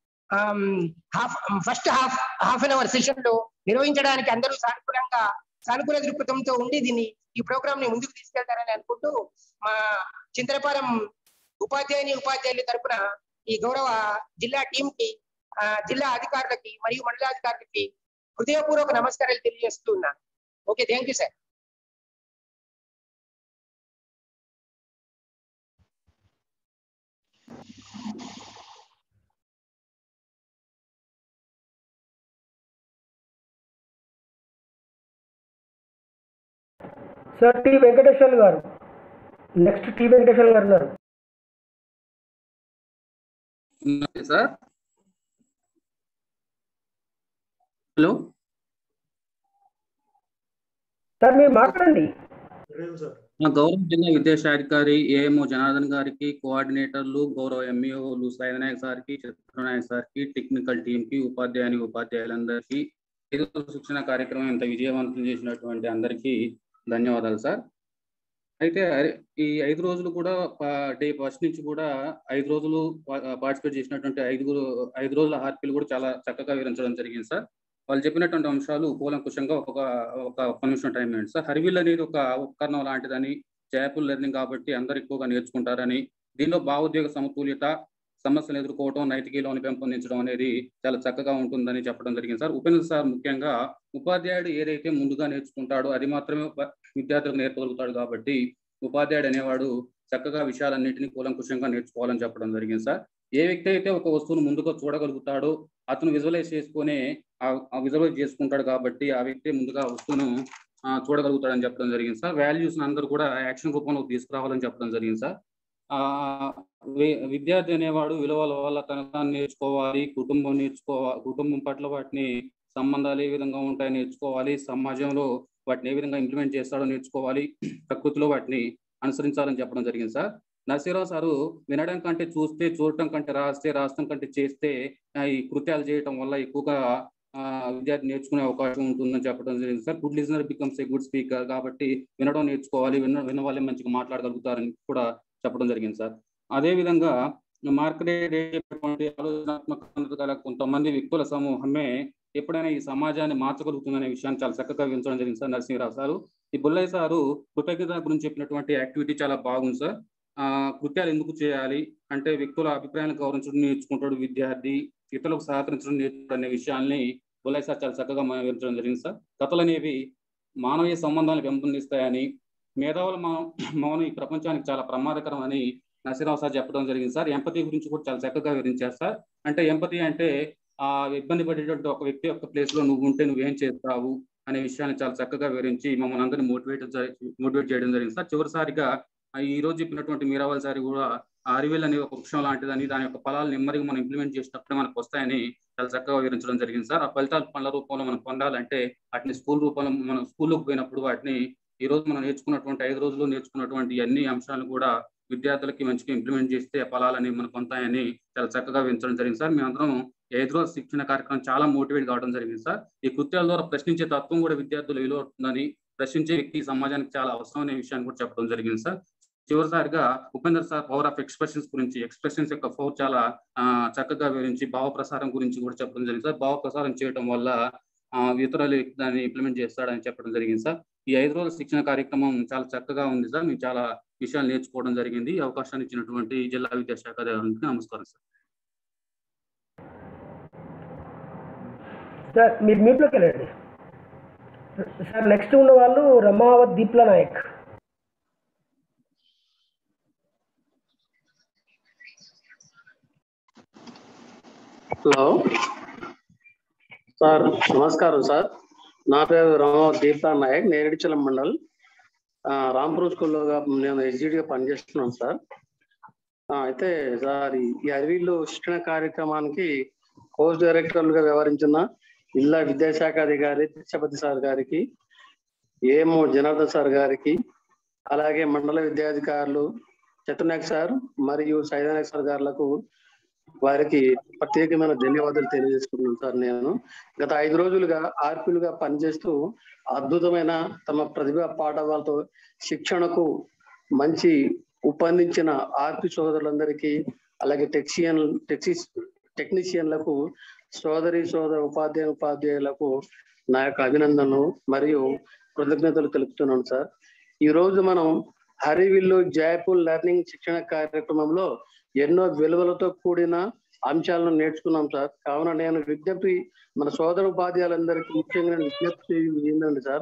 S14: half first half half an hour session లో నిర్వహించడానికి అందరూ సానుకూలంగా సానుకూల దృక్పథంతో ఉండి దీన్ని ఈ ప్రోగ్రామ్ ని ముందుకు తీసుకెళ్తారని అనుకుంటూ మా చింతలపాలెం ఉపాధ్యాయుని ఉపాధ్యాయుల తరపున ఈ గౌరవ జిల్లా టీం కి ఆ, జిల్లా అధికారులకి మరియు మండలాధికారులకి హృదయపూర్వక నమస్కారాలు తెలియజేస్తూ ఉన్నాను okay thank you sir
S1: sir T Venkateswarlu గారు నెక్స్ట్ టి వెంకటేశ్వర్లు గారు ఉన్నారు
S15: నమస్తే సార్ హలో
S1: సార్ మీరు మాట్లాడండి
S15: మా గౌరవ జిల్లా విద్యాశాఖాధికారి ఏఎంఓ జనార్దన్ గారికి కోఆర్డినేటర్లు గౌరవ ఎంఈఓలు సాయినాయక్ సార్కి చిత్రనాయక్ సార్కి టెక్నికల్ టీమ్ కి ఉపాధ్యాయుని ఉపాధ్యాయులందరికీ ఐదు రోజుల శిక్షణ కార్యక్రమం ఇంత విజయవంతం చేసినటువంటి అందరికీ ధన్యవాదాలు సార్ అయితే అరే- ఈ ఐదు రోజులు కూడా డే ఫస్ట్ నుంచి కూడా ఐదు రోజులు పార్టిసిపేట్ చేసినటువంటి ఐదుగురు ఐదు రోజుల హార్పీలు కూడా చాలా చక్కగా వివరించడం జరిగింది సార్ వాళ్ళు చెప్పినటువంటి అంశాలు కూలంకుషంగా ఒక ఒక ఒక్క నిమిషం టైం ఇవ్వండి సార్ హరివిల్ అనేది ఒక ఉపకరణం లాంటిదని జాపుల్ లెర్నింగ్ కాబట్టి అందరు ఎక్కువగా నేర్చుకుంటారని దీనిలో భావోద్వేగ సమతుల్యత సమస్యలు ఎదుర్కోవడం నైతిక విలువను పెంపొందించడం అనేది చాలా చక్కగా ఉంటుందని చెప్పడం జరిగింది సార్ ఉపేంద్ర సార్ ముఖ్యంగా ఉపాధ్యాయుడు ఏదైతే ముందుగా నేర్చుకుంటాడో అది మాత్రమే ఉప- విద్యార్థులకు నేర్పగలుగుతాడు కాబట్టి ఉపాధ్యాయుడు అనేవాడు చక్కగా విషయాలన్నింటినీ కూలంకుషంగా నేర్చుకోవాలని చెప్పడం జరిగింది సార్ ఏ వ్యక్తి అయితే ఒక వస్తువును ముందుగా చూడగలుగుతాడో అతను విజువలైజ్ చేసుకునే ఆ విజువలైజ్ చేసుకుంటాడు కాబట్టి ఆ వ్యక్తి ముందుగా ఆ వస్తువును ఆ, చూడగలుగుతాడని చెప్పడం జరిగింది సార్ వాల్యూస్ అందరూ కూడా యాక్షన్ రూపంలో తీసుకురావాలని చెప్పడం జరిగింది సార్ ఆ వి- విద్యార్థి అనేవాడు విలువల వల్ల తన తాను నేర్చుకోవాలి కుటుంబం నేర్చుకోవాలి కుటుంబం పట్ల వాటిని సంబంధాలు ఏ విధంగా ఉంటాయో నేర్చుకోవాలి సమాజంలో వాటిని ఏ విధంగా ఇంప్లిమెంట్ చేస్తాడో నేర్చుకోవాలి ప్రకృతిలో వాటిని అనుసరించాలని చెప్పడం జరిగింది సార్ నరసింహరావు సారు వినడం కంటే చూస్తే చూడటం కంటే రాస్తే రాష్ట్రం కంటే చేస్తే ఆ, ఈ కృత్యాలు చేయటం వల్ల ఎక్కువగా ఆ, విద్యార్థి నేర్చుకునే అవకాశం ఉంటుందని చెప్పడం జరిగింది sir good listener becomes a good speaker కాబట్టి వినడం నేర్చుకోవాలి విన్న విన్న వాళ్ళే మంచిగా మాట్లాడగలుగుతారని కూడా చెప్పడం జరిగింది సార్ అదే విధంగా మార్కెట్ ఆలోచనాత్మక గల కొంతమంది వ్యక్తుల సమూహమే ఎప్పుడైనా ఈ సమాజాన్ని మార్చగలుగుతుందనే విషయాన్ని చాలా చక్కగా వివరించడం జరిగింది సార్ నరసింహరావు సారు ఈ బుల్లయ్య సారు కృతజ్ఞత గురించి చెప్పినటువంటి యాక్టివిటీ చాలా బాగుంది సార్ ఆ కృత్యాలు ఎందుకు చేయాలి అంటే వ్యక్తుల అభిప్రాయాలను గౌరవించడం నేర్చుకుంటాడు విద్యార్థి ఇతరులకు సహకరించడం నేర్చుకోవడం అనే విషయాల్ని బుల్లయ్య సార్ చాలా చక్కగా మనం వివరించడం జరిగింది సార్ కథలు అనేవి మానవీయ సంబంధాలను పెంపొందిస్తాయని మేధావుల మౌ- మౌనం ఈ ప్రపంచానికి చాలా ప్రమాదకరం అని నరసింహరావు సార్ చెప్పడం జరిగింది సార్ ఎంపతి గురించి కూడా చాలా చక్కగా వివరించారు సార్ అంటే ఎంపతి అంటే ఆ ఇబ్బంది పడేటువంటి ఒక వ్యక్తి యొక్క ప్లేస్ లో నువ్వు ఉంటే నువ్వేం చేస్తావు అనే విషయాన్ని చాలా చక్కగా వివరించి మమ్మల్ని అందరినీ మోటివేట్ మోటివేట్ చేయడం జరిగింది సార్ చివరిసారిగా ఆ ఈ రోజు చెప్పినటువంటి మీరావల్ సారి కూడా ఆ అరివెల్ అనే ఒక వృక్షం లాంటిదని దాని యొక్క ఫలాలు నెమ్మదిగా మనం ఇంప్లిమెంట్ చేసినప్పుడే మనకు వస్తాయని చాలా చక్కగా వివరించడం జరిగింది సార్ ఆ ఫలితాలు పనుల రూపంలో మనం పొందాలంటే వాటిని స్కూల్ రూపంలో మనం స్కూల్లోకి పోయినప్పుడు వాటిని ఈ రోజు మనం నేర్చుకున్నటువంటి ఐదు రోజుల్లో నేర్చుకున్నటువంటి అన్ని అంశాలను కూడా విద్యార్థులకి మంచిగా ఇంప్లిమెంట్ చేస్తే ఆ ఫలాలని మనకు పొందుతాయని చాలా చక్కగా వివరించడం జరిగింది సార్ మేమందరం ఐదు రోజు శిక్షణ కార్యక్రమం చాలా మోటివేట్ కావడం జరిగింది సార్ ఈ కృత్యాల ద్వారా ప్రశ్నించే తత్వం కూడా విద్యార్థులు విలువ అవుతుందని ప్రశ్నించే వ్యక్తి సమాజానికి చాలా అవసరం అనే విషయాన్ని కూడా చెప్పడం జరిగింది సార్ చివరిసారిగా Upender sir power of expressions గురించి ఎక్స్ప్రెషన్స్ యొక్క పవర్ చాలా ఆ, చక్కగా వివరించి భావ ప్రసారం గురించి కూడా చెప్పడం జరిగింది సార్ భావ ప్రసారం చేయడం వల్ల ఆ, ఇతరులు దాన్ని ఇంప్లిమెంట్ చేస్తాడని చెప్పడం జరిగింది సార్ ఈ ఐదు రోజుల శిక్షణ కార్యక్రమం చాలా చక్కగా ఉంది సార్ మేము చాలా విషయాలు నేర్చుకోవడం జరిగింది ఈ అవకాశాన్ని ఇచ్చినటువంటి జిల్లా విద్యాశాఖ అధికారులకు నమస్కారం సార్
S1: సార్ మీరు మ్యూట్లోకి వెళ్ళండి సార్ నెక్స్ట్ ఉన్న వాళ్ళు రమావత్ దీప్ల నాయక్
S16: హలో సార్ నమస్కారం సార్ నా పేరు రామ దీప్తా నాయక్ నేరేడిచలం మండల్ ఆ, రాంపురం స్కూల్లో నేను ఎస్జిడిగా పనిచేస్తున్నాను సార్ ఆ, అయితే సార్ ఈ- ఈ అరవీళ్ళు శిక్షణ కార్యక్రమానికి కోర్స్ డైరెక్టర్లుగా వ్యవహరించిన జిల్లా విద్యాశాఖ అధికారి తిరుపతి సార్ గారికి ఏమో జనార్దన్ సార్ గారికి అలాగే మండల విద్యాధికారులు చతుర్నాయక్ సార్ మరియు సైదానాయక్ సార్ గారులకు వారికి ప్రత్యేకమైన ధన్యవాదాలు తెలియజేసుకున్నాను సార్ నేను గత ఐదు రోజులుగా ఆర్పీలుగా పనిచేస్తూ అద్భుతమైన తమ ప్రతిభా పాఠవాలతో శిక్షణకు మంచి ఉపందించిన ఆర్పి సోదరులందరికీ అలాగే టెక్సియన్ టెక్సిస్ టెక్నీషియన్లకు సోదరి సోదర ఉపాధ్యాయ ఉపాధ్యాయులకు నా యొక్క అభినందనలు మరియు కృతజ్ఞతలు తెలుపుతున్నాను సార్ ఈ రోజు మనం హరివిల్లు జైపూర్ లెర్నింగ్ శిక్షణ కార్యక్రమంలో ఎన్నో విలువలతో కూడిన అంశాలను నేర్చుకున్నాం సార్ కావున నేను విజ్ఞప్తి మన సోదర ఉపాధ్యాయులందరికీ ముఖ్యంగా నేను విజ్ఞప్తి చేయుది ఏంటంటే సార్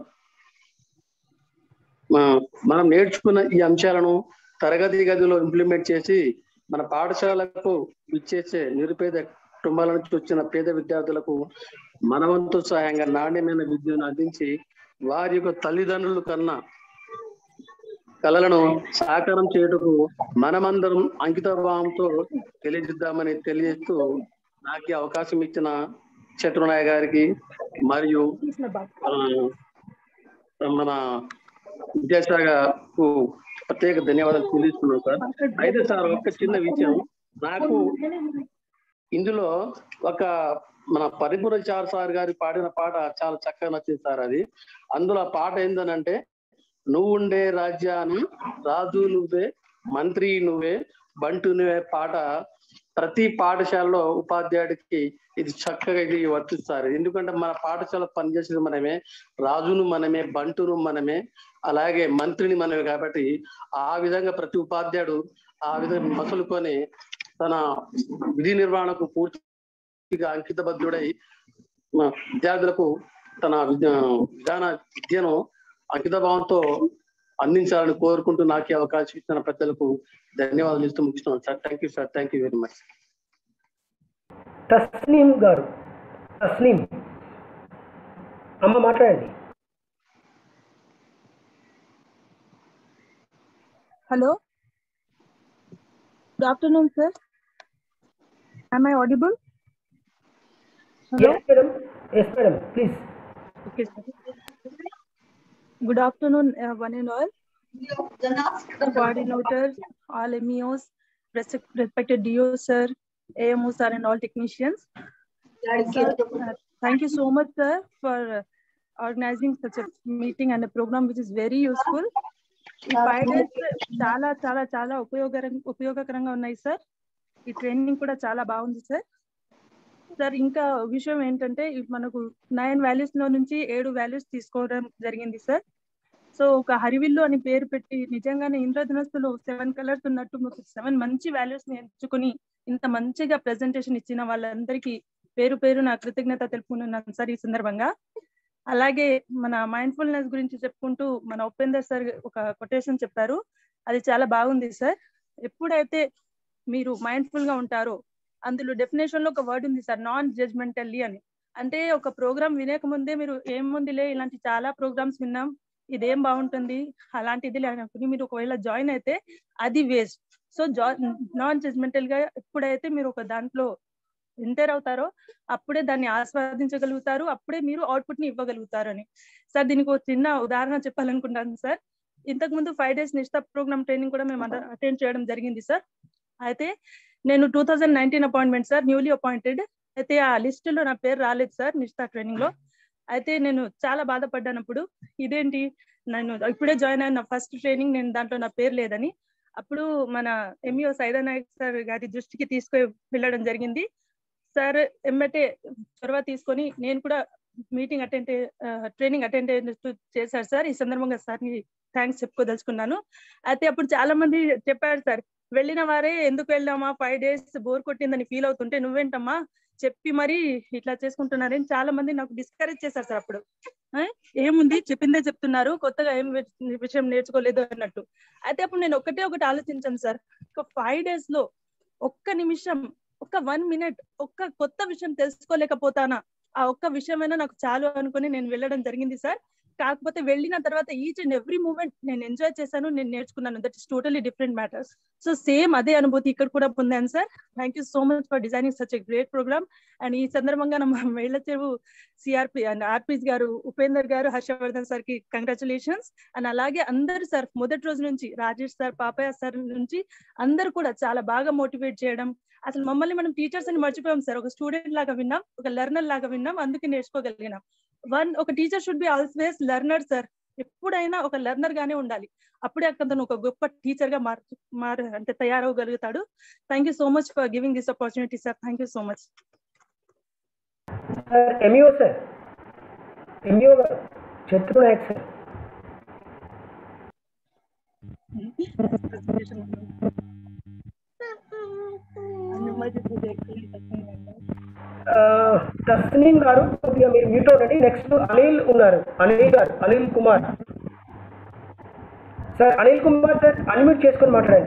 S16: మా- మనం నేర్చుకున్న ఈ అంశాలను తరగతి గదిలో ఇంప్లిమెంట్ చేసి మన పాఠశాలకు ఇచ్చేసే నిరుపేద కుటుంబాల నుంచి వచ్చిన పేద విద్యార్థులకు మనవంతు సహాయంగా నాణ్యమైన విద్యను అందించి వారి యొక్క తల్లిదండ్రుల కన్నా కళలను సాకారం చేయటకు మనమందరం అంకిత భావంతో తెలియజేద్దామని తెలియజేస్తూ నాకు ఈ అవకాశం ఇచ్చిన శత్రునాయ గారికి మరియు ఆ, మన విద్యాశాఖకు ప్రత్యేక ధన్యవాదాలు తెలియజేస్తున్నాను సార్ అయితే సార్ ఒక చిన్న విషయం నాకు ఇందులో ఒక మన పరిపూర్ణ చార్ సార్ గారి పాడిన పాట చాలా చక్కగా నచ్చింది సార్ అది అందులో ఆ పాట ఏందనంటే నువ్వుండే రాజ్యాన్ని రాజు నువ్వే మంత్రి నువ్వే బంటు నువ్వే పాట ప్రతి పాఠశాలలో ఉపాధ్యాయుడికి ఇది చక్కగా ఇది వర్తిస్తారు ఎందుకంటే మన పాఠశాల పనిచేసేది మనమే రాజును మనమే బంటును మనమే అలాగే మంత్రిని మనమే కాబట్టి ఆ విధంగా ప్రతి ఉపాధ్యాయుడు ఆ విధంగా మసలుకొని తన విధి నిర్వహణకు పూర్తిగా అంకితబద్ధుడై మా విద్యార్థులకు తన విద్య విధాన విద్యను అంకిత భావంతో అందించాలని కోరుకుంటూ నాకు ఈ అవకాశం ఇచ్చిన పెద్దలకు ధన్యవాదాలు ఇస్తూ ముగిస్తున్నాను sir thank you sir thank you very much
S1: Tasneem గారు తస్నీం అమ్మ మాట్లాడండి
S17: Hello. Good afternoon, sir. Am I audible? Hello.
S1: Yes madam yes madam please
S17: Okay, sir. Good afternoon, uh, one and all. Coordinators, all MEOs, respect- respected DO sir, AMO sir, and all technicians. Sir, uh, thank you so much, sir, for uh, organizing such a meeting and a program which is very useful. ఈ five days చాలా చాలా చాలా ఉపయోగకరం ఉపయోగకరంగా ఉన్నాయి sir ఈ training కూడా చాలా బాగుంది సార్ సార్ ఇంకా విషయం ఏంటంటే ఇవి మనకు నైన్ వాల్యూస్ లో నుంచి ఏడు వాల్యూస్ తీసుకోవడం జరిగింది సార్ సో ఒక హరివిల్లు అని పేరు పెట్టి నిజంగానే ఇంద్రధనస్సులో సెవెన్ కలర్స్ ఉన్నట్టు మాకు సెవెన్ మంచి వాల్యూస్ ని ఎంచుకుని ఇంత మంచిగా ప్రెజెంటేషన్ ఇచ్చిన వాళ్ళందరికీ పేరు పేరు నా కృతజ్ఞత తెలుపుకున్నాను సార్ ఈ సందర్భంగా అలాగే మన మైండ్ఫుల్నెస్ గురించి చెప్పుకుంటూ మన ఉపేందర్ సార్ ఒక కొటేషన్ చెప్పారు అది చాలా బాగుంది సార్ ఎప్పుడైతే మీరు మైండ్ఫుల్ గా ఉంటారో అందులో డెఫినేషన్ లో ఒక వర్డ్ ఉంది సార్ నాన్ జడ్జ్మెంటల్లీ అని అంటే ఒక ప్రోగ్రామ్ వినేక ముందే మీరు ఏముందిలే ఇలాంటి చాలా ప్రోగ్రామ్స్ విన్నాం ఇదేం బాగుంటుంది అలాంటిది అనుకుని మీరు ఒకవేళ జాయిన్ అయితే అది వేస్ట్ సో జా నాన్ జడ్జ్మెంటల్ గా ఎప్పుడైతే మీరు ఒక దాంట్లో ఎంటర్ అవుతారో అప్పుడే దాన్ని ఆస్వాదించగలుగుతారు అప్పుడే మీరు అవుట్పుట్ ని ఇవ్వగలుగుతారు అని సార్ దీనికి ఒక చిన్న ఉదాహరణ చెప్పాలనుకుంటాను సార్ ఇంతకు ముందు five days Nishtha program training కూడా మేము అటెండ్ చేయడం జరిగింది సార్ అయితే నేను two thousand nineteen appointment sir newly appointed అయితే ఆ లిస్ట్ లో నా పేరు రాలేదు సార్ నిష్ఠా ట్రైనింగ్ లో అయితే నేను చాలా బాధపడ్డాను అప్పుడు ఇదేంటి నేను ఇప్పుడే జాయిన్ అయిన ఫస్ట్ ట్రైనింగ్ నేను దాంట్లో నా పేరు లేదని అప్పుడు మన ఎంఈఓ సైదా నాయక్ సార్ గారి దృష్టికి తీసుకు వెళ్ళడం జరిగింది సార్ ఎమ్మటే చొరవ తీసుకొని నేను కూడా మీటింగ్ అటెండ్ ట్రైనింగ్ అటెండ్ చేశారు సార్ ఈ సందర్భంగా సార్ని థ్యాంక్స్ చెప్పుకోదలుచుకున్నాను అయితే అప్పుడు చాలా మంది చెప్పారు సార్ వెళ్ళిన వారే ఎందుకు వెళ్ళామా ఫైవ్ డేస్ బోర్ కొట్టిందని ఫీల్ అవుతుంటే నువ్వేంటమ్మా చెప్పి మరి ఇట్లా చేసుకుంటున్నారని చాలా మంది నాకు డిస్కరేజ్ చేశారు సార్ అప్పుడు ఆ, ఏముంది చెప్పిందే చెప్తున్నారు కొత్తగా ఏం వి- విషయం నేర్చుకోలేదు అన్నట్టు అయితే అప్పుడు నేను ఒకటే ఒకటి ఆలోచించాను సార్ ఒక ఫైవ్ డేస్ లో ఒక్క నిమిషం ఒక్క వన్ మినిట్ ఒక్క కొత్త విషయం తెలుసుకోలేకపోతానా ఆ ఒక్క విషయమైనా నాకు చాలు అనుకుని నేను వెళ్ళడం జరిగింది సార్ కాకపోతే వెళ్ళిన తర్వాత ఈచ్ అండ్ ఎవ్రీ మూమెంట్ నేను ఎంజాయ్ చేశాను నేను నేర్చుకున్నాను that is totally different matters so same అదే అనుభూతి ఇక్కడ కూడా పొందాను sir thank you so much for designing such a great program and ఈ సందర్భంగా మన మేళ్ల చెరువు సిఆర్పి అండ్ ఆర్పీస్ గారు ఉపేందర్ గారు హర్షవర్ధన్ సార్ కి కంగ్రాచులేషన్స్ అండ్ అలాగే అందరు సార్ మొదటి రోజు నుంచి రాజేష్ సార్ పాపయ్య సార్ నుంచి అందరు కూడా చాలా బాగా మోటివేట్ చేయడం అసలు మమ్మల్ని మనం టీచర్స్ అని మర్చిపోయాం సార్ ఒక స్టూడెంట్ లాగా విన్నాం ఒక లెర్నర్ లాగా విన్నాం అందుకే నేర్చుకోగలిగినాం వన్ ఒక teacher should be always learner sir ఎప్పుడైనా ఒక లెర్నర్ గానే ఉండాలి అప్పుడే అతను ఒక గొప్ప టీచర్ గా మార్ మార్ అంటే తయారవగలుగుతాడు thank you so much for giving this opportunity sir thank you so much
S1: sir MEO sir MEO గారు చతుర్ నాయక్ సార్ ఆ, తస్నీం గారు కొద్దిగా మీరు మ్యూట్ అవునండి నెక్స్ట్ అనిల్ ఉన్నారు అనిల్ గారు Anil Kumar sir Anil Kumar sir unmute చేసుకొని మాట్లాడండి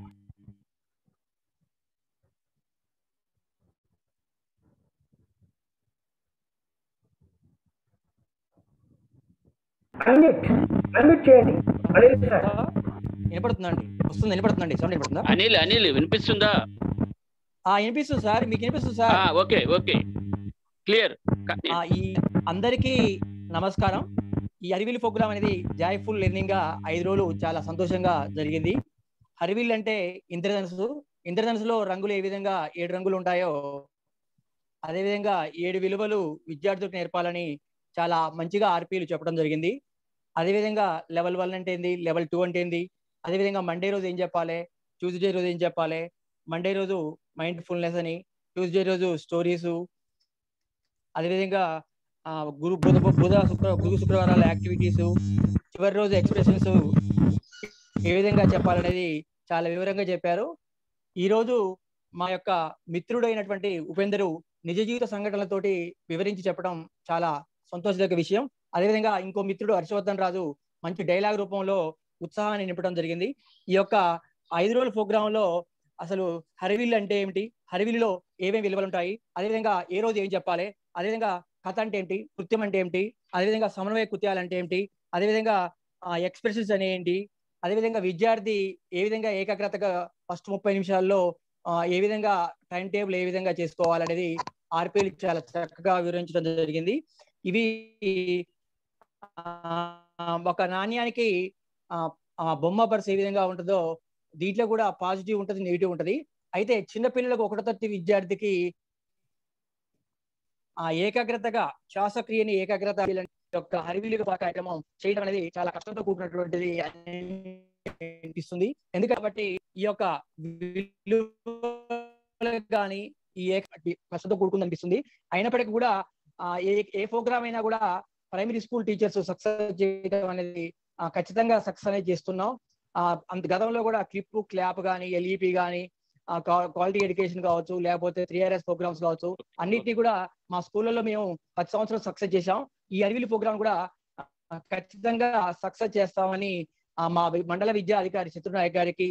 S1: అన్మ్యూట్ అన్మ్యూట్ చేయండి అనిల్ సార్
S18: వినపడుతుందండి వస్తుంది వినపడుతుందండి సౌండ్ వినపడుతుందా
S3: అనిల్ అనిల్ వినిపిస్తుందా
S18: ఆ వినిపిస్తుంది సార్ మీకు వినిపిస్తుంది సార్
S3: ఓకే ఓకే క్లియర్
S18: ఆ, ఈ అందరికీ నమస్కారం ఈ అరివిల్ ప్రోగ్రామ్ అనేది జాయ్ఫుల్ లెర్నింగ్ గా ఐదు రోజులు చాలా సంతోషంగా జరిగింది హరివిల్ అంటే ఇంద్రధనుసు ఇంద్రధనుసులో రంగులు ఏ విధంగా ఏడు రంగులు ఉంటాయో అదేవిధంగా ఏడు విలువలు విద్యార్థులకు నేర్పాలని చాలా మంచిగా ఆర్పీలు చెప్పడం జరిగింది అదేవిధంగా లెవెల్ వన్ అంటే ఏంది లెవెల్ టూ అంటే ఏంది అదేవిధంగా మండే రోజు ఏం చెప్పాలి ట్యూస్డే రోజు ఏం చెప్పాలి మండే రోజు మైండ్ ఫుల్నెస్ అని ట్యూస్డే రోజు స్టోరీస్ అదేవిధంగా ఆ, గురు బుధ బుధ శుక్ర గురు శుక్రవారాల యాక్టివిటీస్ చివరి రోజు ఎక్స్ప్రెషన్స్ ఏ విధంగా చెప్పాలనేది చాలా వివరంగా చెప్పారు ఈ రోజు మా యొక్క మిత్రుడైనటువంటి ఉపేందరు నిజ జీవిత సంఘటనలతోటి వివరించి చెప్పడం చాలా సంతోషదగ్గ విషయం అదేవిధంగా ఇంకో మిత్రుడు హర్షవర్ధన్ రాజు మంచి డైలాగ్ రూపంలో ఉత్సాహాన్ని నింపడం జరిగింది ఈ యొక్క ఐదు రోజుల ప్రోగ్రామ్ లో అసలు హరివిల్ అంటే ఏమిటి హరివిల్లో ఏమేమి విలువలు ఉంటాయి అదేవిధంగా ఏ రోజు ఏం చెప్పాలి అదేవిధంగా కథ అంటే ఏంటి కృత్యం అంటే ఏంటి అదేవిధంగా సమన్వయ కృత్యాలు అంటే ఏంటి అదేవిధంగా ఎక్స్ప్రెషన్స్ అనే ఏంటి అదేవిధంగా విద్యార్థి ఏ విధంగా ఏకాగ్రతగా ఫస్ట్ ముప్పై నిమిషాల్లో ఆ, ఏ విధంగా టైం టేబుల్ ఏ విధంగా చేసుకోవాలనేది ఆర్పీలు చాలా చక్కగా వివరించడం జరిగింది ఇవి ఆ, ఒక నాణ్యానికి ఆ, ఆ బొమ్మ పర్స్ ఏ విధంగా ఉంటుందో దీంట్లో కూడా పాజిటివ్ ఉంటుంది నెగిటివ్ ఉంటుంది అయితే చిన్నపిల్లలకు ఒకటో తరగతి విద్యార్థికి ఆ ఏకాగ్రతగా శ్వాసక్రియని ఏకాగ్రత యొక్క హరివిలు కార్యక్రమం చేయడం అనేది చాలా కష్టంతో కూడినటువంటిది అనిపిస్తుంది ఎందుకు కాబట్టి ఈ యొక్క విలువలకు కానీ ఈ ఏక కష్టంతో కూడుకుంది అనిపిస్తుంది అయినప్పటికీ కూడా ఆ, ఏ ఏ ప్రోగ్రామ్ అయినా కూడా ప్రైమరీ స్కూల్ టీచర్స్ సక్సెస్ చేయడం అనేది ఆ, ఖచ్చితంగా సక్సెస్ అనేది చేస్తున్నాం ఆ, అంత గతంలో కూడా క్లిప్ క్లాప్ కానీ ఎల్ఈపి కానీ క్వాలిటీ ఎడ్యుకేషన్ కావచ్చు లేకపోతే త్రీ ఆర్ఎస్ ప్రోగ్రామ్స్ కావచ్చు అన్నిటినీ కూడా మా స్కూళ్ళలో మేము పది సంవత్సరాలు సక్సెస్ చేశాం ఈ అరివిలి ప్రోగ్రామ్ కూడా ఆ, ఖచ్చితంగా సక్సెస్ చేస్తామని ఆ, మా వి- మండల విద్యా అధికారి చిత్రనాయక్ గారికి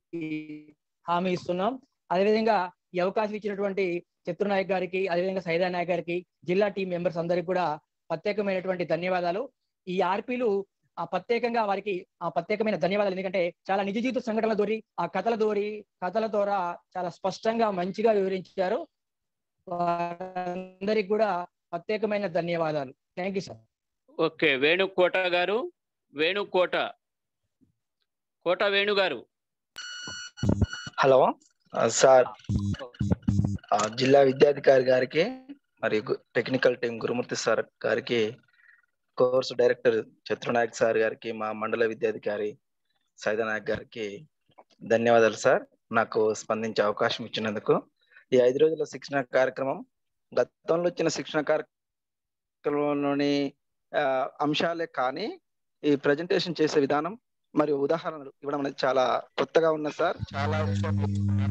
S18: హామీ ఇస్తున్నాం అదేవిధంగా ఈ అవకాశం ఇచ్చినటువంటి చిత్రనాయక్ గారికి అదేవిధంగా సైదా నాయక్ గారికి జిల్లా టీం మెంబర్స్ అందరికి కూడా ప్రత్యేకమైనటువంటి ధన్యవాదాలు ఈ ఆర్పీలు ఆ ప్రత్యేకంగా వారికి ఆ ప్రత్యేకమైన ధన్యవాదాలు ఎందుకంటే చాలా నిజ జీవిత సంఘటనల దోరి ఆ కథల దోరి కథల ద్వారా చాలా స్పష్టంగా మంచిగా వివరించారు వారందరికి కూడా ప్రత్యేకమైన ధన్యవాదాలు thank you sir
S3: okay Venukota గారు వేణుకోట కోట వేణు గారు
S19: హలో ఆ, సార్ ఆ, జిల్లా విద్యాధికారి గారికి మరియు గు- టెక్నికల్ టీం గురుమూర్తి సార్ గారికి కోర్సు డైరెక్టర్ చత్రునాయక్ సార్ గారికి మా మండల విద్యాధికారి సైదనాయక్ గారికి ధన్యవాదాలు సార్ నాకు స్పందించే అవకాశం ఇచ్చినందుకు ఈ ఐదు రోజుల శిక్షణ కార్యక్రమం గతంలో ఇచ్చిన శిక్షణ కార్యక్రమంలోని ఆ, అంశాలే కానీ ఈ ప్రజెంటేషన్ చేసే విధానం మరియు ఉదాహరణలు ఇవ్వడం అనేది చాలా కొత్తగా ఉన్నది సార్ చాలా విషయాలు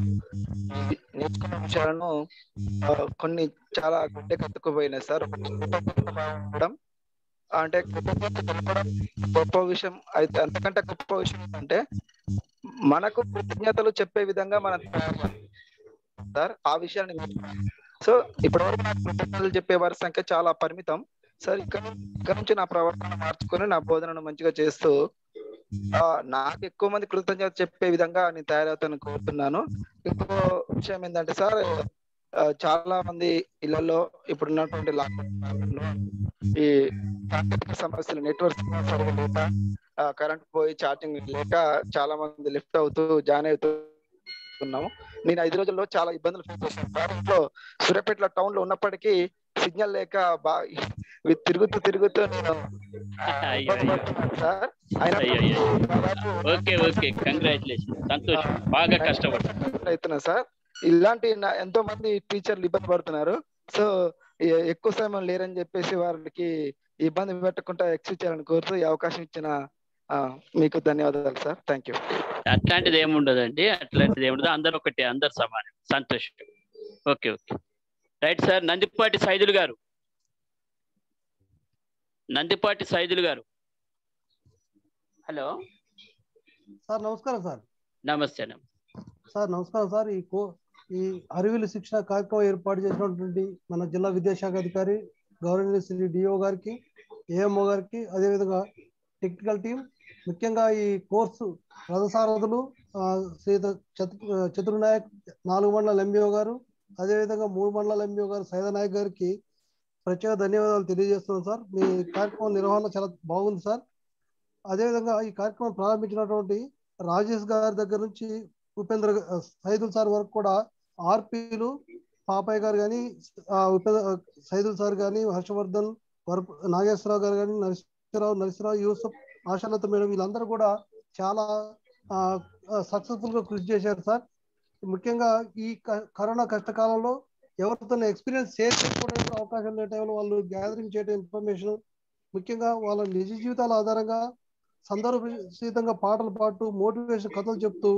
S19: ఈ నేర్చుకున్న అంశాలను ఆ, కొన్ని చాలా గుండె కత్తుకుపోయినాయి సార్ ఉండడం అంటే కృతజ్ఞత తెలపడం గొప్ప విషయం అయితే అంతకంటే గొప్ప విషయం అంటే మనకు కృతజ్ఞతలు చెప్పే విధంగా మనం తయారవ్వాలి. సార్ ఆ విషయాన్ని సో ఇప్పటివరకు నాకు కృతజ్ఞతలు చెప్పే వారి సంఖ్య చాలా పరిమితం సార్ ఇక్కడ ఇక్కడ నుంచి నా ప్రవర్తన మార్చుకొని నా బోధనను మంచిగా చేస్తూ ఆ, నాకు ఎక్కువ మంది కృతజ్ఞత చెప్పే విధంగా నేను తయారవుతానని కోరుతున్నాను ఇంకో విషయం ఏంటంటే సార్ ఆ, చాలా మంది ఇళ్లలో ఇప్పుడున్నటువంటి లాక్డౌన్ లో ఈ సాంకేతిక సమస్యలు నెట్వర్క్ సరిగా లేక కరెంట్ పోయి ఛార్జింగ్ లేక చాలా మంది లిఫ్ట్ అవుతూ జాయిన్ అవుతూ ఉన్నాము నేను ఐదు రోజుల్లో చాలా ఇబ్బందులు ఫేస్ చేశాను సార్ ఇంట్లో సూర్యాపేటలో టౌన్ లో ఉన్నప్పటికీ సిగ్నల్ లేక బా ఇవి తిరుగుతూ తిరుగుతూ నేను
S3: అయ్యో
S19: ఇబ్బంది పడుతున్నాను సార్ అయినా
S3: అయ్యో అయ్యో ఓకే ఓకే కంగ్రాచులేషన్ సంతోషం బాగా కష్టపడ్డారు
S19: అవుతున్నా సార్ ఇలాంటి నా- ఎంతో మంది టీచర్లు ఇబ్బంది పడుతున్నారు సో ఎ- ఎక్కువ సమయం లేరని చెప్పేసి వారికి ఇబ్బంది పెట్టకుండా ఎక్స్క్యూజ్ చేయాలని కోరుతూ ఈ అవకాశం ఇచ్చిన ఆ, మీకు ధన్యవాదాలు సార్ థ్యాంక్ యూ
S3: అట్లాంటిది ఏముండదండి అట్లాంటిది ఏముండదు అందరు ఒకటే అందరు సమానం సంతోషం okay okay right sir Nandipati Saidulu గారు నందిపాటి సైదులు గారు హలో
S20: సార్ నమస్కారం సార్
S3: నమస్తే నమస్తే
S20: సార్ నమస్కారం సార్ ఈ కో ఈ అరివిలు శిక్షణ కార్యక్రమం ఏర్పాటు చేసినటువంటి మన జిల్లా విద్యాశాఖ అధికారి గౌరవనీయ శ్రీ డిఓ గారికి ఏఎంఓ గారికి అదేవిధంగా టెక్నికల్ టీం ముఖ్యంగా ఈ కోర్సు రథసారథులు ఆ, శ్రీ చతుర్నాయక్ నాలుగు మండల ఎంబీఓ గారు అదేవిధంగా మూడు మండల ఎంబీఓ గారు సైదనాయక్ గారికి ప్రత్యేక ధన్యవాదాలు తెలియజేస్తున్నాం సార్ మీ కార్యక్రమం నిర్వహణ చాలా బాగుంది సార్ అదేవిధంగా ఈ కార్యక్రమం ప్రారంభించినటువంటి రాజేష్ గారి దగ్గర నుంచి ఉపేంద్ర గ- సైదుల్ సార్ వరకు కూడా ఆర్పీలు పాపయ్య గారు కానీ ఉపేంద్ర సైదుల్ సార్ కానీ హర్షవర్ధన్ వరకు నాగేశ్వరరావు గారు కానీ నరసింహరావు నరసింహరావు యూసఫ్ ఆశాలత మేడం వీళ్ళందరూ కూడా చాలా సక్సెస్ఫుల్ గా కృషి చేశారు సార్ ముఖ్యంగా ఈ క- కరోనా కష్టకాలంలో ఎవరితో ఎక్స్పీరియన్స్ షేర్ చేసుకోవడానికి కూడా అవకాశం లేని టైంలో వాళ్ళు గ్యాదరింగ్ చేయడం ఇన్ఫర్మేషన్ ముఖ్యంగా వాళ్ళ నిజ జీవితాల ఆధారంగా సందర్భోచితంగా పాటలు పాడుతూ మోటివేషన్ కథలు చెప్తూ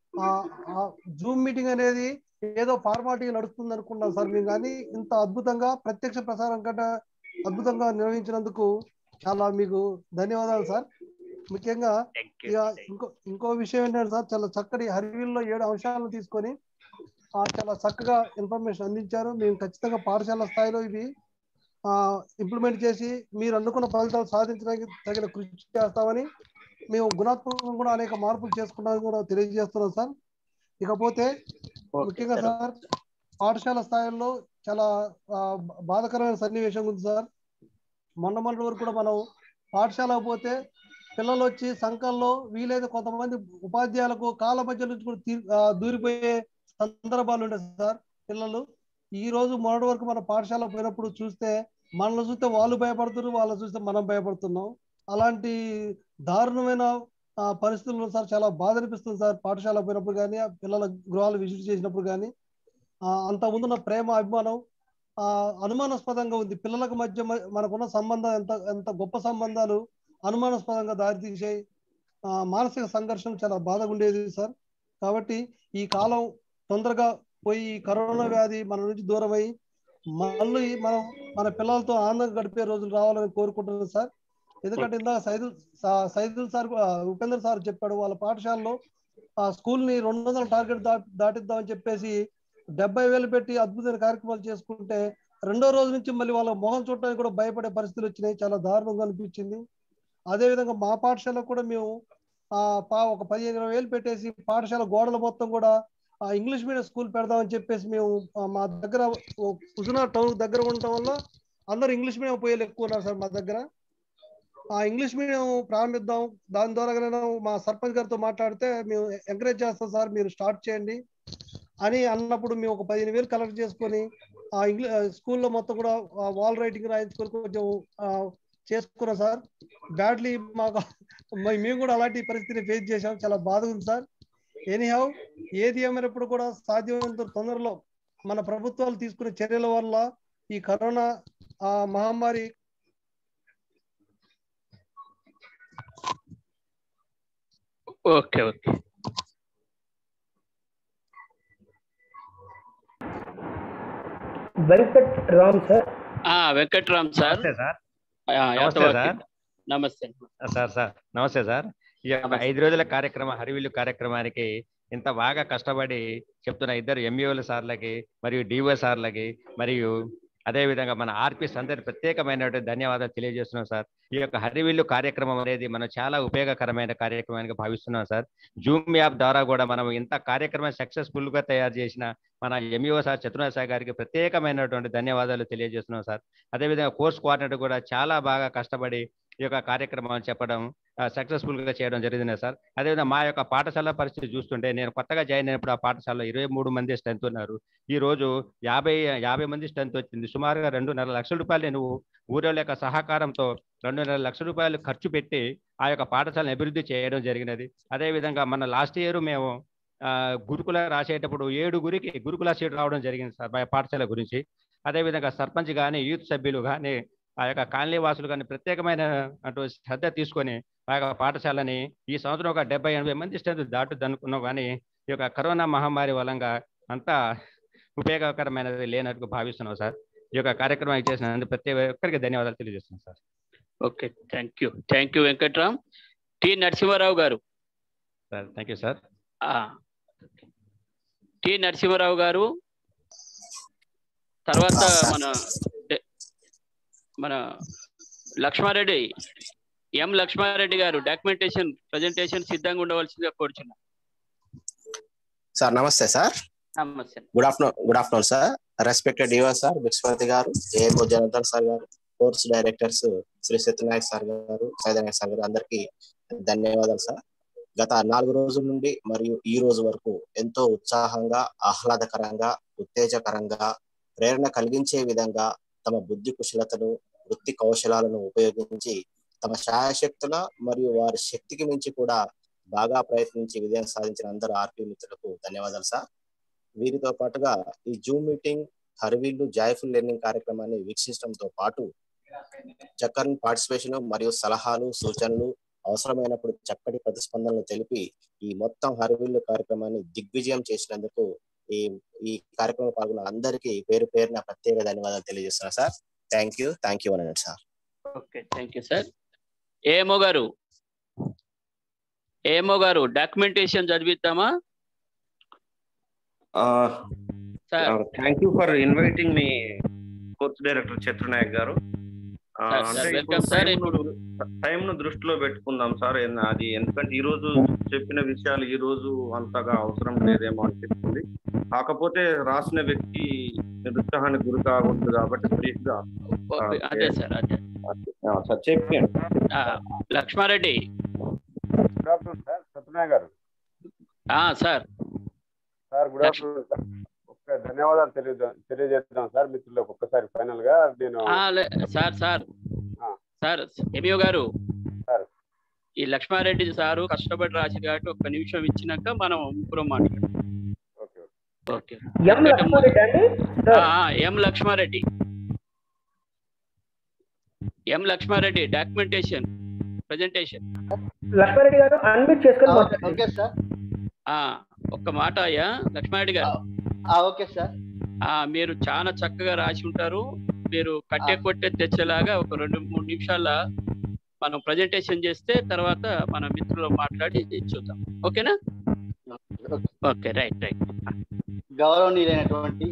S20: ఆ జూమ్ మీటింగ్ అనేది ఏదో ఫార్మాలిటీ నడుస్తుంది అనుకున్నాం సార్ మేము కానీ ఇంత అద్భుతంగా ప్రత్యక్ష ప్రసారం కంటే అద్భుతంగా నిర్వహించినందుకు చాలా మీకు ధన్యవాదాలు సార్ ముఖ్యంగా ఇక ఇంకో ఇంకో విషయం ఏంటంటే సార్ చాలా చక్కటి హరివిల్లో ఏడు అంశాలను తీసుకొని ఆ, చాలా చక్కగా ఇన్ఫర్మేషన్ అందించారు మేము ఖచ్చితంగా పాఠశాల స్థాయిలో ఇవి ఇంప్లిమెంట్ చేసి మీరు అనుకున్న ఫలితాలు సాధించడానికి తగిన కృషి చేస్తామని మేము గుణాత్మకంగా కూడా అనేక మార్పులు చేసుకున్నామని కూడా తెలియజేస్తున్నాం సార్ ఇకపోతే ముఖ్యంగా సార్ పాఠశాల స్థాయిలో చాలా ఆ, బాధాకరమైన సన్నివేశం ఉంది సార్ మొన్న మొన్నటి వరకు కూడా మనం పాఠశాలకు పోతే పిల్లలు వచ్చి సంఘంలో వీలైతే కొంతమంది ఉపాధ్యాయులకు కాళ్ళ మధ్య నుంచి కూడా తీ- ఆ, దూరిపోయే సందర్భాలు ఉంటాయి సార్ పిల్లలు ఈ రోజు మొన్నటి వరకు మన పాఠశాల పోయినప్పుడు చూస్తే మనల్ని చూస్తే వాళ్ళు భయపడుతున్నారు వాళ్ళని చూస్తే మనం భయపడుతున్నాం అలాంటి దారుణమైన ఆ, పరిస్థితుల్లో సార్ చాలా బాధ అనిపిస్తుంది సార్ పాఠశాల పోయినప్పుడు కానీ ఆ పిల్లల గృహాలు విజిట్ చేసినప్పుడు కానీ అంత ముందున్న ప్రేమ అభిమానం ఆ, అనుమానాస్పదంగా ఉంది పిల్లలకు మధ్య మ- మనకున్న సంబంధం ఎంత ఎంత గొప్ప సంబంధాలు అనుమానాస్పదంగా దారితీసాయి ఆ, మానసిక సంఘర్షణ చాలా బాధగా ఉండేది సార్ కాబట్టి ఈ కాలం తొందరగా పోయి ఈ కరోనా వ్యాధి మన నుంచి దూరం అయ్యి మళ్ళీ మనం మన పిల్లలతో ఆనందంగా గడిపే రోజులు రావాలని కోరుకుంటున్నాను సార్ ఎందుకంటే ఇందాక సైదుల్ సా- సైదుల్ సార్ ఆ, ఉపేందర్ సార్ చెప్పాడు వాళ్ళ పాఠశాలలో ఆ స్కూల్ ని రెండు వందల టార్గెట్ దా దాటిద్దామని చెప్పేసి డెబ్బై వేలు పెట్టి అద్భుతమైన కార్యక్రమాలు చేసుకుంటే రెండో రోజు నుంచి మళ్ళీ వాళ్ళ మొహం చూడటానికి కూడా భయపడే పరిస్థితులు వచ్చినాయి చాలా దారుణంగా అనిపించింది అదే విధంగా మా పాఠశాలకు కూడా మేము ఆ పా ఒక పదిహేను ఇరవై వేలు పెట్టేసి పాఠశాల గోడల మొత్తం కూడా ఆ ఇంగ్లీష్ మీడియం స్కూల్ పెడదామని చెప్పేసి మేము ఆ, మా దగ్గర హుజునా టౌన్ దగ్గర ఉండటం వల్ల అందరూ ఇంగ్లీష్ మీడియం పోయేలు ఎక్కువ ఉన్నారు సార్ మా దగ్గర ఆ ఇంగ్లీష్ మీడియం ప్రారంభిద్దాం దాని ద్వారా మా సర్పంచ్ గారితో మాట్లాడితే మేము ఎంకరేజ్ చేస్తాం సార్ మీరు స్టార్ట్ చేయండి అని అన్నప్పుడు మేము ఒక పదిహేను వేలు కలెక్ట్ చేసుకొని ఆ ఇంగ్లీష్ స్కూల్లో మొత్తం కూడా వాల్ రైటింగ్ రాయించుకొని కొంచెం ఆ, చేసుకున్నాం సార్ బ్యాడ్లీ మాకు మ- మేము కూడా అలాంటి పరిస్థితిని ఫేస్ చేసాం చాలా బాధ ఉంది సార్ ఎనీహౌ ఏది ఏమైనప్పుడు కూడా సాధ్యమైనంత తొందరలో మన ప్రభుత్వాలు తీసుకునే చర్యల వల్ల ఈ కరోనా ఆ మహమ్మారి
S3: okay okay
S1: Venkat Ram sir
S3: ఆ, వెంకట్రామ్ సార్
S21: సార్
S3: ఆ,
S21: నమస్తే
S3: యాతవాకి.
S21: సార్
S3: నమస్తే
S21: సార్ సార్ నమస్తే సార్ ఈ యొక్క ఐదు రోజుల కార్యక్రమ హరివిల్లు కార్యక్రమానికి ఇంత బాగా కష్టపడి చెప్తున్న ఇద్దరు ఎంఈఓల సార్లకి మరియు డిఓ సార్లకి మరియు అదే విధంగా మన ఆర్పిస్ అందరి ప్రత్యేకమైనటువంటి ధన్యవాదాలు తెలియజేస్తున్నాం సార్ ఈ యొక్క హరివిల్లు కార్యక్రమం అనేది మనం చాలా ఉపయోగకరమైన కార్యక్రమానికి భావిస్తున్నాం సార్ జూమ్ యాప్ ద్వారా కూడా మనం ఇంత కార్యక్రమం సక్సెస్ఫుల్ గా తయారు చేసిన మన ఎంఈఓ సార్ చతుర్నాథ్ సార్ గారికి ప్రత్యేకమైనటువంటి ధన్యవాదాలు తెలియజేస్తున్నాం సార్ అదేవిధంగా కోర్స్ కోఆర్డినేటర్ కూడా చాలా బాగా కష్టపడి ఈ యొక్క కార్యక్రమం చెప్పడం సక్సెస్ఫుల్ గా చేయడం జరిగింది సార్ అదేవిధంగా మా యొక్క పాఠశాల పరిస్థితి చూస్తుంటే నేను కొత్తగా జాయిన్ అయినప్పుడు ఆ పాఠశాలలో ఇరవై మూడు మంది స్ట్రెంత్ ఉన్నారు ఈ రోజు యాభై యాభై మంది స్ట్రెంత్ వచ్చింది సుమారుగా రెండున్నర లక్షల రూపాయలు నేను ఊరిల యొక్క సహకారంతో రెండున్నర లక్షల రూపాయలు ఖర్చు పెట్టి ఆ యొక్క పాఠశాలను అభివృద్ధి చేయడం జరిగినది అదేవిధంగా మన లాస్ట్ ఇయర్ మేము ఆ, గురుకుల రాసేటప్పుడు ఏడుగురికి గురుకుల సీట్ రావడం జరిగింది సార్ మా పాఠశాల గురించి అదేవిధంగా సర్పంచ్ కానీ యూత్ సభ్యులు కానీ ఆ యొక్క కాలనీ వాసులు కానీ ప్రత్యేకమైన అటు శ్రద్ధ తీసుకొని ఆ యొక్క పాఠశాలని ఈ సంవత్సరం ఒక డెబ్బై ఎనభై మంది స్ట్రెంత్ దాటుద్ది అనుకున్నాం కానీ ఈ యొక్క కరోనా మహమ్మారి వలంగా అంతా ఉపయోగకరమైనది లేనట్టు భావిస్తున్నాం సార్ ఈ యొక్క కార్యక్రమం చేసినందుకు ప్రతి ఒక్కరికి ధన్యవాదాలు తెలియజేస్తున్నాం sir
S3: okay thank you thank you Venkatram T Narasimharao గారు
S21: సార్ థ్యాంక్ యూ సార్
S3: ఆ, టి నరసింహారావు గారు తర్వాత మన డే- మన లక్ష్మారెడ్డి ఎం లక్ష్మారెడ్డి గారు డాక్యుమెంటేషన్ ప్రజెంటేషన్ సిద్ధంగా ఉండవలసిందిగా కోరుచున్నాం
S22: సార్ నమస్తే సార్
S3: నమస్తే
S22: good afternoon good afternoon sir respected యువ సార్ బిక్స్పతి గారు ఏఎంఓ జనార్దన్ సార్ గారు course directors Shri Sathyanayak sir గారు సైదనాయక్ సార్ గారు అందరికీ ధన్యవాదాలు సార్ గత నాలుగు రోజుల నుండి మరియు ఈ రోజు వరకు ఎంతో ఉత్సాహంగా ఆహ్లాదకరంగా ఉత్తేజకరంగా ప్రేరణ కలిగించే విధంగా తమ బుద్ధి కుశలతను వృత్తి కౌశలాలను ఉపయోగించి తమ శాయశక్తుల మరియు వారి శక్తికి మించి కూడా బాగా ప్రయత్నించి విజయం సాధించిన అందరూ ఆర్పీ మిత్రులకు ధన్యవాదాలు సార్ వీరితో పాటుగా ఈ zoom meeting Harivillu joyful learning కార్యక్రమాన్ని వీక్షించడంతో పాటు చక్కని పార్టిసిపేషన్ మరియు సలహాలు సూచనలు అవసరమైనప్పుడు చక్కటి ప్రతిస్పందనలు తెలిపి ఈ మొత్తం హరివిల్లు కార్యక్రమాన్ని దిగ్విజయం చేసినందుకు ఈ ఈ కార్యక్రమంలో పాల్గొన్న అందరికీ పేరు పేరున ప్రత్యేక ధన్యవాదాలు తెలియజేస్తున్నా sir thank you thank you అనండి sir
S3: okay thank you sir ఏమో గారు ఏమో గారు డాక్యుమెంటేషన్ చదివిద్దామా
S4: థ్యాంక్ యూ ఫర్ ఇన్వైటింగ్ మీ కోర్స్ డైరెక్టర్ చత్రనాయక్ గారు ఆ,
S3: సార్,
S4: అంటే
S3: సార్,
S4: ఇప్పుడు
S3: వెల్కమ్ సార్.
S4: టైం ను దృష్టిలో పెట్టుకుందాం సార్ ఎన్- అది ఎందుకంటే ఈ రోజు చెప్పిన విషయాలు ఈ రోజు అంతగా అవసరం లేదేమో అనిపిస్తుంది కాకపోతే రాసిన వ్యక్తి నిరుత్సాహానికి గురి కాకూడదు కాబట్టి బ్రీఫ్ గా
S3: ఓకే, అదే సార్ అదే
S4: ఆ, సార్ చెప్పండి
S3: ఆ, Lakshmareddy
S5: good afternoon sir Satyanarayana గారు
S3: ఆ, sir
S5: sir good afternoon sir ఒక్క ధన్యవాదాలు తెలియజే తెలియజేద్దాం సార్ మిత్రులకు ఒక్కసారి ఫైనల్ గా నేను
S3: ఆ, లే- సార్ సార్ సార్ ఎంఈఓ గారు ఈ లక్ష్మారెడ్డి సారు కష్టపడి రాసి కాబట్టి ఒక్క నిమిషం ఇచ్చినాక మనం ముగ్గురం మాట్లాడదాం ఓకే
S1: ఎం లక్ష్మారెడ్డి అండి
S3: ఆ, ఆ, M Lakshmareddy M Lakshmareddy documentation presentation
S1: Lakshmareddy గారు అన్మిట్ చేసుకొని మాట్లాడండి
S23: ఓకే సార్
S3: ఆ ఒక్క మాట అయ్యా లక్ష్మారెడ్డి గారు
S23: ఓకే సార్
S3: ఆ మీరు చాలా చక్కగా రాసి ఉంటారు మీరు కట్టే కొట్టే తెచ్చేలాగా ఒక రెండు మూడు నిమిషాల మనం ప్రజెంటేషన్ చేస్తే తర్వాత మన మిత్రులు మాట్లాడి చూద్దాం ఓకేనా ఓకే రైట్ రైట్
S23: గౌరవనీయులైనటువంటి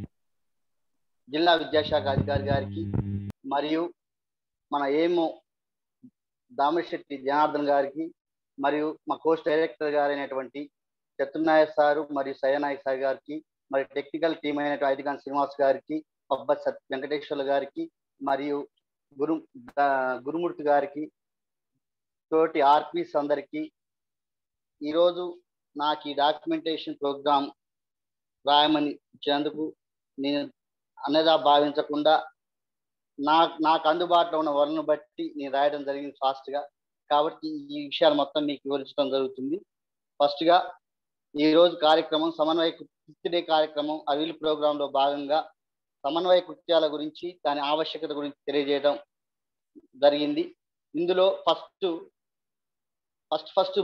S23: జిల్లా విద్యాశాఖ అధికారి గారికి మరియు మన ఏమో దామశెట్టి జనార్దన్ గారికి మరియు మా కోర్స్ డైరెక్టర్ గారైనటువంటి చతుర్నాయక్ సారు మరియు సయ్యనాయక్ సార్ గారికి మరి టెక్నికల్ టీం అయినటువంటి ఐదిగాన్ శ్రీనివాస్ గారికి అబ్బత్ సత్ వెంకటేశ్వర్ల గారికి మరియు గురు దా- గురుమూర్తి గారికి తోటి ఆర్పీస్ అందరికీ ఈరోజు నాకు ఈ డాక్యుమెంటేషన్ ప్రోగ్రామ్ రాయమని ఇచ్చినందుకు నేను అన్నదా భావించకుండా నా నాకు అందుబాటులో ఉన్న వనరును బట్టి నేను రాయడం జరిగింది ఫాస్ట్గా కాబట్టి ఈ విషయాలు మొత్తం మీకు వివరించడం జరుగుతుంది ఫస్ట్గా ఈ రోజు కార్యక్రమం సమన్వయ కృత్య డే కార్యక్రమం అవిల్ ప్రోగ్రాంలో భాగంగా సమన్వయ కృత్యాల గురించి దాని ఆవశ్యకత గురించి తెలియజేయడం జరిగింది ఇందులో ఫస్ట్ ఫస్ట్ ఫస్ట్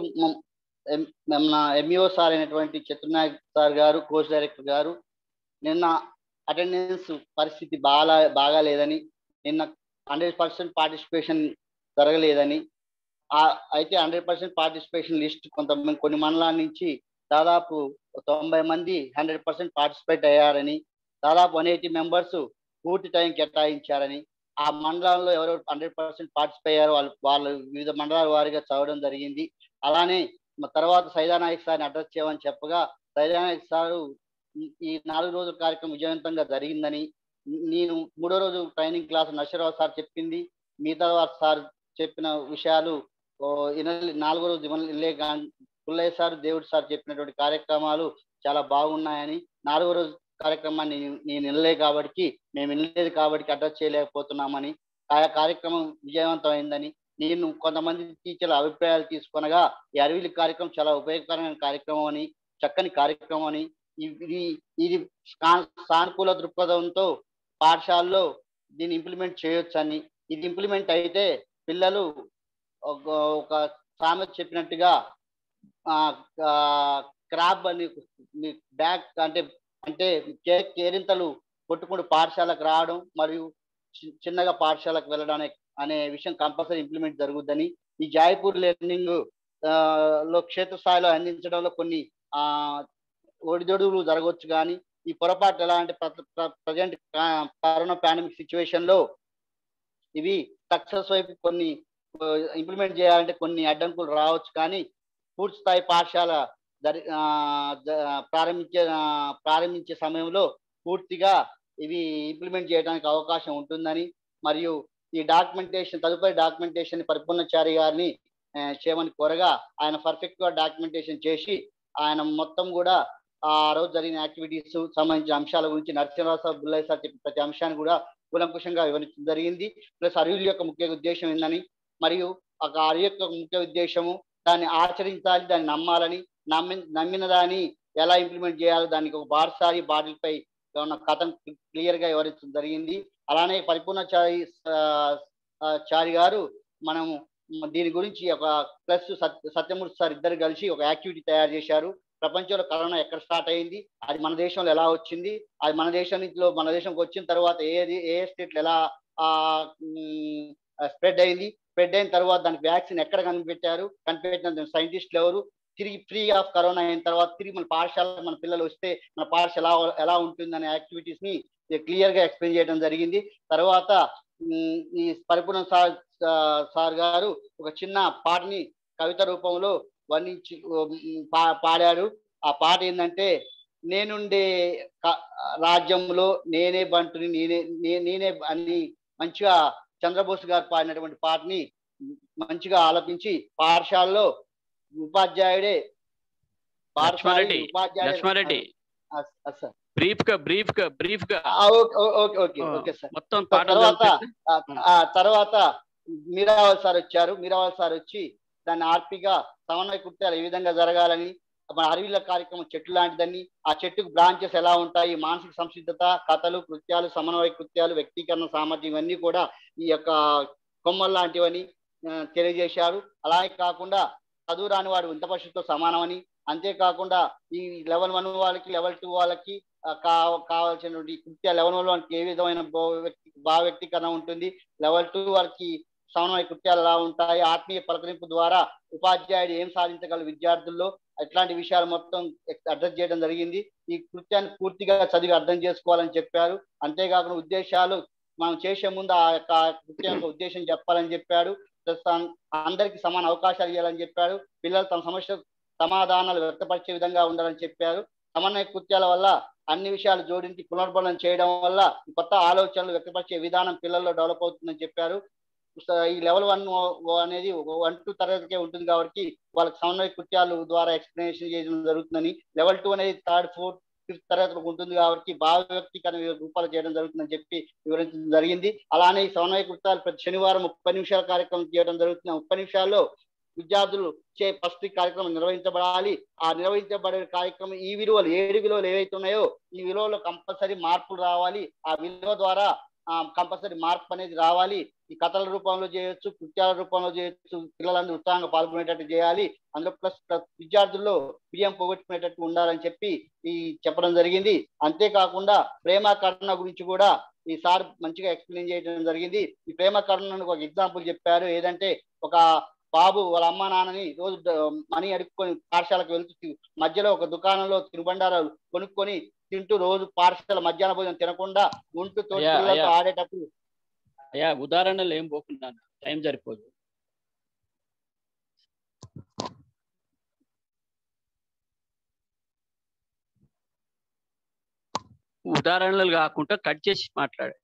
S23: మన ఎంఈఓ సార్ అయినటువంటి చతుర్నాయక్ సార్ గారు కోచ్ డైరెక్టర్ గారు నిన్న అటెండెన్స్ పరిస్థితి బాగా బాగాలేదని నిన్న హండ్రెడ్ పర్సెంట్ పార్టిసిపేషన్ జరగలేదని ఆ- అయితే హండ్రెడ్ పర్సెంట్ పార్టిసిపేషన్ లిస్ట్ కొంత కొన్ని మండలాల నుంచి దాదాపు తొంభై మంది హండ్రెడ్ పర్సెంట్ పార్టిసిపేట్ అయ్యారని దాదాపు వన్ ఎయిటీ మెంబర్స్ పూర్తి టైం కేటాయించారని ఆ మండలాల్లో ఎవరెవరు హండ్రెడ్ పర్సెంట్ పార్టిసిపేట్ అయ్యారో వాళ్ళు వాళ్ళు వివిధ మండలాల వారీగా చదవడం జరిగింది అలానే మ- తర్వాత సైదానాయక్ సార్ని అడ్రస్ చేయమని చెప్పగా సైదానాయక్ సారు ఈ- ఈ నాలుగు రోజుల కార్యక్రమం విజయవంతంగా జరిగిందని నేను మూడో రోజు ట్రైనింగ్ క్లాస్ నర్సరావు సార్ చెప్పింది మిగతా వారు సార్ చెప్పిన విషయాలు ఓ వినలే నాలుగో రోజు వినలే గా- పుల్లయ్య సార్ దేవుడు సార్ చెప్పినటువంటి కార్యక్రమాలు చాలా బాగున్నాయని నాలుగో రోజు కార్యక్రమాన్ని నేను- నేను వినలే కాబట్టి మేము వినలేదు కాబట్టి అడ్రస్ చేయలేకపోతున్నామని ఆ కార్యక్రమం విజయవంతమైందని నేను కొంతమంది టీచర్ల అభిప్రాయాలు తీసుకొనగా ఈ అరవిలి కార్యక్రమం చాలా ఉపయోగకరమైన కార్యక్రమం అని చక్కని కార్యక్రమం అని ఇది ఇది సా- సానుకూల దృక్పథంతో పాఠశాలలో దీన్ని ఇంప్లిమెంట్ చేయొచ్చు అని ఇది ఇంప్లిమెంట్ అయితే పిల్లలు ఒక ఒక సామెత చెప్పినట్టుగా క్రాబ్ అని బ్యాక్ అంటే అంటే కే- కేరింతలు కొట్టుకుంటూ పాఠశాలకు రావడం మరియు చి- చిన్నగా పాఠశాలకు వెళ్ళడం అనే అనే విషయం కంపల్సరీ ఇంప్లిమెంట్ జరుగుద్దని ఈ జాయ్పూర్ లెర్నింగ్ లో క్షేత్రస్థాయిలో అందించడంలో కొన్ని ఆ ఒడిదొడుగులు జరగవచ్చు కానీ ఈ పొరపాటు ఎలా అంటే ప్రజెంట్ కరోనా పాండమిక్ సిచ్యువేషన్ లో ఇవి సక్సెస్ వైపు కొన్ని ఇంప్లిమెంట్ చేయాలంటే కొన్ని అడ్డంకులు రావచ్చు కానీ పూర్తి స్థాయి పాఠశాల జరి ఆ, జ- ప్రారంభించే ఆ, ప్రారంభించే సమయంలో పూర్తిగా ఇవి ఇంప్లిమెంట్ చేయడానికి అవకాశం ఉంటుందని మరియు ఈ డాక్యుమెంటేషన్ తదుపరి డాక్యుమెంటేషన్ పరిపూర్ణచారి గారిని ఆ, చేయమని కోరగా ఆయన పర్ఫెక్ట్ గా డాక్యుమెంటేషన్ చేసి ఆయన మొత్తం కూడా ఆ రోజు జరిగిన యాక్టివిటీస్ సంబంధించిన అంశాల గురించి నరసింహరావు సార్ బుల్లయ్య సార్ చెప్పిన ప్రతి అంశాన్ని కూడా కూలంకుషంగా వివరించడం జరిగింది ప్లస్ అరువుల యొక్క ముఖ్య ఉద్దేశం ఏందని మరియు ఒక అరువు యొక్క ముఖ్య ఉద్దేశము దాన్ని ఆచరించాలి దాన్ని నమ్మాలని నమ్మి నమ్మిన దాని ఎలా ఇంప్లిమెంట్ చేయాలో దానికి ఒక బాటసారి బాటిల్పై ఉన్న కథను క్లియర్ గా వివరించడం జరిగింది అలానే పరిపూర్ణచారి ఆ, ఆ, చారి గారు మనము మ- దీని గురించి ఒక ప్లస్ సత్య సత్యమూర్తి సార్ ఇద్దరు కలిసి ఒక యాక్టివిటీ తయారు చేశారు ప్రపంచంలో కరోనా ఎక్కడ స్టార్ట్ అయింది అది మన దేశంలో ఎలా వచ్చింది అది మన దేశం నుంచి మన దేశంకి వచ్చిన తర్వాత ఏది ఏ స్టేట్లు ఎలా స్ప్రెడ్ అయింది స్ప్రెడ్ అయిన తర్వాత దానికి వ్యాక్సిన్ ఎక్కడ కనిపెట్టారు కనిపెట్టిన సైంటిస్టులు ఎవరు తిరిగి ఫ్రీ ఆఫ్ కరోనా అయిన తర్వాత తిరిగి మన పాఠశాల మన పిల్లలు వస్తే మన పాఠశాల ఎలా ఎలా ఉంటుంది అనే యాక్టివిటీస్ ని క్లియర్ గా ఎక్స్ప్లెయిన్ చేయడం జరిగింది తర్వాత ఉమ్, ఈ పరిపూర్ణ సార్ సార్ గారు ఒక చిన్న పాటని కవిత రూపంలో వర్ణించి ఉమ్, పా- పాడారు ఆ పాట ఏంటంటే నేనుండే క- రాజ్యంలో నేనే బంటుని నేనే నే- నేనే అని మంచిగా చంద్రబోస్ గారు పాడినటువంటి పాటని మంచిగా ఆలపించి పాఠశాలలో ఉపాధ్యాయుడే
S3: లక్ష్మారెడ్డి
S23: ఉపాధ్యాయుడే
S3: లక్ష్మారెడ్డి
S23: ఆ, ఆ, సార్
S3: బ్రీఫ్ గా బ్రీఫ్ గా బ్రీఫ్ గా
S23: ఆ, okay okay okay okay sir
S3: మొత్తం
S23: సో
S3: పాట
S23: తర్వాత ఆ, ఆ తర్వాత మీరావల్ సార్ వచ్చారు మీరావల్ సార్ వచ్చి దాన్ని ఆర్పిగా సమన్వయ కృత్యాలు ఏ విధంగా జరగాలని మన అరవిల కార్యక్రమం చెట్టు లాంటిదని ఆ చెట్టుకు బ్రాంచెస్ ఎలా ఉంటాయి మానసిక సంసిద్ధత కథలు కృత్యాలు సమన్వయ కృత్యాలు వ్యక్తీకరణ సామర్థ్యం ఇవన్నీ కూడా ఈ యొక్క కొమ్మలు లాంటివని ఆ, తెలియజేశారు అలాగే కాకుండా చదువు రాని వాడు వింత పరిస్థితితో సమానమని అంతేకాకుండా ఈ లెవెల్ వన్ వాళ్ళకి లెవెల్ టూ వాళ్ళకి ఆ, కా- కావాల్సినటువంటి కృత్యాలు లెవెల్ వన్ వాళ్ళకి ఏ విధమైన భావ వ్యక్తి భావ వ్యక్తీకరణ ఉంటుంది లెవెల్ టూ వాళ్ళకి సమన్వయ కృత్యాలు ఎలా ఉంటాయి ఆత్మీయ పలకరింపు ద్వారా ఉపాధ్యాయుడు ఏం సాధించగలరు విద్యార్థుల్లో ఇట్లాంటి విషయాలు మొత్తం అడ్రస్ చేయడం జరిగింది ఈ కృత్యాన్ని పూర్తిగా చదివి అర్థం చేసుకోవాలని చెప్పారు అంతేకాకుండా ఉద్దేశాలు మనం చేసే ముందు ఆ యొక్క కృత్యం యొక్క ఉద్దేశం చెప్పాలని చెప్పాడు ప్లస్ అం- అందరికీ సమాన అవకాశాలు ఇవ్వాలని చెప్పాడు పిల్లలు తమ సమస్య సమాధానాలు వ్యక్తపరిచే విధంగా ఉండాలని చెప్పారు సమన్వయ కృత్యాల వల్ల అన్ని విషయాలు జోడించి పునర్బలం చేయడం వల్ల ఈ కొత్త ఆలోచనలు వ్యక్తపరిచే విధానం పిల్లల్లో డెవలప్ అవుతుందని చెప్పారు స- ఈ లెవెల్ వన్ అనేది వన్ టూ తరగతికే ఉంటుంది కాబట్టి వాళ్ళకి సమన్వయ కృత్యాలు ద్వారా ఎక్స్ప్లెనేషన్ చేయడం జరుగుతుందని లెవెల్ టూ అనేది థర్డ్ ఫోర్త్ ఫిఫ్త్ తరగతిలో ఉంటుంది కాబట్టి భావ వ్యక్తీకరణ వివిధ రూపాలు చేయడం జరుగుతుందని చెప్పి వివరించడం జరిగింది అలానే ఈ సమన్వయ కృత్యాలు ప్రతి శనివారం ముప్పై నిమిషాల కార్యక్రమం చేయడం జరుగుతుంది ఆ ముప్పై నిమిషాల్లో విద్యార్థులు చే ఫస్ట్ ఈ కార్యక్రమం నిర్వహించబడాలి ఆ నిర్వహించబడే కార్యక్రమం ఈ విలువలు ఏడు విలువలు ఏవైతే ఉన్నాయో ఈ విలువలో కంపల్సరీ మార్పులు రావాలి ఆ విలువ ద్వారా కంపల్సరీ మార్పు అనేది రావాలి ఈ కథల రూపంలో చేయొచ్చు కృత్యాల రూపంలో చేయొచ్చు పిల్లలందరూ ఉత్సాహంగా పాల్గొనేటట్టు చేయాలి అందులో ప్లస్ ప్లస్ విద్యార్థుల్లో బియ్యం పోగొట్టుకునేటట్టు ఉండాలని చెప్పి ఈ చెప్పడం జరిగింది అంతేకాకుండా ప్రేమ కరుణ గురించి కూడా ఈ సార్ మంచిగా ఎక్స్ప్లెయిన్ చేయడం జరిగింది ఈ ప్రేమ కరుణను ఒక ఎగ్జాంపుల్ చెప్పారు ఏదంటే ఒక బాబు వాళ్ళ అమ్మ నాన్నని రోజు ద- మనీ అడుక్కొని పాఠశాలకు వెళ్తూ మధ్యలో ఒక దుకాణంలో తినుబండారాలు కొనుక్కొని తింటూ రోజు పాఠశాల మధ్యాహ్న భోజనం తినకుండా ఉంటూ తోటి
S3: అయ్యా,
S23: పిల్లలతో
S3: అయ్యా.
S23: ఆడేటప్పుడు
S3: అయ్యా ఉదాహరణలు ఏం పోకున్నాను టైం సరిపోదు ఉదాహరణలు కాకుండా కట్ చేసి మాట్లాడు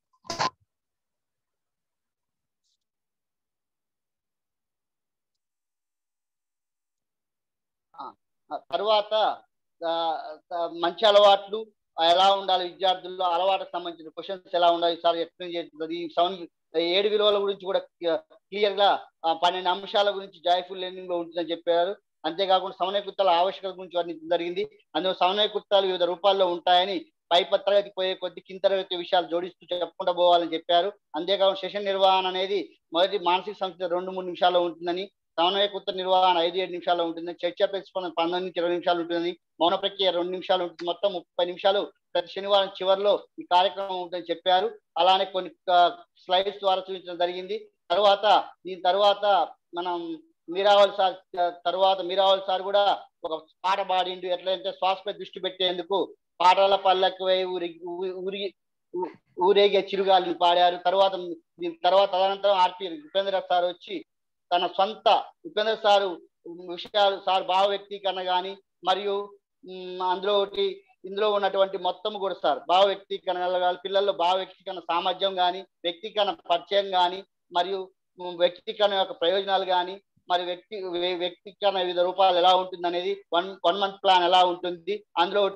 S23: ఆ తర్వాత ఆ, ఆ, మంచి అలవాట్లు ఆ, ఎలా ఉండాలి విద్యార్థుల్లో అలవాటుకు సంబంధించిన క్వశ్చన్స్ ఎలా ఉండాలి సార్ ఎక్స్ప్లెయిన్ చేస్తుంది ఈ సెవెన్ ఏడు విలువల గురించి కూడా క్లియర్ గా ఆ, పన్నెండు అంశాల గురించి జాయ్ఫుల్ లెర్నింగ్ లో ఉంటుందని చెప్పారు అంతేకాకుండా సమన్వయ కృత్యాల ఆవశ్యకత గురించి వర్ణించడం జరిగింది అందులో సమన్వయ కృత్యాలు వివిధ రూపాల్లో ఉంటాయని పై తరగతి పోయే కొద్ది కింద తరగతి విషయాలు జోడిస్తూ చెప్పుకుంటూ పోవాలని చెప్పారు అంతేకాకుండా సెషన్ నిర్వహణ అనేది మొదటి మానసిక సంస్థ రెండు మూడు నిమిషాల్లో ఉంటుందని సమన్వయ కృత నిర్వహణ ఐదు ఏడు నిమిషాల్లో ఉంటుంది చర్చ ప్రతిస్పందన పంతొమ్మిది నుంచి ఇరవై నిమిషాలు ఉంటుంది మౌన ప్రక్రియ రెండు నిమిషాలు ఉంటుంది మొత్తం ముప్పై నిమిషాలు ప్రతి శనివారం చివరిలో ఈ కార్యక్రమం ఉంటుందని చెప్పారు అలానే కొన్ని స్లైడ్స్ ద్వారా చూపించడం జరిగింది తర్వాత దీని తర్వాత మనం మీరావల్ సార్ తర్వాత మీరావల్ సార్ కూడా ఒక పాట పాడిండు ఎట్లంటే శ్వాసపై దృష్టి పెట్టేందుకు పాటల పల్లకి వై ఊరి ఊ- ఊరి ఊ- ఊరేగే చిరుగాలిని పాడారు తర్వాత దీని తర్వాత తదనంతరం ఆర్పి ఉపేంద్ర సార్ వచ్చి తన సొంత ఉపేంద్ర సారు విషయాలు సార్ భావ వ్యక్తీకరణ కానీ మరియు మ్, అందులో ఒకటి ఇందులో ఉన్నటువంటి మొత్తం కూడా సార్ భావ వ్యక్తీకరణ కానీ పిల్లల్లో భావ వ్యక్తీకరణ సామర్థ్యం కానీ వ్యక్తీకరణ పరిచయం కానీ మరియు మ్, వ్యక్తీకరణ యొక్క ప్రయోజనాలు కానీ మరి వ్యక్తి వ్య- వ్యక్తీకరణ వివిధ రూపాలు ఎలా ఉంటుంది అనేది వన్ వన్ మంత్ ప్లాన్ ఎలా ఉంటుంది అందులో ఒకటి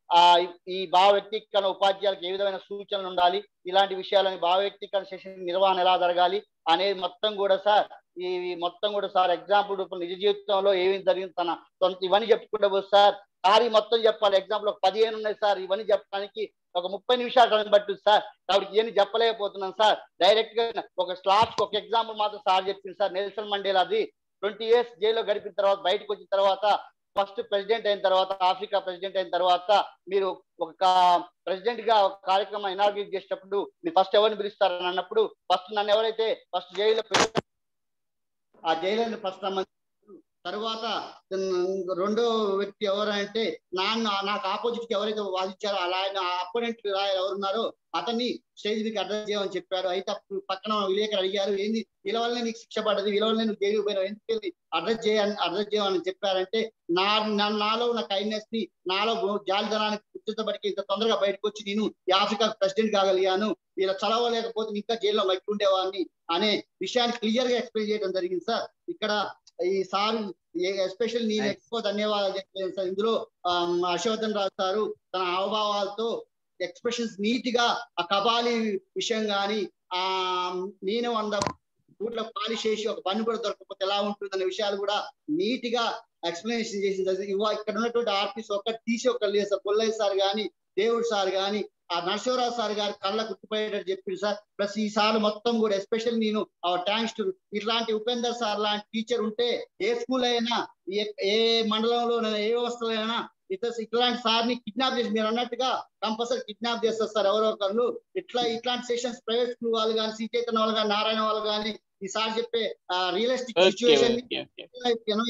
S23: ఆ ఈ భావ వ్యక్తీకరణ ఉపాధ్యాయులకు ఏ విధమైన సూచనలు ఉండాలి ఇలాంటి విషయాలని భావ వ్యక్తీకరణ సెషన్ నిర్వహణ ఎలా జరగాలి అనేది మొత్తం కూడా సార్ ఈ మొత్తం కూడా సార్ ఎగ్జాంపుల్ రూపంలో నిజ జీవితంలో ఏమి జరిగింది తన సొంత ఇవన్నీ చెప్పుకుంటే పోతే సార్ సార్ ఈ మొత్తం చెప్పాలి ఎగ్జాంపుల్ ఒక పదిహేను ఉన్నాయి సార్ ఇవన్నీ చెప్పడానికి ఒక ముప్పై నిమిషాలు టైం పట్టింది సార్ కాబట్టి ఇవన్నీ చెప్పలేకపోతున్నాను సార్ డైరెక్ట్ గా ఒక స్లాట్స్ ఒక ఎగ్జాంపుల్ మాత్రం సార్ చెప్పింది సార్ నెల్సన్ మండేలా అది ట్వంటీ ఇయర్స్ జైల్లో గడిపిన తర్వాత బయటకు వచ్చిన తర్వాత ఫస్ట్ ప్రెసిడెంట్ అయిన తర్వాత ఆఫ్రికా ప్రెసిడెంట్ అయిన తర్వాత మీరు ఒక ప్రెసిడెంట్ గా ఒక కార్యక్రమం ఇనాగ్రేట్ చేసేటప్పుడు మీరు ఫస్ట్ ఎవరిని పిలుస్తారని అన్నప్పుడు ఫస్ట్ నన్ను ఎవరైతే ఫస్ట్ జైల్లో పెట్టారో ఆ జైలు ఫస్ట్ రమ్మని తర్వాత ఉమ్, రెండో వ్యక్తి ఎవరంటే నాన్న నాకు ఆపోజిట్ కి ఎవరైతే వాదించారో అలా ఆయన అపోనెంట్ ఎవరున్నారో అతన్ని స్టేజ్ మీకు అడ్రస్ చేయమని చెప్పారు అయితే అప్పుడు పక్కన విలేకరు అడిగారు ఏంది వీళ్ళ వల్లనే నీకు శిక్ష పడ్డది వీళ్ళ వల్లనే నువ్వు జైలుకు పోయినావు ఎందుకు అడ్రస్ చేయని అడ్రస్ చేయమని చెప్పారంటే నా నా- నాలో ఉన్న కైండ్నెస్ ని నాలో గు- జాలిదనానికి ఉచితబడికి ఇంత తొందరగా బయటకు వచ్చి నేను ఈ ఆఫ్రికా ప్రెసిడెంట్ కాగలిగాను వీళ్ళ చదవలేకపోతే ఇంకా జైల్లో మట్టి ఉండేవాడిని అనే విషయాన్ని క్లియర్ గా ఎక్స్ప్లెయిన్ చేయడం జరిగింది సార్ ఇక్కడ ఈ సార్ ఎస్పెషల్ నేను ఎక్కువ ధన్యవాదాలు చెప్తాను సార్ ఇందులో ఆమ్, హర్షవర్ధన్ రావు సారు తన హావభావాలతో ఎక్స్ప్రెషన్స్ నీట్ గా ఆ కబాలి విషయం కానీ ఆ నేను వంద ఊట్లో పాలిష్ చేసి ఒక పని కూడా దొరకకపోతే ఎలా ఉంటుంది అనే విషయాలు కూడా నీట్ గా ఎక్స్ప్లెనేషన్ చేసింది ఇవా ఇక్కడ ఉన్నటువంటి ఆర్టిస్ట్ ఒక్కటి తీసి ఒక లేదు సార్ పుల్లయ్య సార్ కానీ దేవుడు సార్ కానీ ఆ నరసింహరావు సార్ గారి కళ్ళ గుర్తుపోయేటట్టు చెప్పింది సార్ ప్లస్ ఈ సార్ మొత్తం కూడా ఎస్పెషల్ నేను థ్యాంక్స్ టు ఇట్లాంటి ఉపేందర్ సార్ లాంటి టీచర్ ఉంటే ఏ స్కూల్ అయినా ఏ- ఏ మండలంలో ఏ వ్యవస్థలో అయినా ఇట్లా ఇట్లాంటి సార్ ని కిడ్నాప్ చేసి మీరు అన్నట్టుగా కంపల్సరీ కిడ్నాప్ చేస్తారు సార్ ఎవరో ఒకరు ఇట్లా ఇట్లాంటి సెషన్స్ ప్రైవేట్ స్కూల్ వాళ్ళు కానీ శ్రీ చైతన్య వాళ్ళు కానీ నారాయణ వాళ్ళు కానీ ఈ సార్ చెప్పే realistic
S3: okay
S23: situation
S3: okay okay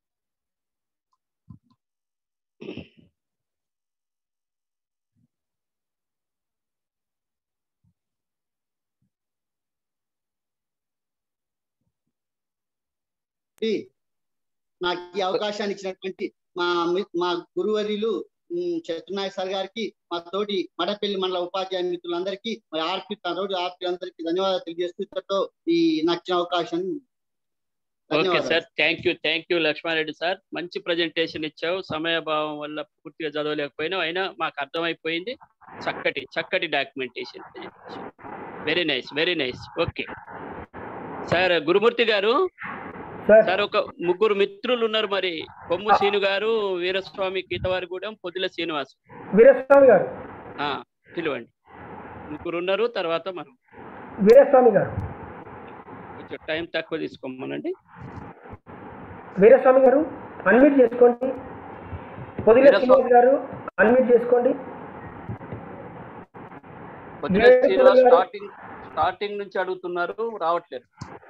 S23: నాకు ఈ అవకాశాన్ని ఇచ్చినటువంటి మా మి- మా గురువర్యులు ఉమ్, చతుర్నాయక్ సార్ గారికి మా తోటి మడపల్లి మండల ఉపాధ్యాయ మిత్రులందరికీ మరి ఆర్పి తోటి ఆర్పి అందరికీ ధన్యవాదాలు తెలియజేస్తూ ఇంతటితో ఈ నాకు ఇచ్చిన అవకాశం
S3: ఓకే
S23: ధన్యవాదాలు
S3: sir thank you thank you Laxma Reddy sir మంచి ప్రజెంటేషన్ ఇచ్చావు సమయభావం వల్ల పూర్తిగా చదవలేకపోయినావు అయినా మాకు అర్థమైపోయింది చక్కటి చక్కటి documentation very nice very nice okay sir Gurumurthy garu sir ఒక ముగ్గురు మిత్రులు ఉన్నారు మరి కొమ్ము శ్రీను గారు వీరస్వామి గీతవారిగూడెం పొదిల శ్రీనివాస్
S1: వీరస్వామి గారు
S3: ఆ, పిలవండి ముగ్గురు ఉన్నారు తర్వాత మనం
S1: వీరస్వామి గారు
S3: కొంచెం టైం తక్కువ తీసుకోమనండి
S1: వీరస్వామి గారు అన్మ్యూట్ చేసుకోండి పొదిల
S3: వీరస్వామి-
S1: శ్రీనివాస్ గారు అన్మ్యూట్ చేసుకోండి
S3: పొద్దున
S1: వీరస్వామి
S3: శ్రీనివాస్
S1: గారు-
S3: స్టార్టింగ్ స్టార్టింగ్ నుంచి అడుగుతున్నారు రావట్లేదు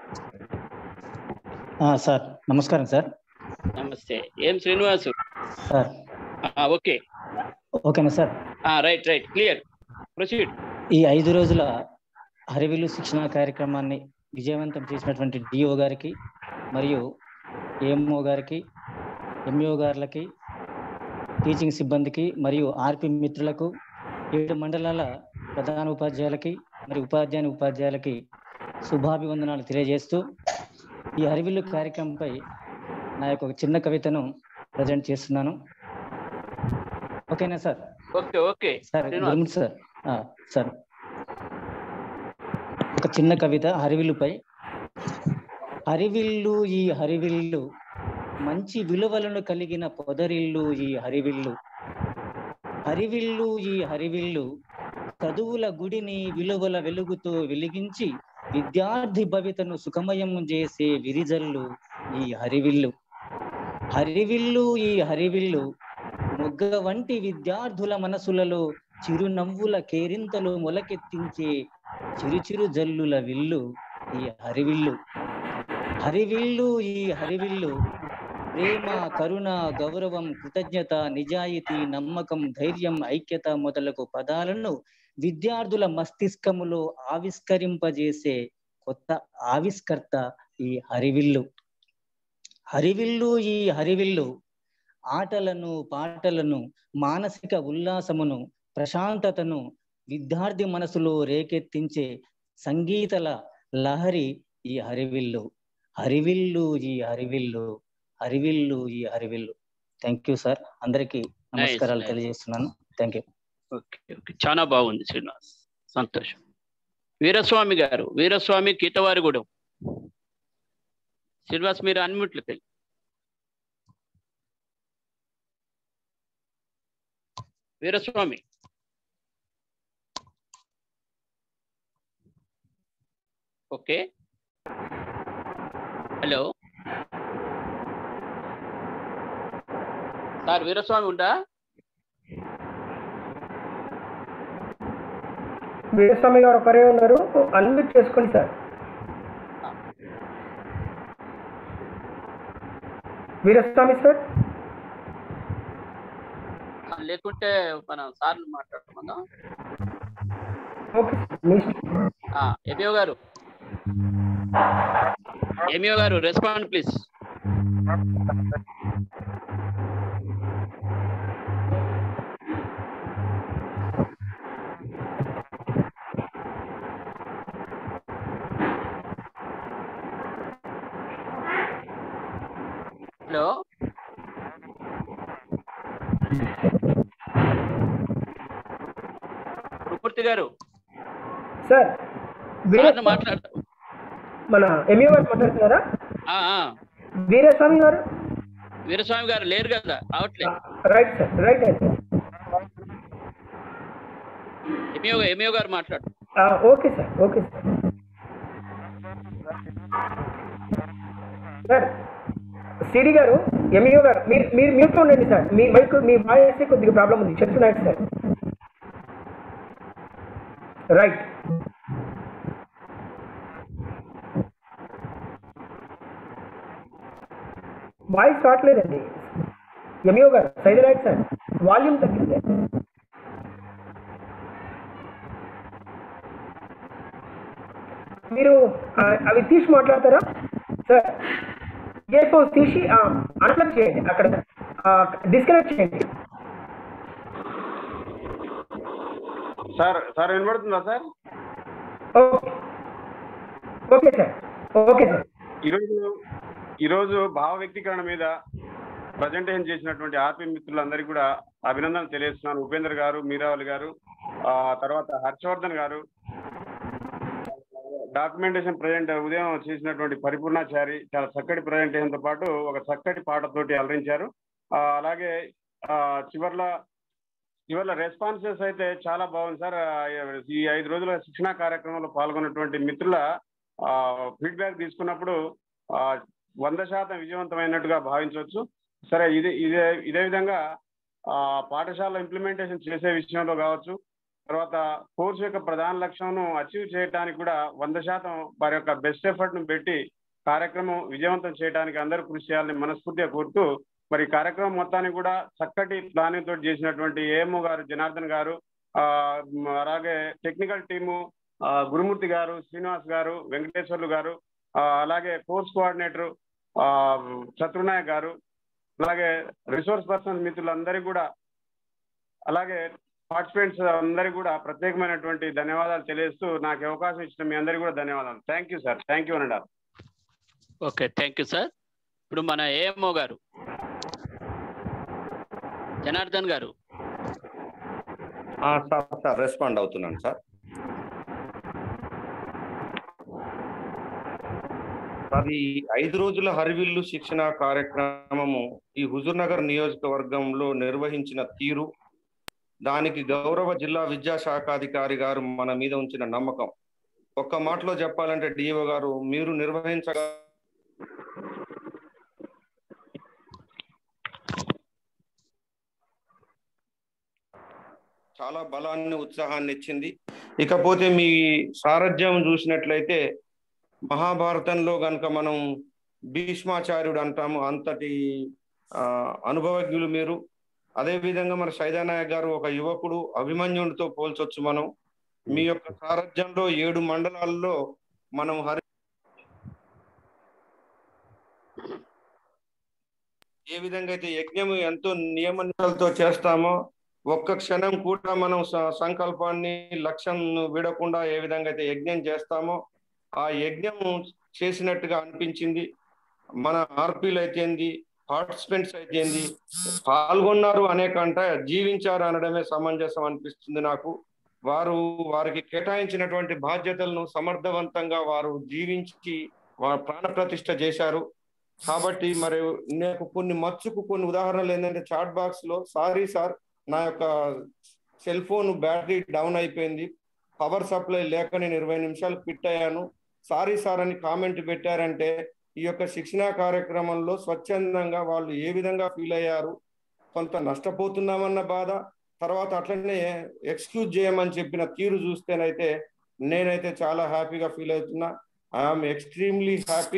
S2: ఆ, సార్ నమస్కారం సార్
S3: నమస్తే ఏం శ్రీనివాసు
S2: సార్
S3: ఆ, ఓకే
S2: ఓకేనా sir
S3: right right clear proceed
S2: ఈ ఐదు రోజుల హరివిల్లు శిక్షణ కార్యక్రమాన్ని విజయవంతం చేసినటువంటి డిఓ గారికి మరియు ఏఎంఓ గారికి ఎంఈఓ గారులకి టీచింగ్ సిబ్బందికి మరియు ఆర్పి మిత్రులకు ఏడు మండలాల ప్రధాన ఉపాధ్యాయులకి మరియు ఉపాధ్యాయుని ఉపాధ్యాయులకి శుభాభివందనాలు తెలియజేస్తూ ఈ హరివిల్లు కార్యక్రమంపై నా యొక్క ఒక చిన్న కవితను ప్రజెంట్ చేస్తున్నాను ఓకేనా sir
S3: okay okay
S2: sir
S3: Srinivas
S2: Gurumurthy sir ఆ, సార్ ఒక చిన్న కవిత హరివిల్లుపై హరివిల్లు ఈ హరివిల్లు మంచి విలువలను కలిగిన పొదరిల్లు ఈ హరివిల్లు హరివిల్లు ఈ హరివిల్లు చదువుల గుడిని విలువల వెలుగుతో వెలిగించి విద్యార్థి భవితను సుఖమయం చేసే విరిజల్లు ఈ హరివిల్లు హరివిల్లు ఈ హరివిల్లు మొగ్గ వంటి విద్యార్థుల మనసులలో చిరునవ్వుల కేరింతలు మొలకెత్తించే చిరుచిరు జల్లుల విల్లు ఈ హరివిల్లు హరివిల్లు ఈ హరివిల్లు ప్రేమ కరుణ గౌరవం కృతజ్ఞత నిజాయితీ నమ్మకం ధైర్యం ఐక్యత మొదలగు పదాలను విద్యార్థుల మస్తిష్కములో ఆవిష్కరింపజేసే కొత్త ఆవిష్కర్త ఈ హరివిల్లు హరివిల్లు ఈ హరివిల్లు ఆటలను పాటలను మానసిక ఉల్లాసమును ప్రశాంతతను విద్యార్థి మనసులో రేకెత్తించే సంగీతల లహరి ఈ హరివిల్లు హరివిల్లు ఈ హరివిల్లు హరివిల్లు ఈ హరివిల్లు థ్యాంక్ యూ సార్ అందరికీ నమస్కారాలు
S3: nice.
S2: తెలియజేస్తున్నాను థ్యాంక్ యూ
S3: ఓకే ఓకే చాలా బాగుంది శ్రీనివాస్ సంతోషం వీరస్వామి గారు వీరస్వామి కీతవారిగూడెం శ్రీనివాస్ మీరు అన్మ్యూట్లోకి వెళ్ళి Veeraswamy okay hello sir Veeraswamy ఉందా
S1: వీరస్వామి గారు ఒకరే ఉన్నారు అన్మ్యూట్ చేసుకోండి సార్ వీరస్వామి సార్
S3: ఆ, లేకుంటే మనం సార్లు మాట్లాడుకుందాం
S1: ఓకే మీ ఇష్టం.
S3: ఎంఈఓ గారు ఎంఈఓ గారు respond please hello Gurumurthy garu
S1: sir వీర
S3: సార్లు మాట్లాడతాం
S1: మన ఎంఈఓ గారు మాట్లాడుతున్నారా
S3: ఆ, ఆ.
S1: వీరస్వామి గారు
S3: వీరస్వామి గారు లేరు కదా రావట్లేదు
S1: రైట్ సార్ రైట్ అండి
S3: ఎంఈఓ ఎంఈఓ గారు మాట్లాడు
S1: okay sir okay sir sir CD garu MEO garu మీరు మీరు మ్యూట్లో ఉండండి సార్ మీ మైక్ మీ వాయిస్ కొద్దిగా ప్రాబ్లం ఉంది చెప్తున్నాడు సార్ రైట్ వాయిస్ రావట్లేదండి MEO garu Saidaraj sir volume తగ్గింది మీరు ఆ, అవి తీసి మాట్లాడతారా సార్ ఇయర్ ఫోన్స్ తీసి అన్ప్లగ్ చేయండి అక్కడ డిస్కనెక్ట్ చేయండి
S5: సార్ సార్ వినబడుతుందా sir
S1: okay okay sir okay sir
S5: ఈరోజు ఈరోజు భావ వ్యక్తీకరణ మీద ప్రజెంటేషన్ చేసినటువంటి ఆర్పీ మిత్రులందరికీ కూడా అభినందనలు తెలియజేస్తున్నాను ఉపేందర్ గారు మీరావళి గారు ఆ తర్వాత హర్షవర్ధన్ గారు డాక్యుమెంటేషన్ ప్రజెంట్ ఉదయం చేసినటువంటి పరిపూర్ణాచారి చాలా చక్కటి presentation తో పాటు ఒక చక్కటి పాటతోటి అలరించారు ఆ, అలాగే ఆ, చివర్ల చివర్ల రెస్పాన్సెస్ అయితే చాలా బాగుంది సార్ ఆ, ఈ ఐదు రోజుల శిక్షణా కార్యక్రమంలో పాల్గొన్నటువంటి మిత్రుల ఫీడ్బ్యాక్ తీసుకున్నప్పుడు ఆ, వంద శాతం విజయవంతమైనట్టుగా భావించవచ్చు సరే ఇదే ఇదే ఇదే విధంగా ఆ, పాఠశాల ఇంప్లిమెంటేషన్ చేసే విషయంలో కావచ్చు తర్వాత కోర్సు యొక్క ప్రధాన లక్ష్యంను అచీవ్ చేయడానికి కూడా వంద శాతం వారి యొక్క బెస్ట్ ఎఫర్ట్ ను పెట్టి కార్యక్రమం విజయవంతం చేయడానికి అందరూ కృషి చేయాలని మనస్ఫూర్తిగా కోరుతూ మరి ఈ కార్యక్రమం మొత్తాన్ని కూడా చక్కటి ప్లానింగ్ తోటి చేసినటువంటి ఏఎంఓ గారు జనార్దన్ గారు ఆ, మ్, అలాగే టెక్నికల్ టీము ఆ, గురుమూర్తి గారు శ్రీనివాస్ గారు వెంకటేశ్వర్లు గారు ఆ, అలాగే కోర్స్ కోఆర్డినేటర్ శత్రునాయక్ గారు అలాగే రిసోర్స్ పర్సన్స్ మిత్రులందరికీ కూడా అలాగే పార్టిసిపెంట్స్ అందరికీ కూడా ప్రత్యేకమైనటువంటి ధన్యవాదాలు తెలియజేస్తూ నాకు ఈ అవకాశం ఇచ్చిన మీ అందరికీ కూడా ధన్యవాదాలు thank you sir thank you అనండి
S3: ఓకే థ్యాంక్ యూ సార్ ఇప్పుడు మన ఏఎంఓ గారు జనార్దన్ గారు
S4: ఆ, సార్ సార్ రెస్పాండ్ అవుతున్నాను సార్ సార్ ఈ ఐదు రోజుల హరివిల్లు శిక్షణ కార్యక్రమము ఈ హుజూర్ నగర్ నియోజకవర్గంలో నిర్వహించిన తీరు దానికి గౌరవ జిల్లా విద్యాశాఖాధికారి గారు మన మీద ఉంచిన నమ్మకం ఒక్క మాటలో చెప్పాలంటే డిఓ గారు మీరు నిర్వహించగా చాలా బలాన్ని ఉత్సాహాన్ని ఇచ్చింది ఇకపోతే మీ సారథ్యం చూసినట్లయితే మహాభారతంలో గనుక మనం భీష్మాచార్యుడు అంటాము అంతటి ఆ, అనుభవజ్ఞులు మీరు అదే విధంగా మన సైదానాయక్ గారు ఒక యువకుడు అభిమన్యుడితో పోల్చొచ్చు మనం మీ యొక్క సారథ్యంలో ఏడు మండలాల్లో మనం హరి ఏ విధంగా అయితే యజ్ఞం ఎంతో నియమ నియమాలతో చేస్తామో ఒక్క క్షణం కూడా మనం స- సంకల్పాన్ని లక్ష్యం విడకుండా ఏ విధంగా అయితే యజ్ఞం చేస్తామో ఆ యజ్ఞం చేసినట్టుగా అనిపించింది మన ఆర్పీలు అయితేంది పార్టిసిపెంట్స్ అయితే ఏంది పాల్గొన్నారు అనే కంట జీవించారు అనడమే సమంజసం అనిపిస్తుంది నాకు వారు వారికి కేటాయించినటువంటి బాధ్యతలను సమర్థవంతంగా వారు జీవించి వారు ప్రాణ ప్రతిష్ఠ చేశారు కాబట్టి మరి నాకు కొన్ని మచ్చుకు కొన్ని ఉదాహరణలు ఏంటంటే చాట్ బాక్స్ లో సారీ సార్ నా యొక్క సెల్ ఫోన్ బ్యాటరీ డౌన్ అయిపోయింది పవర్ సప్లై లేక నేను ఇరవై నిమిషాలు ఫిట్ అయ్యాను సారీ సార్ అని కామెంట్ పెట్టారంటే ఈ యొక్క శిక్షణా కార్యక్రమంలో స్వచ్ఛందంగా వాళ్ళు ఏ విధంగా ఫీల్ అయ్యారు కొంత నష్టపోతున్నామన్న బాధ తర్వాత అట్లనే ఎక్స్క్యూజ్ చేయమని చెప్పిన తీరు చూస్తేనైతే నేనైతే చాలా హ్యాపీగా ఫీల్ అవుతున్నా ఐఎమ్ ఎక్స్ట్రీమ్లీ హ్యాపీ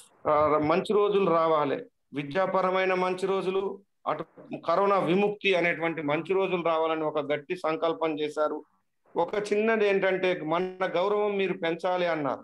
S4: మంచి రోజులు రావాలి విద్యాపరమైన మంచి రోజులు అటు కరోనా విముక్తి అనేటువంటి మంచి రోజులు రావాలని ఒక గట్టి సంకల్పం చేశారు ఒక చిన్నది ఏంటంటే మన గౌరవం మీరు పెంచాలి అన్నారు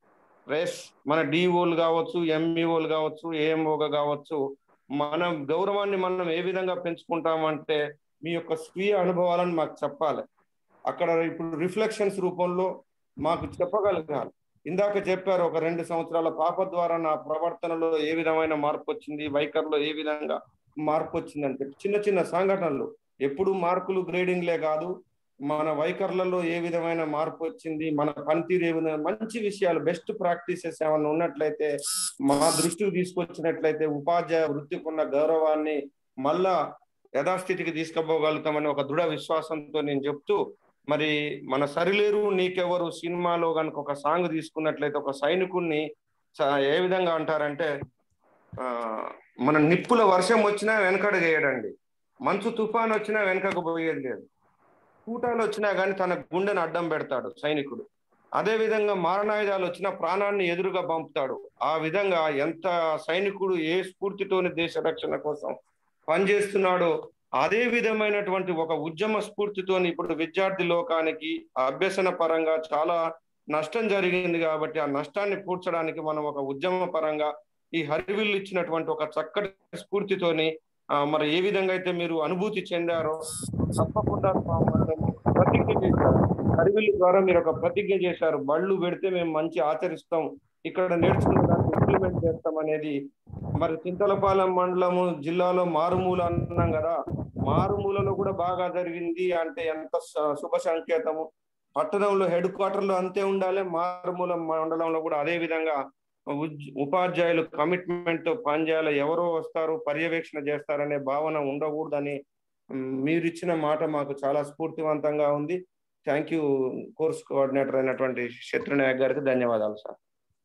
S4: రేస్ మన డిఓలు కావచ్చు ఎంఈఓలు కావచ్చు ఏఎంఓగా కావచ్చు మన గౌరవాన్ని మనం ఏ విధంగా పెంచుకుంటామంటే మీ యొక్క స్వీయ అనుభవాలను మాకు చెప్పాలి అక్కడ ఇప్పుడు రిఫ్లెక్షన్స్ రూపంలో మాకు చెప్పగలగాలి ఇందాక చెప్పారు ఒక రెండు సంవత్సరాల పాప ద్వారా నా ప్రవర్తనలో ఏ విధమైన మార్పు వచ్చింది వైఖరిలో ఏ విధంగా మార్పు వచ్చింది అని చెప్పి చిన్న చిన్న సంఘటనలు ఎప్పుడు మార్కులు గ్రేడింగ్లే కాదు మన వైఖరులలో ఏ విధమైన మార్పు వచ్చింది మన పనితీరు ఏ విధంగా మంచి విషయాలు బెస్ట్ ప్రాక్టీసెస్ ఏమైనా ఉన్నట్లయితే మా దృష్టికి తీసుకొచ్చినట్లయితే ఉపాధ్యాయ వృత్తికి ఉన్న గౌరవాన్ని మళ్ళా యథాస్థితికి తీసుకుపోగలుగుతామని ఒక దృఢ విశ్వాసంతో నేను చెప్తూ మరి మన సరిలేరు నీకెవరు సినిమాలో కనుక ఒక సాంగ్ తీసుకున్నట్లయితే ఒక సైనికుడిని చ- ఏ విధంగా అంటారంటే ఆ మన నిప్పుల వర్షం వచ్చినా వెనకడగేయడండి మంచు తుఫాన్ వచ్చినా వెనకకు పోయేది లేదు కూటాలు వచ్చినా కానీ తన గుండెను అడ్డం పెడతాడు సైనికుడు అదే విధంగా మారణాయుధాలు వచ్చినా ప్రాణాన్ని ఎదురుగా పంపుతాడు ఆ విధంగా ఎంత సైనికుడు ఏ స్ఫూర్తితోని దేశ రక్షణ కోసం పనిచేస్తున్నాడో అదే విధమైనటువంటి ఒక ఉద్యమ స్ఫూర్తితోని ఇప్పుడు విద్యార్థి లోకానికి అభ్యసన పరంగా చాలా నష్టం జరిగింది కాబట్టి ఆ నష్టాన్ని పూడ్చడానికి మనం ఒక ఉద్యమ పరంగా ఈ హరివిల్లు ఇచ్చినటువంటి ఒక చక్కటి స్ఫూర్తితోని ఆ, మరి ఏ విధంగా అయితే మీరు అనుభూతి చెందారో తప్పకుండా మనము ప్రతిజ్ఞ చేశారు హరివిల్లు ద్వారా మీరు ఒక ప్రతిజ్ఞ చేశారు బళ్ళు పెడితే మేము మంచి ఆచరిస్తాం ఇక్కడ నేర్చుకున్న దాన్ని ఇంప్లిమెంట్ చేస్తాం అనేది మరి చింతలపాలెం మండలము జిల్లాలో మారుమూల అన్నాం కదా మారుమూలలో కూడా బాగా జరిగింది అంటే ఎంత శ- శుభ సంకేతము పట్టణంలో హెడ్ క్వార్టర్ లో అంతే ఉండాలి మారుమూల మండలంలో కూడా అదే విధంగా ఉజ్- ఉపాధ్యాయులు కమిట్మెంట్ తో పనిచేయాలి ఎవరో వస్తారు పర్యవేక్షణ చేస్తారనే భావన ఉండకూడదని మ్, మీరు ఇచ్చిన మాట మాకు చాలా స్ఫూర్తివంతంగా ఉంది థ్యాంక్ యూ కోర్స్ కోఆర్డినేటర్ అయినటువంటి శత్రునాయక్ గారికి ధన్యవాదాలు sir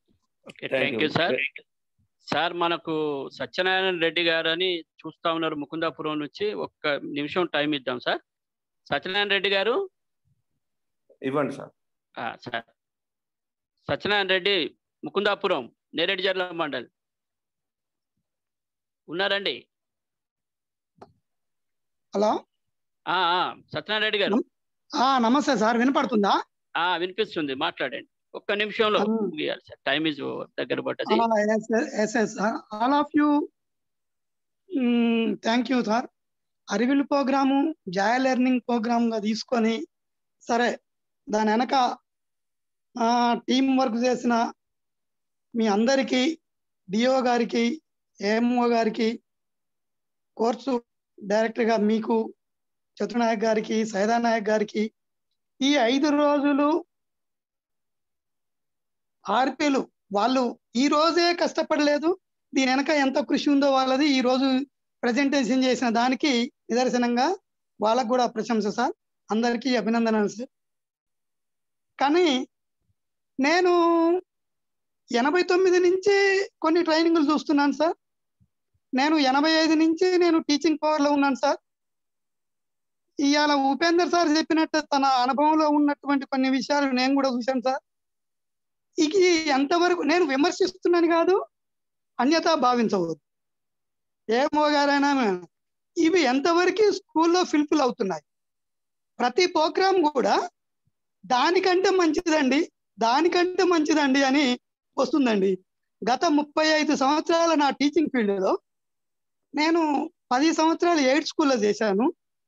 S3: thank you sir sir మనకు సత్యనారాయణ రెడ్డి గారు అని చూస్తా ఉన్నారు ముకుందాపురం నుంచి ఒక్క నిమిషం టైం ఇద్దాం సార్ సత్యనారాయణ రెడ్డి గారు
S4: ఇవ్వండి సార్
S3: ఆ, సార్ సత్యనారాయణ రెడ్డి ముకుందాపురం నేరేడు జర్ల మండల్ ఉన్నారండి
S6: హలో
S3: ఆ, ఆ, సత్యనారాయణ రెడ్డి గారు
S6: ఆ, నమస్తే సార్ వినపడుతుందా
S3: ఆ వినిపిస్తుంది మాట్లాడండి ఒక్క నిమిషంలో ముగియాలి సార్ టైం ఇస్ దగ్గర పడ్డది
S6: yes yes all of you thank you sir అరివిల్ ప్రోగ్రాము జాయ లెర్నింగ్ ప్రోగ్రామ్ గా తీసుకొని సరే దాని వెనక టీం వర్క్ చేసిన మీ అందరికీ డిఓ గారికి ఏఎంఓ గారికి కోర్సు డైరెక్టర్గా మీకు చతుర్నాయక్ గారికి సైదా నాయక్ గారికి ఈ ఐదు రోజులు ఆర్పీలు వాళ్ళు ఈ రోజే కష్టపడలేదు దీని వెనక ఎంత కృషి ఉందో వాళ్ళది ఈ రోజు ప్రజెంటేషన్ చేసిన దానికి నిదర్శనంగా వాళ్ళకు కూడా ప్రశంస సార్ అందరికీ అభినందనలు సార్ కానీ నేను ఎనభై తొమ్మిది నుంచి కొన్ని ట్రైనింగ్లు చూస్తున్నాను సార్ నేను ఎనభై ఐదు నుంచి నేను టీచింగ్ పవర్లో ఉన్నాను సార్ ఇవాళ ఉపేందర్ సార్ చెప్పినట్టు తన అనుభవంలో ఉన్నటువంటి కొన్ని విషయాలు నేను కూడా చూశాను సార్ ఇది ఎంతవరకు నేను విమర్శిస్తున్నాను కాదు అన్యతా భావించవద్దు ఏమో గారైనా ఇవి ఎంతవరకు స్కూల్లో ఫిల్ఫిల్ అవుతున్నాయి ప్రతి ప్రోగ్రామ్ కూడా దానికంటే మంచిదండి దానికంటే మంచిదండి అని వస్తుందండి గత ముప్పై ఐదు సంవత్సరాల నా టీచింగ్ ఫీల్డ్లో నేను పది సంవత్సరాలు ఎయిడ్ స్కూల్లో చేశాను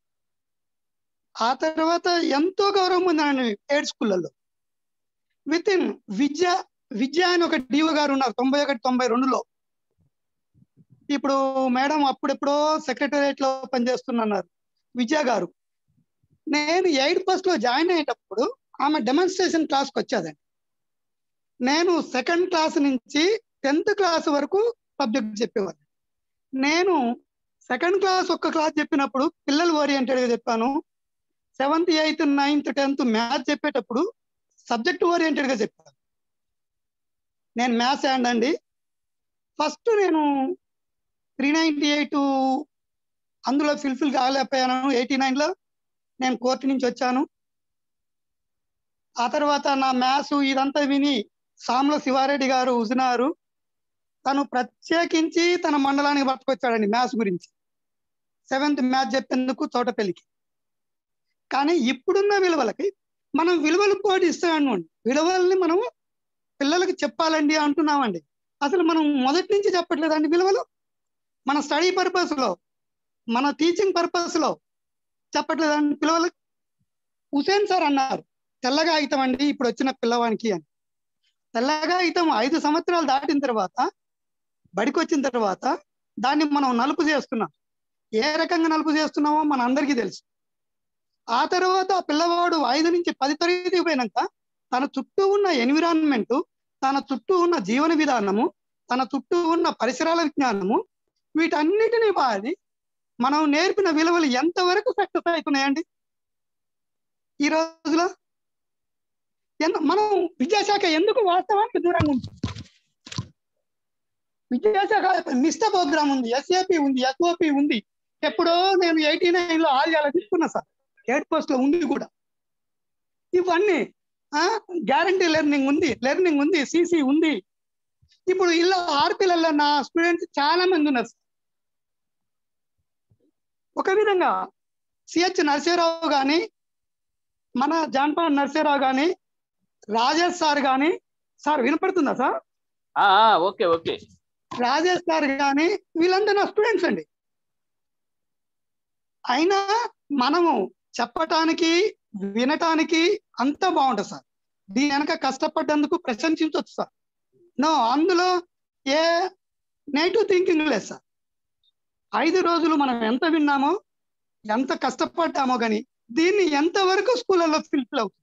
S6: ఆ తర్వాత ఎంతో గౌరవం పొందాను ఎయిడ్ స్కూళ్ళలో విత్ ఇన్ విద్య విద్య అని ఒక డిఓ గారు ఉన్నారు తొంభై ఒకటి తొంభై రెండులో ఇప్పుడు మేడం అప్పుడెప్పుడో సెక్రటేరియట్ లో పనిచేస్తున్నారు విజయ గారు నేను ఎయిట్ ఫస్ట్ లో జాయిన్ అయ్యేటప్పుడు ఆమె డెమాన్స్ట్రేషన్ క్లాస్కి వచ్చేదండి నేను సెకండ్ క్లాస్ నుంచి టెన్త్ క్లాస్ వరకు సబ్జెక్ట్ చెప్పేవాడిని నేను సెకండ్ క్లాస్ ఒక్క క్లాస్ చెప్పినప్పుడు పిల్లలు ఓరియంటెడ్ గా చెప్పాను seventh eighth ninth tenth maths చెప్పేటప్పుడు సబ్జెక్ట్ ఓరియంటెడ్ గా చెప్పాను నేను మ్యాథ్స్ హ్యాండ్ అండి ఫస్ట్ నేను త్రీ నైంటీ ఎయిట్ అందులో ఫిల్ఫిల్ కాలేకపోయాను ఎయిటీ నైన్లో నేను కోర్టు నుంచి వచ్చాను ఆ తర్వాత నా మ్యాథ్స్ ఇదంతా విని సామ్ల శివారెడ్డి గారు ఉజినారు తను ప్రత్యేకించి తన మండలానికి పట్టుకొచ్చాడండి మ్యాథ్స్ గురించి సెవెంత్ మ్యాథ్స్ చెప్పేందుకు తోటపల్లికి కానీ ఇప్పుడున్న విలువలకి మనం విలువలు పోటీ ఇస్తామనుకోండి విలువల్ని మనం పిల్లలకి చెప్పాలండి అంటున్నామండి అసలు మనం మొదటి నుంచి చెప్పట్లేదండి విలువలు మన స్టడీ పర్పస్ లో మన టీచింగ్ పర్పస్ లో చెప్పట్లేదండి పిల్లలకి హుసేన్ సార్ అన్నారు తెల్లగా అయితం అండి ఇప్పుడు వచ్చిన పిల్లవానికి అని తెల్లగా అయితం ఐదు సంవత్సరాలు దాటిన తర్వాత బడికి వచ్చిన తర్వాత దాన్ని మనం నలుపు చేస్తున్నాం ఏ రకంగా నలుపు చేస్తున్నామో మన అందరికీ తెలుసు ఆ తర్వాత ఆ పిల్లవాడు ఐదు నుంచి పది తరగతి పోయినాక తన చుట్టూ ఉన్న ఎన్విరాన్మెంట్ తన చుట్టూ ఉన్న జీవన విధానము తన చుట్టూ ఉన్న పరిసరాల విజ్ఞానము వీటన్నిటిని వాడి మనం నేర్పిన విలువలు ఎంతవరకు సక్సెస్ అవుతున్నాయండి ఈ రోజులో ఎన్- మనం విద్యాశాఖ ఎందుకు వాస్తవానికి దూరంగా ఉంటుంది విద్యాశాఖ నిష్ట ప్రోగ్రామ్ ఉంది ఎస్ఏపి ఉంది ఎస్ఓపి ఉంది ఎప్పుడో నేను ఎయిటీ నైన్ లో ఆర్యాల తీసుకున్నా సార్ ఎయిట్ పోస్ట్ లో ఉంది కూడా ఇవన్నీ గ్యారంటీ లెర్నింగ్ ఉంది లెర్నింగ్ ఉంది సిసి ఉంది ఇప్పుడు ఇలా ఆర్పిలలో నా స్టూడెంట్స్ చాలా మంది ఉన్నారు సార్. ఒక విధంగా సిహెచ్ నరసింహరావు కానీ మన జాన్పాన్ నరసింహరావు కానీ రాజేష్ సార్ కానీ సార్ వినపడుతుందా సార్
S3: ఆ, ఆ, ఓకే ఓకే
S6: రాజేష్ సార్ కానీ వీళ్ళందరూ నా స్టూడెంట్స్ అండి అయినా మనము చెప్పటానికి వినటానికి అంతా బాగుంటుంది సార్ దీని వెనక కష్టపడ్డందుకు ప్రశంసించవచ్చు సార్ నో అందులో ఏ నెగిటివ్ థింకింగ్ లేదు సార్ ఐదు రోజులు మనం ఎంత విన్నామో ఎంత కష్టపడ్డామో కానీ దీన్ని ఎంతవరకు స్కూళ్ళలో ఫిల్ఫిల్ అవుతుంది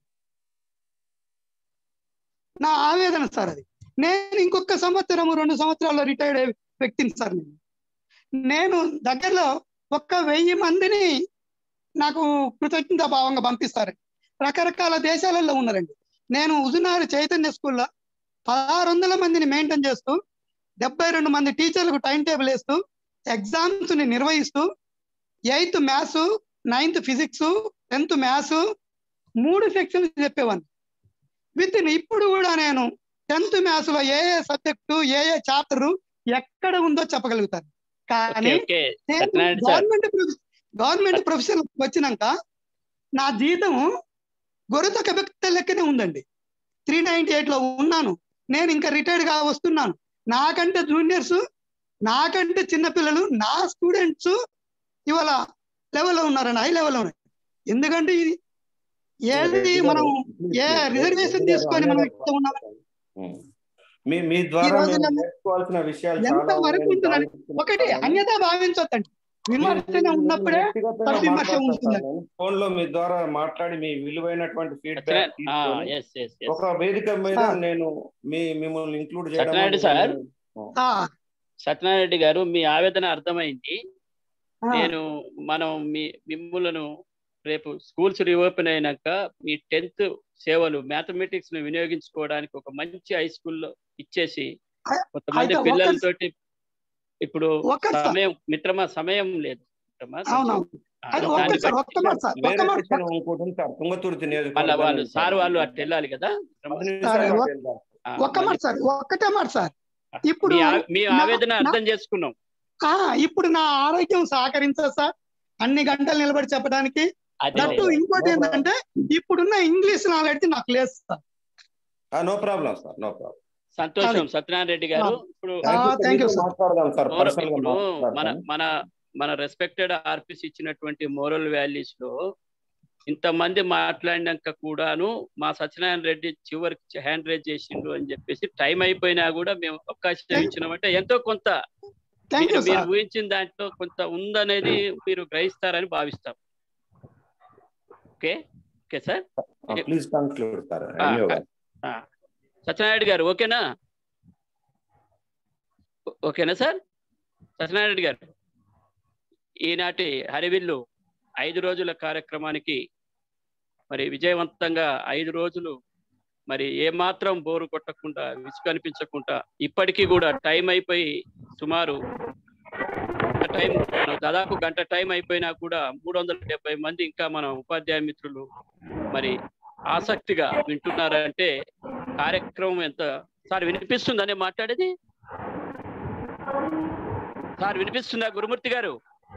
S6: నా ఆవేదన సార్ అది నేను ఇంకొక సంవత్సరం రెండు సంవత్సరాల్లో రిటైర్డ్ అయ్యే వ్యక్తిని సార్ నేను నేను దగ్గరలో ఒక్క వెయ్యి మందిని నాకు కృతజ్ఞత భావంగా పంపిస్తారు రకరకాల దేశాలలో ఉన్నారండి నేను ఉజునారు చైతన్య స్కూల్లో పదహారు వందల మందిని మెయింటైన్ చేస్తూ డెబ్బై రెండు మంది టీచర్లకు టైం టేబుల్ వేస్తూ ఎగ్జామ్స్ ని నిర్వహిస్తూ eighth maths ninth physics tenth maths మూడు సెక్షన్స్ చెప్పేవాడిని విత్ ఇప్పుడు కూడా నేను టెన్త్ మ్యాథ్స్ లో ఏ ఏ సబ్జెక్టు ఏ ఏ చాప్టర్ ఎక్కడ ఉందో చెప్పగలుగుతాను కానీ
S3: ఓకే
S6: నేను
S3: సత్యనారాయణ సార్
S6: గవర్నమెంట్ ప్రొఫె- గవర్నమెంట్ ప్రొఫెషన్ వచ్చినాక నా జీతం గొర్రెతొక్క వ్యక్తి లెక్కనే ఉందండి త్రీ నైన్టీ ఎయిట్ లో ఉన్నాను నేను ఇంకా రిటైర్డ్ గా వస్తున్నాను నాకంటే జూనియర్స్ నాకంటే చిన్నపిల్లలు నా స్టూడెంట్స్ ఇవాళ లెవెల్లో ఉన్నారండి హై లెవెల్లో ఉన్నారు ఎందుకంటే ఇది ఏది మనం ఏ రిజర్వేషన్ తీసుకొని మనం ఇక్కడ ఉన్నాం
S4: మీ మీ ద్వారా
S6: రోజు
S4: మేము
S6: నన్ను
S4: నేర్చుకోవాల్సిన విషయాలు
S6: ఎంత
S4: చాలా
S6: వరకు
S4: ఉన్నాయి.
S6: ఉంటుందని ఒకటి అన్యత భావించొద్దండి విమర్శన ఉన్నప్పుడే విమర్శ ఉంటుంది
S4: ఫోన్ లో మీ ద్వారా మాట్లాడి మీ విలువైనటువంటి feedback
S3: Satyanarayana yes yes yes
S4: ఒక వేదిక మీద
S6: ఆ.
S4: నేను మీ మిమ్మల్ని ఇంక్లూడ్ చేయడం
S3: సత్యనారాయణ
S4: అనేది
S3: సార్
S4: నేను-
S6: ఆ,
S3: సత్యనారాయణ రెడ్డి గారు మీ ఆవేదన అర్థమైంది
S6: ఆ.
S3: నేను మనం మీ మిమ్ములను రేపు స్కూల్స్ రీఓపెన్ అయినాక మీ టెన్త్ సేవలు మ్యాథమెటిక్స్ ను వినియోగించుకోవడానికి ఒక మంచి హై స్కూల్లో ఇచ్చేసి కొంతమంది
S6: అయితే ఒక్క-
S3: పిల్లలతోటి ఇప్పుడు
S6: ఒక్క సార్.
S3: సమయం మిత్రమా సమయం లేదు మిత్రమా
S6: అవునవును
S3: ఆ,
S6: అయితే
S3: దాన్ని
S6: ఒక్క సార్
S3: బట్టి
S6: ఒక్క మాట సార్ ఒక్క
S4: వేరే
S6: మాట
S4: సెక్షన్ ఇంకోటి ఉంది సార్ తుంగతుర్తి
S3: వాళ్ళ
S4: నియోజకవర్గం
S3: వాళ్ళు
S4: ఉంది
S3: సార్ వాళ్ళు అట్లా వెళ్ళాలి కదా మిత్రమా?
S4: పది
S6: సరే
S4: నిమిషాలు
S6: ఒక్క-
S4: అటు వెళ్దాం.
S3: ఆ,
S6: ఒక్క మాట
S3: మళ్ళీ
S6: సార్ ఒక్కటే మాట సార్ ఇప్పుడు
S3: మీ ఆ- మీ
S6: నా-
S3: ఆవేదన
S6: నా-
S3: అర్థం చేసుకున్నాం
S6: ఆ, ఇప్పుడు నా ఆరోగ్యం సహకరించదు సార్ అన్ని గంటలు నిలబడి చెప్పడానికి
S3: అదే
S6: దట్టు ఇంకోటి ఏంటంటే ఇప్పుడున్న ఇంగ్లీష్ నాలెడ్జ్ నాకు లేదు sir
S4: no problem sir no problem
S3: సంతోషం సత్యనారాయణ రెడ్డి గారు ఇప్పుడు
S6: థ్యాంక్ యూ సార్
S4: మాట్లాడదాం సార్
S3: మోర-
S4: పర్సనల్ గా
S3: ఇప్పుడు మన
S4: మాట్లాడతాం
S3: మన మన రెస్పెక్టెడ్ ఆర్పిస్ ఇచ్చినటువంటి మోరల్ వాల్యూస్ లో ఇంతమంది మాట్లాడినాక కూడాను మా సత్యనారాయణ రెడ్డి చివరికి హ్యాండ్ రేజ్ చేసిండ్రు అని చెప్పేసి టైం అయిపోయినా కూడా మేము అవకాశం ఇచ్చినామంటే ఎంతో కొంత
S6: థ్యాంక్ యూ
S3: మీరు మీరు
S6: సార్
S3: ఊహించిన దాంట్లో కొంత ఉందనేది మీరు గ్రహిస్తారని భావిస్తాం okay okay sir
S8: please conclude sir
S3: ఆ,
S8: ఎంఈఓ గారు
S3: ఆ. సత్యనారాయణ గారు ఓకేనా ఓ- ఓకేనా సార్ సత్యనారాయణ గారు ఈనాటి హరివిల్లు ఐదు రోజుల కార్యక్రమానికి మరి విజయవంతంగా ఐదు రోజులు మరి ఏమాత్రం బోరు కొట్టకుండా విసుగు అనిపించకుండా ఇప్పటికీ కూడా టైం అయిపోయి సుమారు గంట టైం దాదాపు గంట టైం అయిపోయినా కూడా మూడు వందల డెబ్బై మంది ఇంకా మన ఉపాధ్యాయ మిత్రులు మరి ఆసక్తిగా వింటున్నారంటే కార్యక్రమం ఎంత సార్ వినిపిస్తుందనే మాట్లాడేది సార్ వినిపిస్తుందా Gurumurthy garu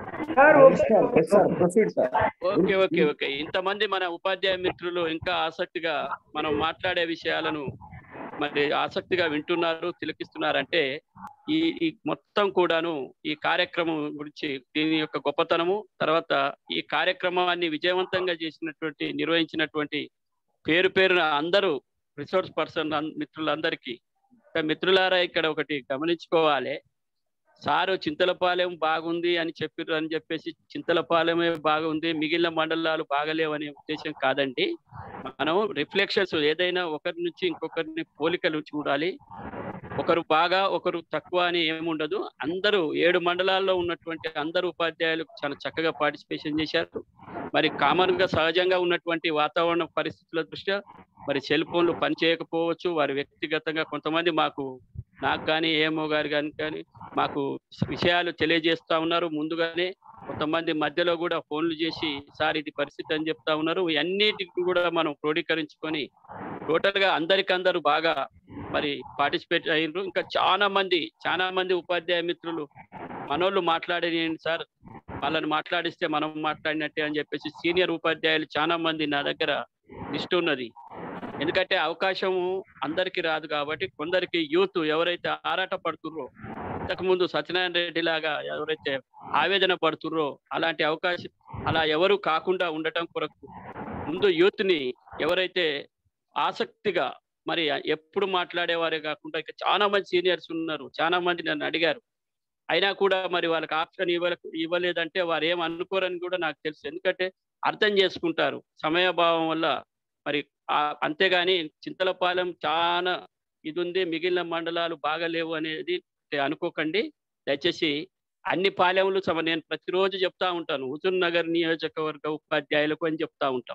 S8: proceed sir
S3: okay okay okay ఇంతమంది మన ఉపాధ్యాయ మిత్రులు ఇంకా ఆసక్తిగా మనం మాట్లాడే విషయాలను మరి ఆసక్తిగా వింటున్నారు తిలకిస్తున్నారంటే ఈ ఈ మొత్తం కూడాను ఈ కార్యక్రమం గురించి దీని యొక్క గొప్పతనము తర్వాత ఈ కార్యక్రమాన్ని విజయవంతంగా చేసినటువంటి నిర్వహించినటువంటి పేరు పేరున అందరూ రిసోర్స్ పర్సన్ మిత్రులందరికీ ఇంకా మిత్రులారా ఇక్కడ ఒకటి గమనించుకోవాలి సారు చింతలపాలెం బాగుంది అని చెప్పారు అని చెప్పేసి చింతలపాలెమే బాగుంది మిగిలిన మండలాలు బాగలేవనే ఉద్దేశం కాదండి మనం రిఫ్లెక్షన్స్ ఏదైనా ఒకరి నుంచి ఇంకొకరిని పోలికలు చూడాలి ఒకరు బాగా ఒకరు తక్కువ అని ఏముండదు అందరూ ఏడు మండలాల్లో ఉన్నటువంటి అందరు ఉపాధ్యాయులు చాలా చక్కగా పార్టిసిపేషన్ చేశారు మరి కామన్ గా సహజంగా ఉన్నటువంటి వాతావరణ పరిస్థితుల దృష్ట్యా మరి సెల్ ఫోన్లు పనిచేయకపోవచ్చు వారి వ్యక్తిగతంగా కొంతమంది మాకు నాకు కానీ ఏమో గారు కానీ కానీ మాకు విషయాలు తెలియజేస్తా ఉన్నారు ముందుగానే కొంతమంది మధ్యలో కూడా ఫోన్లు చేసి సార్ ఇది పరిస్థితి అని చెప్తా ఉన్నారు ఇవన్నిటికి కూడా మనం క్రోడీకరించుకొని టోటల్ గా అందరికందరూ బాగా మరి పార్టిసిపేట్ అయ్యారు ఇంకా చాలా మంది చాలా మంది ఉపాధ్యాయ మిత్రులు మనోళ్ళు మాట్లాడేయండి సార్ వాళ్ళని మాట్లాడిస్తే మనం మాట్లాడినట్టే అని చెప్పేసి సీనియర్ ఉపాధ్యాయులు చాలా మంది నా దగ్గర లిస్ట్ ఉన్నది ఎందుకంటే అవకాశం అందరికీ రాదు కాబట్టి కొందరికి యూత్ ఎవరైతే ఆరాట పడుతుర్రో ఇంతకుముందు సత్యనారాయణ రెడ్డి లాగా ఎవరైతే ఆవేదన పడుతుర్రో అలాంటి అవకాశం అలా ఎవరు కాకుండా ఉండటం కొరకు ముందు యూత్ ని ఎవరైతే ఆసక్తిగా మరి ఎప్పుడు మాట్లాడేవారే కాకుండా ఇక చాలా మంది సీనియర్స్ ఉన్నారు చాలా మంది నన్ను అడిగారు అయినా కూడా మరి వాళ్ళకి ఆప్షన్ ఇవ్వ ఇవ్వలేదంటే వారు ఏం అనుకోరని కూడా నాకు తెలుసు ఎందుకంటే అర్థం చేసుకుంటారు సమయభావం వల్ల మరి ఆ- అంతేగాని చింతలపాలెం చాలా ఇది ఉంది మిగిలిన మండలాలు బాగలేవు అనేది అనుకోకండి దయచేసి అన్ని పాలెములు సమ నేను ప్రతిరోజు చెప్తా ఉంటాను హుజూర్ నగర్ నియోజకవర్గ ఉపాధ్యాయులకు అని చెప్తా ఉంటాం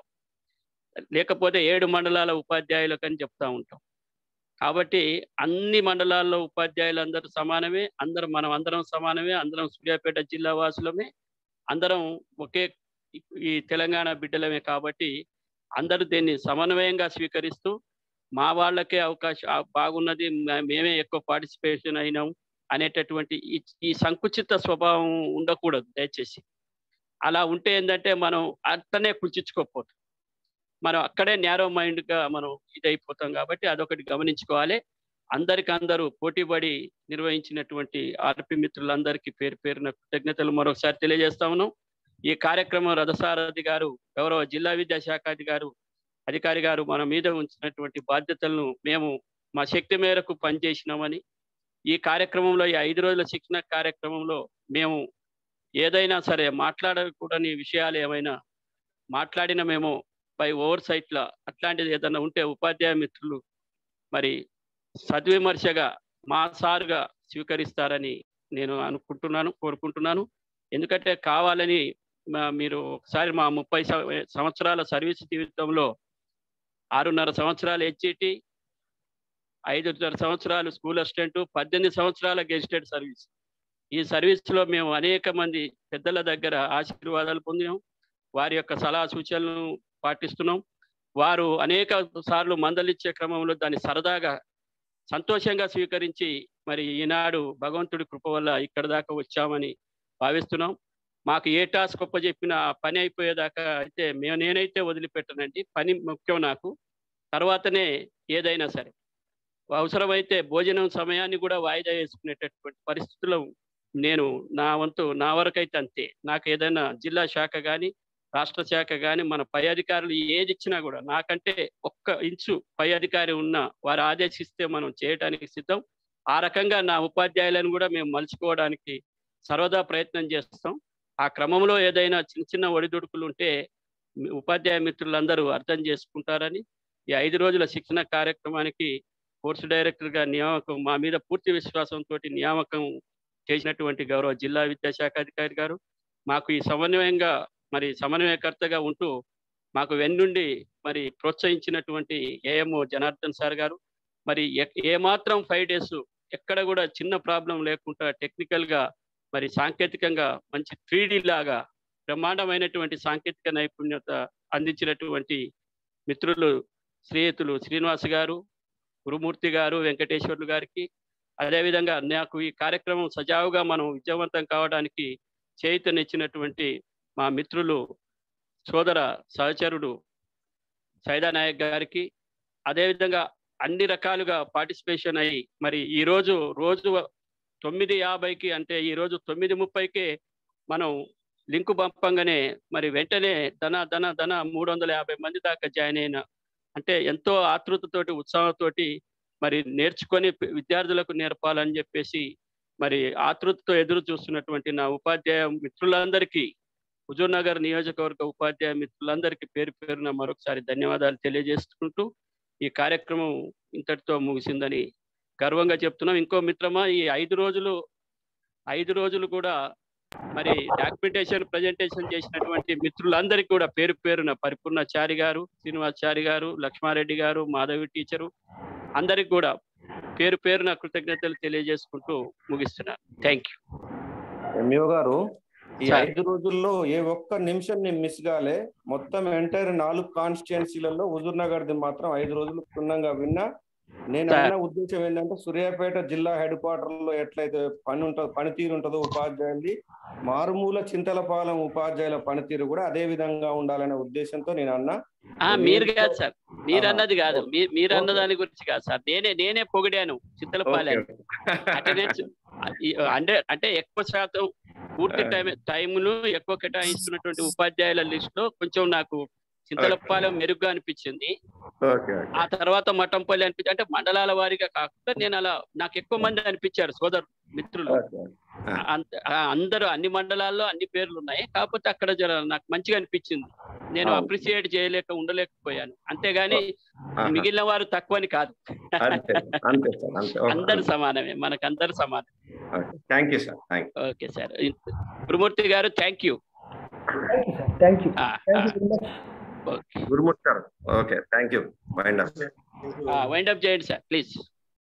S3: లేకపోతే ఏడు మండలాల ఉపాధ్యాయులకు అని చెప్తా ఉంటాం కాబట్టి అన్ని మండలాల్లో ఉపాధ్యాయులు అందరూ సమానమే అందరం మనం అందరం సమానమే అందరం సూర్యాపేట జిల్లా వాసులమే అందరం ఒకే ఈ తెలంగాణ బిడ్డలమే కాబట్టి అందరూ దీన్ని సమన్వయంగా స్వీకరిస్తూ మా వాళ్ళకే అవకాశం ఆ బాగున్నది మే- మేమే ఎక్కువ పార్టిసిపేషన్ అయినాం అనేటటువంటి ఈ ఈ సంకుచిత స్వభావం ఉండకూడదు దయచేసి అలా ఉంటే ఏంటంటే మనం అట్లనే కుంచుకోపోతాం మనం అక్కడే నేరో మైండ్ గా మనం ఇదైపోతాం కాబట్టి అదొకటి గమనించుకోవాలి అందరికి అందరూ పోటీపడి నిర్వహించినటువంటి ఆర్పి మిత్రులందరికీ పేరు పేరున కృతజ్ఞతలు మరొకసారి తెలియజేస్తా ఉన్నాం ఈ కార్యక్రమం రథసారథి గారు గౌరవ జిల్లా విద్యాశాఖ అధికారు అధికారి గారు మన మీద ఉంచినటువంటి బాధ్యతలను మేము మా శక్తి మేరకు పనిచేసినామని ఈ కార్యక్రమంలో ఈ ఐదు రోజుల శిక్షణ కార్యక్రమంలో మేము ఏదైనా సరే మాట్లాడకూడని విషయాలు ఏమైనా మాట్లాడిన మేము బై ఓవర్ సైట్ల అట్లాంటిది ఏదైనా ఉంటే ఉపాధ్యాయ మిత్రులు మరి సద్విమర్శగా మా సారుగా స్వీకరిస్తారని నేను అనుకుంటున్నాను కోరుకుంటున్నాను ఎందుకంటే కావాలని మా- మీరు ఒకసారి మా ముప్పై సం- సంవత్సరాల సర్వీస్ జీవితంలో ఆరున్నర సంవత్సరాలు హెచ్ఈటి ఐదున్నర సంవత్సరాలు స్కూల్ అసిస్టెంట్ పద్దెనిమిది సంవత్సరాల గెజిటెడ్ సర్వీస్ ఈ సర్వీస్ లో మేము అనేక మంది పెద్దల దగ్గర ఆశీర్వాదాలు పొందినాం వారి యొక్క సలహా సూచనలను పాటిస్తున్నాం వారు అనేక సార్లు మందలిచ్చే క్రమంలో దాన్ని సరదాగా సంతోషంగా స్వీకరించి మరి ఈనాడు భగవంతుడి కృప వల్ల ఇక్కడ దాకా వచ్చామని భావిస్తున్నాం మాకు ఏ టాస్క్ గొప్ప చెప్పిన పని అయిపోయేదాకా అయితే మేము నేనైతే వదిలిపెట్టనండి పని ముఖ్యం నాకు తర్వాతనే ఏదైనా సరే అవసరమైతే భోజనం సమయాన్ని కూడా వాయిదా వేసుకునేటటువంటి పరిస్థితుల్లో నేను నా వంతు నా వరకైతే అంతే నాకు ఏదైనా జిల్లా శాఖ కానీ రాష్ట్ర శాఖ కానీ మన పై అధికారులు ఏది ఇచ్చినా కూడా నాకంటే ఒక్క ఇంచు పై అధికారి ఉన్నా వారు ఆదేశిస్తే మనం చేయడానికి సిద్ధం ఆ రకంగా నా ఉపాధ్యాయులను కూడా మేము మలుచుకోవడానికి సర్వదా ప్రయత్నం చేస్తాం ఆ క్రమంలో ఏదైనా చిన్న చిన్న ఒడిదుడుకులు ఉంటే మీ ఉపాధ్యాయ మిత్రులందరూ అర్థం చేసుకుంటారని ఈ ఐదు రోజుల శిక్షణ కార్యక్రమానికి కోర్సు డైరెక్టర్గా నియామకం మా మీద పూర్తి విశ్వాసంతో నియామకం చేసినటువంటి గౌరవ జిల్లా విద్యాశాఖ అధికారి గారు మాకు ఈ సమన్వయంగా మరి సమన్వయకర్తగా ఉంటూ మాకు వెన్నుండి మరి ప్రోత్సహించినటువంటి ఏఎంఓ జనార్దన్ సార్ గారు మరి ఎ- ఏమాత్రం ఫైవ్ డేస్ ఎక్కడ కూడా చిన్న ప్రాబ్లం లేకుండా టెక్నికల్ గా మరి సాంకేతికంగా మంచి త్రీ లాగా బ్రహ్మాండమైనటువంటి సాంకేతిక నైపుణ్యత అందించినటువంటి మిత్రులు శ్రీయుతులు శ్రీనివాస్ గారు గురుమూర్తి గారు వెంకటేశ్వర్లు గారికి అదేవిధంగా నాకు ఈ కార్యక్రమం సజావుగా మనం విజయవంతం కావడానికి చేయుతనిచ్చినటువంటి మా మిత్రులు సోదర సహచరుడు సైదా నాయక్ గారికి అదేవిధంగా అన్ని రకాలుగా పార్టిసిపేషన్ అయ్యి మరి ఈ రోజు రోజు తొమ్మిది యాభైకి అంటే ఈ రోజు తొమ్మిది ముప్పైకే మనం లింకు పంపంగానే మరి వెంటనే ధన ధన ధన మూడు వందల యాభై మంది దాకా జాయిన్ అయిన అంటే ఎంతో ఆతృతతోటి ఉత్సాహంతోటి మరి నేర్చుకొని పి- విద్యార్థులకు నేర్పాలని చెప్పేసి మరి ఆతృతతో ఎదురు చూస్తున్నటువంటి నా ఉపాధ్యాయ మిత్రులందరికీ హుజూర్ నగర్ నియోజకవర్గ ఉపాధ్యాయ మిత్రులందరికీ పేరు పేరున మరొకసారి ధన్యవాదాలు తెలియజేసుకుంటూ ఈ కార్యక్రమం ఇంతటితో ముగిసిందని గర్వంగా చెప్తున్నాం ఇంకో మిత్రమా ఈ ఐదు రోజులు ఐదు రోజులు కూడా మరి డాక్యుమెంటేషన్ ప్రజెంటేషన్ చేసినటువంటి మిత్రులందరికీ కూడా పేరు పేరున పరిపూర్ణ చారి గారు శ్రీనివాస్ చారి గారు లక్ష్మారెడ్డి గారు మాధవి టీచరు అందరికి కూడా పేరు పేరున కృతజ్ఞతలు తెలియజేసుకుంటూ ముగిస్తున్నాను థ్యాంక్ యూ
S4: ఎంఈఓ గారు ఈ
S3: సార్.
S4: ఐదు రోజుల్లో ఏ ఒక్క నిమిషం నేను మిస్ కాలే మొత్తం ఎంటైర్ నాలుగు కాన్స్టిట్యున్సీలలో హుజూర్ నగర్ ది మాత్రం ఐదు రోజులు క్షుణ్ణంగా విన్నా నేను
S3: సార్.
S4: అన్న ఉద్దేశం ఏంటంటే సూర్యాపేట జిల్లా హెడ్ క్వార్టర్ లో ఎట్లయితే పని ఉంటుందో పనితీరు ఉంటుందో ఉపాధ్యాయులది మారుమూల చింతలపాలెం ఉపాధ్యాయుల పనితీరు కూడా అదే విధంగా ఉండాలనే ఉద్దేశంతో నేను అన్నా
S3: ఆ మీరు కాదు సార్ మీరు అన్నది కాదు మీ- మీరు అన్న దాని గురించి కాదు సార్ నేనే నేనే పొగిడాను చింతలపాలెం అటెండెన్స్ అంటే అంటే ఎక్కువ శాతం పూర్తి టైం టైమును ఎక్కువ కేటాయిస్తున్నటువంటి ఉపాధ్యాయుల లిస్ట్ లో కొంచెం నాకు చింతలపాలెం మెరుగ్గా అనిపించింది
S4: ఓకే
S3: ఆ తర్వాత మఠంపల్లి అనిపించి అంటే మండలాల వారీగా కాకుండా నేను అలా నాకు ఎక్కువ మంది అనిపించారు సోదరు మిత్రులు అంత- ఆ అందరూ అన్ని మండలాల్లో అన్ని పేర్లు ఉన్నాయి కాకపోతే అక్కడ జర నాకు మంచిగా అనిపించింది నేను
S4: అవును.
S3: అప్రిసియేట్ చేయలేక ఉండలేకపోయాను అంతేగాని
S4: ఆహా.
S3: మిగిలిన వారు తక్కువని కాదు
S4: అంతే అంతే సార్ అంతే
S3: అందరు సమానమే మనకు అందరు సమానం
S4: thank you sir thank
S3: okay sir Gurumurthy garu thank you
S1: thank you
S3: okay
S4: Gurumurthy garu okay thank you mind
S3: wind up చేయండి సార్ ప్లీజ్